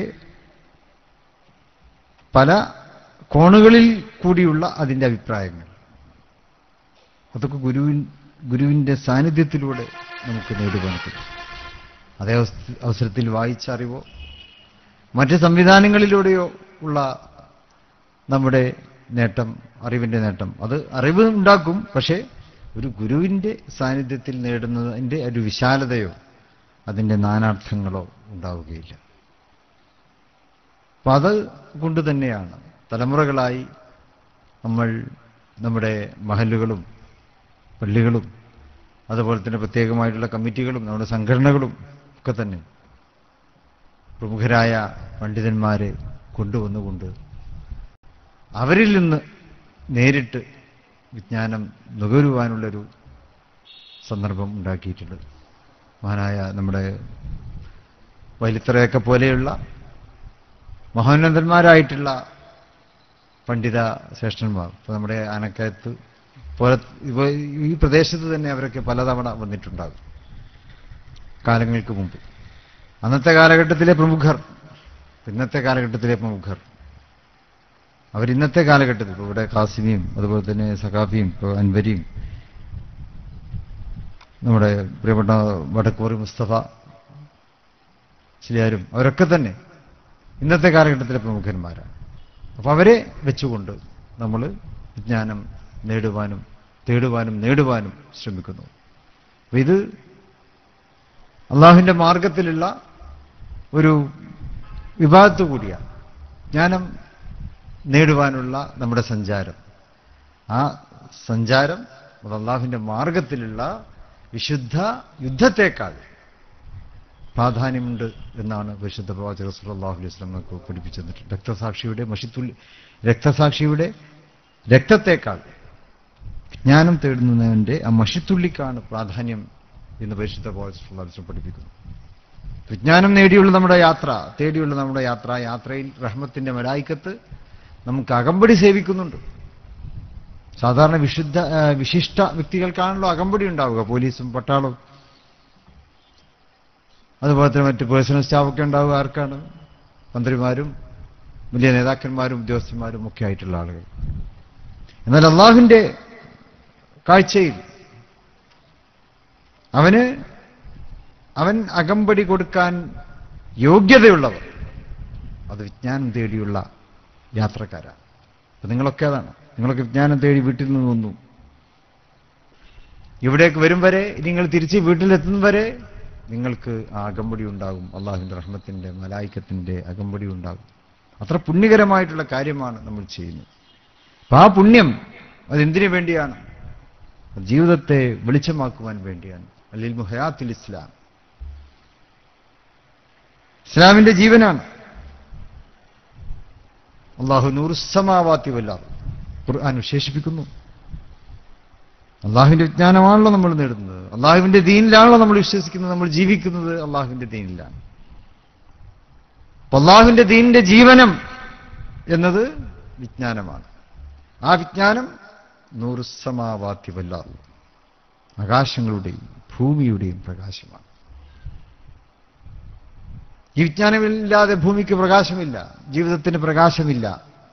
പല കോണുകളിൽ കൂടിയുള്ള അതിന്റെ അഭിപ്രായങ്ങൾ അതൊക്കെ ഗുരുവിൻ ഗുരുവിന്റെ സാന്നിധ്യത്തിലൂടെ നമുക്ക് നേടുവാൻ പറ്റും അതേ അവസ്ഥ- അവസരത്തിൽ വായിച്ച അറിവോ മറ്റ് സംവിധാനങ്ങളിലൂടെയോ ഉള്ള നമ്മുടെ നേട്ടം അറിവിന്റെ നേട്ടം അത് അറിവ് ഉണ്ടാക്കും പക്ഷേ ഒരു ഗുരുവിന്റെ സാന്നിധ്യത്തിൽ നേടുന്നതിന്റെ ഒരു വിശാലതയോ അതിന്റെ നാനാർത്ഥങ്ങളോ ഉണ്ടാവുകയില്ല അപ്പൊ അത് കൊണ്ട് തന്നെയാണ് തലമുറകളായി നമ്മൾ നമ്മുടെ മഹലുകളും പള്ളികളും അതുപോലെ തന്നെ പ്രത്യേകമായിട്ടുള്ള കമ്മിറ്റികളും നമ്മുടെ സംഘടനകളും ഒക്കെ തന്നെ പ്രമുഖരായ പണ്ഡിതന്മാരെ കൊണ്ടുവന്നുകൊണ്ട് അവരിൽ നിന്ന് നേരിട്ട് വിജ്ഞാനം നുകരുവാനുള്ളൊരു സന്ദർഭം ഉണ്ടാക്കിയിട്ടുണ്ട് മഹാനായ നമ്മുടെ വൈലിത്തറയൊക്കെ പോലെയുള്ള മഹോന്നതന്മാരായിട്ടുള്ള പണ്ഡിത ശ്രേഷ്ഠന്മാർ ഇപ്പോൾ നമ്മുടെ ആനക്കയത്ത് പോലെ ഇപ്പൊ ഈ പ്രദേശത്ത് തന്നെ അവരൊക്കെ പലതവണ വന്നിട്ടുണ്ടാകും കാലങ്ങൾക്ക് മുമ്പ് അന്നത്തെ കാലഘട്ടത്തിലെ പ്രമുഖർ ഇന്നത്തെ കാലഘട്ടത്തിലെ പ്രമുഖർ അവരിന്നത്തെ കാലഘട്ടത്തിൽ ഇപ്പോൾ ഇവിടെ കാസിമിയും അതുപോലെ തന്നെ സഖാഫിയും ഇപ്പോൾ അൻവരിയും നമ്മുടെ പ്രിയപ്പെട്ട വടക്കൂറി മുസ്തഫ ചിലിയാരും അവരൊക്കെ തന്നെ ഇന്നത്തെ കാലഘട്ടത്തിലെ പ്രമുഖന്മാരാണ് അപ്പൊ അവരെ വെച്ചുകൊണ്ട് നമ്മൾ വിജ്ഞാനം നേടുവാനും തേടുവാനും നേടുവാനും ശ്രമിക്കുന്നു അപ്പൊ ഇത് അള്ളാഹുവിന്റെ മാർഗത്തിലുള്ള ഒരു വിഭാഗത്തു കൂടിയാണ് ജ്ഞാനം നേടുവാനുള്ള നമ്മുടെ സഞ്ചാരം ആ സഞ്ചാരം അത് അള്ളാഹുവിന്റെ മാർഗത്തിലുള്ള വിശുദ്ധ യുദ്ധത്തെക്കാൾ പ്രാധാന്യമുണ്ട് എന്നാണ് പരിശുദ്ധ പ്രവാചക സല്ലല്ലാഹു അലൈഹി വസല്ലം നമുക്ക് പഠിപ്പിച്ചു തന്നിട്ടുണ്ട് രക്തസാക്ഷിയുടെ മഷിത്തുള്ളി രക്തസാക്ഷിയുടെ രക്തത്തെക്കാൾ ജ്ഞാനം തേടുന്നതിന്റെ ആ മഷിത്തുള്ളിക്കാണ് പ്രാധാന്യം എന്ന് പരിശുദ്ധ പ്രവാചക സല്ലല്ലാഹു അലൈഹി വസല്ലം പഠിപ്പിക്കുന്നു വിജ്ഞാനം നേടിയുള്ള നമ്മുടെ യാത്ര തേടിയുള്ള നമ്മുടെ യാത്ര യാത്രയിൽ റഹ്മത്തിന്റെ മലായിക്കത്ത് നമുക്ക് അകമ്പടി സേവിക്കുന്നുണ്ട് സാധാരണ വിശുദ്ധ ആ, വിശിഷ്ട വ്യക്തികൾക്കാണല്ലോ അകമ്പടി ഉണ്ടാവുക പോലീസും പട്ടാളവും അതുപോലെ തന്നെ മറ്റ് പേഴ്സണൽ സ്റ്റാഫൊക്കെ ഉണ്ടാവുക ആർക്കാണ് മന്ത്രിമാരും വലിയ നേതാക്കന്മാരും ഉദ്യോഗസ്ഥന്മാരും ഒക്കെ ആയിട്ടുള്ള ആളുകൾ എന്നാൽ അള്ളാഹുവിന്റെ കാഴ്ചയിൽ അവന് അവൻ അകമ്പടി കൊടുക്കാൻ യോഗ്യതയുള്ളവർ അത് വിജ്ഞാനം തേടിയുള്ള യാത്രക്കാരാണ് അപ്പൊ നിങ്ങളൊക്കെ അതാണ് നിങ്ങളൊക്കെ വിജ്ഞാനം തേടി വീട്ടിൽ നിന്ന് വന്നു ഇവിടേക്ക് വരും വരെ നിങ്ങൾ തിരിച്ച് വീട്ടിലെത്തും വരെ നിങ്ങൾക്ക് ആ അകമ്പടി ഉണ്ടാകും അള്ളാഹുവിന്റെ റഹ്മത്തിന്റെ മലായിക്കത്തിന്റെ അകമ്പടി ഉണ്ടാകും അത്ര പുണ്യകരമായിട്ടുള്ള കാര്യമാണ് നമ്മൾ ചെയ്യുന്നത് അപ്പൊ ആ പുണ്യം അതെന്തിനു വേണ്ടിയാണ് ജീവിതത്തെ വെളിച്ചമാക്കുവാൻ വേണ്ടിയാണ് അല്ലിൽ മുഹയാത്തുൽ ഇസ്ലാം ഇസ്ലാമിന്റെ ജീവനാണ് അള്ളാഹു നൂറുസമാവാത്തി വല്ലാതെ ഖുർആൻ വിശേഷിപ്പിക്കുന്നു അള്ളാഹുവിന്റെ വിജ്ഞാനമാണല്ലോ നമ്മൾ നേടുന്നത് അള്ളാഹുവിന്റെ ദീനിലാണല്ലോ നമ്മൾ വിശ്വസിക്കുന്നത് നമ്മൾ ജീവിക്കുന്നത് അള്ളാഹുവിന്റെ ദീനിലാണ് അപ്പൊ അള്ളാഹുവിന്റെ ദീനിന്റെ ജീവനം എന്നത് വിജ്ഞാനമാണ് ആ വിജ്ഞാനം നൂറുസമാവാത്തി വല്ലാതെ ആകാശങ്ങളുടെയും ഭൂമിയുടെയും പ്രകാശമാണ് ഈ വിജ്ഞാനമില്ലാതെ ഭൂമിക്ക് പ്രകാശമില്ല ജീവിതത്തിന് പ്രകാശമില്ല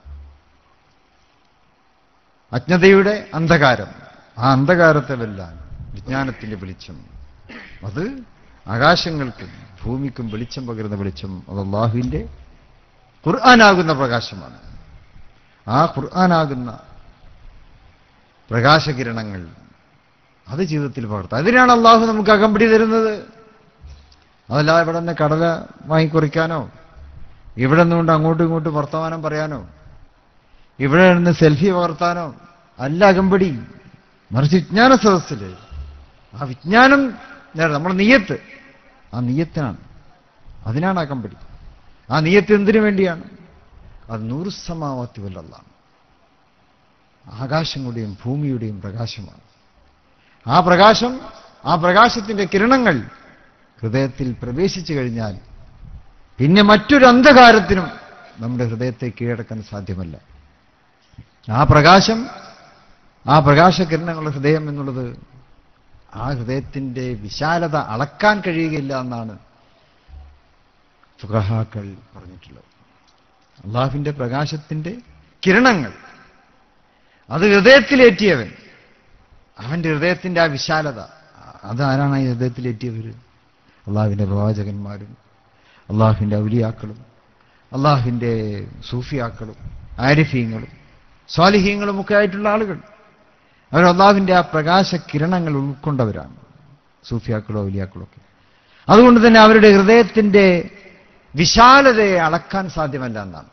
അജ്ഞതയുടെ അന്ധകാരം ആ അന്ധകാരത്തെ വെല്ലാൻ വിജ്ഞാനത്തിന്റെ വെളിച്ചം അത് ആകാശങ്ങൾക്കും ഭൂമിക്കും വെളിച്ചം പകരുന്ന വെളിച്ചം അത് അള്ളാഹുവിന്റെ ഖുർആനാകുന്ന പ്രകാശമാണ് ആ ഖുർആനാകുന്ന പ്രകാശകിരണങ്ങൾ അത് ജീവിതത്തിൽ പകർത്താം അതിനാണ് അള്ളാഹു നമുക്ക് അകമ്പടി തരുന്നത് അതല്ല ഇവിടെ നിന്ന് കടല വാങ്ങിക്കുറിക്കാനോ ഇവിടെ നിന്നുകൊണ്ട് അങ്ങോട്ടും ഇങ്ങോട്ടും വർത്തമാനം പറയാനോ ഇവിടെ നിന്ന് സെൽഫി പകർത്താനോ അല്ല അകമ്പടി മറിച്ച് വിജ്ഞാന സദസ്സിൽ ആ വിജ്ഞാനം നേരെ നമ്മുടെ നീയത്ത് ആ നീയത്തിനാണ് അതിനാണ് അകമ്പടി ആ നീയത്ത് എന്തിനു വേണ്ടിയാണ് അത് നൂറ് സമാവാത്തി വല്ലതാണ് ആകാശങ്ങളുടെയും ഭൂമിയുടെയും പ്രകാശമാണ് ആ പ്രകാശം ആ പ്രകാശത്തിന്റെ കിരണങ്ങൾ ഹൃദയത്തിൽ പ്രവേശിച്ചു കഴിഞ്ഞാൽ പിന്നെ മറ്റൊരു അന്ധകാരത്തിനും നമ്മുടെ ഹൃദയത്തെ കീഴടക്കാൻ സാധ്യമല്ല ആ പ്രകാശം ആ പ്രകാശകിരണങ്ങളുടെ ഹൃദയം എന്നുള്ളത് ആ ഹൃദയത്തിന്റെ വിശാലത അളക്കാൻ കഴിയുകയില്ല എന്നാണ് സുഖഹാക്കൾ പറഞ്ഞിട്ടുള്ളത് അള്ളാഹുവിന്റെ പ്രകാശത്തിന്റെ കിരണങ്ങൾ അത് ഹൃദയത്തിലേറ്റിയവൻ അവന്റെ ഹൃദയത്തിന്റെ ആ വിശാലത അതാരാണ് ഈ ഹൃദയത്തിലേറ്റിയവർ അള്ളാഹുവിന്റെ പ്രവാചകന്മാരും അള്ളാഹുവിന്റെ ഔലിയാക്കളും അള്ളാഹുവിന്റെ സൂഫിയാക്കളും ആരിഫീങ്ങളും സ്വാലിഹീങ്ങളും ഒക്കെ ആയിട്ടുള്ള ആളുകൾ അവർ അള്ളാഹുവിന്റെ ആ പ്രകാശ കിരണങ്ങൾ ഉൾക്കൊണ്ടവരാണ് സൂഫിയാക്കളോ ഔലിയാക്കളോ ഒക്കെ അതുകൊണ്ട് തന്നെ അവരുടെ ഹൃദയത്തിന്റെ വിശാലതയെ അളക്കാൻ സാധ്യമല്ല എന്നാണ്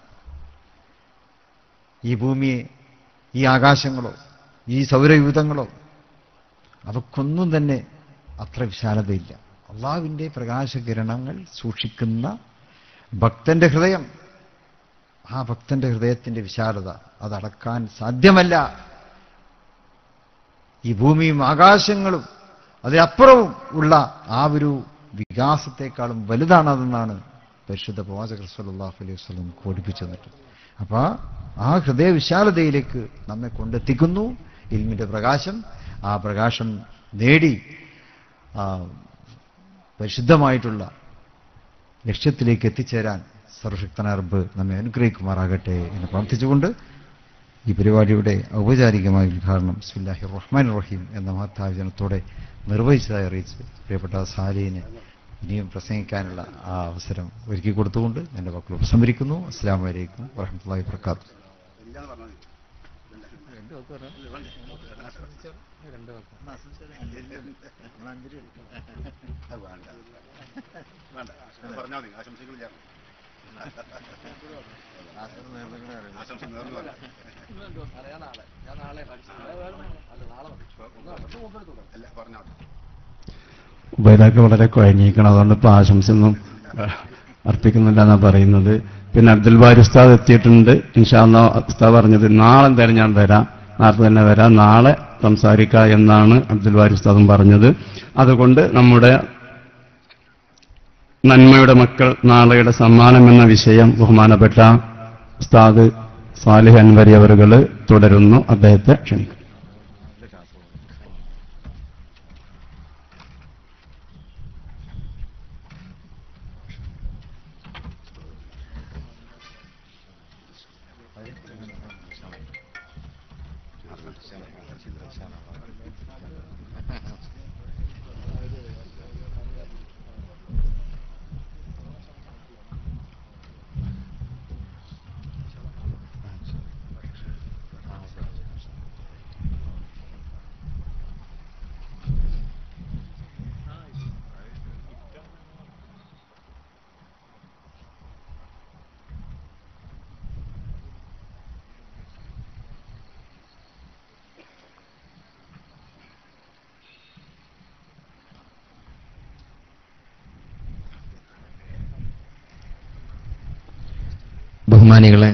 ഈ ഭൂമിയെ ഈ ആകാശങ്ങളോ ഈ സൗരയൂഥങ്ങളോ അവക്കൊന്നും തന്നെ അത്ര വിശാലതയില്ല അള്ളാഹുവിൻ്റെ പ്രകാശകിരണങ്ങൾ സൂക്ഷിക്കുന്ന ഭക്തന്റെ ഹൃദയം ആ ഭക്തന്റെ ഹൃദയത്തിന്റെ വിശാലത അതടക്കാൻ സാധ്യമല്ല ഈ ഭൂമിയും ആകാശങ്ങളും അതിനപ്പുറവും ഉള്ള ആ ഒരു വികാസത്തെക്കാളും വലുതാണതെന്നാണ് പരിശുദ്ധ പ്രവാചകർ സല്ലല്ലാഹു അലൈഹി വസല്ലം കോടിപ്പിച്ചു തന്നിട്ട് അപ്പൊ ആ ഹൃദയ വിശാലതയിലേക്ക് നമ്മെ കൊണ്ടെത്തിക്കുന്നു ഇൽമിന്റെ പ്രകാശം ആ പ്രകാശം നേടി ആ പരിശുദ്ധമായിട്ടുള്ള ലക്ഷ്യത്തിലേക്ക് എത്തിച്ചേരാൻ സർവശക്തനായ റബ്ബ് നമ്മെ അനുഗ്രഹിക്കുമാറാകട്ടെ എന്ന് പ്രാർത്ഥിച്ചുകൊണ്ട് ഈ പരിപാടിയുടെ ഔപചാരികമായ ഉദ്ഘാടനം ബിസ്മില്ലാഹി റഹ്മാൻ റഹീം എന്ന മഹത്താവിജനത്തോടെ നിർവഹിച്ചതായി അറിയിച്ച് പ്രിയപ്പെട്ട സാലീനെ ഇനിയും പ്രസംഗിക്കാനുള്ള ആ അവസരം ഒരുക്കി കൊടുത്തുകൊണ്ട് എൻ്റെ മക്കൾ ഉപസംഹരിക്കുന്നു അസ്സാം വലൈക്കും വറഹമത്തല്ലാഹി വർക്കാത്തു പറഞ്ഞാൽ മതി ആശംസകളില്ല ആശംസ നേർന്നു പറയാം അല്ല പറഞ്ഞാൽ മതി ഉബൈദാക്ക് വളരെ കുഴങ്ങിയിരിക്കണം അതുകൊണ്ട് ഇപ്പോൾ ആശംസയൊന്നും അഹ്, അർപ്പിക്കുന്നില്ല എന്നാണ് പറയുന്നത് പിന്നെ അബ്ദുൽ ബാരി ഉസ്താദ് എത്തിയിട്ടുണ്ട് ഇൻഷാല്ല ഉസ്താദ് പറഞ്ഞത് നാളെ എന്തായാലും ഞാൻ വരാം നേരത്തെ തന്നെ വരാം നാളെ സംസാരിക്കുക എന്നാണ് അബ്ദുൽ ബാരി ഉസ്താദും പറഞ്ഞത് അതുകൊണ്ട് നമ്മുടെ നന്മയുടെ മക്കൾ നാളെയുടെ സമ്മാനം എന്ന വിഷയം ബഹുമാനപ്പെട്ട ഉസ്താദ് സാലിഹ് അൻവരി അവറുകൾ തുടരുന്നു അദ്ദേഹത്തെ ക്ഷണിക്കും ബഹുമാനികളെ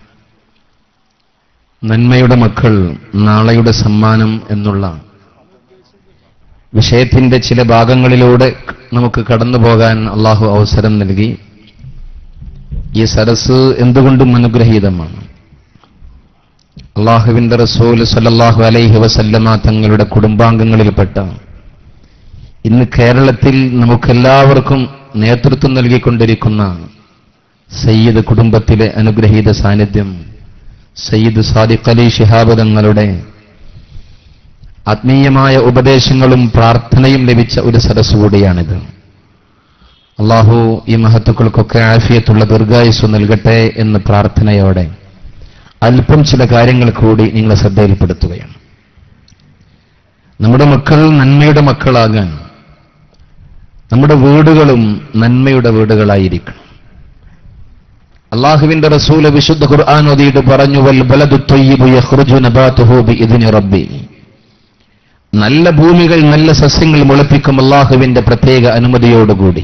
നന്മയുടെ മക്കൾ നാളെയുടെ സമ്മാനം എന്നുള്ള വിഷയത്തിന്റെ ചില ഭാഗങ്ങളിലൂടെ നമുക്ക് കടന്നു പോകാൻ അള്ളാഹു അവസരം നൽകി ഈ സരസ് എന്തുകൊണ്ടും അനുഗ്രഹീതമാണ് അള്ളാഹുവിന്റെ റസൂൽ സല്ലല്ലാഹു അലൈഹി വസല്ലമ തങ്ങളുടെ കുടുംബാംഗങ്ങളിൽപ്പെട്ട ഇന്ന് കേരളത്തിൽ നമുക്കെല്ലാവർക്കും നേതൃത്വം നൽകിക്കൊണ്ടിരിക്കുന്ന സയ്യിദ് കുടുംബത്തിലെ അനുഗ്രഹീത സാന്നിധ്യം സയ്യിദ് സാദിഖ് അലി ശിഹാബ് തങ്ങളുടെ ആത്മീയമായ ഉപദേശങ്ങളും പ്രാർത്ഥനയും ലഭിച്ച ഒരു സരസ് കൂടിയാണിത് അള്ളാഹു ഈ മഹത്തുക്കൾക്കൊക്കെ ആഫിയത്തുള്ള ദീർഘായുസ് നൽകട്ടെ എന്ന് പ്രാർത്ഥനയോടെ അല്പം ചില കാര്യങ്ങൾ കൂടി നിങ്ങളെ ശ്രദ്ധയിൽപ്പെടുത്തുകയാണ് നമ്മുടെ മക്കൾ നന്മയുടെ മക്കളാകാൻ നമ്മുടെ വീടുകളും നന്മയുടെ വീടുകളായിരിക്കണം അള്ളാഹുവിന്റെ റസൂല് വിശുദ്ധ ഖുർആൻ ഓതിയിട്ട് പറഞ്ഞു വൽ ബലദു ത്വയ്യിബു യഖ്റുജു നബാതുഹു ബിഇദ്നി റബ്ബി നല്ല ഭൂമികൾ നല്ല സസ്യങ്ങൾ മുളപ്പിക്കും അള്ളാഹുവിന്റെ പ്രത്യേക അനുമതിയോടുകൂടി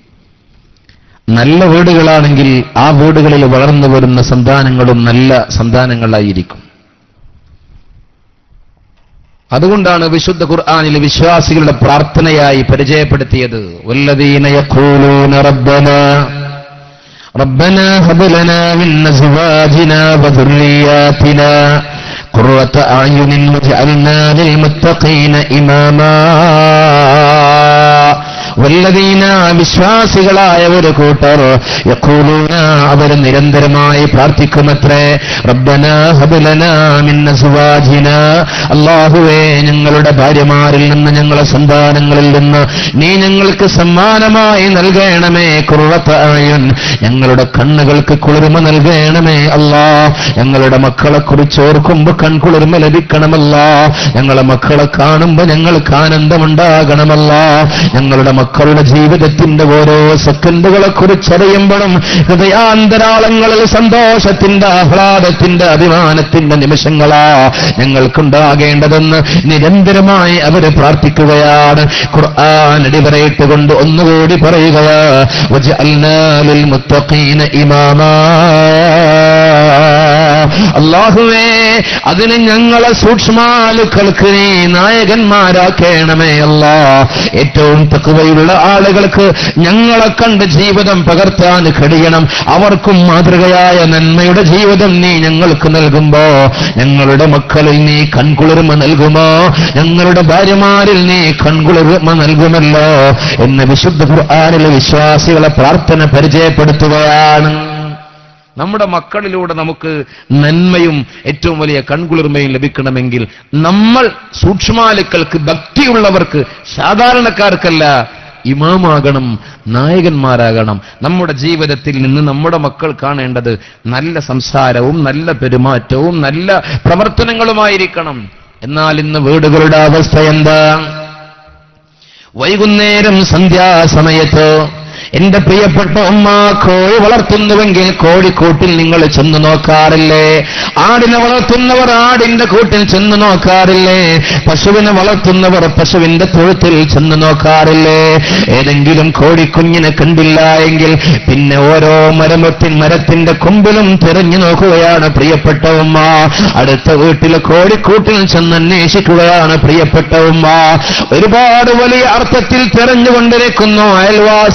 നല്ല വീടുകളാണെങ്കിൽ ആ വീടുകളിൽ വളർന്നു വരുന്ന സന്താനങ്ങളും നല്ല സന്താനങ്ങളായിരിക്കും അതുകൊണ്ടാണ് വിശുദ്ധ ഖുർആാനിൽ വിശ്വാസികളുടെ പ്രാർത്ഥനയായി പരിചയപ്പെടുത്തിയത് വല്ലദീന യഖൂലൂന റബ്ബനാ ربنا هب لنا من ازواجنا وذرياتنا قرة اعين واجعلنا للمتقين اماما വല്ലതീന വിശ്വാസികളായ ഒരു കൂട്ടർ യഖൂലൂന അവർ നിരന്തരമായി പ്രാർത്ഥിക്കുമത്രേ റബ്ബന ഹബലന മിൻ അസ്വാജിന അല്ലാഹുവേ ഞങ്ങളുടെ ഭാര്യമാരിൽ നിന്ന് ഞങ്ങളെ സന്താനങ്ങളിൽ നിന്ന് നീ ഞങ്ങൾക്ക് സമ്മാനമായി നൽകണമേ കുറവത്ത ആയുൻ ഞങ്ങളുടെ കണ്ണുകൾക്ക് കുളിർമ നൽകണമേ അല്ലാ ഞങ്ങളുടെ മക്കളെ കുറിച്ച് ഓർക്കുമ്പോ കൺകുളിർമ ലഭിക്കണമല്ല ഞങ്ങളെ മക്കളെ കാണുമ്പോ ഞങ്ങൾക്ക് ആനന്ദമുണ്ടാകണമല്ല ഞങ്ങളുടെ മക്കളുടെ ജീവിതത്തിന്റെ ഓരോ സെക്കൻഡുകളെ കുറിച്ചറിയുമ്പോഴും ഹൃദയാന്തരാളങ്ങളിൽ സന്തോഷത്തിന്റെ ആഹ്ലാദത്തിന്റെ അഭിമാനത്തിന്റെ നിമിഷങ്ങളാ ഞങ്ങൾക്കുണ്ടാകേണ്ടതെന്ന് നിരന്തരമായി അവര് പ്രാർത്ഥിക്കുകയാണ് ഖുർആൻ അടിവരയിട്ടുകൊണ്ട് ഒന്നുകൂടി പറയുകയാ വജഅൽനാ ലിൽ മുത്തഖീന ഇമാമാ അള്ളാഹുവേ അതിന് ഞങ്ങളെ സൂക്ഷ്മാലുക്കൾക്ക് നീ നായകന്മാരാക്കേണമേ അല്ലാ ഏറ്റവും തക്കുവയുള്ള ആളുകൾക്ക് ഞങ്ങളെ കണ്ട് ജീവിതം പകർത്താൻ കഴിയണം അവർക്കും മാതൃകയായ നന്മയുടെ ജീവിതം നീ ഞങ്ങൾക്ക് നൽകുമ്പോ ഞങ്ങളുടെ മക്കളിൽ നീ കൺകുളിർമ നൽകുമോ ഞങ്ങളുടെ ഭാര്യമാരിൽ നീ കൺകുളിർമ നൽകുമല്ലോ എന്ന് വിശുദ്ധ ഖുർആനിലെ വിശ്വാസികളെ പ്രാർത്ഥന പരിചയപ്പെടുത്തുകയാണ് നമ്മുടെ മക്കളിലൂടെ നമുക്ക് നന്മയും ഏറ്റവും വലിയ കൺകുളിർമയും ലഭിക്കണമെങ്കിൽ നമ്മൾ സൂക്ഷ്മാലുക്കൾക്ക് ഭക്തിയുള്ളവർക്ക് സാധാരണക്കാർക്കല്ല ഇമാമാകണം നായകന്മാരാകണം നമ്മുടെ ജീവിതത്തിൽ നിന്ന് നമ്മുടെ മക്കൾ കാണേണ്ടത് നല്ല സംസാരവും നല്ല പെരുമാറ്റവും നല്ല പ്രവർത്തനങ്ങളുമായിരിക്കണം എന്നാൽ ഇന്ന് വീടുകളുടെ അവസ്ഥ എന്താ വൈകുന്നേരം സന്ധ്യാസമയത്ത് എന്റെ പ്രിയപ്പെട്ട ഉമ്മ കോഴി വളർത്തുന്നുവെങ്കിൽ കോഴിക്കൂട്ടിൽ നിങ്ങൾ ചെന്ന് നോക്കാറില്ലേ ആടിനെ വളർത്തുന്നവർ ആടിന്റെ കൂട്ടിൽ ചെന്ന് നോക്കാറില്ലേ പശുവിനെ വളർത്തുന്നവർ പശുവിന്റെ തൊഴുത്തിൽ ചെന്ന് നോക്കാറില്ലേ ഏതെങ്കിലും കോഴിക്കുഞ്ഞിനെ കണ്ടില്ല എങ്കിൽ പിന്നെ ഓരോ മരമത്തിൻ മരത്തിന്റെ കൊമ്പിലും തിരഞ്ഞു നോക്കുകയാണ് പ്രിയപ്പെട്ട ഉമ്മ അടുത്ത വീട്ടിലെ കോഴിക്കൂട്ടിൽ ചെന്ന് അന്വേഷിക്കുകയാണ് പ്രിയപ്പെട്ട ഉമ്മ ഒരുപാട് വലിയ അർത്ഥത്തിൽ തിരഞ്ഞുകൊണ്ടിരിക്കുന്നു അയൽവാസികളും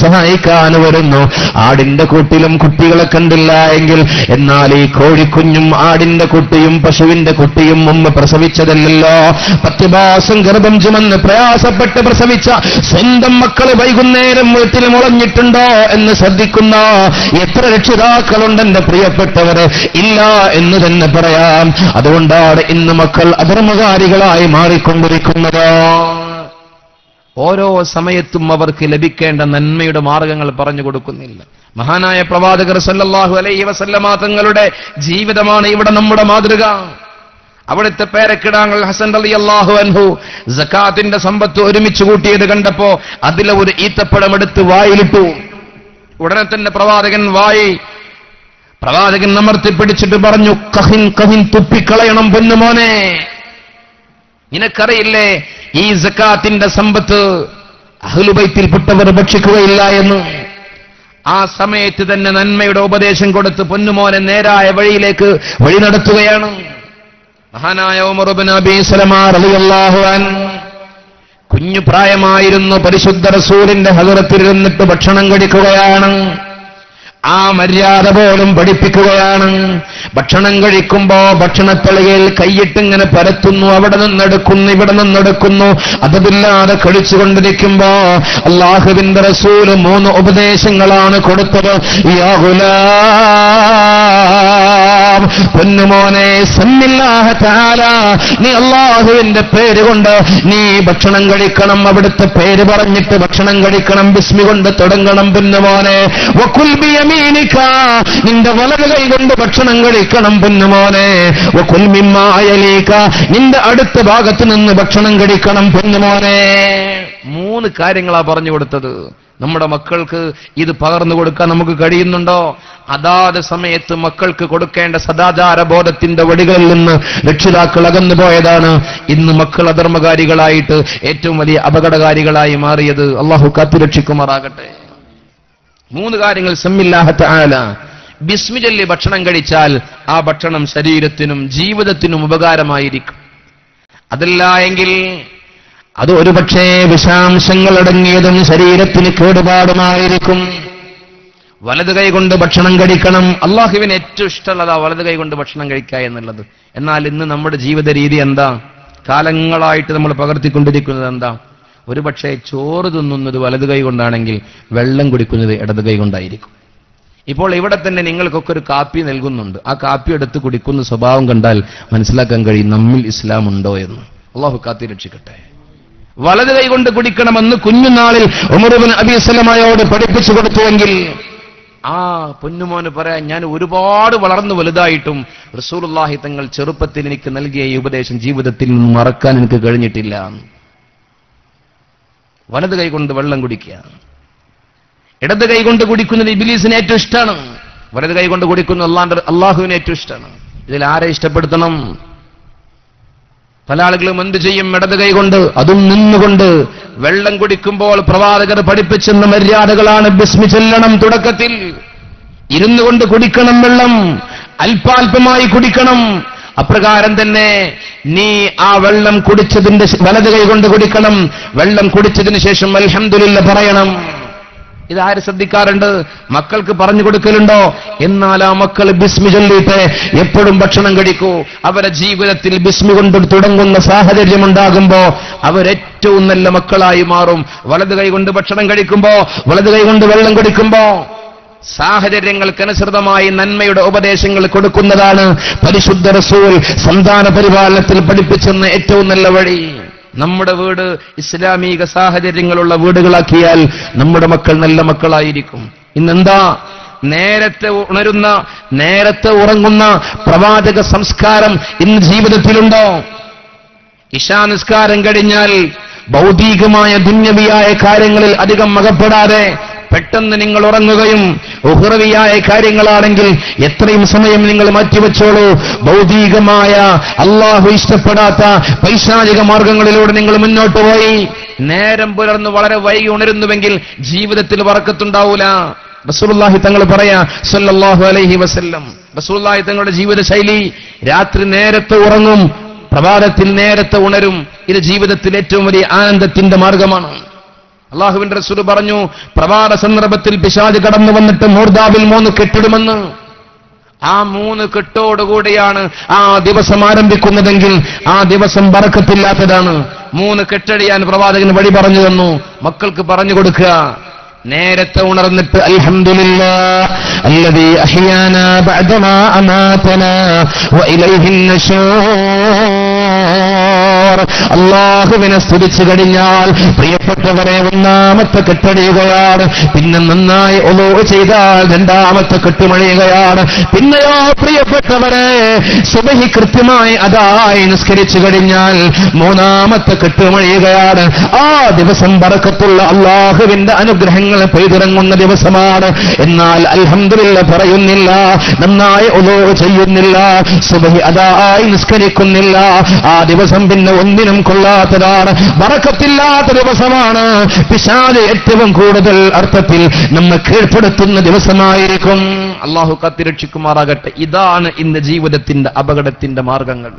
സഹായിക്കാൻ വരുന്നു ആടിന്റെ കൂട്ടിലും കുട്ടികളെ കണ്ടില്ല എങ്കിൽ എന്നാൽ ഈ കോഴിക്കുഞ്ഞും ആടിന്റെ കുട്ടിയും പശുവിന്റെ കുട്ടിയും മുമ്പ് പ്രസവിച്ചതല്ലല്ലോ പത്ത് മാസം ഗർഭം ചുമന്ന് പ്രയാസപ്പെട്ട് പ്രസവിച്ച സ്വന്തം മക്കള് വൈകുന്നേരം വീട്ടിൽ മുളഞ്ഞിട്ടുണ്ടോ എന്ന് ശ്രദ്ധിക്കുന്ന എത്ര രക്ഷിതാക്കളുണ്ട് എന്റെ പ്രിയപ്പെട്ടവര് ഇല്ല എന്ന് തന്നെ പറയാം അതുകൊണ്ടാണ് ഇന്ന് മക്കൾ അധർമ്മകാരികളായി മാറിക്കൊണ്ടിരിക്കുന്നത് ഓരോ സമയത്തും അവർക്ക് ലഭിക്കേണ്ട നന്മയുടെ മാർഗങ്ങൾ പറഞ്ഞു കൊടുക്കുന്നില്ല മഹാനായ പ്രവാചകർ സല്ലല്ലാഹു അലൈഹി വസല്ലമ തങ്ങളുടെ ജീവിതമാണ് ഇവിടെ നമ്മുടെ മാതൃക അവിടുത്തെ പേരക്കിടാങ്ങൾ ഹസൻ അലി അള്ളാഹു അൻഹു സക്കാത്തിന്റെ സമ്പത്ത് ഒരുമിച്ച് കൂട്ടിയത് കണ്ടപ്പോ അതിലെ ഒരു ഈത്തപ്പഴം എടുത്ത് വായിലിട്ടു ഉടനെ തന്നെ പ്രവാചകൻ വായി പ്രവാചകൻ അമർത്തി പിടിച്ചിട്ട് പറഞ്ഞു കഹിൻ കഹിൻ തുപ്പിക്കളയണം പൊന്നുമോനെ നിനക്കറിയില്ലേ ഈ സക്കാത്തിന്റെ സമ്പത്ത് അഹ്ലുബൈത്തിൽപ്പെട്ടവർ ഭക്ഷിക്കുകയില്ല എന്ന് ആ സമയത്ത് തന്നെ നന്മയുടെ ഉപദേശം കൊടുത്ത് പൊന്നുമോനെ നേരായ വഴിയിലേക്ക് വഴി നടത്തുകയാണ് മഹാനായ ഉമറുബിൻ അബി സലമാ റളിയല്ലാഹു അൻഹു കുഞ്ഞു പ്രായമായിരുന്നു പരിശുദ്ധ റസൂലിന്റെ ഹദറത്തിലിരുന്നിട്ട് ഭക്ഷണം കഴിക്കുകയാണ് ആ മര്യാദ പോലും പഠിപ്പിക്കുകയാണ് ഭക്ഷണം കഴിക്കുമ്പോ ഭക്ഷണത്തളികയിൽ കൈയിട്ടിങ്ങനെ പരത്തുന്നു അവിടെ നിന്നെടുക്കുന്നു ഇവിടെ നിന്നെടുക്കുന്നു അതതില്ലാതെ കഴിച്ചുകൊണ്ടിരിക്കുമ്പോ അള്ളാഹുവിന്റെ റസൂല് മൂന്ന് ഉപദേശങ്ങളാണ് കൊടുത്തത് യാ ഗുലാം പൊന്നുമോനെ സന്നില്ലാഹ താല നീ അള്ളാഹുവിന്റെ പേര് കൊണ്ട് നീ ഭക്ഷണം കഴിക്കണം അവിടുത്തെ പേര് പറഞ്ഞിട്ട് ഭക്ഷണം കഴിക്കണം ബിസ്മി കൊണ്ട് തുടങ്ങണം പൊന്നുമോനെ വക്കുൽ ബിയമീനിക നിന്റെ വലത് കൈ കൊണ്ട് ഭക്ഷണം കഴിക്കണം പൊന്നുമോനെ വക്കുൽ മിമ്മായലീക നിന്റെ അടുത്ത ഭാഗത്ത് നിന്ന് ഭക്ഷണം കഴിക്കണം പൊന്നുമോനെ മൂന്ന് കാര്യങ്ങളാ പറഞ്ഞു കൊടുത്തത് നമ്മുടെ മക്കൾക്ക് ഇത് പകർന്നു കൊടുക്കാൻ നമുക്ക് കഴിയുന്നുണ്ടോ അതാത് സമയത്ത് മക്കൾക്ക് കൊടുക്കേണ്ട സദാചാര ബോധത്തിന്റെ വടികളിൽ നിന്ന് രക്ഷിതാക്കൾ അകന്നു പോയതാണ് ഇന്ന് മക്കൾ അധർമ്മകാരികളായിട്ട് ഏറ്റവും വലിയ അപകടകാരികളായി മാറിയത് അള്ളാഹു കാത്തുരക്ഷിക്കുമാറാകട്ടെ മൂന്ന് കാര്യങ്ങൾ സെമ്മില്ലാഹത്ത ആല ബിസ്മി ചൊല്ലി ഭക്ഷണം കഴിച്ചാൽ ആ ഭക്ഷണം ശരീരത്തിനും ജീവിതത്തിനും ഉപകാരമായിരിക്കും അതല്ല എങ്കിൽ അത് ഒരുപക്ഷേ വിഷാംശങ്ങൾ അടങ്ങിയതും ശരീരത്തിന് കേടുപാടുമായിരിക്കും വലത് കൈ കൊണ്ട് ഭക്ഷണം കഴിക്കണം അള്ളാഹുവിന് ഏറ്റവും ഇഷ്ടമുള്ളതാ വലത് കൈ കൊണ്ട് ഭക്ഷണം കഴിക്കുക എന്നുള്ളത് എന്നാൽ ഇന്ന് നമ്മുടെ ജീവിത രീതി എന്താ കാലങ്ങളായിട്ട് നമ്മൾ പകർത്തിക്കൊണ്ടിരിക്കുന്നത് എന്താ ഒരുപക്ഷെ ചോറ് തിന്നുന്നത് വലത് കൈ കൊണ്ടാണെങ്കിൽ വെള്ളം കുടിക്കുന്നത് ഇടത് കൈ കൊണ്ടായിരിക്കും ഇപ്പോൾ ഇവിടെ തന്നെ നിങ്ങൾക്കൊക്കെ ഒരു കാപ്പി നൽകുന്നുണ്ട് ആ കാപ്പി എടുത്ത് കുടിക്കുന്ന സ്വഭാവം കണ്ടാൽ മനസ്സിലാക്കാൻ കഴിയും നമ്മിൽ ഇസ്ലാം ഉണ്ടോ എന്ന് അള്ളാഹു കാത്തി രക്ഷിക്കട്ടെ വലത് കൈ കൊണ്ട് കുടിക്കണമെന്ന് കുഞ്ഞുനാളിൽ ഉമറുബിൻ അബിസ്ലമയോട് പഠിപ്പിച്ചു കൊടുത്തുവെങ്കിൽ ആ പൊന്നുമോന് പറയാൻ ഞാൻ ഒരുപാട് വളർന്നു വലുതായിട്ടും റസൂലുള്ളാഹി തങ്ങൾ ചെറുപ്പത്തിൽ എനിക്ക് നൽകിയ ഈ ഉപദേശം ജീവിതത്തിൽ നിന്ന് മറക്കാൻ എനിക്ക് കഴിഞ്ഞിട്ടില്ല വലത് കൈ കൊണ്ട് വെള്ളം കുടിക്കുക ഇടത് കൈ കൊണ്ട് കുടിക്കുന്നത് ഇബിലീസിന് ഏറ്റവും ഇഷ്ടമാണ് വലത് കൈ കൊണ്ട് കുടിക്കുന്നത് അള്ളാന്റെ അള്ളാഹുവിന് ഏറ്റവും ഇഷ്ടമാണ് ഇതിൽ ആരെ ഇഷ്ടപ്പെടുത്തണം പല ആളുകളും എന്ത് ചെയ്യും ഇടത് കൈ കൊണ്ട് അതും നിന്നുകൊണ്ട് വെള്ളം കുടിക്കുമ്പോൾ പ്രവാചകർ പഠിപ്പിച്ചെന്ന മര്യാദകളാണ് ബിസ്മി ചെല്ലണം തുടക്കത്തിൽ ഇരുന്നു കൊണ്ട് കുടിക്കണം വെള്ളം അല്പാൽപമായി കുടിക്കണം അപ്രകാരം തന്നെ നീ ആ വെള്ളം കുടിച്ചതിന്റെ ശേ- വലത് കൈ കൊണ്ട് കുടിക്കണം വെള്ളം കുടിച്ചതിന് ശേഷം അൽഹംദുലില്ല പറയണം ഇതാര് ശ്രദ്ധിക്കാറുണ്ട് മക്കൾക്ക് പറഞ്ഞു കൊടുക്കലുണ്ടോ എന്നാൽ ആ മക്കൾ ബിസ്മി ചൊല്ലിയിട്ട് എപ്പോഴും ഭക്ഷണം കഴിക്കൂ അവരെ ജീവിതത്തിൽ ബിസ്മി കൊണ്ട് തുടങ്ങുന്ന സാഹചര്യം ഉണ്ടാകുമ്പോ അവരേറ്റവും നല്ല മക്കളായി മാറും വലത് കൈ കൊണ്ട് ഭക്ഷണം കഴിക്കുമ്പോ വലത് കൈ കൊണ്ട് വെള്ളം കുടിക്കുമ്പോ സാഹചര്യങ്ങൾക്കനുസൃതമായി നന്മയുടെ ഉപദേശങ്ങൾ കൊടുക്കുന്നതാണ് പരിശുദ്ധ റസൂൽ സന്താന പരിപാലനത്തിൽ പഠിപ്പിച്ചെന്ന ഏറ്റവും നല്ല വഴി നമ്മുടെ വീട് ഇസ്ലാമിക സാഹചര്യങ്ങളുള്ള വീടുകളാക്കിയാൽ നമ്മുടെ മക്കൾ നല്ല മക്കളായിരിക്കും ഇന്നെന്താ നേരത്തെ ഉണരുന്ന നേരത്തെ ഉറങ്ങുന്ന പ്രവാചക സംസ്കാരം ഇന്ന് ജീവിതത്തിലുണ്ടോ ഇശാനിസ്കാരം കഴിഞ്ഞാൽ ഭൗതികമായ ദുന്യവിയായ കാര്യങ്ങളിൽ അധികം അകപ്പെടാതെ പെട്ടെന്ന് നിങ്ങൾ ഉറങ്ങുകയും ഉഹ്റവിയായ കാര്യങ്ങളാണെങ്കിൽ എത്രയും സമയം നിങ്ങൾ മാറ്റിവെച്ചോളൂ ഭൗതികമായ അള്ളാഹു ഇഷ്ടപ്പെടാത്ത പൈശാചിക മാർഗങ്ങളിലൂടെ നിങ്ങൾ മുന്നോട്ട് പോയി നേരം പുലർന്ന് വളരെ വൈകി ഉണരുന്നുവെങ്കിൽ ജീവിതത്തിൽ വറക്കത്തുണ്ടാവൂല റസൂലുള്ളാഹി തങ്ങൾ പറയാ സല്ലല്ലാഹു അലൈഹി വസല്ലം റസൂലുള്ളാഹി തങ്ങളുടെ ജീവിത ശൈലി രാത്രി നേരത്തെ ഉറങ്ങും പ്രഭാതത്തിൽ നേരത്തെ ഉണരും ഇത് ജീവിതത്തിൽ ഏറ്റവും വലിയ ആനന്ദത്തിന്റെ മാർഗമാണ് അള്ളാഹുവിന്റെ റസൂൽ പറഞ്ഞു പ്രഭാത സന്ദർഭത്തിൽ പിശാജ് കടന്നു വന്നിട്ട് മൂർദാവിൽ മൂന്ന് കെട്ടിടുമെന്ന് ആ മൂന്ന് കെട്ടോടുകൂടിയാണ് ആ ദിവസം ആരംഭിക്കുന്നതെങ്കിൽ ആ ദിവസം ബറക്കത്തില്ലാത്തതാണ് മൂന്ന് കെട്ടടിയാൻ പ്രവാചകൻ വഴി പറഞ്ഞു തന്നു മക്കൾക്ക് പറഞ്ഞു കൊടുക്കുക നേരത്തെ ഉണർന്നിട്ട് അൽഹംദുലില്ലാ അല്ലദീ അഹ്യാനാ ബഅദമാ അമാതനാ വഇലൈഹിൻ നശൂർ അള്ളാഹുവിനെ സ്തുതിച്ചു കഴിഞ്ഞാൽ പ്രിയപ്പെട്ടവരെ ഒന്നാമത്തെ കെട്ടടിയുകയാണ് പിന്നെ നന്നായി ഒലോ ചെയ്താൽ രണ്ടാമത്തെ കെട്ടുമണിയുകയാണ് പിന്നെയോ പ്രിയപ്പെട്ടവരെ സുബഹി കൃത്യമായി അതായി നിസ്കരിച്ചു കഴിഞ്ഞാൽ മൂന്നാമത്തെ കെട്ടുമണിയുകയാണ് ആ ദിവസം പറക്കത്തുള്ള അള്ളാഹുവിന്റെ അനുഗ്രഹങ്ങൾ പെയ്തിറങ്ങുന്ന ദിവസമാണ് എന്നാൽ അൽഹംദുലില്ല പറയുന്നില്ല നന്നായി ഒലോ ചെയ്യുന്നില്ല സുബഹി അതായി നിസ്കരിക്കുന്നില്ല ആ ദിവസം പിന്നെ ഒന്നിനും കൊള്ളാത്തതാണ് വറക്കത്തില്ലാത്ത ദിവസമാണ് പിശാല് ഏറ്റവും കൂടുതൽ അർത്ഥത്തിൽ നമ്മെ കീഴ്പ്പെടുത്തുന്ന ദിവസമായിരിക്കും അള്ളാഹു കത്തിരക്ഷിക്കുമാറാകട്ടെ ഇതാണ് ഇന്ന് ജീവിതത്തിന്റെ അപകടത്തിന്റെ മാർഗങ്ങൾ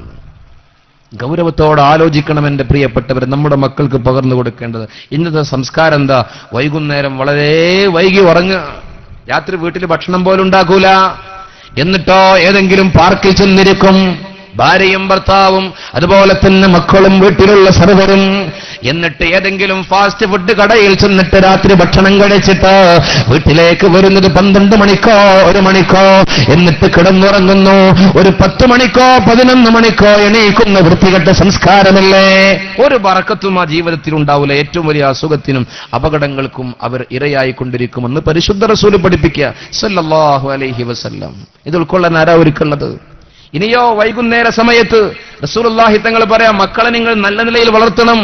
ഗൗരവത്തോടെ ആലോചിക്കണം എന്റെ പ്രിയപ്പെട്ടവർ നമ്മുടെ മക്കൾക്ക് പകർന്നു കൊടുക്കേണ്ടത് ഇന്നത്തെ സംസ്കാരം എന്താ വൈകുന്നേരം വളരെ വൈകി ഉറങ്ങുക രാത്രി വീട്ടിൽ ഭക്ഷണം പോലും ഉണ്ടാക്കൂല എന്നിട്ടോ ഏതെങ്കിലും പാർക്കിൽ ചെന്നിരിക്കും ഭാര്യയും ഭർത്താവും അതുപോലെ തന്നെ മക്കളും വീട്ടിലുള്ള സർവരും എന്നിട്ട് ഏതെങ്കിലും ഫാസ്റ്റ് ഫുഡ് കടയിൽ ചെന്നിട്ട് രാത്രി ഭക്ഷണം കഴിച്ചിട്ട് വീട്ടിലേക്ക് വരുന്നത് പന്ത്രണ്ട് മണിക്കോ ഒരു മണിക്കോ എന്നിട്ട് കിടന്നുറങ്ങുന്നു ഒരു പത്ത് മണിക്കോ പതിനൊന്ന് മണിക്കോ എണീക്കുന്ന വൃത്തികെട്ട സംസ്കാരമല്ലേ ഒരു പറക്കത്തും ആ ജീവിതത്തിൽ ഉണ്ടാവില്ല ഏറ്റവും വലിയ അസുഖത്തിനും അപകടങ്ങൾക്കും അവർ ഇരയായിക്കൊണ്ടിരിക്കുമെന്ന് പരിശുദ്ധ റസൂല് പഠിപ്പിക്കുക സല്ലല്ലാഹു അലൈഹി വസല്ലം ഇത് ഉൾക്കൊള്ളാൻ ആരാ ഒരുക്കുന്നത് ഇനിയോ വൈകുന്നേര സമയത്ത് റസൂലുള്ളാഹി തങ്ങൾ പറയാം മക്കളെ നിങ്ങൾ നല്ല നിലയിൽ വളർത്തണം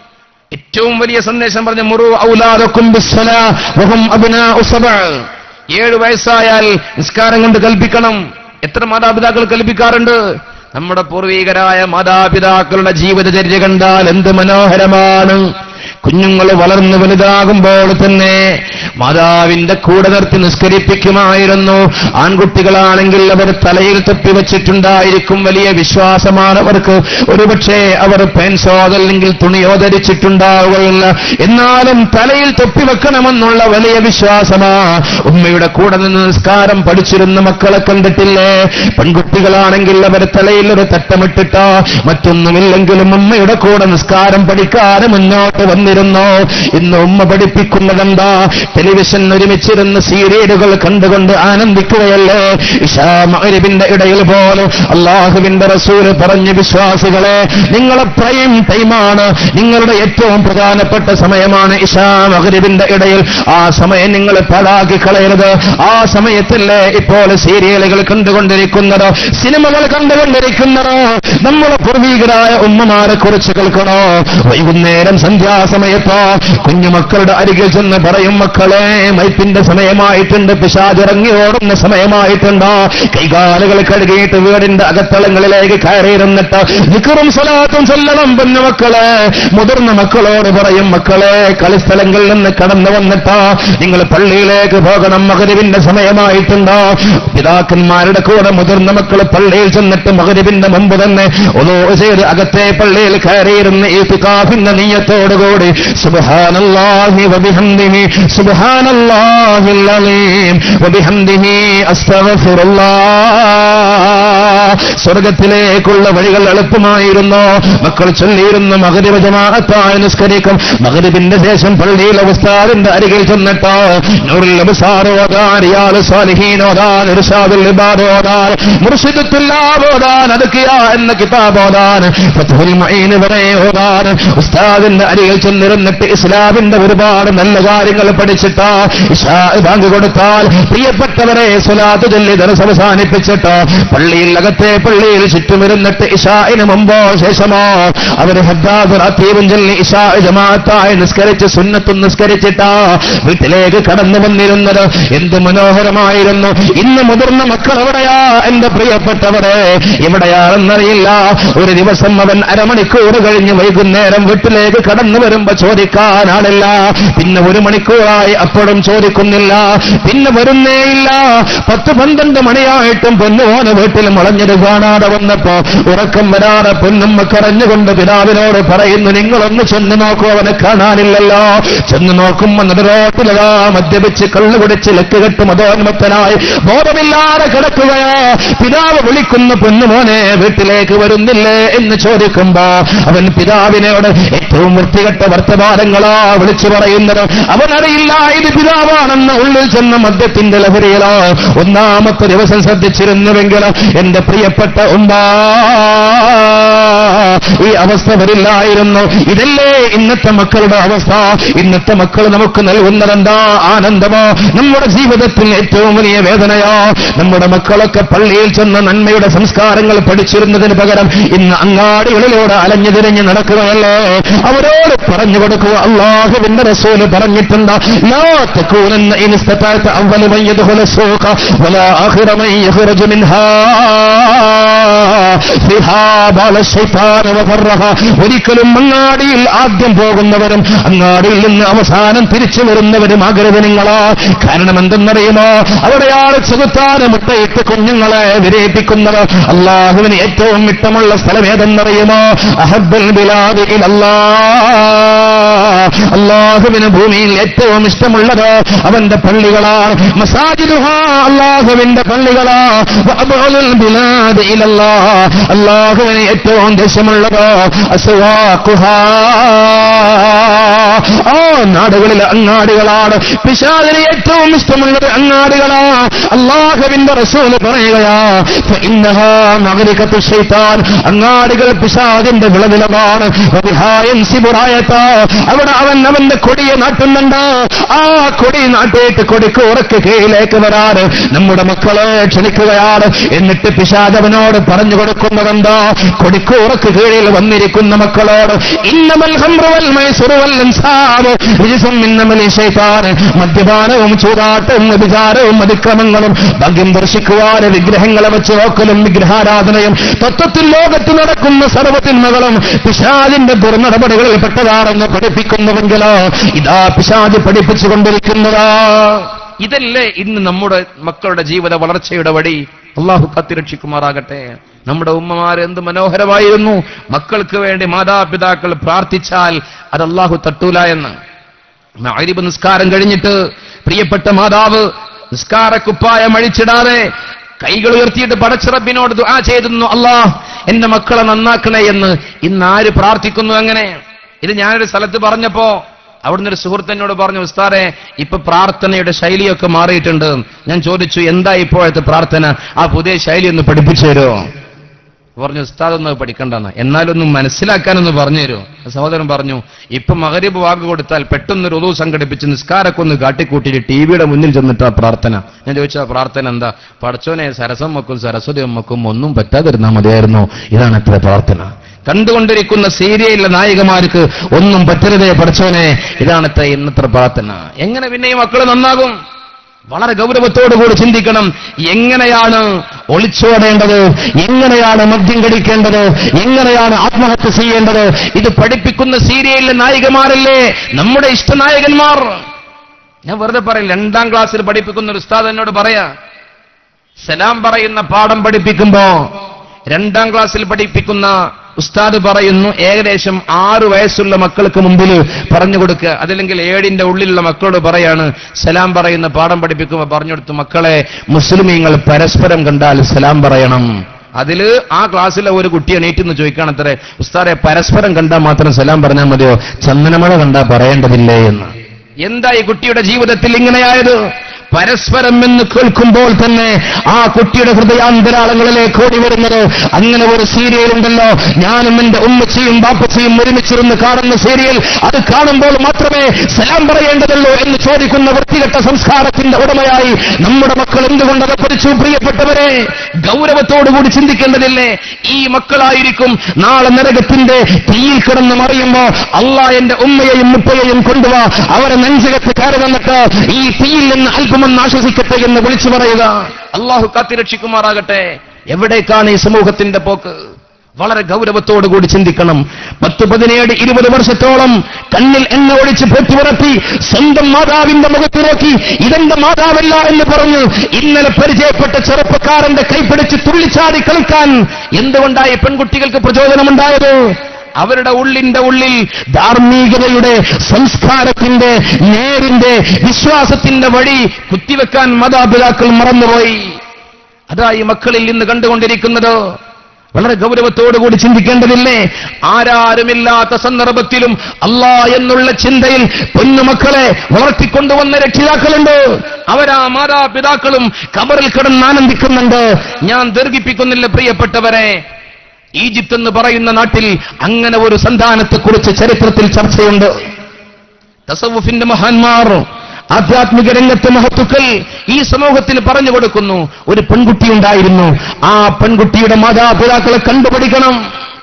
ഏറ്റവും വലിയ സന്ദേശം പറഞ്ഞ മുറു ഔലാദക്കും ബിസ്സലാ വഹും അബ്നാഉ സബഅ ഏഴ് വയസ്സായാൽ നിസ്കാരം കൊണ്ട് കൽപ്പിക്കണം എത്ര മാതാപിതാക്കൾ കൽപ്പിക്കാറുണ്ട് നമ്മുടെ പൂർവീകരായ മാതാപിതാക്കളുടെ ജീവിതചര്യ കണ്ടാൽ എന്ത് മനോഹരമാണ് കുഞ്ഞുങ്ങൾ വളർന്നു വലുതാകുമ്പോൾ തന്നെ മാതാവിന്റെ കൂടെ നിർത്തി നിസ്കരിപ്പിക്കുമായിരുന്നു ആൺകുട്ടികളാണെങ്കിൽ അവർ തലയിൽ തൊപ്പി വെച്ചിട്ടുണ്ടായിരിക്കും വലിയ വിശ്വാസമാണ് അവർക്ക് ഒരുപക്ഷെ അവർ പെൻസോ അതല്ലെങ്കിൽ തുണിയോ ധരിച്ചിട്ടുണ്ടാവുകയില്ല എന്നാലും തലയിൽ തൊപ്പി വെക്കണമെന്നുള്ള വലിയ വിശ്വാസമാ ഉമ്മയുടെ കൂടെ നിന്ന് നിസ്കാരം പഠിച്ചിരുന്ന മക്കളെ കണ്ടിട്ടില്ലേ പെൺകുട്ടികളാണെങ്കിൽ അവർ തലയിൽ ഒരു തട്ടമിട്ടിട്ടോ മറ്റൊന്നുമില്ലെങ്കിലും ഉമ്മയുടെ കൂടെ നിസ്കാരം പഠിക്കാതെ മുന്നോട്ട് വന്നിരുന്നു ഇന്ന് ഉമ്മ പഠിപ്പിക്കുന്നതെന്താ ടെലിവിഷൻ ഒരുമിച്ചിരുന്ന് സീരിയലുകൾ കണ്ടുകൊണ്ട് ആനന്ദിക്കുകയല്ലേ ഇഷാ മഗ്രിബിന്റെ ഇടയിൽ പോലും അള്ളാഹുവിന്റെ റസൂല് പറഞ്ഞു വിശ്വാസികളെ നിങ്ങളെ പ്രൈം ടൈമാണ് നിങ്ങളുടെ ഏറ്റവും പ്രധാനപ്പെട്ട സമയമാണ് ഇഷാ മഗ്രിബിന്റെ ഇടയിൽ ആ സമയം നിങ്ങൾ പാഴാക്കി കളയരുത് ആ സമയത്തല്ലേ ഇപ്പോൾ സീരിയലുകൾ കണ്ടുകൊണ്ടിരിക്കുന്നത് സിനിമകൾ കണ്ടുകൊണ്ടിരിക്കുന്നത് നമ്മളെ പൂർവീകരായ ഉമ്മമാരെ കുറിച്ച് കേൾക്കണോ വൈകുന്നേരം സന്ധ്യാസമയത്തോ കുഞ്ഞുമക്കളുടെ അരികിൽ ചെന്ന് പറയും മക്കളെ മൈപ്പിന്റെ സമയമായിട്ടുണ്ട് പിശാചിറങ്ങി ഓടുന്ന സമയമായിട്ടുണ്ടോ കൈകാലുകൾ കഴുകിയിട്ട് വീടിന്റെ അകത്തളങ്ങളിലേക്ക് കയറിയിരുന്നിട്ട് നിക്കറും സ്വലാത്തും ചൊല്ലണം പൊന്നു മക്കളെ മുതിർന്ന മക്കളോട് പറയും മക്കളെ കളിസ്ഥലങ്ങളിൽ നിന്ന് കടന്നു വന്നിട്ടോ നിങ്ങൾ പള്ളിയിലേക്ക് പോകണം മകരിവിന്റെ സമയമായിട്ടുണ്ടോ പിതാക്കന്മാരുടെ കൂടെ മുതിർന്ന മക്കൾ പള്ളിയിൽ ചെന്നിട്ട് മകരിവിന്റെ മുമ്പ് തന്നെ ഒതോ ചെയ്ത് അകത്തെ പള്ളിയിൽ കയറിയിരുന്ന് ഈ പിതാഫിന്റെ നീയത്തോടുകൂടി സുബ്ഹാനല്ലാഹി വബിഹംദിഹി സുബ്ഹാനല്ലാഹിൽ അലീം വബിഹംദിഹി അസ്തഗ്ഫിറുല്ലാഹ് സ്വർഗത്തിലേക്കുള്ള വഴികൾ എളുപ്പമായിരുന്നു മക്കൾ ചൊല്ലിയിരുന്ന മകരിബ് ജമാഅത്തായി നിസ്കരിക്കും മകരിബിന്റെ ശേഷം പള്ളിയിലെ ഉസ്താദിന്റെ അരികിൽ ചെന്നിട്ട് നൂറുൽ അബ്സാർ ഓതാൻ റിയാദ് സാലിഹീൻ ഓതാൻ ഇർഷാദുൽ ഇബാദ് ഓതാൻ മുർഷിദത്തുല്ലാഹ് ഓതാൻ അദ്കിയ എന്ന കിതാബ് ഓതാൻ ഫത്ഹുൽ മുഈൻ വരെ ഓതാൻ ഉസ്താദിന്റെ അരികിൽ ചെന്നിരുന്നിട്ട് ഇസ്ലാമിന്റെ ഒരുപാട് നല്ല കാര്യങ്ങൾ പഠിച്ചിട്ട് ഇശാ ബാങ്ക് കൊടുത്താൽ പ്രിയപ്പെട്ടവരെ സ്വലാത്ത് ചൊല്ലി ദർസ് അവസാനിപ്പിച്ചിട്ട് പള്ളിയിൽ അകത്തെ പള്ളിയിൽ ചുറ്റുമിരുന്നിട്ട് ഇഷായിന് മുമ്പോ ശേഷമോ അവർ ഹദ്ദാദ് റാത്തീബും ചൊല്ലി ഇഷാ ജമാഅത്തായി നിസ്കരിച്ച് സുന്നത്തും നിസ്കരിച്ചിട്ടാ വീട്ടിലേക്ക് കടന്നു വന്നിരുന്നത് എന്ത് മനോഹരമായിരുന്നു ഇന്ന് മുതിർന്ന മക്കൾ എവിടെയാ എന്റെ പ്രിയപ്പെട്ടവരെ എവിടെയാണെന്നറിയില്ല ഒരു ദിവസം അവൻ അരമണിക്കൂർ കഴിഞ്ഞ് വൈകുന്നേരം വീട്ടിലേക്ക് കടന്നു വരുമ്പോ ചോദിക്കുമ്പോ ചോദിക്കാൻ ആളില്ല പിന്നെ ഒരു മണിക്കൂറായി അപ്പോഴും ചോദിക്കുന്നില്ല പിന്നെ വരുന്നേയില്ല പത്ത് പന്ത്രണ്ട് മണിയായിട്ടും പൊന്നുമോന് വീട്ടിൽ മുളഞ്ഞത് കാണാതെ വന്നപ്പോ ഉറക്കം വരാതെ പൊന്നുമ്മ കരഞ്ഞുകൊണ്ട് പിതാവിനോട് പറയുന്നു നിങ്ങളൊന്ന് ചെന്ന് നോക്കൂ അവനെ കാണാനില്ലല്ലോ ചെന്ന് നോക്കുമ്പോ നടുറോട്ടിലതാ മദ്യപിച്ച് കള്ളു കുടിച്ച് ലക്ക് കെട്ട് മതോന്മത്തനായി ബോധമില്ലാതെ കിടക്കുകയോ പിതാവ് വിളിക്കുന്ന പൊന്നുമോനെ വീട്ടിലേക്ക് വരുന്നില്ലേ എന്ന് ചോദിക്കുമ്പോ അവൻ പിതാവിനോട് ഏറ്റവും വൃത്തികെട്ട വർത്തമാനങ്ങളാ വിളിച്ചു പറയുന്നത് അവനറിയില്ല ഇത് പിതാവാണെന്ന് ഉള്ളിൽ ചെന്ന മദ്യത്തിന്റെ ലഹരിയിലോ ഒന്നാമത്തെ ദിവസം ശ്രദ്ധിച്ചിരുന്നുവെങ്കിൽ എന്റെ പ്രിയപ്പെട്ട ഉമ്മാ ഈ അവസ്ഥ വരില്ലായിരുന്നു ഇതല്ലേ ഇന്നത്തെ മക്കളുടെ അവസ്ഥ ഇന്നത്തെ മക്കൾ നമുക്ക് നൽകുന്നതെന്താ ആനന്ദമോ നമ്മുടെ ജീവിതത്തിൽ ഏറ്റവും വലിയ വേദനയോ നമ്മുടെ മക്കളൊക്കെ പള്ളിയിൽ ചെന്ന നന്മയുടെ സംസ്കാരങ്ങൾ പഠിച്ചിരുന്നതിന് പകരം ഇന്ന് അങ്ങാടികളിലൂടെ അലഞ്ഞു തിരിഞ്ഞ് നടക്കുകയല്ലേ അവരോട് പറഞ്ഞു കൊടുക്കുക അള്ളാഹുവിന്റെ റസൂല് പറഞ്ഞിട്ടുണ്ട് ലാ തകൂനന്ന ഇൻ ഇസ്തതാഅത അവ്വല മൻ യദ്ഖുലു സൂഖ വലാ ആഖിറ മൻ യഖ്റുജു മിൻഹാ ഫിഹാ ബാല ശൈത്താന വഫറഹ ഒരിക്കലും അങ്ങാടിയിൽ ആദ്യം പോകുന്നവരും അങ്ങാടിയിൽ നിന്ന് അവസാനം തിരിച്ചു വരുന്നവരുമാകരുത് നിങ്ങളാ കാരണം എന്തെന്നറിയുമോ അവിടെയാണ് ചെകുത്താന് മുട്ടയിട്ട് കുഞ്ഞുങ്ങളെ വിരയിപ്പിക്കുന്നവർ അള്ളാഹുവിന് ഏറ്റവും ഇഷ്ടമുള്ള സ്ഥലം ഏതെന്നറിയുമോ അഹബൽ ബിലാദി ഇലല്ലാ അള്ളാഹുവിന് ഭൂമിയിൽ ഏറ്റവും ഇഷ്ടമുള്ളത് അവന്റെ പള്ളികളാണ് മസാജിദുഹ അള്ളാഹുവിന്റെ പള്ളികളാ വഅബ്ഉൽ ബിലാദി ഇലല്ലാ അള്ളാഹുവിന് ഏറ്റവും ദേഷ്യമുള്ളത് അസ്വാഖുഹാ ആ നാടുകളിലെ അങ്ങാടികളാണ് പിശാദിന് ഏറ്റവും ഇഷ്ടമുള്ളത് അങ്ങാടികളാ അള്ളാഹുവിന്റെ റസൂല് പറയുകയാ ഫഇന്നഹാ മഗ്രികത്തു ശൈത്താൻ അങ്ങാടികൾ പിശാദിന്റെ വിളനിലമാണ് വബിഹായൻ സിബുറായത്ത അവിടെ അവൻ അവന്റെ കൊടിയെ നാട്ടുന്നുണ്ട് ആ കൊടി നാട്ടിയിട്ട് കൊടിക്ക് ഉറക്ക് കീഴിലേക്ക് വരാറ് നമ്മുടെ മക്കളെ ക്ഷണിക്കുകയാണ് എന്നിട്ട് പിശാദ് അവനോട് പറഞ്ഞു കൊടുക്കുന്നതെന്താ കൊടിക്ക് ഉറക്ക് കീഴിൽ വന്നിരിക്കുന്ന മക്കളോട് ഇന്നമൽ ഹംറുവൽ മൈസുറുവൽ ഇൻസാബ് റിജ്സും മിന്നമലി ശൈത്താൻ മദ്യപാനവും ചൂതാട്ടവും വ്യഭിചാരവും അതിക്രമങ്ങളും ഭാഗ്യം ദർശിക്കുവാൻ വിഗ്രഹങ്ങളെ വെച്ച് നോക്കലും വിഗ്രഹാരാധനയും തത്വത്തിൽ ലോകത്ത് നടക്കുന്ന സർവ്വതിന്മകളും പിശാദിന്റെ ദുർനടപടികളിൽ പെട്ടതാണെന്ന് പഠിപ്പിക്കുന്നുവെങ്കിലോ ഇതാ പിശാദ് പഠിപ്പിച്ചുകൊണ്ടിരിക്കുന്നതാ ഇതല്ലേ ഇന്ന് നമ്മുടെ മക്കളുടെ ജീവിത വളർച്ചയുടെ വഴി അള്ളാഹു കാത്തിരക്ഷിക്കുമാറാകട്ടെ നമ്മുടെ ഉമ്മമാർ എന്ത് മനോഹരമായിരുന്നു മക്കൾക്ക് വേണ്ടി മാതാപിതാക്കൾ പ്രാർത്ഥിച്ചാൽ അത് അള്ളാഹു തട്ടൂല എന്ന് മഗ്രിബ് നിസ്കാരം കഴിഞ്ഞിട്ട് പ്രിയപ്പെട്ട മാതാവ് നിസ്കാര കുപ്പായം അഴിച്ചിടാതെ കൈകൾ ഉയർത്തിയിട്ട് പടച്ചിറപ്പിനോട് ദുആ ചെയ്തിരുന്നു അള്ളാഹ് എന്റെ മക്കളെ നന്നാക്കണേ എന്ന് ഇന്ന് ആര് പ്രാർത്ഥിക്കുന്നു അങ്ങനെ ഇത് ഞാനൊരു സ്ഥലത്ത് പറഞ്ഞപ്പോ അവിടുന്ന് ഒരു സുഹൃത്ത് എന്നോട് പറഞ്ഞു ഉസ്താറെ ഇപ്പൊ പ്രാർത്ഥനയുടെ ശൈലിയൊക്കെ മാറിയിട്ടുണ്ട് ഞാൻ ചോദിച്ചു എന്താ ഇപ്പോഴത്തെ പ്രാർത്ഥന ആ പുതിയ ശൈലി ഒന്ന് പഠിപ്പിച്ചു തരുമോ പറഞ്ഞു ഉസ്താദ് ഒന്ന് പഠിക്കണ്ടെന്ന് എന്നാലൊന്നും മനസ്സിലാക്കാനൊന്ന് പറഞ്ഞു തരുമോ സഹോദരൻ പറഞ്ഞു ഇപ്പൊ മകരീബ് വാക്ക് കൊടുത്താൽ പെട്ടെന്നൊരു ഉദു സംഘടിപ്പിച്ച് നിസ്കാരൊക്കെ ഒന്ന് കാട്ടിക്കൂട്ടിയിട്ട് ടി വിയുടെ മുന്നിൽ ചെന്നിട്ട് ആ പ്രാർത്ഥന ഞാൻ ചോദിച്ച പ്രാർത്ഥന എന്താ പടച്ചോനെ സരസം വെക്കും സരസ്വതി അമ്മക്കും ഒന്നും പറ്റാതിരുന്നാൽ മതിയായിരുന്നു ഇതാണ് എത്ര പ്രാർത്ഥന കണ്ടുകൊണ്ടിരിക്കുന്ന സീരിയലിലെ നായികമാർക്ക് ഒന്നും പറ്റരുതേ പഠിച്ചോനെ ഇതാണത്തെ ഇന്നത്തെ പ്രാർത്ഥന എങ്ങനെ പിന്നെ ഈ മക്കൾ നന്നാകും വളരെ ഗൗരവത്തോടു കൂടി ചിന്തിക്കണം എങ്ങനെയാണ് ഒളിച്ചോടേണ്ടത് എങ്ങനെയാണ് മദ്യം കടിക്കേണ്ടത് എങ്ങനെയാണ് ആത്മഹത്യ ചെയ്യേണ്ടത് ഇത് പഠിപ്പിക്കുന്ന സീരിയലിലെ നായികമാരല്ലേ നമ്മുടെ ഇഷ്ടനായകന്മാർ ഞാൻ വെറുതെ പറയും രണ്ടാം ക്ലാസ്സിൽ പഠിപ്പിക്കുന്ന ഒരു ഉസ്താദ് എന്നോട് പറയാ സലാം പറയുന്ന പാഠം പഠിപ്പിക്കുമ്പോ രണ്ടാം ക്ലാസ്സിൽ പഠിപ്പിക്കുന്ന ഉസ്താദ് പറയുന്നു ഏകദേശം ആറു വയസ്സുള്ള മക്കൾക്ക് മുമ്പിൽ പറഞ്ഞു കൊടുക്കുക അതല്ലെങ്കിൽ ഏഴിന്റെ ഉള്ളിലുള്ള മക്കളോട് പറയാണ് സലാം പറയുന്ന പാഠം പഠിപ്പിക്കുമ്പോൾ പറഞ്ഞു കൊടുത്തു മക്കളെ മുസ്ലിമീങ്ങൾ പരസ്പരം കണ്ടാൽ സലാം പറയണം അതില് ആ ക്ലാസ്സിലെ ഒരു കുട്ടി എണീറ്റെന്ന് ചോദിക്കുകയാണത്രേ ഉസ്താദെ പരസ്പരം കണ്ടാൽ മാത്രം സലാം പറഞ്ഞാൽ മതിയോ ചന്ദനമഴ കണ്ടാ പറയേണ്ടതില്ലേ എന്ന് എന്താ ഈ കുട്ടിയുടെ ജീവിതത്തിൽ ഇങ്ങനെയായത് പരസ്പരം എന്ന് കേൾക്കുമ്പോൾ തന്നെ ആ കുട്ടിയുടെ ഹൃദയാന്തരാളങ്ങളിലേക്ക് ഓടി വരുന്നത് അങ്ങനെ ഒരു സീരിയൽ ഉണ്ടല്ലോ ഞാനും എന്റെ ഉമ്മച്ചിയും ബാപ്പച്ചിയും ഒരുമിച്ചിരുന്ന് കാണുന്ന സീരിയൽ അത് കാണുമ്പോൾ മാത്രമേ സലാം പറയേണ്ടതുള്ളൂ എന്ന് ചോദിക്കുന്ന വൃത്തികെട്ട സംസ്കാരത്തിന്റെ ഉടമയായി നമ്മുടെ മക്കൾ എന്തുകൊണ്ട് അത് പഠിച്ചു പ്രിയപ്പെട്ടവരെ ഗൗരവത്തോടുകൂടി ചിന്തിക്കേണ്ടതില്ലേ ഈ മക്കളായിരിക്കും നാളെ നരകത്തിന്റെ തീയിൽ കിടന്ന് മറിയുമ്പോ അള്ളാ എന്റെ ഉമ്മയെയും മുപ്പയെയും കൊണ്ടുവാ അവരെ നെഞ്ചകത്ത് കയറി വന്നിട്ട് ഈ തീയിൽ നിന്ന് അല്പമെന്ന് ആശ്വസിക്കട്ടെ എന്ന് വിളിച്ചു പറയുക അള്ളാഹു കാത്തിരക്ഷിക്കുമാറാകട്ടെ എവിടേക്കാണ് ഈ സമൂഹത്തിന്റെ പോക്ക് വളരെ ഗൗരവത്തോടുകൂടി ചിന്തിക്കണം പത്ത് പതിനേഴ് ഇരുപത് വർഷത്തോളം കണ്ണിൽ എണ്ണ ഒഴിച്ച് പൊട്ടിമുറത്തി സ്വന്തം മാതാവിന്റെ മുഖത്ത് നോക്കി ഇതെന്റെ മാതാവല്ല എന്ന് പറഞ്ഞു ഇന്നലെ പരിചയപ്പെട്ട ചെറുപ്പക്കാരന്റെ കൈപിടിച്ച് തുള്ളിച്ചാടി കളിക്കാൻ എന്തുകൊണ്ടായി പെൺകുട്ടികൾക്ക് പ്രചോദനമുണ്ടായത് അവരുടെ ഉള്ളിന്റെ ഉള്ളിൽ ധാർമ്മികതയുടെ സംസ്കാരത്തിന്റെ നേരിന്റെ വിശ്വാസത്തിന്റെ വഴി കുത്തിവെക്കാൻ മാതാപിതാക്കൾ മറന്നുപോയി അതായി മക്കളിൽ ഇന്ന് കണ്ടുകൊണ്ടിരിക്കുന്നത് വളരെ ഗൗരവത്തോടുകൂടി ചിന്തിക്കേണ്ടതില്ലേ ആരാരുമില്ലാത്ത സന്ദർഭത്തിലും അല്ലാ എന്നുള്ള ചിന്തയിൽ പൊന്നുമക്കളെ വളർത്തിക്കൊണ്ടുവന്ന രക്ഷിതാക്കളുണ്ട് അവരാ മാതാപിതാക്കളും കബറിൽ കിടന്ന് ആനന്ദിക്കുന്നുണ്ട് ഞാൻ ദീർഘിപ്പിക്കുന്നില്ല പ്രിയപ്പെട്ടവരെ ഈജിപ്ത് എന്ന് പറയുന്ന നാട്ടിൽ അങ്ങനെ ഒരു സന്താനത്തെക്കുറിച്ച് ചരിത്രത്തിൽ ചർച്ചയുണ്ട് തസവുഫിന്റെ മഹാന്മാർ ആധ്യാത്മിക രംഗത്തെ മഹത്തുക്കൾ ഈ സമൂഹത്തിന് പറഞ്ഞു കൊടുക്കുന്നു ഒരു പെൺകുട്ടി ഉണ്ടായിരുന്നു ആ പെൺകുട്ടിയുടെ മാതാപിതാക്കളെ കണ്ടുപിടിക്കണം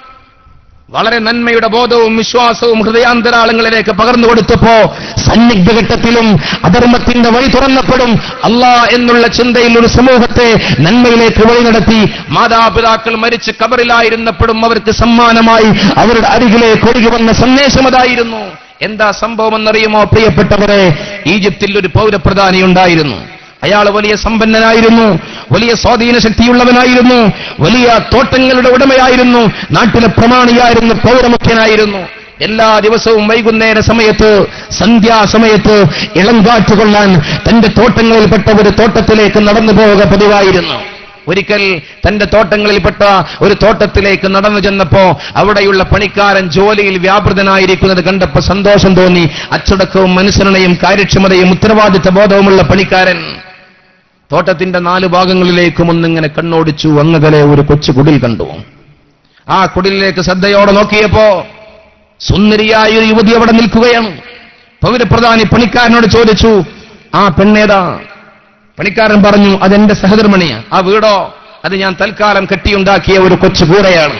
വളരെ നന്മയുടെ ബോധവും വിശ്വാസവും ഹൃദയാന്തരാളങ്ങളിലേക്ക് പകർന്നു കൊടുത്തപ്പോ സന്നിഗ്ധ ഘട്ടത്തിലും അധർമ്മത്തിന്റെ വഴി തുറന്നപ്പെടും അല്ലാ എന്നുള്ള ചിന്തയിൽ ഒരു സമൂഹത്തെ നന്മയിലേക്ക് വഴി നടത്തി മാതാപിതാക്കൾ മരിച്ച് കബറിലായിരുന്നപ്പോഴും അവർക്ക് സമ്മാനമായി അവരുടെ അരികിലേക്ക് ഒഴുകി വന്ന സന്ദേശം അതായിരുന്നു എന്താ സംഭവം എന്നറിയുമോ പ്രിയപ്പെട്ടവരെ ഈജിപ്തിൽ ഒരു പൗരപ്രധാനി ഉണ്ടായിരുന്നു അയാൾ വലിയ സമ്പന്നനായിരുന്നു വലിയ സ്വാധീന ശക്തിയുള്ളവനായിരുന്നു വലിയ തോട്ടങ്ങളുടെ ഉടമയായിരുന്നു നാട്ടിലെ പ്രമാണിയായിരുന്നു പൗരമുഖ്യനായിരുന്നു എല്ലാ ദിവസവും വൈകുന്നേര സമയത്ത് സന്ധ്യാസമയത്ത് ഇളങ്കാറ്റ് കൊള്ളാൻ തന്റെ തോട്ടങ്ങളിൽപ്പെട്ട ഒരു തോട്ടത്തിലേക്ക് നടന്നു പോവുക പതിവായിരുന്നു ഒരിക്കൽ തന്റെ തോട്ടങ്ങളിൽപ്പെട്ട ഒരു തോട്ടത്തിലേക്ക് നടന്നു ചെന്നപ്പോ അവിടെയുള്ള പണിക്കാരൻ ജോലിയിൽ വ്യാപൃതനായിരിക്കുന്നത് കണ്ടപ്പോ സന്തോഷം തോന്നി അച്ചടക്കവും അനുസരണയും കാര്യക്ഷമതയും ഉത്തരവാദിത്ത ബോധവുമുള്ള പണിക്കാരൻ തോട്ടത്തിന്റെ നാല് ഭാഗങ്ങളിലേക്കും ഒന്നിങ്ങനെ കണ്ണോടിച്ചു അങ്ങകലെ ഒരു കൊച്ചു കുടിൽ കണ്ടു ആ കുടിലിലേക്ക് ശ്രദ്ധയോടെ നോക്കിയപ്പോ സുന്ദരിയായ ഒരു യുവതി അവിടെ നിൽക്കുകയാണ് പൗരപ്രധാനി പണിക്കാരനോട് ചോദിച്ചു ആ പെണ്ണേതാ പണിക്കാരൻ പറഞ്ഞു അതെന്റെ സഹധർമ്മിണിയാ ആ വീടോ അത് ഞാൻ തൽക്കാലം കെട്ടിയുണ്ടാക്കിയ ഒരു കൊച്ചു കൂരയാണ്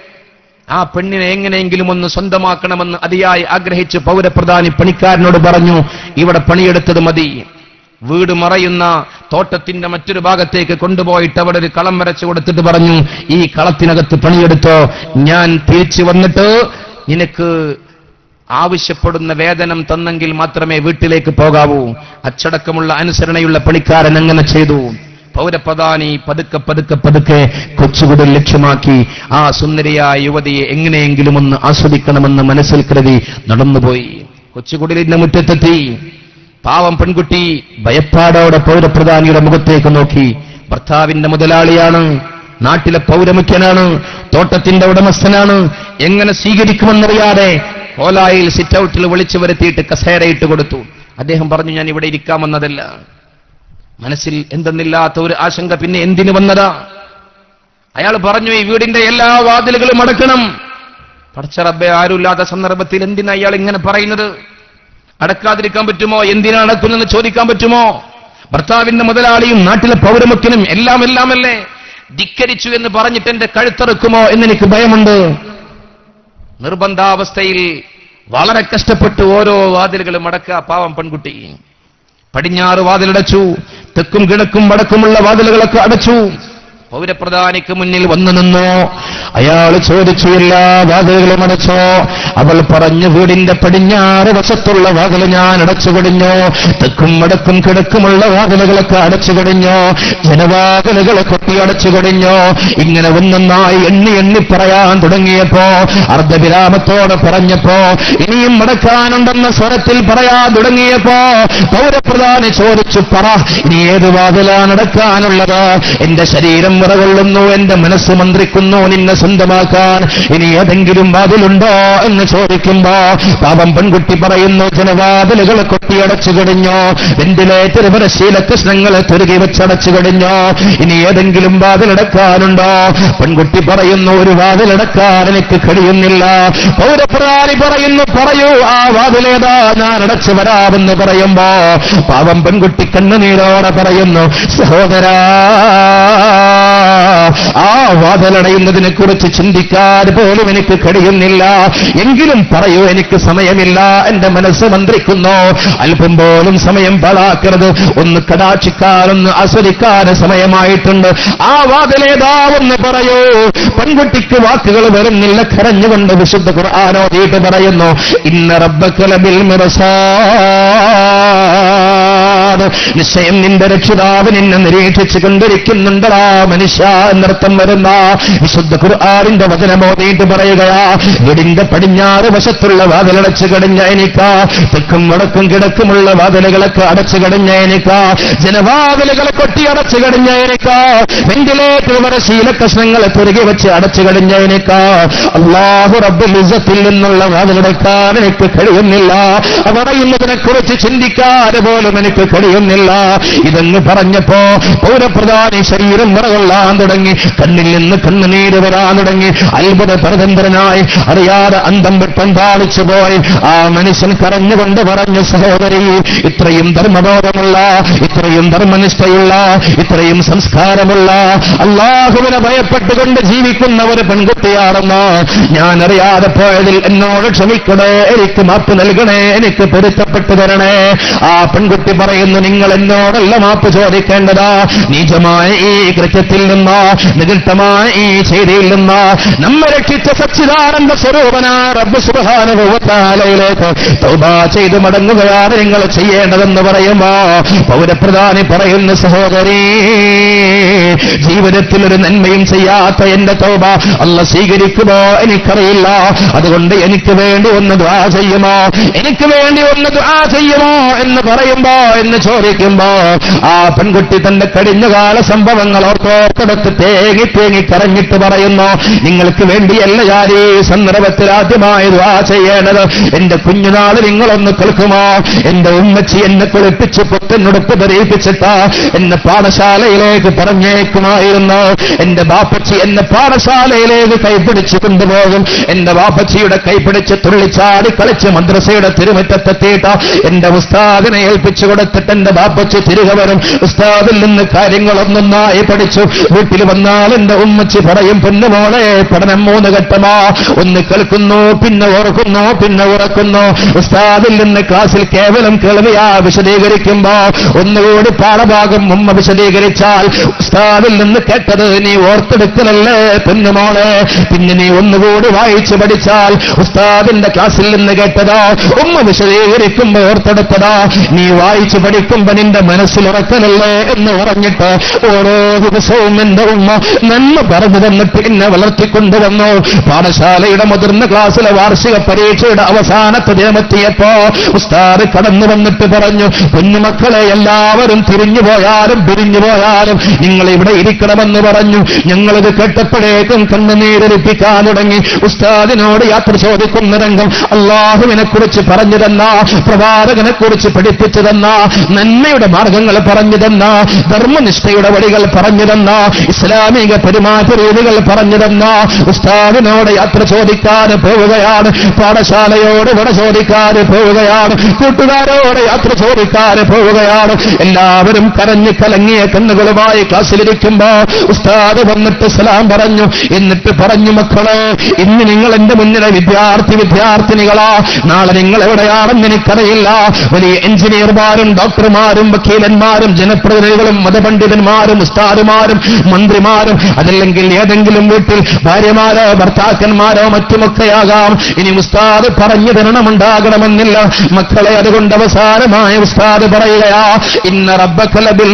ആ പെണ്ണിനെ എങ്ങനെയെങ്കിലും ഒന്ന് സ്വന്തമാക്കണമെന്ന് അതിയായി ആഗ്രഹിച്ച് പൗരപ്രധാനി പണിക്കാരനോട് പറഞ്ഞു ഇവിടെ പണിയെടുത്തത് മതി വീട് മറയുന്ന തോട്ടത്തിന്റെ മറ്റൊരു ഭാഗത്തേക്ക് കൊണ്ടുപോയിട്ട് അവിടെ ഒരു കളം വരച്ചു കൊടുത്തിട്ട് പറഞ്ഞു ഈ കളത്തിനകത്ത് പണിയെടുത്തോ ഞാൻ തിരിച്ചു വന്നിട്ട് നിനക്ക് ആവശ്യപ്പെടുന്ന വേതനം തന്നെങ്കിൽ മാത്രമേ വീട്ടിലേക്ക് പോകാവൂ അച്ചടക്കമുള്ള അനുസരണയുള്ള പണിക്കാരൻ അങ്ങനെ ചെയ്തു പൗരപ്രധാനി പതുക്കെ പതുക്കെ പതുക്കെ കൊച്ചുകുടിൽ ലക്ഷ്യമാക്കി ആ സുന്ദരിയായ യുവതിയെ എങ്ങനെയെങ്കിലും ഒന്ന് ആസ്വദിക്കണമെന്ന് മനസ്സിൽ കരുതി നടന്നുപോയി കൊച്ചുകുടിലിന്റെ മുറ്റത്തെത്തി പാവം പെൺകുട്ടി ഭയപ്പാടോടെ പൗരപ്രധാനിയുടെ മുഖത്തേക്ക് നോക്കി ഭർത്താവിന്റെ മുതലാളിയാണ് നാട്ടിലെ പൗരമുഖ്യനാണ് തോട്ടത്തിന്റെ ഉടമസ്ഥനാണ് എങ്ങനെ സ്വീകരിക്കുമെന്നറിയാതെ കോലായിൽ സിറ്റ് ഔട്ടിൽ വിളിച്ചു വരുത്തിയിട്ട് കസേരയിട്ട് കൊടുത്തു അദ്ദേഹം പറഞ്ഞു ഞാൻ ഇവിടെ ഇരിക്കാമെന്നതല്ല മനസ്സിൽ എന്തെന്നില്ലാത്ത ഒരു ആശങ്ക പിന്നെ എന്തിനു വന്നതാ അയാൾ പറഞ്ഞു ഈ വീടിന്റെ എല്ലാ വാതിലുകളും അടക്കണം പടച്ചറബെ ആരുമില്ലാത്ത സന്ദർഭത്തിൽ എന്തിനാ അയാൾ ഇങ്ങനെ പറയുന്നത് അടക്കാതിരിക്കാൻ പറ്റുമോ എന്തിനാ അടക്കുന്നെന്ന് ചോദിക്കാൻ പറ്റുമോ ഭർത്താവിന്റെ മുതലാളിയും നാട്ടിലെ പൗരമുഖ്യനും എല്ലാം എല്ലാമല്ലേ ധിക്കരിച്ചു എന്ന് പറഞ്ഞിട്ട് എന്റെ കഴുത്തറുക്കുമോ എന്നെനിക്ക് ഭയമുണ്ട് നിർബന്ധാവസ്ഥയിൽ വളരെ കഷ്ടപ്പെട്ട് ഓരോ വാതിലുകളും അടക്കുക പാവം പെൺകുട്ടി പടിഞ്ഞാറ് വാതിലടച്ചു തെക്കും കിഴക്കും വടക്കുമുള്ള വാതിലുകളൊക്കെ അടച്ചു പൗരപ്രധാനിക്ക് മുന്നിൽ വന്നു നിന്നു അയാൾ ചോദിച്ചു എല്ലാ വാതിലുകളും അടച്ചോ അവൾ പറഞ്ഞു വീടിന്റെ പടിഞ്ഞാറ് വശത്തുള്ള വാതിൽ ഞാൻ അടച്ചു കഴിഞ്ഞു തെക്കും വടക്കും കിഴക്കുമുള്ള വാതിലുകളൊക്കെ അടച്ചു കഴിഞ്ഞു ജനവാതിലുകളെ കൊട്ടി അടച്ചു കഴിഞ്ഞു ഇങ്ങനെ ഒന്നൊന്നായി എണ്ണി എണ്ണി പറയാൻ തുടങ്ങിയപ്പോ അർദ്ധവിരാമത്തോടെ പറഞ്ഞപ്പോ ഇനിയും അടക്കാനുണ്ടെന്ന സ്വരത്തിൽ പറയാൻ തുടങ്ങിയപ്പോ പൗരപ്രധാനി ചോദിച്ചു പറ ഇനി ഏത് വാതിലാണ് അടക്കാനുള്ളത് എന്റെ ശരീരം വിറകൊള്ളുന്നു എന്റെ മനസ്സ് മന്ത്രിക്കുന്നു നിന്നെ സ്വന്തമാക്കാൻ ഇനി ഏതെങ്കിലും വാതിലുണ്ടോ എന്ന് ചോദിക്കുമ്പോ പാപം പെൺകുട്ടി പറയുന്നു ജനവാതിലുകൾ കൊട്ടിയടച്ചു കഴിഞ്ഞു വെന്റിലേറ്റർ പരശീല കൃഷ്ണങ്ങളെ തുരുകി വെച്ചടച്ചു കഴിഞ്ഞു ഇനി ഏതെങ്കിലും വാതിലടക്കാനുണ്ടോ പെൺകുട്ടി പറയുന്നു ഒരു വാതിലടക്കാൻ എനിക്ക് കഴിയുന്നില്ല പൗരപ്രധാനി പറയുന്നു പറയൂ ആ വാതിലേതാ ഞാൻ അടച്ചു വരാമെന്ന് പറയുമ്പോ പാവം പെൺകുട്ടി കണ്ണുനീരോടെ പറയുന്നു സഹോദരാ ആ വാതിലടയുന്നതിനെ കുറിച്ച് ചിന്തിക്കാൻ പോലും എനിക്ക് കഴിയുന്നില്ല എങ്കിലും പറയൂ എനിക്ക് സമയമില്ല എന്റെ മനസ്സ് മന്ത്രിക്കുന്നു അല്പം പോലും സമയം പാഴാക്കരുത് ഒന്ന് കടാക്ഷിക്കാൻ ഒന്ന് ആസ്വദിക്കാൻ സമയമായിട്ടുണ്ട് ആ വാതിലേതാവെന്ന് പറയൂ പെൺകുട്ടിക്ക് വാക്കുകൾ വരുന്നില്ല കരഞ്ഞുകൊണ്ട് വിശുദ്ധ ഖുർആാനോദീട്ട് പറയുന്നു ഇന്ന റബ്ബക്കലബിൽ മിറസാദ് നിശ്ചയം നിന്റെ രക്ഷിതാവ് നിന്നെ നിരീക്ഷിച്ചു കൊണ്ടിരിക്കുന്നുണ്ടടാ മനുഷ്യ എന്നർത്ഥം വരുന്ന വിശുദ്ധ ഖുർആാനിന്റെ വചനമോദീട്ട് പറയുകയാ വീടിന്റെ പടിഞ്ഞാറ് വശത്തുള്ള വാതിലടച്ചു കടിഞ്ഞ എനിക്ക് തെക്കും വടക്കും കിടക്കുമുള്ള വാതിലുകളൊക്കെ അടച്ചു കടിഞ്ഞ എനിക്ക് ജനവാതിലുകളെ കൊട്ടി അടച്ചു കടിഞ്ഞ എനിക്ക് വെന്റിലേറ്റർ വരെ ശീലകഷ്ണങ്ങളെ തുരുകി വെച്ച് അടച്ചു കടിഞ്ഞ എനിക്ക് അള്ളാഹു റബ്ബുൽ ഇസ്സത്തിൽ നിന്നുള്ള വാതിലടക്കാൻ എനിക്ക് കഴിയുന്നില്ല പറയുന്നതിനെ കുറിച്ച് ചിന്തിക്കാൻ പോലും എനിക്ക് കഴിയുന്നില്ല ഇതെന്ന് പറഞ്ഞപ്പോ പൗരപ്രധാനി ശരീരം വിറകൊള്ളാൻ തുടങ്ങി കണ്ണിൽ നിന്ന് കണ്ണുനീര് വരാൻ തുടങ്ങി അത്ഭുത പരതന്ത്രനായി അറിയാതെ അന്തം വിട്ടം പാലിച്ചു പോയി ആ മനുഷ്യൻ കരഞ്ഞുകൊണ്ട് പറഞ്ഞു സഹോദരി ഇത്രയും ധർമ്മബോധമുള്ള ഇത്രയും ധർമ്മനിഷ്ഠയുള്ള ഇത്രയും സംസ്കാരമുള്ള അള്ളാഹുവിനെ ഭയപ്പെട്ടുകൊണ്ട് ജീവിക്കുന്ന ഒരു പെൺകുട്ടിയാണെന്ന് ഞാൻ അറിയാതെ പോയതിൽ എന്നോട് ക്ഷമിക്കണേ എനിക്ക് മാപ്പ് നൽകണേ എനിക്ക് പൊരുത്തപ്പെട്ടു തരണേ ആ പെൺകുട്ടി പറയുന്നു നിങ്ങൾ എന്നോടല്ല മാപ്പ് ചോദിക്കേണ്ടതാ നീചമായ ഈ കൃത്യത്തിൽ നിന്ന് നികൃഷ്ടമായ ഈ ചെയ്തിയിൽ നിന്ന് നമ്മെ രക്ഷിച്ച സച്ചിദാനന്ദ സ്വരൂപന റബ്ബ് സുബാനുഭവത്താലയിലേക്ക് തൗബ ചെയ്ത് മടങ്ങുകയാണ് നിങ്ങൾ ചെയ്യേണ്ടതെന്ന് പറയുമ്പോ പൗരപ്രധാനി പറയുന്ന സഹോദരി ജീവിതത്തിൽ ഒരു നന്മയും ചെയ്യാത്ത എന്റെ തൗബ അല്ല സ്വീകരിക്കുമോ എനിക്കറിയില്ല അതുകൊണ്ട് എനിക്ക് വേണ്ടി ഒന്ന് ദ്വാ ചെയ്യുമോ എനിക്ക് വേണ്ടി ഒന്ന് ദ്വാ ചെയ്യുമോ എന്ന് പറയുമ്പോ എന്ന് ചോദിക്കുമ്പോ ആ പെൺകുട്ടി തന്റെ കഴിഞ്ഞകാല സംഭവങ്ങൾ ഓർത്തോർത്തെടുത്ത് തേങ്ങി തേങ്ങി കരഞ്ഞിട്ട് പറയുന്നു നിങ്ങൾക്ക് വേണ്ടിയല്ല ഞാൻ ഈ സന്ദർഭത്തിൽ ആദ്യമായി ദ്വാ ചെയ്യേണ്ടത് എന്റെ കുഞ്ഞുനാള് നിങ്ങളൊന്ന് കേൾക്കുമോ എന്റെ ഉമ്മച്ചി എന്നെ കുളിപ്പിച്ച് പുത്തനുടുപ്പ് ധരിപ്പിച്ചിട്ട് എന്നെ പാഠശാലയിലേക്ക് പറഞ്ഞേക്കുമായിരുന്നു എന്റെ ബാപ്പച്ചി എന്നെ പാഠശാലയിലേക്ക് കൈപിടിച്ച് കൊണ്ടുപോകും എന്റെ ബാപ്പച്ചിയുടെ കൈപിടിച്ച് തുള്ളിച്ചാടി കളിച്ച് മദ്രസയുടെ തിരുമുറ്റത്തെത്തിയിട്ട് എന്റെ ഉസ്താദിനെ ഏൽപ്പിച്ചു കൊടുത്തിട്ട് എന്റെ ബാപ്പച്ചി തിരികെ വരും ഉസ്താദിൽ നിന്ന് കാര്യങ്ങളൊന്നൊന്നായി പഠിച്ചു വീട്ടിൽ വന്നാൽ എന്റെ ഉമ്മച്ചി പറയും പൊന്നുമോളെ പഠനം മൂന്ന് ഘട്ടമാ ഒന്ന് കേൾക്കുന്നു പിന്നെ ഓർക്കുന്നു പിന്നെ ഉറക്കുന്നു ഉസ്താദിൽ നിന്ന് ക്ലാസ്സിൽ കേവലം കേൾവിയാ വിശദീകരിക്കുമ്പോ ഒന്നുകൂടി പാഠഭാഗം ഉമ്മ വിശദീകരിച്ചാൽ ഉസ്താദിൽ നിന്ന് കേട്ടത് നീ ഓർത്തെടുക്കലല്ലേ പൊന്നുമോളെ പിന്നെ നീ ഒന്നുകൂടി വായിച്ചു പഠിച്ചാൽ ഉസ്താദിന്റെ ക്ലാസ്സിൽ നിന്ന് കേട്ടതോ ഉമ്മ വിശദീകരിക്കുമ്പോ ഓർത്തെടുത്തതാ നീ വായിച്ചു പഠിക്കുമ്പോ നിന്റെ മനസ്സിലുറക്കലല്ലേ എന്ന് പറഞ്ഞിട്ട് ഓരോ ദിവസവും എന്റെ ഉമ്മ നന്മ പറഞ്ഞു തന്നിട്ട് എന്നെ വളർത്തിക്കൊണ്ടുവന്നു പാഠശാലയുടെ മുതിർന്ന ക്ലാസ്സിലെ വാർഷിക പരീക്ഷയുടെ അവസാനത്തെ ദിനമെത്തിയപ്പോ ഉസ്താദ് കടന്നു വന്നിട്ട് പറഞ്ഞു കുഞ്ഞുമക്കളെ എല്ലാവരും തിരിഞ്ഞു പോയാലും പിരിഞ്ഞു പോയാലും നിങ്ങൾ ഇവിടെ ഇരിക്കണമെന്ന് പറഞ്ഞു ഞങ്ങളിത് കേട്ടപ്പോഴേക്കും കണ്ണുനീരൊലിപ്പിക്കാൻ തുടങ്ങി ഉസ്താദിനോട് യാത്ര ചോദിക്കുന്ന രംഗം അള്ളാഹുവിനെ കുറിച്ച് പറഞ്ഞു തന്ന പ്രവാചകനെ കുറിച്ച് പഠിപ്പിച്ചു തന്ന നന്മയുടെ മാർഗങ്ങൾ പറഞ്ഞു തന്ന ധർമ്മനിഷ്ഠയുടെ വഴികൾ പറഞ്ഞു തന്ന ഇസ്ലാമിക പെരുമാറ്റ രീതികൾ പറഞ്ഞു തന്ന ഉസ്താദിനോട് യാത്ര ചോദിക്കാൻ പോവുകയാണ് പാഠശാലയോട് വിട ചോദിക്കാൻ പോവുകയാണ് കൂട്ടുകാരോട് യാത്ര ചോദിക്കാൻ പോവുകയാണ് എല്ലാവരും കരഞ്ഞ് കലങ്ങിയ കണ്ണുകളുമായി ക്ലാസ്സിലിരിക്കുമ്പോ ഉസ്താദ് വന്നിട്ട് സലാം പറഞ്ഞു എന്നിട്ട് പറഞ്ഞു മക്കളെ ഇന്ന് നിങ്ങൾ എന്റെ മുന്നിലെ വിദ്യാർത്ഥി വിദ്യാർത്ഥിനികളാ നാളെ നിങ്ങൾ എവിടെയാണെന്ന് എനിക്കറിയില്ല വലിയ എഞ്ചിനീയർമാരും ഡോക്ടർമാരും വക്കീലന്മാരും ജനപ്രതിനിധികളും മതപണ്ഡിതന്മാരും ഉസ്താദുമാരും മന്ത്രിമാരും അതല്ലെങ്കിൽ ഏതെങ്കിലും വീട്ടിൽ ഭാര്യമാരോ ഭർത്താക്കന്മാരോ മറ്റുമൊക്കെയാകാം ഇനി ഉസ്താദ് പറഞ്ഞു തരണമുണ്ടാകണമെന്നില്ല മക്കളെ അതുകൊണ്ട് അവസാനമായ ഉസ്താദ് പറയുകയാ ഇന്ന റബ്ബക്കലബിൽ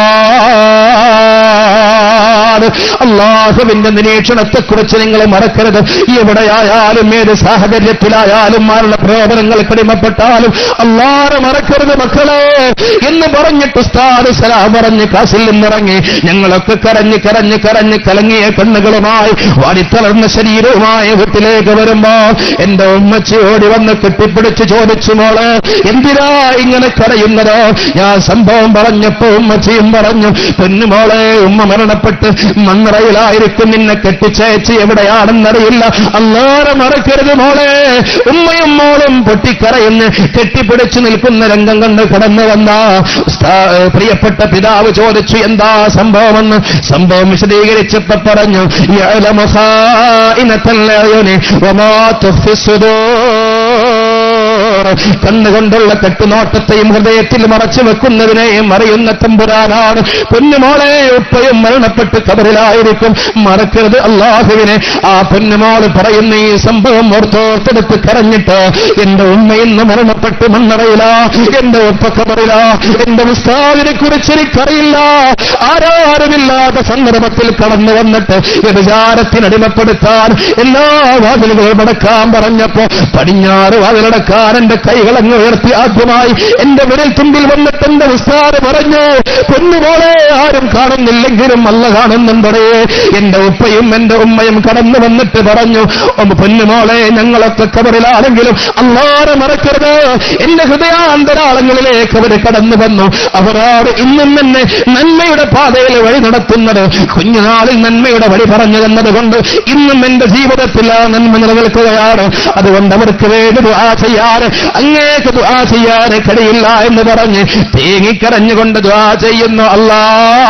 അള്ളാഹുവിന്റെ നിരീക്ഷണത്തെക്കുറിച്ച് നിങ്ങൾ മറക്കരുത് എവിടെയായാലും ഏത് സാഹചര്യത്തിലായാലും ആരുടെ പ്രലോഭനങ്ങൾ കടിമപ്പെട്ടാലും അള്ളാറെ മറക്കരുത് മക്കളെ എന്ന് പറഞ്ഞിട്ട് ഉസ്താദ് സലാം പറഞ്ഞ് ക്ലാസ്സിൽ നിന്നിറങ്ങി ഞങ്ങളൊക്കെ കരഞ്ഞ് കരഞ്ഞ് കരഞ്ഞ് കലങ്ങിയ കണ്ണുകളുമായി വാടിത്തളർന്ന ശരീരവുമായി വീട്ടിലേക്ക് വരുമ്പോ എന്റെ ഉമ്മച്ചി ഓടി വന്ന് കെട്ടിപ്പിടിച്ച് ചോദിച്ചു മോളെ എന്തിനാ ഇങ്ങനെ കരയുന്നത് ഞാൻ സംഭവം പറഞ്ഞപ്പോ ഉമ്മച്ചിയും പറഞ്ഞു പൊന്നുമോളെ ഉമ്മ മരണപ്പെട്ട് മണ്ണറയിലായിരിക്കും നിന്നെ കെട്ടിച്ചയച്ച് എവിടെയാണെന്നറിയില്ല അല്ലാതെ മറക്കരുത് മോളെ ഉമ്മയും മോളും പൊട്ടിക്കറയുന്ന കെട്ടിപ്പിടിച്ചു നിൽക്കുന്ന രംഗം കണ്ട് കടന്നു വന്ന ഉസ്താ- പ്രിയപ്പെട്ട പിതാവ് ചോദിച്ചു എന്താ സംഭവമെന്ന് സംഭവം വിശദീകരിച്ചപ്പോ പറഞ്ഞു "യഅലമു ഖായിനത്തൽ അയുനി വമാ തുഖ്ഫി സുദൂർ." കണ്ണുകൊണ്ടുള്ള കെട്ടുനോട്ടത്തെയും ഹൃദയത്തിൽ മറച്ചു വെക്കുന്നതിനെയും അറിയുന്ന തമ്പുരാനാണ് പൊന്നുമോളെ ഉപ്പയും മരണപ്പെട്ട് കബറിലായിരിക്കും മറക്കരുത് അള്ളാഹുവിനെ ആ പൊന്നുമോള് പറയുന്ന ഈ സംഭവം ഓർത്തോർത്തെടുത്ത് കരഞ്ഞിട്ട് എന്റെ ഉമ്മ ഇന്ന് മരണപ്പെട്ട് മണ്ണറയില എന്റെ ഉപ്പ കബറില എന്റെ ഉസ്താദിനെ കുറിച്ച് എനിക്കറിയില്ല ആരാരുമില്ലാത്ത സന്ദർഭത്തിൽ കടന്നു വന്നിട്ട് വ്യഭിചാരത്തിനടിമപ്പെടുത്താൻ എല്ലാ വാതിലുകളും അടക്കാൻ പറഞ്ഞപ്പോ പടിഞ്ഞാറ് വാതിലടക്കാൻ എന്റെ കൈകളങ്ങ് ഉയർത്തി ആദ്യമായി എന്റെ വിരൽ തുമ്പിൽ വന്നിട്ട് എന്റെ ഉസ്താദ് പറഞ്ഞു പൊന്നുപോലെ ആരും കാണുന്നില്ലെങ്കിലും അല്ല കാണുന്നുണ്ടേ എന്റെ ഉപ്പയും എന്റെ ഉമ്മയും കടന്നു വന്നിട്ട് പറഞ്ഞു ഒന്ന് പൊന്നുമോളെ ഞങ്ങളൊക്കെ കബറിലാണെങ്കിലും അല്ലാതെ മറക്കരുത് എന്റെ ഹൃദയാന്തരാളങ്ങളിലേക്ക് അവർ കടന്നു വന്നു അവരാണ് ഇന്നും തന്നെ നന്മയുടെ പാതയിൽ വഴി നടത്തുന്നത് കുഞ്ഞുനാളിൽ നന്മയുടെ വഴി പറഞ്ഞു തന്നത് കൊണ്ട് ഇന്നും എന്റെ ജീവിതത്തിൽ ആ നന്മ നിലനിൽക്കുകയാണ് അതുകൊണ്ട് അവർക്ക് വേണ്ടി ദുആ ചെയ്യാൻ അങ്ങേക്ക് ദുആ ചെയ്യാൻ കഴിയില്ല എന്ന് പറഞ്ഞ് തേങ്ങിക്കരഞ്ഞുകൊണ്ട് ദുആ ചെയ്യുന്നു അല്ലാ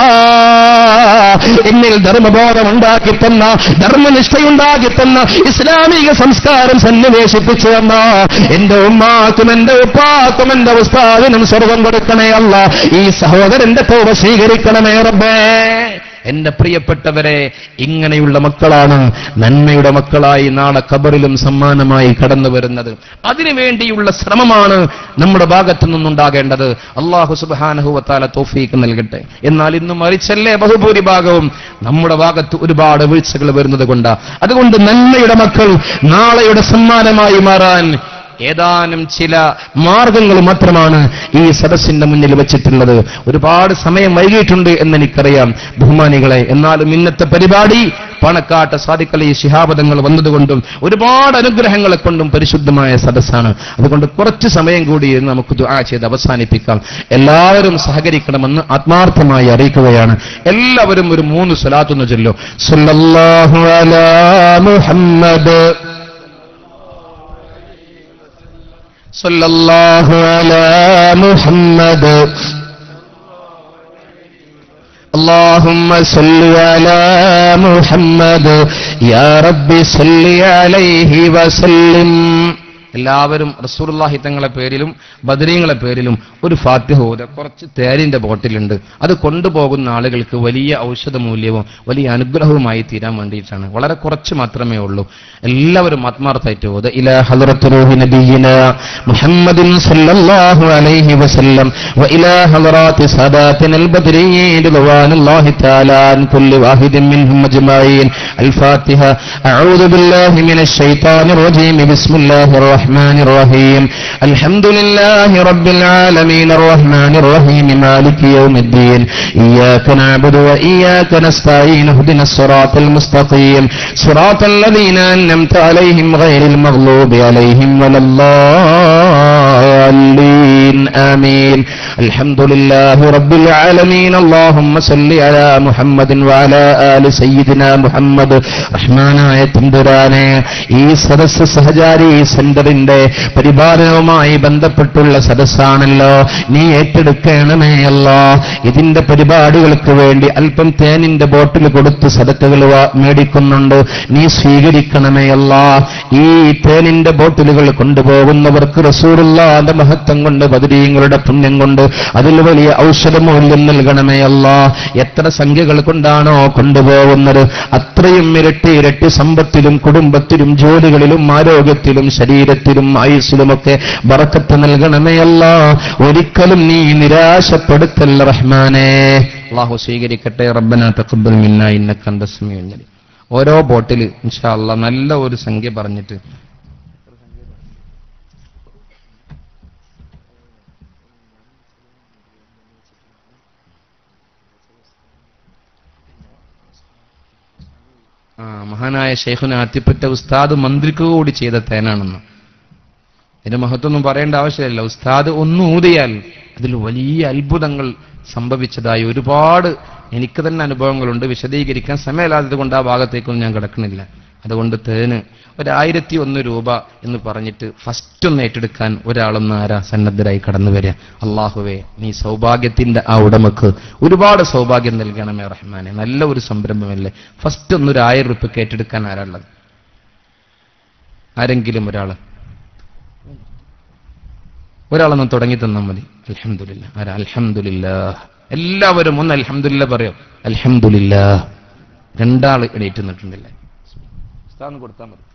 എന്നിൽ ധർമ്മബോധം ഉണ്ടാക്കി തന്ന ധർമ്മനിഷ്ഠയുണ്ടാക്കി തന്ന ഇസ്ലാമിക സംസ്കാരം സന്നിവേശിപ്പിച്ചു തന്ന എന്റെ ഉമ്മാക്കും എന്റെ ഉപ്പാക്കും എന്റെ ഉസ്താദിനും സ്വർഗം കൊടുക്കണേ അല്ല ഈ സഹോദരന്റെ തോവ സ്വീകരിക്കണമേ റബ്ബേ എന്റെ പ്രിയപ്പെട്ടവരെ ഇങ്ങനെയുള്ള മക്കളാണ് നന്മയുടെ മക്കളായി നാളെ കബറിലും സമ്മാനമായി കടന്നു വരുന്നത് അതിനുവേണ്ടിയുള്ള ശ്രമമാണ് നമ്മുടെ ഭാഗത്തു നിന്നുണ്ടാകേണ്ടത് അള്ളാഹു സുബാനഹുവത്താല തോഫീക്ക് നൽകട്ടെ എന്നാൽ ഇന്ന് മറിച്ചല്ലേ ബഹുഭൂരിഭാഗവും നമ്മുടെ ഭാഗത്ത് ഒരുപാട് വീഴ്ചകൾ വരുന്നത് കൊണ്ട് അതുകൊണ്ട് നന്മയുടെ മക്കൾ നാളെയുടെ സമ്മാനമായി മാറാൻ ഏതാനും ചില മാർഗങ്ങൾ മാത്രമാണ് ഈ സദസ്സിന്റെ മുന്നിൽ വെച്ചിട്ടുള്ളത് ഒരുപാട് സമയം വൈകിയിട്ടുണ്ട് എന്നെനിക്കറിയാം ബഹുമാനികളെ എന്നാലും ഇന്നത്തെ പരിപാടി പണക്കാട്ട സാധിക്കലി ശിഹാബദങ്ങൾ വന്നതുകൊണ്ടും ഒരുപാട് അനുഗ്രഹങ്ങളെ കൊണ്ടും പരിശുദ്ധമായ സദസ്സാണ് അതുകൊണ്ട് കുറച്ച് സമയം കൂടി ഇന്ന് നമുക്ക് ദുആ ചെയ്ത് അവസാനിപ്പിക്കാം എല്ലാവരും സഹകരിക്കണമെന്ന് ആത്മാർത്ഥമായി അറിയിക്കുകയാണ് എല്ലാവരും ഒരു മൂന്ന് സ്വലാത്തൊന്ന് ചൊല്ലോ സല്ലല്ലാഹു അലാ മുഹമ്മദ് صلى الله على محمد اللهم صل على محمد يا رب صل عليه وسلم എല്ലാവരും റസൂർല്ലാഹി തങ്ങളെ പേരിലും ബദരീങ്ങളെ പേരിലും ഒരു ഫാത്തിഹ ഓത കുറച്ച് തേരിന്റെ ബോട്ടിലുണ്ട് അത് കൊണ്ടുപോകുന്ന ആളുകൾക്ക് വലിയ ഔഷധ മൂല്യവും വലിയ അനുഗ്രഹവുമായി തീരാൻ വേണ്ടിയിട്ടാണ് വളരെ കുറച്ച് മാത്രമേ ഉള്ളൂ എല്ലാവരും ആത്മാർത്ഥമായിട്ട് ഓത ഇല ഹലറത്ത് റൂഹി നബിയിന മുഹമ്മദിൻ സല്ലല്ലാഹു അലൈഹി വസല്ലം وإلى حضرات ساداتنا البدريين رضوان الله تعالى عن كل واحد منهم أجمعين الفاتحة أعوذ بالله من الشيطان الرجيم بسم الله الرحمن الرحيم الحمد لله رب العالمين الرحمن الرحيم مالك يوم الدين إياك نعبد وإياك نستعين اهدنا الصراط المستقيم صراط الذين أنعمت عليهم غير المغلوب عليهم ولا الضالين آمين الحمد لله رب العالمين اللهم صل على محمد وعلى آل سيدنا محمد റഹ്മാനായ തമ്പുരാനെ ഈ സദസ് സഹചാരി സെന്ററിന്റെ പരിപാലനവുമായി ബന്ധപ്പെട്ടുള്ള സദസ്സാണല്ലോ നീ ഏറ്റെടുക്കണമേ അല്ല ഇതിന്റെ പരിപാടികൾക്ക് വേണ്ടി അല്പം തേനിന്റെ ബോട്ടിൽ കൊടുത്ത് സദക്കകൾ വാ- മേടിക്കുന്നുണ്ട് നീ സ്വീകരിക്കണമേ അല്ല ഈ തേനിന്റെ ബോട്ടിലുകൾ കൊണ്ടുപോകുന്നവർക്ക് റസൂറുള്ളാന്റെ മഹത്വം കൊണ്ട് ബദരീങ്ങളുടെ പുണ്യം കൊണ്ട് അതിൽ വലിയ ഔഷധമൂല്യം നൽകണമേ അല്ല എത്ര സംഖ്യകൾ കൊണ്ടാണോ കൊണ്ടുപോകുന്നത് അത്രയും ഇരട്ടി ഇരട്ടി സമ്പത്തിലും കുടുംബത്തിലും ജോലികളിലും ആരോഗ്യത്തിലും ശരീരത്തിലും ആയുസ്സിലുമൊക്കെ ബറക്കത്ത് നൽകണമേ അല്ല ഒരിക്കലും നീ നിരാശപ്പെടുത്തല്ല റഹ്മാനെ അള്ളാഹു സ്വീകരിക്കട്ടെ റബ്ബന തഖബ്ബൽ മിന്ന ഇന്നക അൻത സമീഉൽ അലീം ഓരോ ബോട്ടിൽ ഇൻഷാ അല്ലാ നല്ല ഒരു സംഖ്യ പറഞ്ഞിട്ട് ആ മഹാനായ ഷെയ്ഖുന അത്തിപ്പറ്റ ഉസ്താദ് മന്ത്രിക്കുക കൂടി ചെയ്ത തേനാണെന്ന് ഇതിന്റെ മഹത്വമൊന്നും പറയേണ്ട ആവശ്യമില്ല ഉസ്താദ് ഒന്ന് ഊതിയാൽ അതിൽ വലിയ അത്ഭുതങ്ങൾ സംഭവിച്ചതായി ഒരുപാട് എനിക്ക് തന്നെ അനുഭവങ്ങളുണ്ട് വിശദീകരിക്കാൻ സമയമില്ലാത്തത് കൊണ്ട് ആ ഭാഗത്തേക്കൊന്നും ഞാൻ കിടക്കണില്ല അതുകൊണ്ട് തേന് ഒരു ആയിരത്തി ഒന്ന് രൂപ എന്ന് പറഞ്ഞിട്ട് ഫസ്റ്റ് ഒന്ന് ഏറ്റെടുക്കാൻ ഒരാളൊന്ന് ആരാ സന്നദ്ധരായി കടന്നു വരിക അള്ളാഹുവേ നീ സൗഭാഗ്യത്തിന്റെ ആ ഉടമക്ക് ഒരുപാട് സൗഭാഗ്യം നൽകണമേ റഹ്മാനെ നല്ല ഒരു സംരംഭമല്ലേ ഫസ്റ്റ് ഒന്നൊരു ആയിരം റുപ്യക്ക് ഏറ്റെടുക്കാൻ ആരാളുള്ളത് ആരെങ്കിലും ഒരാള് ഒരാളൊന്ന് തുടങ്ങി തന്നാൽ മതി അൽഹംദുലില്ല ആരാ അൽഹംദുലില്ല എല്ലാവരും ഒന്ന് അൽഹംദുലില്ല പറയോ അൽഹംദുലില്ല രണ്ടാൾ എണീറ്റ് നിന്നിട്ടുണ്ടല്ലേ ഉസ്താദ് കൊടുത്താൽ മതി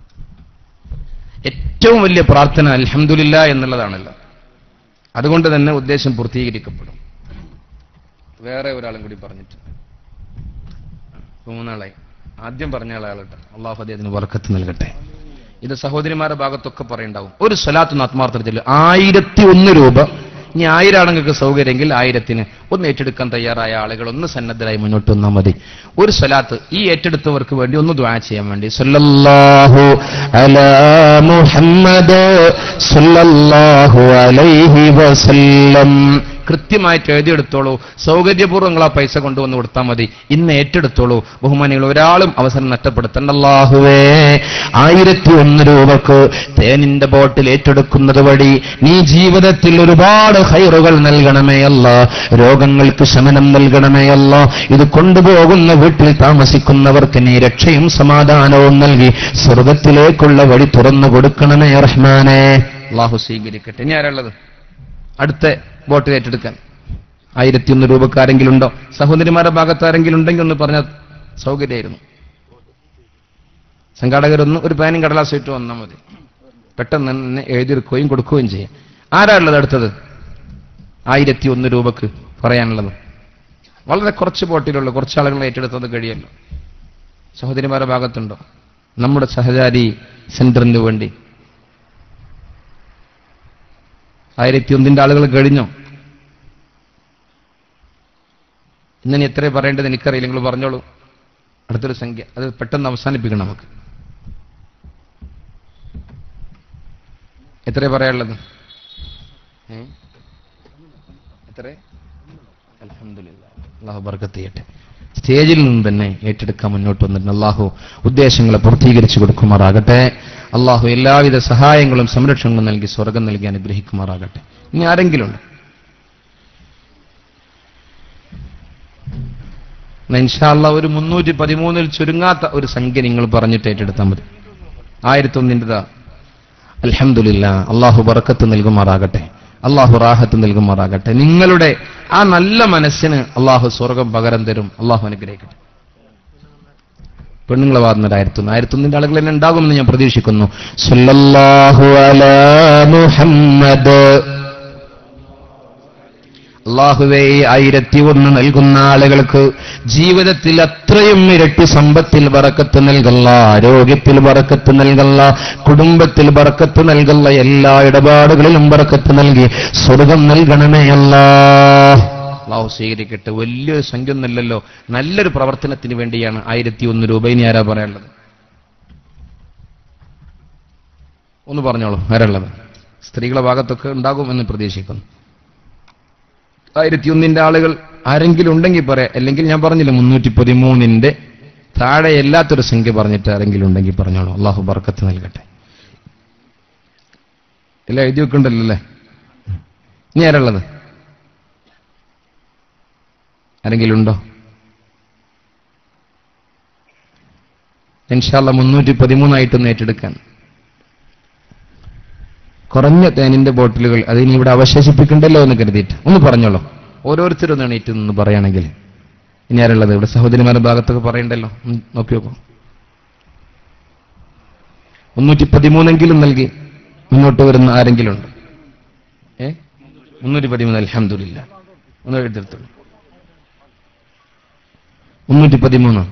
ഏറ്റവും വലിയ പ്രാർത്ഥന അൽഹംദുലില്ല എന്നുള്ളതാണല്ലോ അതുകൊണ്ട് തന്നെ ഉദ്ദേശം പൂർത്തീകരിക്കപ്പെടും വേറെ ഒരാളും കൂടി പറഞ്ഞിട്ട് ഇപ്പൊ മൂന്നാളായി ആദ്യം പറഞ്ഞ ആളാകട്ടെ അള്ളാഹു അദ്ദേഹത്തിന് വർക്കത്ത് നൽകട്ടെ ഇത് സഹോദരിമാരുടെ ഭാഗത്തൊക്കെ പറയണ്ടാവും ഒരു സ്വലാത്ത് ആത്മാർത്ഥ ചെല്ലും ആയിരത്തി ഒന്ന് രൂപ ഇനി ആയിരം ആളുകൾക്ക് സൗകര്യമെങ്കിൽ ആയിരത്തിന് ഒന്ന് ഏറ്റെടുക്കാൻ തയ്യാറായ ആളുകൾ ഒന്ന് സന്നദ്ധരായി മുന്നോട്ട് വന്നാൽ മതി ഒരു സ്വലാത്ത് ഈ ഏറ്റെടുത്തവർക്ക് വേണ്ടി ഒന്ന് ദ്വാ ചെയ്യാൻ വേണ്ടി സല്ലല്ലാഹു അലാ മുഹമ്മദ് സല്ലല്ലാഹു അലൈഹി വസല്ലം കൃത്യമായിട്ട് എഴുതിയെടുത്തോളൂ സൗകര്യപൂർവ്വം നിങ്ങൾ ആ പൈസ കൊണ്ടുവന്ന് കൊടുത്താൽ മതി ഇന്ന് ഏറ്റെടുത്തോളൂ ബഹുമാനികൾ ഒരാളും അവസരം നഷ്ടപ്പെടുത്തണ്ട അല്ലാഹുവേ ആയിരത്തി ഒന്ന് രൂപക്ക് തേനിന്റെ ബോട്ടിൽ ഏറ്റെടുക്കുന്നത് വഴി നീ ജീവിതത്തിൽ ഒരുപാട് ഹൈറുകൾ നൽകണമേ അല്ല രോഗങ്ങൾക്ക് ശമനം നൽകണമേ അല്ല ഇത് കൊണ്ടുപോകുന്ന വീട്ടിൽ താമസിക്കുന്നവർക്ക് നീ രക്ഷയും സമാധാനവും നൽകി സ്വർഗത്തിലേക്കുള്ള വഴി തുറന്നു കൊടുക്കണമേ റഹ്മാനെ അള്ളാഹു സ്വീകരിക്കട്ടെ ഇനി ആരാളുള്ളത് അടുത്ത ബോട്ട് ഏറ്റെടുക്കാൻ ആയിരത്തി ഒന്ന് രൂപക്ക് ആരെങ്കിലും ഉണ്ടോ സഹോദരിമാരുടെ ഭാഗത്ത് ആരെങ്കിലും ഉണ്ടെങ്കിൽ ഒന്ന് പറഞ്ഞാൽ സൗകര്യമായിരുന്നു സംഘാടകരൊന്ന് ഒരു പാനും കടലാസ് ഇട്ട് വന്നാൽ മതി പെട്ടെന്ന് തന്നെ എഴുതിയെടുക്കുകയും കൊടുക്കുകയും ചെയ്യാം ആരാ ഉള്ളത് അടുത്തത് ആയിരത്തി ഒന്ന് രൂപക്ക് പറയാനുള്ളത് വളരെ കുറച്ച് ബോട്ടിലുള്ള കുറച്ച് ആളുകൾ ഏറ്റെടുത്തത് കഴിയല്ലോ സഹോദരിമാരുടെ ഭാഗത്തുണ്ടോ നമ്മുടെ സഹചാരി സെന്ററിന് വേണ്ടി ആയിരത്തി ഒന്നിന്റെ ആളുകൾ കഴിഞ്ഞോ ഇന്നിനി എത്ര പറയേണ്ടത് എനിക്കറിയില്ല നിങ്ങൾ പറഞ്ഞോളൂ അടുത്തൊരു സംഖ്യ അത് പെട്ടെന്ന് അവസാനിപ്പിക്കണം നമുക്ക് എത്ര പറയാനുള്ളത് ഏ? എത്ര അൽഹംദുലില്ലാ. അള്ളാഹു ബർക്കത്ത് ചെയ്യട്ടെ സ്റ്റേജിൽ നിന്ന് തന്നെ ഏറ്റെടുക്കാൻ മുന്നോട്ട് വന്നിട്ടുണ്ട് അള്ളാഹു ഉദ്ദേശങ്ങളെ പൂർത്തീകരിച്ചു കൊടുക്കുമാറാകട്ടെ അള്ളാഹു എല്ലാവിധ സഹായങ്ങളും സംരക്ഷണങ്ങളും നൽകി സ്വർഗം നൽകി അനുഗ്രഹിക്കുമാറാകട്ടെ ഇനി ആരെങ്കിലും ഉണ്ട് ഇൻഷാല്ല ഒരു മുന്നൂറ്റി പതിമൂന്നിൽ ചുരുങ്ങാത്ത ഒരു സംഖ്യ നിങ്ങൾ പറഞ്ഞിട്ട് ഏറ്റെടുത്താൽ മതി ആയിരത്തൊന്നിൻ്റെതാ അൽഹംദുലില്ല അള്ളാഹു ബറക്കത്ത് നൽകുമാറാകട്ടെ അള്ളാഹു റാഹത്ത് നൽകുമാറാകട്ടെ നിങ്ങളുടെ ആ നല്ല മനസ്സിന് അള്ളാഹു സ്വർഗം പകരം തരും അള്ളാഹു അനുഗ്രഹിക്കട്ടെ പെണ്ണുങ്ങളെ വാർന്നത് ആയിരത്തൊന്ന് ആയിരത്തൊന്നിന്റെ ആളുകൾ തന്നെ ഉണ്ടാകുമെന്ന് ഞാൻ പ്രതീക്ഷിക്കുന്നു സല്ലല്ലാഹു അലാ മുഹമ്മദ് അള്ളാഹുവേ ആയിരത്തി ഒന്ന് നൽകുന്ന ആളുകൾക്ക് ജീവിതത്തിൽ അത്രയും ഇരട്ടി സമ്പത്തിൽ വറക്കത്ത് നൽകല്ല ആരോഗ്യത്തിൽ വറക്കത്ത് നൽകല്ല കുടുംബത്തിൽ വറക്കത്ത് നൽകല്ല എല്ലാ ഇടപാടുകളിലും വറക്കത്ത് നൽകി സ്വർഗം നൽകണമേ അല്ലാ അള്ളാഹു സ്വീകരിക്കട്ടെ വലിയൊരു സംഖ്യ ഒന്നല്ലല്ലോ നല്ലൊരു പ്രവർത്തനത്തിന് വേണ്ടിയാണ് ആയിരത്തി ഒന്ന് രൂപ ഇനി ആരാ പറയാനുള്ളത് ഒന്ന് പറഞ്ഞോളൂ ആരാളുള്ളത് സ്ത്രീകളെ ഭാഗത്തൊക്കെ ഉണ്ടാകുമെന്ന് പ്രതീക്ഷിക്കുന്നു ആയിരത്തി ഒന്നിന്റെ ആളുകൾ ആരെങ്കിലും ഉണ്ടെങ്കിൽ പറയാം അല്ലെങ്കിൽ ഞാൻ പറഞ്ഞില്ല മുന്നൂറ്റി പതിമൂന്നിന്റെ താഴെ എല്ലാത്തൊരു സംഖ്യ പറഞ്ഞിട്ട് ആരെങ്കിലും ഉണ്ടെങ്കിൽ പറഞ്ഞോളൂ അള്ളാഹു ബർക്കത്ത് നൽകട്ടെ എല്ലാം എഴുതി വെക്കണ്ടല്ലോ അല്ലേ ഇനി ആരുള്ളത് ആരെങ്കിലും ഉണ്ടോ ഇൻഷാല്ല മുന്നൂറ്റി പതിമൂന്നായിട്ടൊന്ന് ഏറ്റെടുക്കാൻ കുറഞ്ഞ തേനിന്റെ ബോട്ടിലുകൾ അതിനി ഇവിടെ അവശേഷിപ്പിക്കണ്ടല്ലോ എന്ന് കരുതിയിട്ട് ഒന്ന് പറഞ്ഞോളൂ ഓരോരുത്തരും ഒന്ന് എണീറ്റ് നിന്ന് പറയുകയാണെങ്കിൽ ഇനി ആരുള്ളത് ഇവിടെ സഹോദരിമാരുടെ ഭാഗത്തൊക്കെ പറയണ്ടല്ലോ ഒന്ന് നോക്കി നോക്കൂ മുന്നൂറ്റി പതിമൂന്നെങ്കിലും നൽകി മുന്നോട്ട് വരുന്ന ആരെങ്കിലും ഉണ്ട് ഏ മുന്നൂറ്റി പതിമൂന്ന് അലഹമില്ല ഒന്ന് എഴുതിയെടുത്തോളൂ മുന്നൂറ്റി പതിമൂന്ന്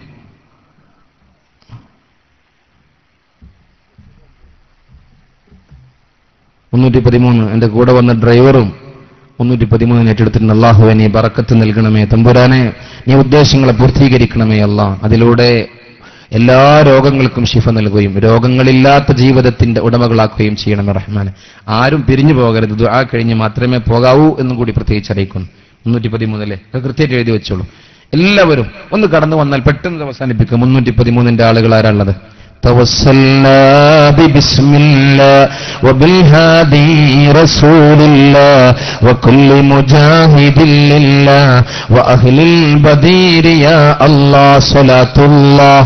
മുന്നൂറ്റി പതിമൂന്ന് എന്റെ കൂടെ വന്ന ഡ്രൈവറും മുന്നൂറ്റി പതിമൂന്നിന് ഏറ്റെടുത്തിട്ടുണ്ട് അള്ളാഹുവെ നീ ബറക്കത്ത് നൽകണമേ തമ്പുരാനെ നീ ഉദ്ദേശങ്ങളെ പൂർത്തീകരിക്കണമേ അല്ല അതിലൂടെ എല്ലാ രോഗങ്ങൾക്കും ശിഫ നൽകുകയും രോഗങ്ങളില്ലാത്ത ജീവിതത്തിന്റെ ഉടമകളാക്കുകയും ചെയ്യണമേ റഹ്മാൻ ആരും പിരിഞ്ഞു പോകരുത് ദുആ കഴിഞ്ഞ് മാത്രമേ പോകാവൂ എന്നും കൂടി പ്രത്യേകിച്ച് അറിയിക്കുന്നു മുന്നൂറ്റി പതിമൂന്നല്ലേ അത് കൃത്യമായിട്ട് എഴുതി വെച്ചോളൂ എല്ലാവരും ഒന്ന് കടന്നു വന്നാൽ പെട്ടെന്ന് അവസാനിപ്പിക്കുക മുന്നൂറ്റി പതിമൂന്നിന്റെ ആളുകൾ ആരാളുള്ളത് توسلنا ببسم الله وبالهادي رسول الله وكل مجاهد لله وأهل البدير يا الله صلاة الله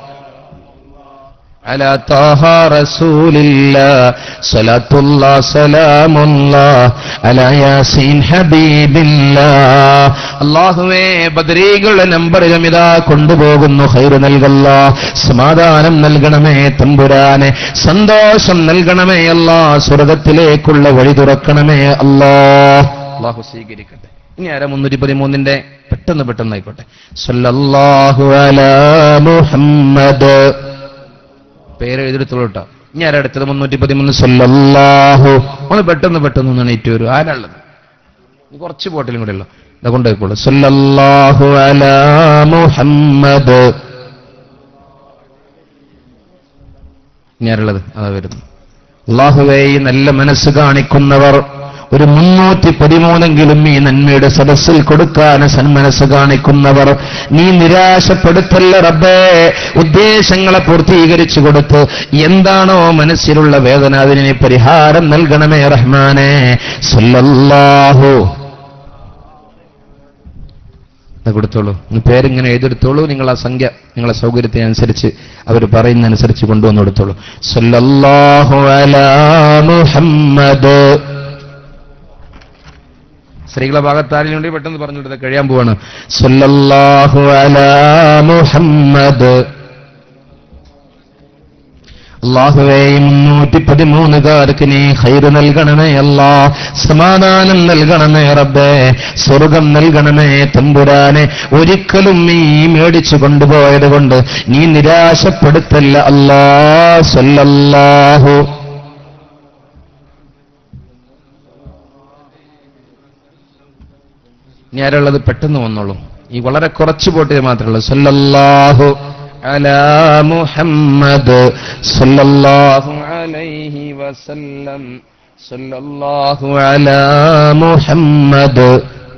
على طه رسول الله صلاة الله سلام الله على ياسين حبيب الله അള്ളാഹുവേ ബദരീകളുടെ നമ്പറിലും ഇതാ കൊണ്ടുപോകുന്നു ഹൈറ് നൽകല്ല സമാധാനം നൽകണമേ തമ്പുരാനെ സന്തോഷം നൽകണമേ അല്ലാ സ്വർഗത്തിലേക്കുള്ള വഴി തുറക്കണമേ അല്ലാ അള്ളാഹു സ്വീകരിക്കട്ടെ ഇനി ആരാ മുന്നൂറ്റി പതിമൂന്നിന്റെ പെട്ടെന്ന് പെട്ടെന്ന് ആയിക്കോട്ടെ സല്ലല്ലാഹു അലാ മുഹമ്മദ് പേര് എഴുതിയെടുത്തോളൂ കേട്ടോ ഇനി ആരാ അടുത്തത് മുന്നൂറ്റി പതിമൂന്ന് സല്ലല്ലാഹു ഒന്ന് പെട്ടെന്ന് പെട്ടെന്ന് ഒന്ന് എണീറ്റ് വരും ആരാളുള്ളത് ഇനി കുറച്ച് ബോട്ടിലും കൂടെ ഉള്ളു ഇതാ കൊണ്ടുപോയിക്കോളൂ സല്ലല്ലാഹു അലാ മുഹമ്മദ് ഇനി ആരുള്ളത് അതാ വരുന്നു അള്ളാഹുവേ ഈ നല്ല മനസ്സ് കാണിക്കുന്നവർ ഒരു മുന്നൂറ്റി പതിമൂന്നെങ്കിലും ഈ നന്മയുടെ സദസ്സിൽ കൊടുക്കാൻ സന്മനസ് കാണിക്കുന്നവർ നീ നിരാശപ്പെടുത്തല്ല റബ്ബേ ഉദ്ദേശങ്ങളെ പൂർത്തീകരിച്ചു കൊടുത്ത് എന്താണോ മനസ്സിലുള്ള വേദന അതിന് നീ പരിഹാരം നൽകണമേ റഹ്മാനെ സല്ലല്ലാഹു അത് കൊടുത്തോളൂ നിങ്ങൾ പേരിങ്ങനെ എഴുതെടുത്തോളൂ നിങ്ങൾ ആ സംഖ്യ നിങ്ങളെ സൗകര്യത്തിനനുസരിച്ച് അവർ പറയുന്നതനുസരിച്ച് കൊണ്ടുവന്ന് കൊടുത്തോളൂ സല്ലല്ലാഹു അലാ മുഹമ്മദ് സ്ത്രീകളെ ഭാഗത്താരിലുണ്ട് പെട്ടെന്ന് പറഞ്ഞിട്ട് കഴിയാൻ പോവാണ് സല്ലല്ലാഹു അലാ മുഹമ്മദ് അള്ളാഹുവേ മുന്നൂറ്റി പതിമൂന്നുകാർക്ക് നീ ഹൈറ് നൽകണമേ അല്ലാ സമാധാനം നൽകണമേ റബ്ബേ സ്വർഗം നൽകണമേ തമ്പുരാനെ ഒരിക്കലും നീ മേടിച്ചു കൊണ്ടുപോയത് കൊണ്ട് നീ നിരാശപ്പെടുത്തല്ല അല്ലാ സല്ലല്ലാഹു ഇനി ആരുള്ളത് പെട്ടെന്ന് വന്നോളൂ ഈ വളരെ കുറച്ച് പോട്ടിൽ മാത്രമേ ഉള്ളൂ സല്ലല്ലാഹു അലാ മുഹമ്മദ് സല്ലല്ലാഹു അലൈഹി വസല്ലം സല്ലല്ലാഹു അലാ മുഹമ്മദ്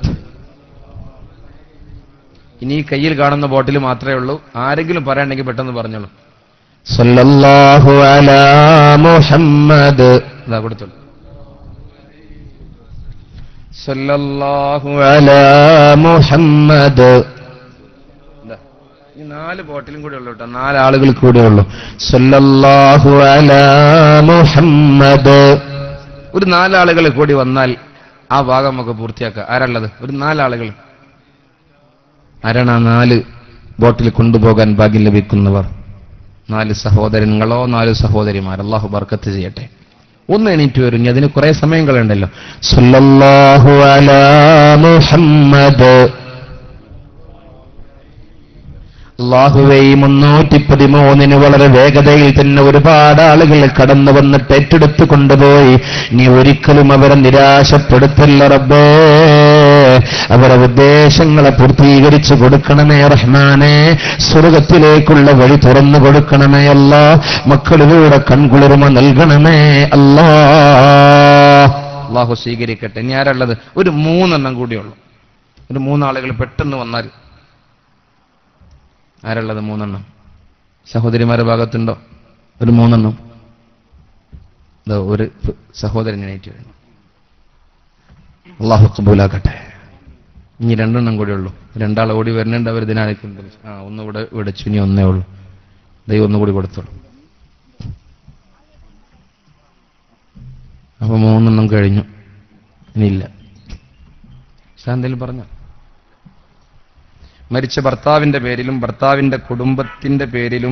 ഇനി ഈ കയ്യിൽ കാണുന്ന ബോട്ടിൽ മാത്രമേ ഉള്ളൂ ആരെങ്കിലും പറയാണ്ടെങ്കിൽ പെട്ടെന്ന് പറഞ്ഞോളൂ സല്ലല്ലാഹു അലാ മുഹമ്മദ് ഇതാ കൊടുത്തോളൂ സല്ലല്ലാഹു അലാ മുഹമ്മദ് ഇതാ, ഈ നാല് ബോട്ടിലും കൂടെ ഉള്ളു കേട്ടോ നാല് ആളുകൾ കൂടെ ഉള്ളു സല്ലല്ലാഹു അലാ മുഹമ്മദ് ഒരു നാലാളുകൾ കൂടി വന്നാൽ ആ ഭാഗം നമുക്ക് പൂർത്തിയാക്കാം ആരാള്ളത് ഒരു നാലാളുകൾ ആരാണ് ആ നാല് ബോട്ടിൽ കൊണ്ടുപോകാൻ ഭാഗ്യം ലഭിക്കുന്നവർ നാല് സഹോദരങ്ങളോ നാല് സഹോദരിമാർ അള്ളാഹു ബർക്കത്ത് ചെയ്യട്ടെ ഒന്ന് എണീറ്റ് വരും ഇനി അതിന് കുറെ സമയം കളയണ്ടല്ലോ സല്ലല്ലാഹു അലാ മുഹമ്മദ് അള്ളാഹുവേ ഈ മുന്നൂറ്റി പതിമൂന്നിന് വളരെ വേഗതയിൽ തന്നെ ഒരുപാട് ആളുകൾ കടന്നു വന്നിട്ട് ഏറ്റെടുത്ത് കൊണ്ടുപോയി നീ ഒരിക്കലും അവരെ നിരാശപ്പെടുത്തല്ല റബ്ബേ അവരെ ഉദ്ദേശങ്ങളെ പൂർത്തീകരിച്ചു കൊടുക്കണമേ റഹ്മാനെ സ്വർഗത്തിലേക്കുള്ള വഴി തുറന്നു കൊടുക്കണമേ അല്ല മക്കളിലൂടെ കൺകുളിർമ നൽകണമേ അല്ലാ അള്ളാഹു സ്വീകരിക്കട്ടെ ഇനി ആരുള്ളത് ഒരു മൂന്നെണ്ണം കൂടിയുള്ളൂ ഒരു മൂന്നാളുകൾ പെട്ടെന്ന് വന്നാൽ ആരുള്ളത് മൂന്നെണ്ണം സഹോദരിമാരുടെ ഭാഗത്തുണ്ടോ ഒരു മൂന്നെണ്ണം ദാ ഒരു സഹോദരൻ എണീറ്റ് വരുന്നു അള്ളാഹു കബൂലാക്കട്ടെ ഇനി രണ്ടെണ്ണം കൂടെ ഉള്ളൂ രണ്ടാൾ ഓടി വരുന്നുണ്ട് അവർ ഇതിനായിരിക്കും ആ ഒന്നുകൂടെ വിടച്ചു ഇനി ഒന്നേ ഉള്ളൂ ദൈവം ഒന്നുകൂടി കൊടുത്തോളൂ അപ്പൊ മൂന്നെണ്ണം കഴിഞ്ഞു ഇനിയില്ല ശാന്തയിൽ പറഞ്ഞോ മരിച്ച ഭർത്താവിന്റെ പേരിലും ഭർത്താവിന്റെ കുടുംബത്തിന്റെ പേരിലും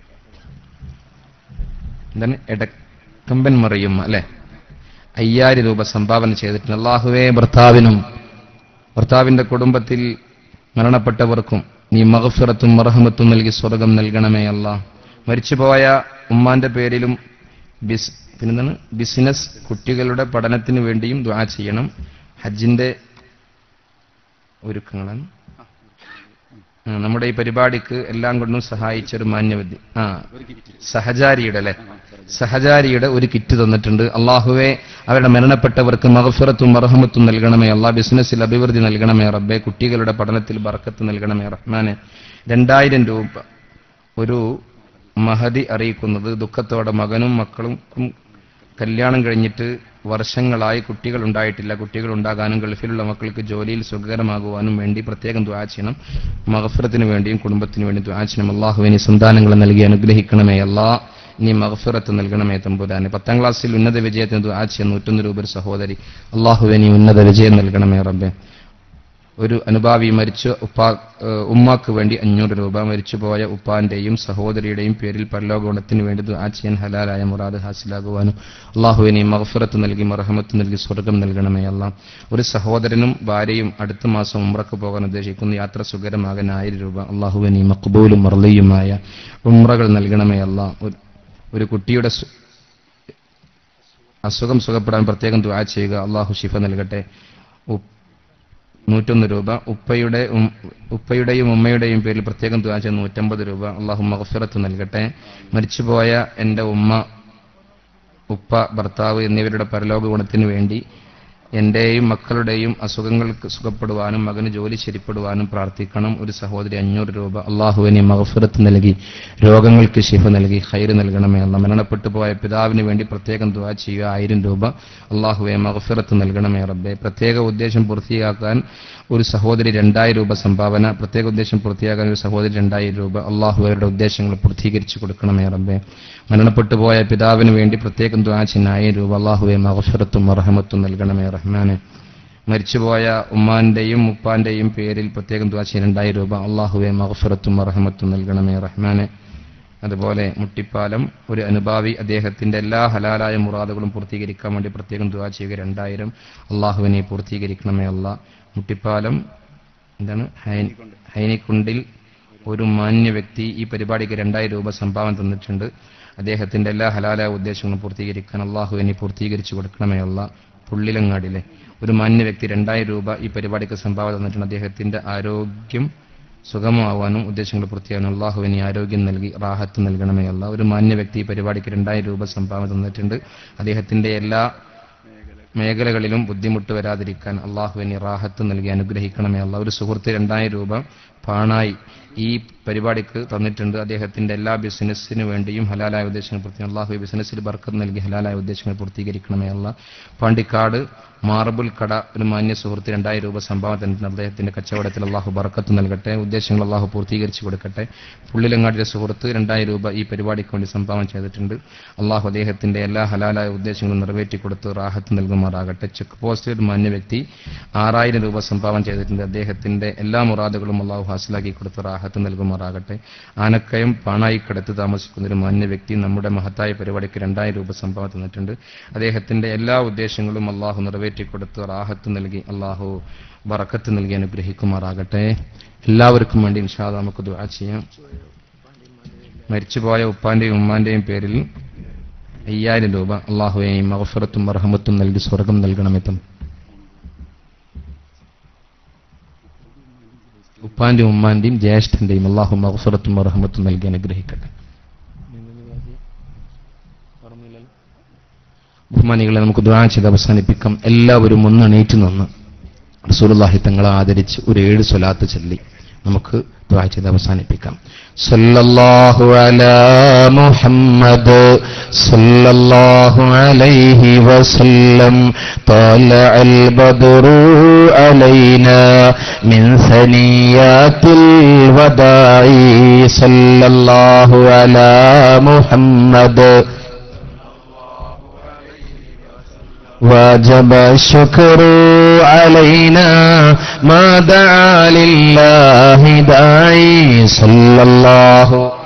എന്താണ് എടക്കമ്പൻ മറിയും അല്ലെ അയ്യായിരം രൂപ സംഭാവന ചെയ്തിട്ടുണ്ട് അള്ളാഹുവേ ഭർത്താവിനും ഭർത്താവിന്റെ കുടുംബത്തിൽ മരണപ്പെട്ടവർക്കും നീ മഹഫിറത്തും മറഹമത്തും നൽകി സ്വർഗം നൽകണമേ അല്ല മരിച്ചുപോയ ഉമ്മാന്റെ പേരിലും ബിസ് പിന്നെന്താണ് ബിസിനസ് കുട്ടികളുടെ പഠനത്തിന് വേണ്ടിയും ദ്വാ ചെയ്യണം ഹജ്ജിന്റെ ഒരുക്കങ്ങളാണ് ആ, നമ്മുടെ ഈ പരിപാടിക്ക് എല്ലാം കൊണ്ടും സഹായിച്ച ഒരു മാന്യവിദ്യ ആ സഹചാരിയുടെ അല്ലെ സഹചാരിയുടെ ഒരു കിറ്റ് തന്നിട്ടുണ്ട് അള്ളാഹുവെ അവരുടെ മരണപ്പെട്ടവർക്ക് മഹഫിറത്തും മറഹമത്തും നൽകണമേ അള്ളാഹ് ബിസിനസ്സിൽ അഭിവൃദ്ധി നൽകണമേ റബ്ബെ കുട്ടികളുടെ പഠനത്തിൽ ബർക്കത്ത് നൽകണമേ റഹ്മാനെ രണ്ടായിരം രൂപ ഒരു മഹതി അറിയിക്കുന്നത് ദുഃഖത്തോടെ മകനും മക്കളും കല്യാണം കഴിഞ്ഞിട്ട് വർഷങ്ങളായി കുട്ടികൾ ഉണ്ടായിട്ടില്ല കുട്ടികൾ ഉണ്ടാകാനും ഗൾഫിലുള്ള മക്കൾക്ക് ജോലിയിൽ സുഖകരമാകുവാനും വേണ്ടി പ്രത്യേകം ദ്വാ ചെയ്യണം മഹഫറത്തിന് വേണ്ടിയും കുടുംബത്തിന് വേണ്ടി ദ്വാ ചെയ്യണം അള്ളാഹുവിനി സന്താനങ്ങൾ നൽകി അനുഗ്രഹിക്കണമേ അല്ലാ നീ മഹഫിറത്ത് നൽകണമേ തമ്പുരാനെ പത്താം ക്ലാസ്സിൽ ഉന്നത വിജയത്തിന് ദ്വാ ചെയ്യുന്ന നൂറ്റൊന്ന് രൂപ ഒരു സഹോദരി അള്ളാഹുവിനി ഉന്നത വിജയം നൽകണമേ റബ്ബെ ഒരു അനുഭാവി മരിച്ച ഉപ്പാ ഏഹ് ഉമ്മാക്ക് വേണ്ടി അഞ്ഞൂറ് രൂപ മരിച്ചുപോയ ഉപ്പാന്റെയും സഹോദരിയുടെയും പേരിൽ പരലോകഗുണത്തിന് വേണ്ടി ദുആ ചെയ്യാൻ ഹലാലായ മുറാദ് ഹാസിലാകുവാനും അള്ളാഹുവിനെ മഹഫിറത്ത് നൽകി മറഹമത്ത് നൽകി സ്വർഗം നൽകണമേ അല്ലാം ഒരു സഹോദരനും ഭാര്യയും അടുത്ത മാസം ഉമ്രക്ക് പോകാൻ ഉദ്ദേശിക്കുന്ന യാത്ര സുഖകരമാകാൻ ആയിരം രൂപ അള്ളാഹുവിനെ മക്ബൂലും മർലിയുമായ ഉമ്രകൾ നൽകണമേ അല്ല ഒരു കുട്ടിയുടെ സു- അസുഖം സുഖപ്പെടാൻ പ്രത്യേകം ദുആ ചെയ്യുക അള്ളാഹു ശിഫ നൽകട്ടെ ഉപ്പ് നൂറ്റൊന്ന് രൂപ ഉപ്പയുടെ ഉം- ഉപ്പയുടെയും ഉമ്മയുടെയും പേരിൽ പ്രത്യേകം തുക ചെയ്ത് നൂറ്റമ്പത് രൂപ അള്ളാഹു മഹഫിറത്ത് നൽകട്ടെ മരിച്ചുപോയ എൻ്റെ ഉമ്മ ഉപ്പ ഭർത്താവ് എന്നിവരുടെ പരലോക ഗുണത്തിന് വേണ്ടി എന്റെയും മക്കളുടെയും അസുഖങ്ങൾക്ക് സുഖപ്പെടുവാനും മകന് ജോലി ശരിപ്പെടുവാനും പ്രാർത്ഥിക്കണം ഒരു സഹോദരി അഞ്ഞൂറ് രൂപ അള്ളാഹുവിനെ മഹഫിറത്ത് നൽകി രോഗങ്ങൾക്ക് ശിഫ നൽകി ഹൈറ് നൽകണമേ അല്ല മരണപ്പെട്ടു പോയ പിതാവിന് വേണ്ടി പ്രത്യേകം ദുആ ചെയ്യുക ആയിരം രൂപ അള്ളാഹുവെ മഹഫിറത്ത് നൽകണമേ റബ്ബെ പ്രത്യേക ഉദ്ദേശം പൂർത്തിയാക്കാൻ ഒരു സഹോദരി രണ്ടായിരം രൂപ സംഭാവന പ്രത്യേക ഉദ്ദേശം പൂർത്തിയാക്കാൻ ഒരു സഹോദരി രണ്ടായിരം രൂപ അള്ളാഹു അവരുടെ ഉദ്ദേശങ്ങൾ പൂർത്തീകരിച്ചു കൊടുക്കണമേ റബ്ബെ മരണപ്പെട്ടു പോയ പിതാവിന് വേണ്ടി പ്രത്യേകം ദുആ ചെയ്യുന്ന ആയിരം രൂപ അള്ളാഹുവെ മഹഫിറത്തും റഹമത്തും നൽകണമേ റഹ്മാനെ മരിച്ചുപോയ ഉമ്മാന്റെയും ഉപ്പാന്റെയും പേരിൽ പ്രത്യേകം ദുആ ചെയ്യുന്ന രണ്ടായിരം രൂപ അള്ളാഹുവെ മഹഫിറത്തും റഹമത്തും നൽകണമേ റഹ്മാനെ അതുപോലെ മുട്ടിപ്പാലം ഒരു അനുഭാവി അദ്ദേഹത്തിന്റെ എല്ലാ ഹലാലായ മുറാദുകളും പൂർത്തീകരിക്കാൻ വേണ്ടി പ്രത്യേകം ദുആ ചെയ്യുക രണ്ടായിരം അള്ളാഹുവിനെ പൂർത്തീകരിക്കണമേ അല്ല മുട്ടിപ്പാലം എന്താണ് ഹൈൻ- ഹൈനിക്കുണ്ടിൽ ഒരു മാന്യ വ്യക്തി ഈ പരിപാടിക്ക് രണ്ടായിരം രൂപ സംഭാവന തന്നിട്ടുണ്ട് അദ്ദേഹത്തിന്റെ എല്ലാ ഹലാലായ ഉദ്ദേശങ്ങളും പൂർത്തീകരിക്കാൻ അള്ളാഹുവിനെ പൂർത്തീകരിച്ചു കൊടുക്കണമേ അല്ല പുള്ളിലങ്ങാടിലെ ഒരു മാന്യ വ്യക്തി രണ്ടായിരം രൂപ ഈ പരിപാടിക്ക് സംഭാവന തന്നിട്ടുണ്ട് അദ്ദേഹത്തിന്റെ ആരോഗ്യം സുഗമമാവാനും ഉദ്ദേശങ്ങൾ പൂർത്തിയാകാനും അള്ളാഹുവിനെ ആരോഗ്യം നൽകി റാഹത്ത് നൽകണമേ അല്ല ഒരു മാന്യ വ്യക്തി ഈ പരിപാടിക്ക് രണ്ടായിരം രൂപ സംഭാവന തന്നിട്ടുണ്ട് അദ്ദേഹത്തിന്റെ എല്ലാ മേഖലകളിലും ബുദ്ധിമുട്ട് വരാതിരിക്കാൻ അള്ളാഹുവിനെ റാഹത്ത് നൽകി അനുഗ്രഹിക്കണമേ അല്ല ഒരു സുഹൃത്ത് രണ്ടായിരം രൂപ പാണായി ഈ പരിപാടിക്ക് തന്നിട്ടുണ്ട് അദ്ദേഹത്തിന്റെ എല്ലാ ബിസിനസ്സിനു വേണ്ടിയും ഹലാലായ ഉദ്ദേശങ്ങൾ പൂർത്തി അള്ളാഹു ഈ ബിസിനസ്സിൽ ബർക്കത്ത് നൽകി ഹലാലായ ഉദ്ദേശങ്ങൾ പൂർത്തീകരിക്കണമേ അല്ല പാണ്ടിക്കാട് മാർബിൾ കട ഒരു മാന്യ സുഹൃത്ത് രണ്ടായിരം രൂപ സംഭാവന തന്നിട്ടുണ്ട് അദ്ദേഹത്തിന്റെ കച്ചവടത്തിൽ അള്ളാഹു ബർക്കത്ത് നൽകട്ടെ ഉദ്ദേശങ്ങൾ അള്ളാഹു പൂർത്തീകരിച്ചു കൊടുക്കട്ടെ പുള്ളിലങ്ങാടിലെ സുഹൃത്ത് രണ്ടായിരം രൂപ ഈ പരിപാടിക്ക് വേണ്ടി സംഭാവന ചെയ്തിട്ടുണ്ട് അള്ളാഹു അദ്ദേഹത്തിന്റെ എല്ലാ ഹലാലായ ഉദ്ദേശങ്ങളും നിറവേറ്റി കൊടുത്ത് റാഹത്ത് നൽകുമാറാകട്ടെ ചെക്ക് പോസ്റ്റിൽ ഒരു മാന്യ വ്യക്തി ആറായിരം രൂപ സംഭാവന ചെയ്തിട്ടുണ്ട് അദ്ദേഹത്തിന്റെ എല്ലാ മുറാദുകളും അള്ളാഹു ഹാസിലാക്കി കൊടുത്ത് റാഹത്ത് നൽകുമാറാകട്ടെ ആനക്കയം പാണായിക്കടത്ത് താമസിക്കുന്ന ഒരു മാന്യ വ്യക്തി നമ്മുടെ മഹത്തായ പരിപാടിക്ക് രണ്ടായിരം രൂപ സംഭാവന തന്നിട്ടുണ്ട് അദ്ദേഹത്തിന്റെ എല്ലാ ഉദ്ദേശങ്ങളും അള്ളാഹു നിറവേറ്റി കൊടുത്ത് റാഹത്ത് നൽകി അള്ളാഹു ബറക്കത്ത് നൽകി അനുഗ്രഹിക്കുമാറാകട്ടെ എല്ലാവർക്കും വേണ്ടി ഇൻഷാ അല്ലാ നമുക്ക് ദുആ ചെയ്യാം മരിച്ചുപോയ ഉപ്പാന്റെയും ഉമ്മാന്റെയും പേരിൽ അയ്യായിരം രൂപ അള്ളാഹുവേയും മഹഫറത്തും മർഹമത്തും നൽകി സ്വർഗം നൽകണമെത്തും ഉപ്പാന്റെയും ഉമ്മാന്റെയും ജ്യേഷ്ഠന്റെയും അള്ളാഹു മഹഫറത്തും മർഹമത്തും നൽകി അനുഗ്രഹിക്കട്ടെ ബഹുമാനികളെ നമുക്ക് ദുആ ചെയ്ത് അവസാനിപ്പിക്കാം എല്ലാവരും ഒന്നണീറ്റ് നിന്ന് റസൂലുള്ളാഹി തങ്ങളെ ആദരിച്ച് ഒരു ഏഴ് സ്വലാത്ത് ചൊല്ലി നമുക്ക് ദുആ ചെയ്ത് അവസാനിപ്പിക്കാം സല്ലല്ലാഹു അലാ മുഹമ്മദ് സല്ലല്ലാഹു അലൈഹി വസല്ലം طلع البدر علينا من ثنيات الوداع صلى الله على محمد وجب الشكر علينا ما دعا لله داعي صلى الله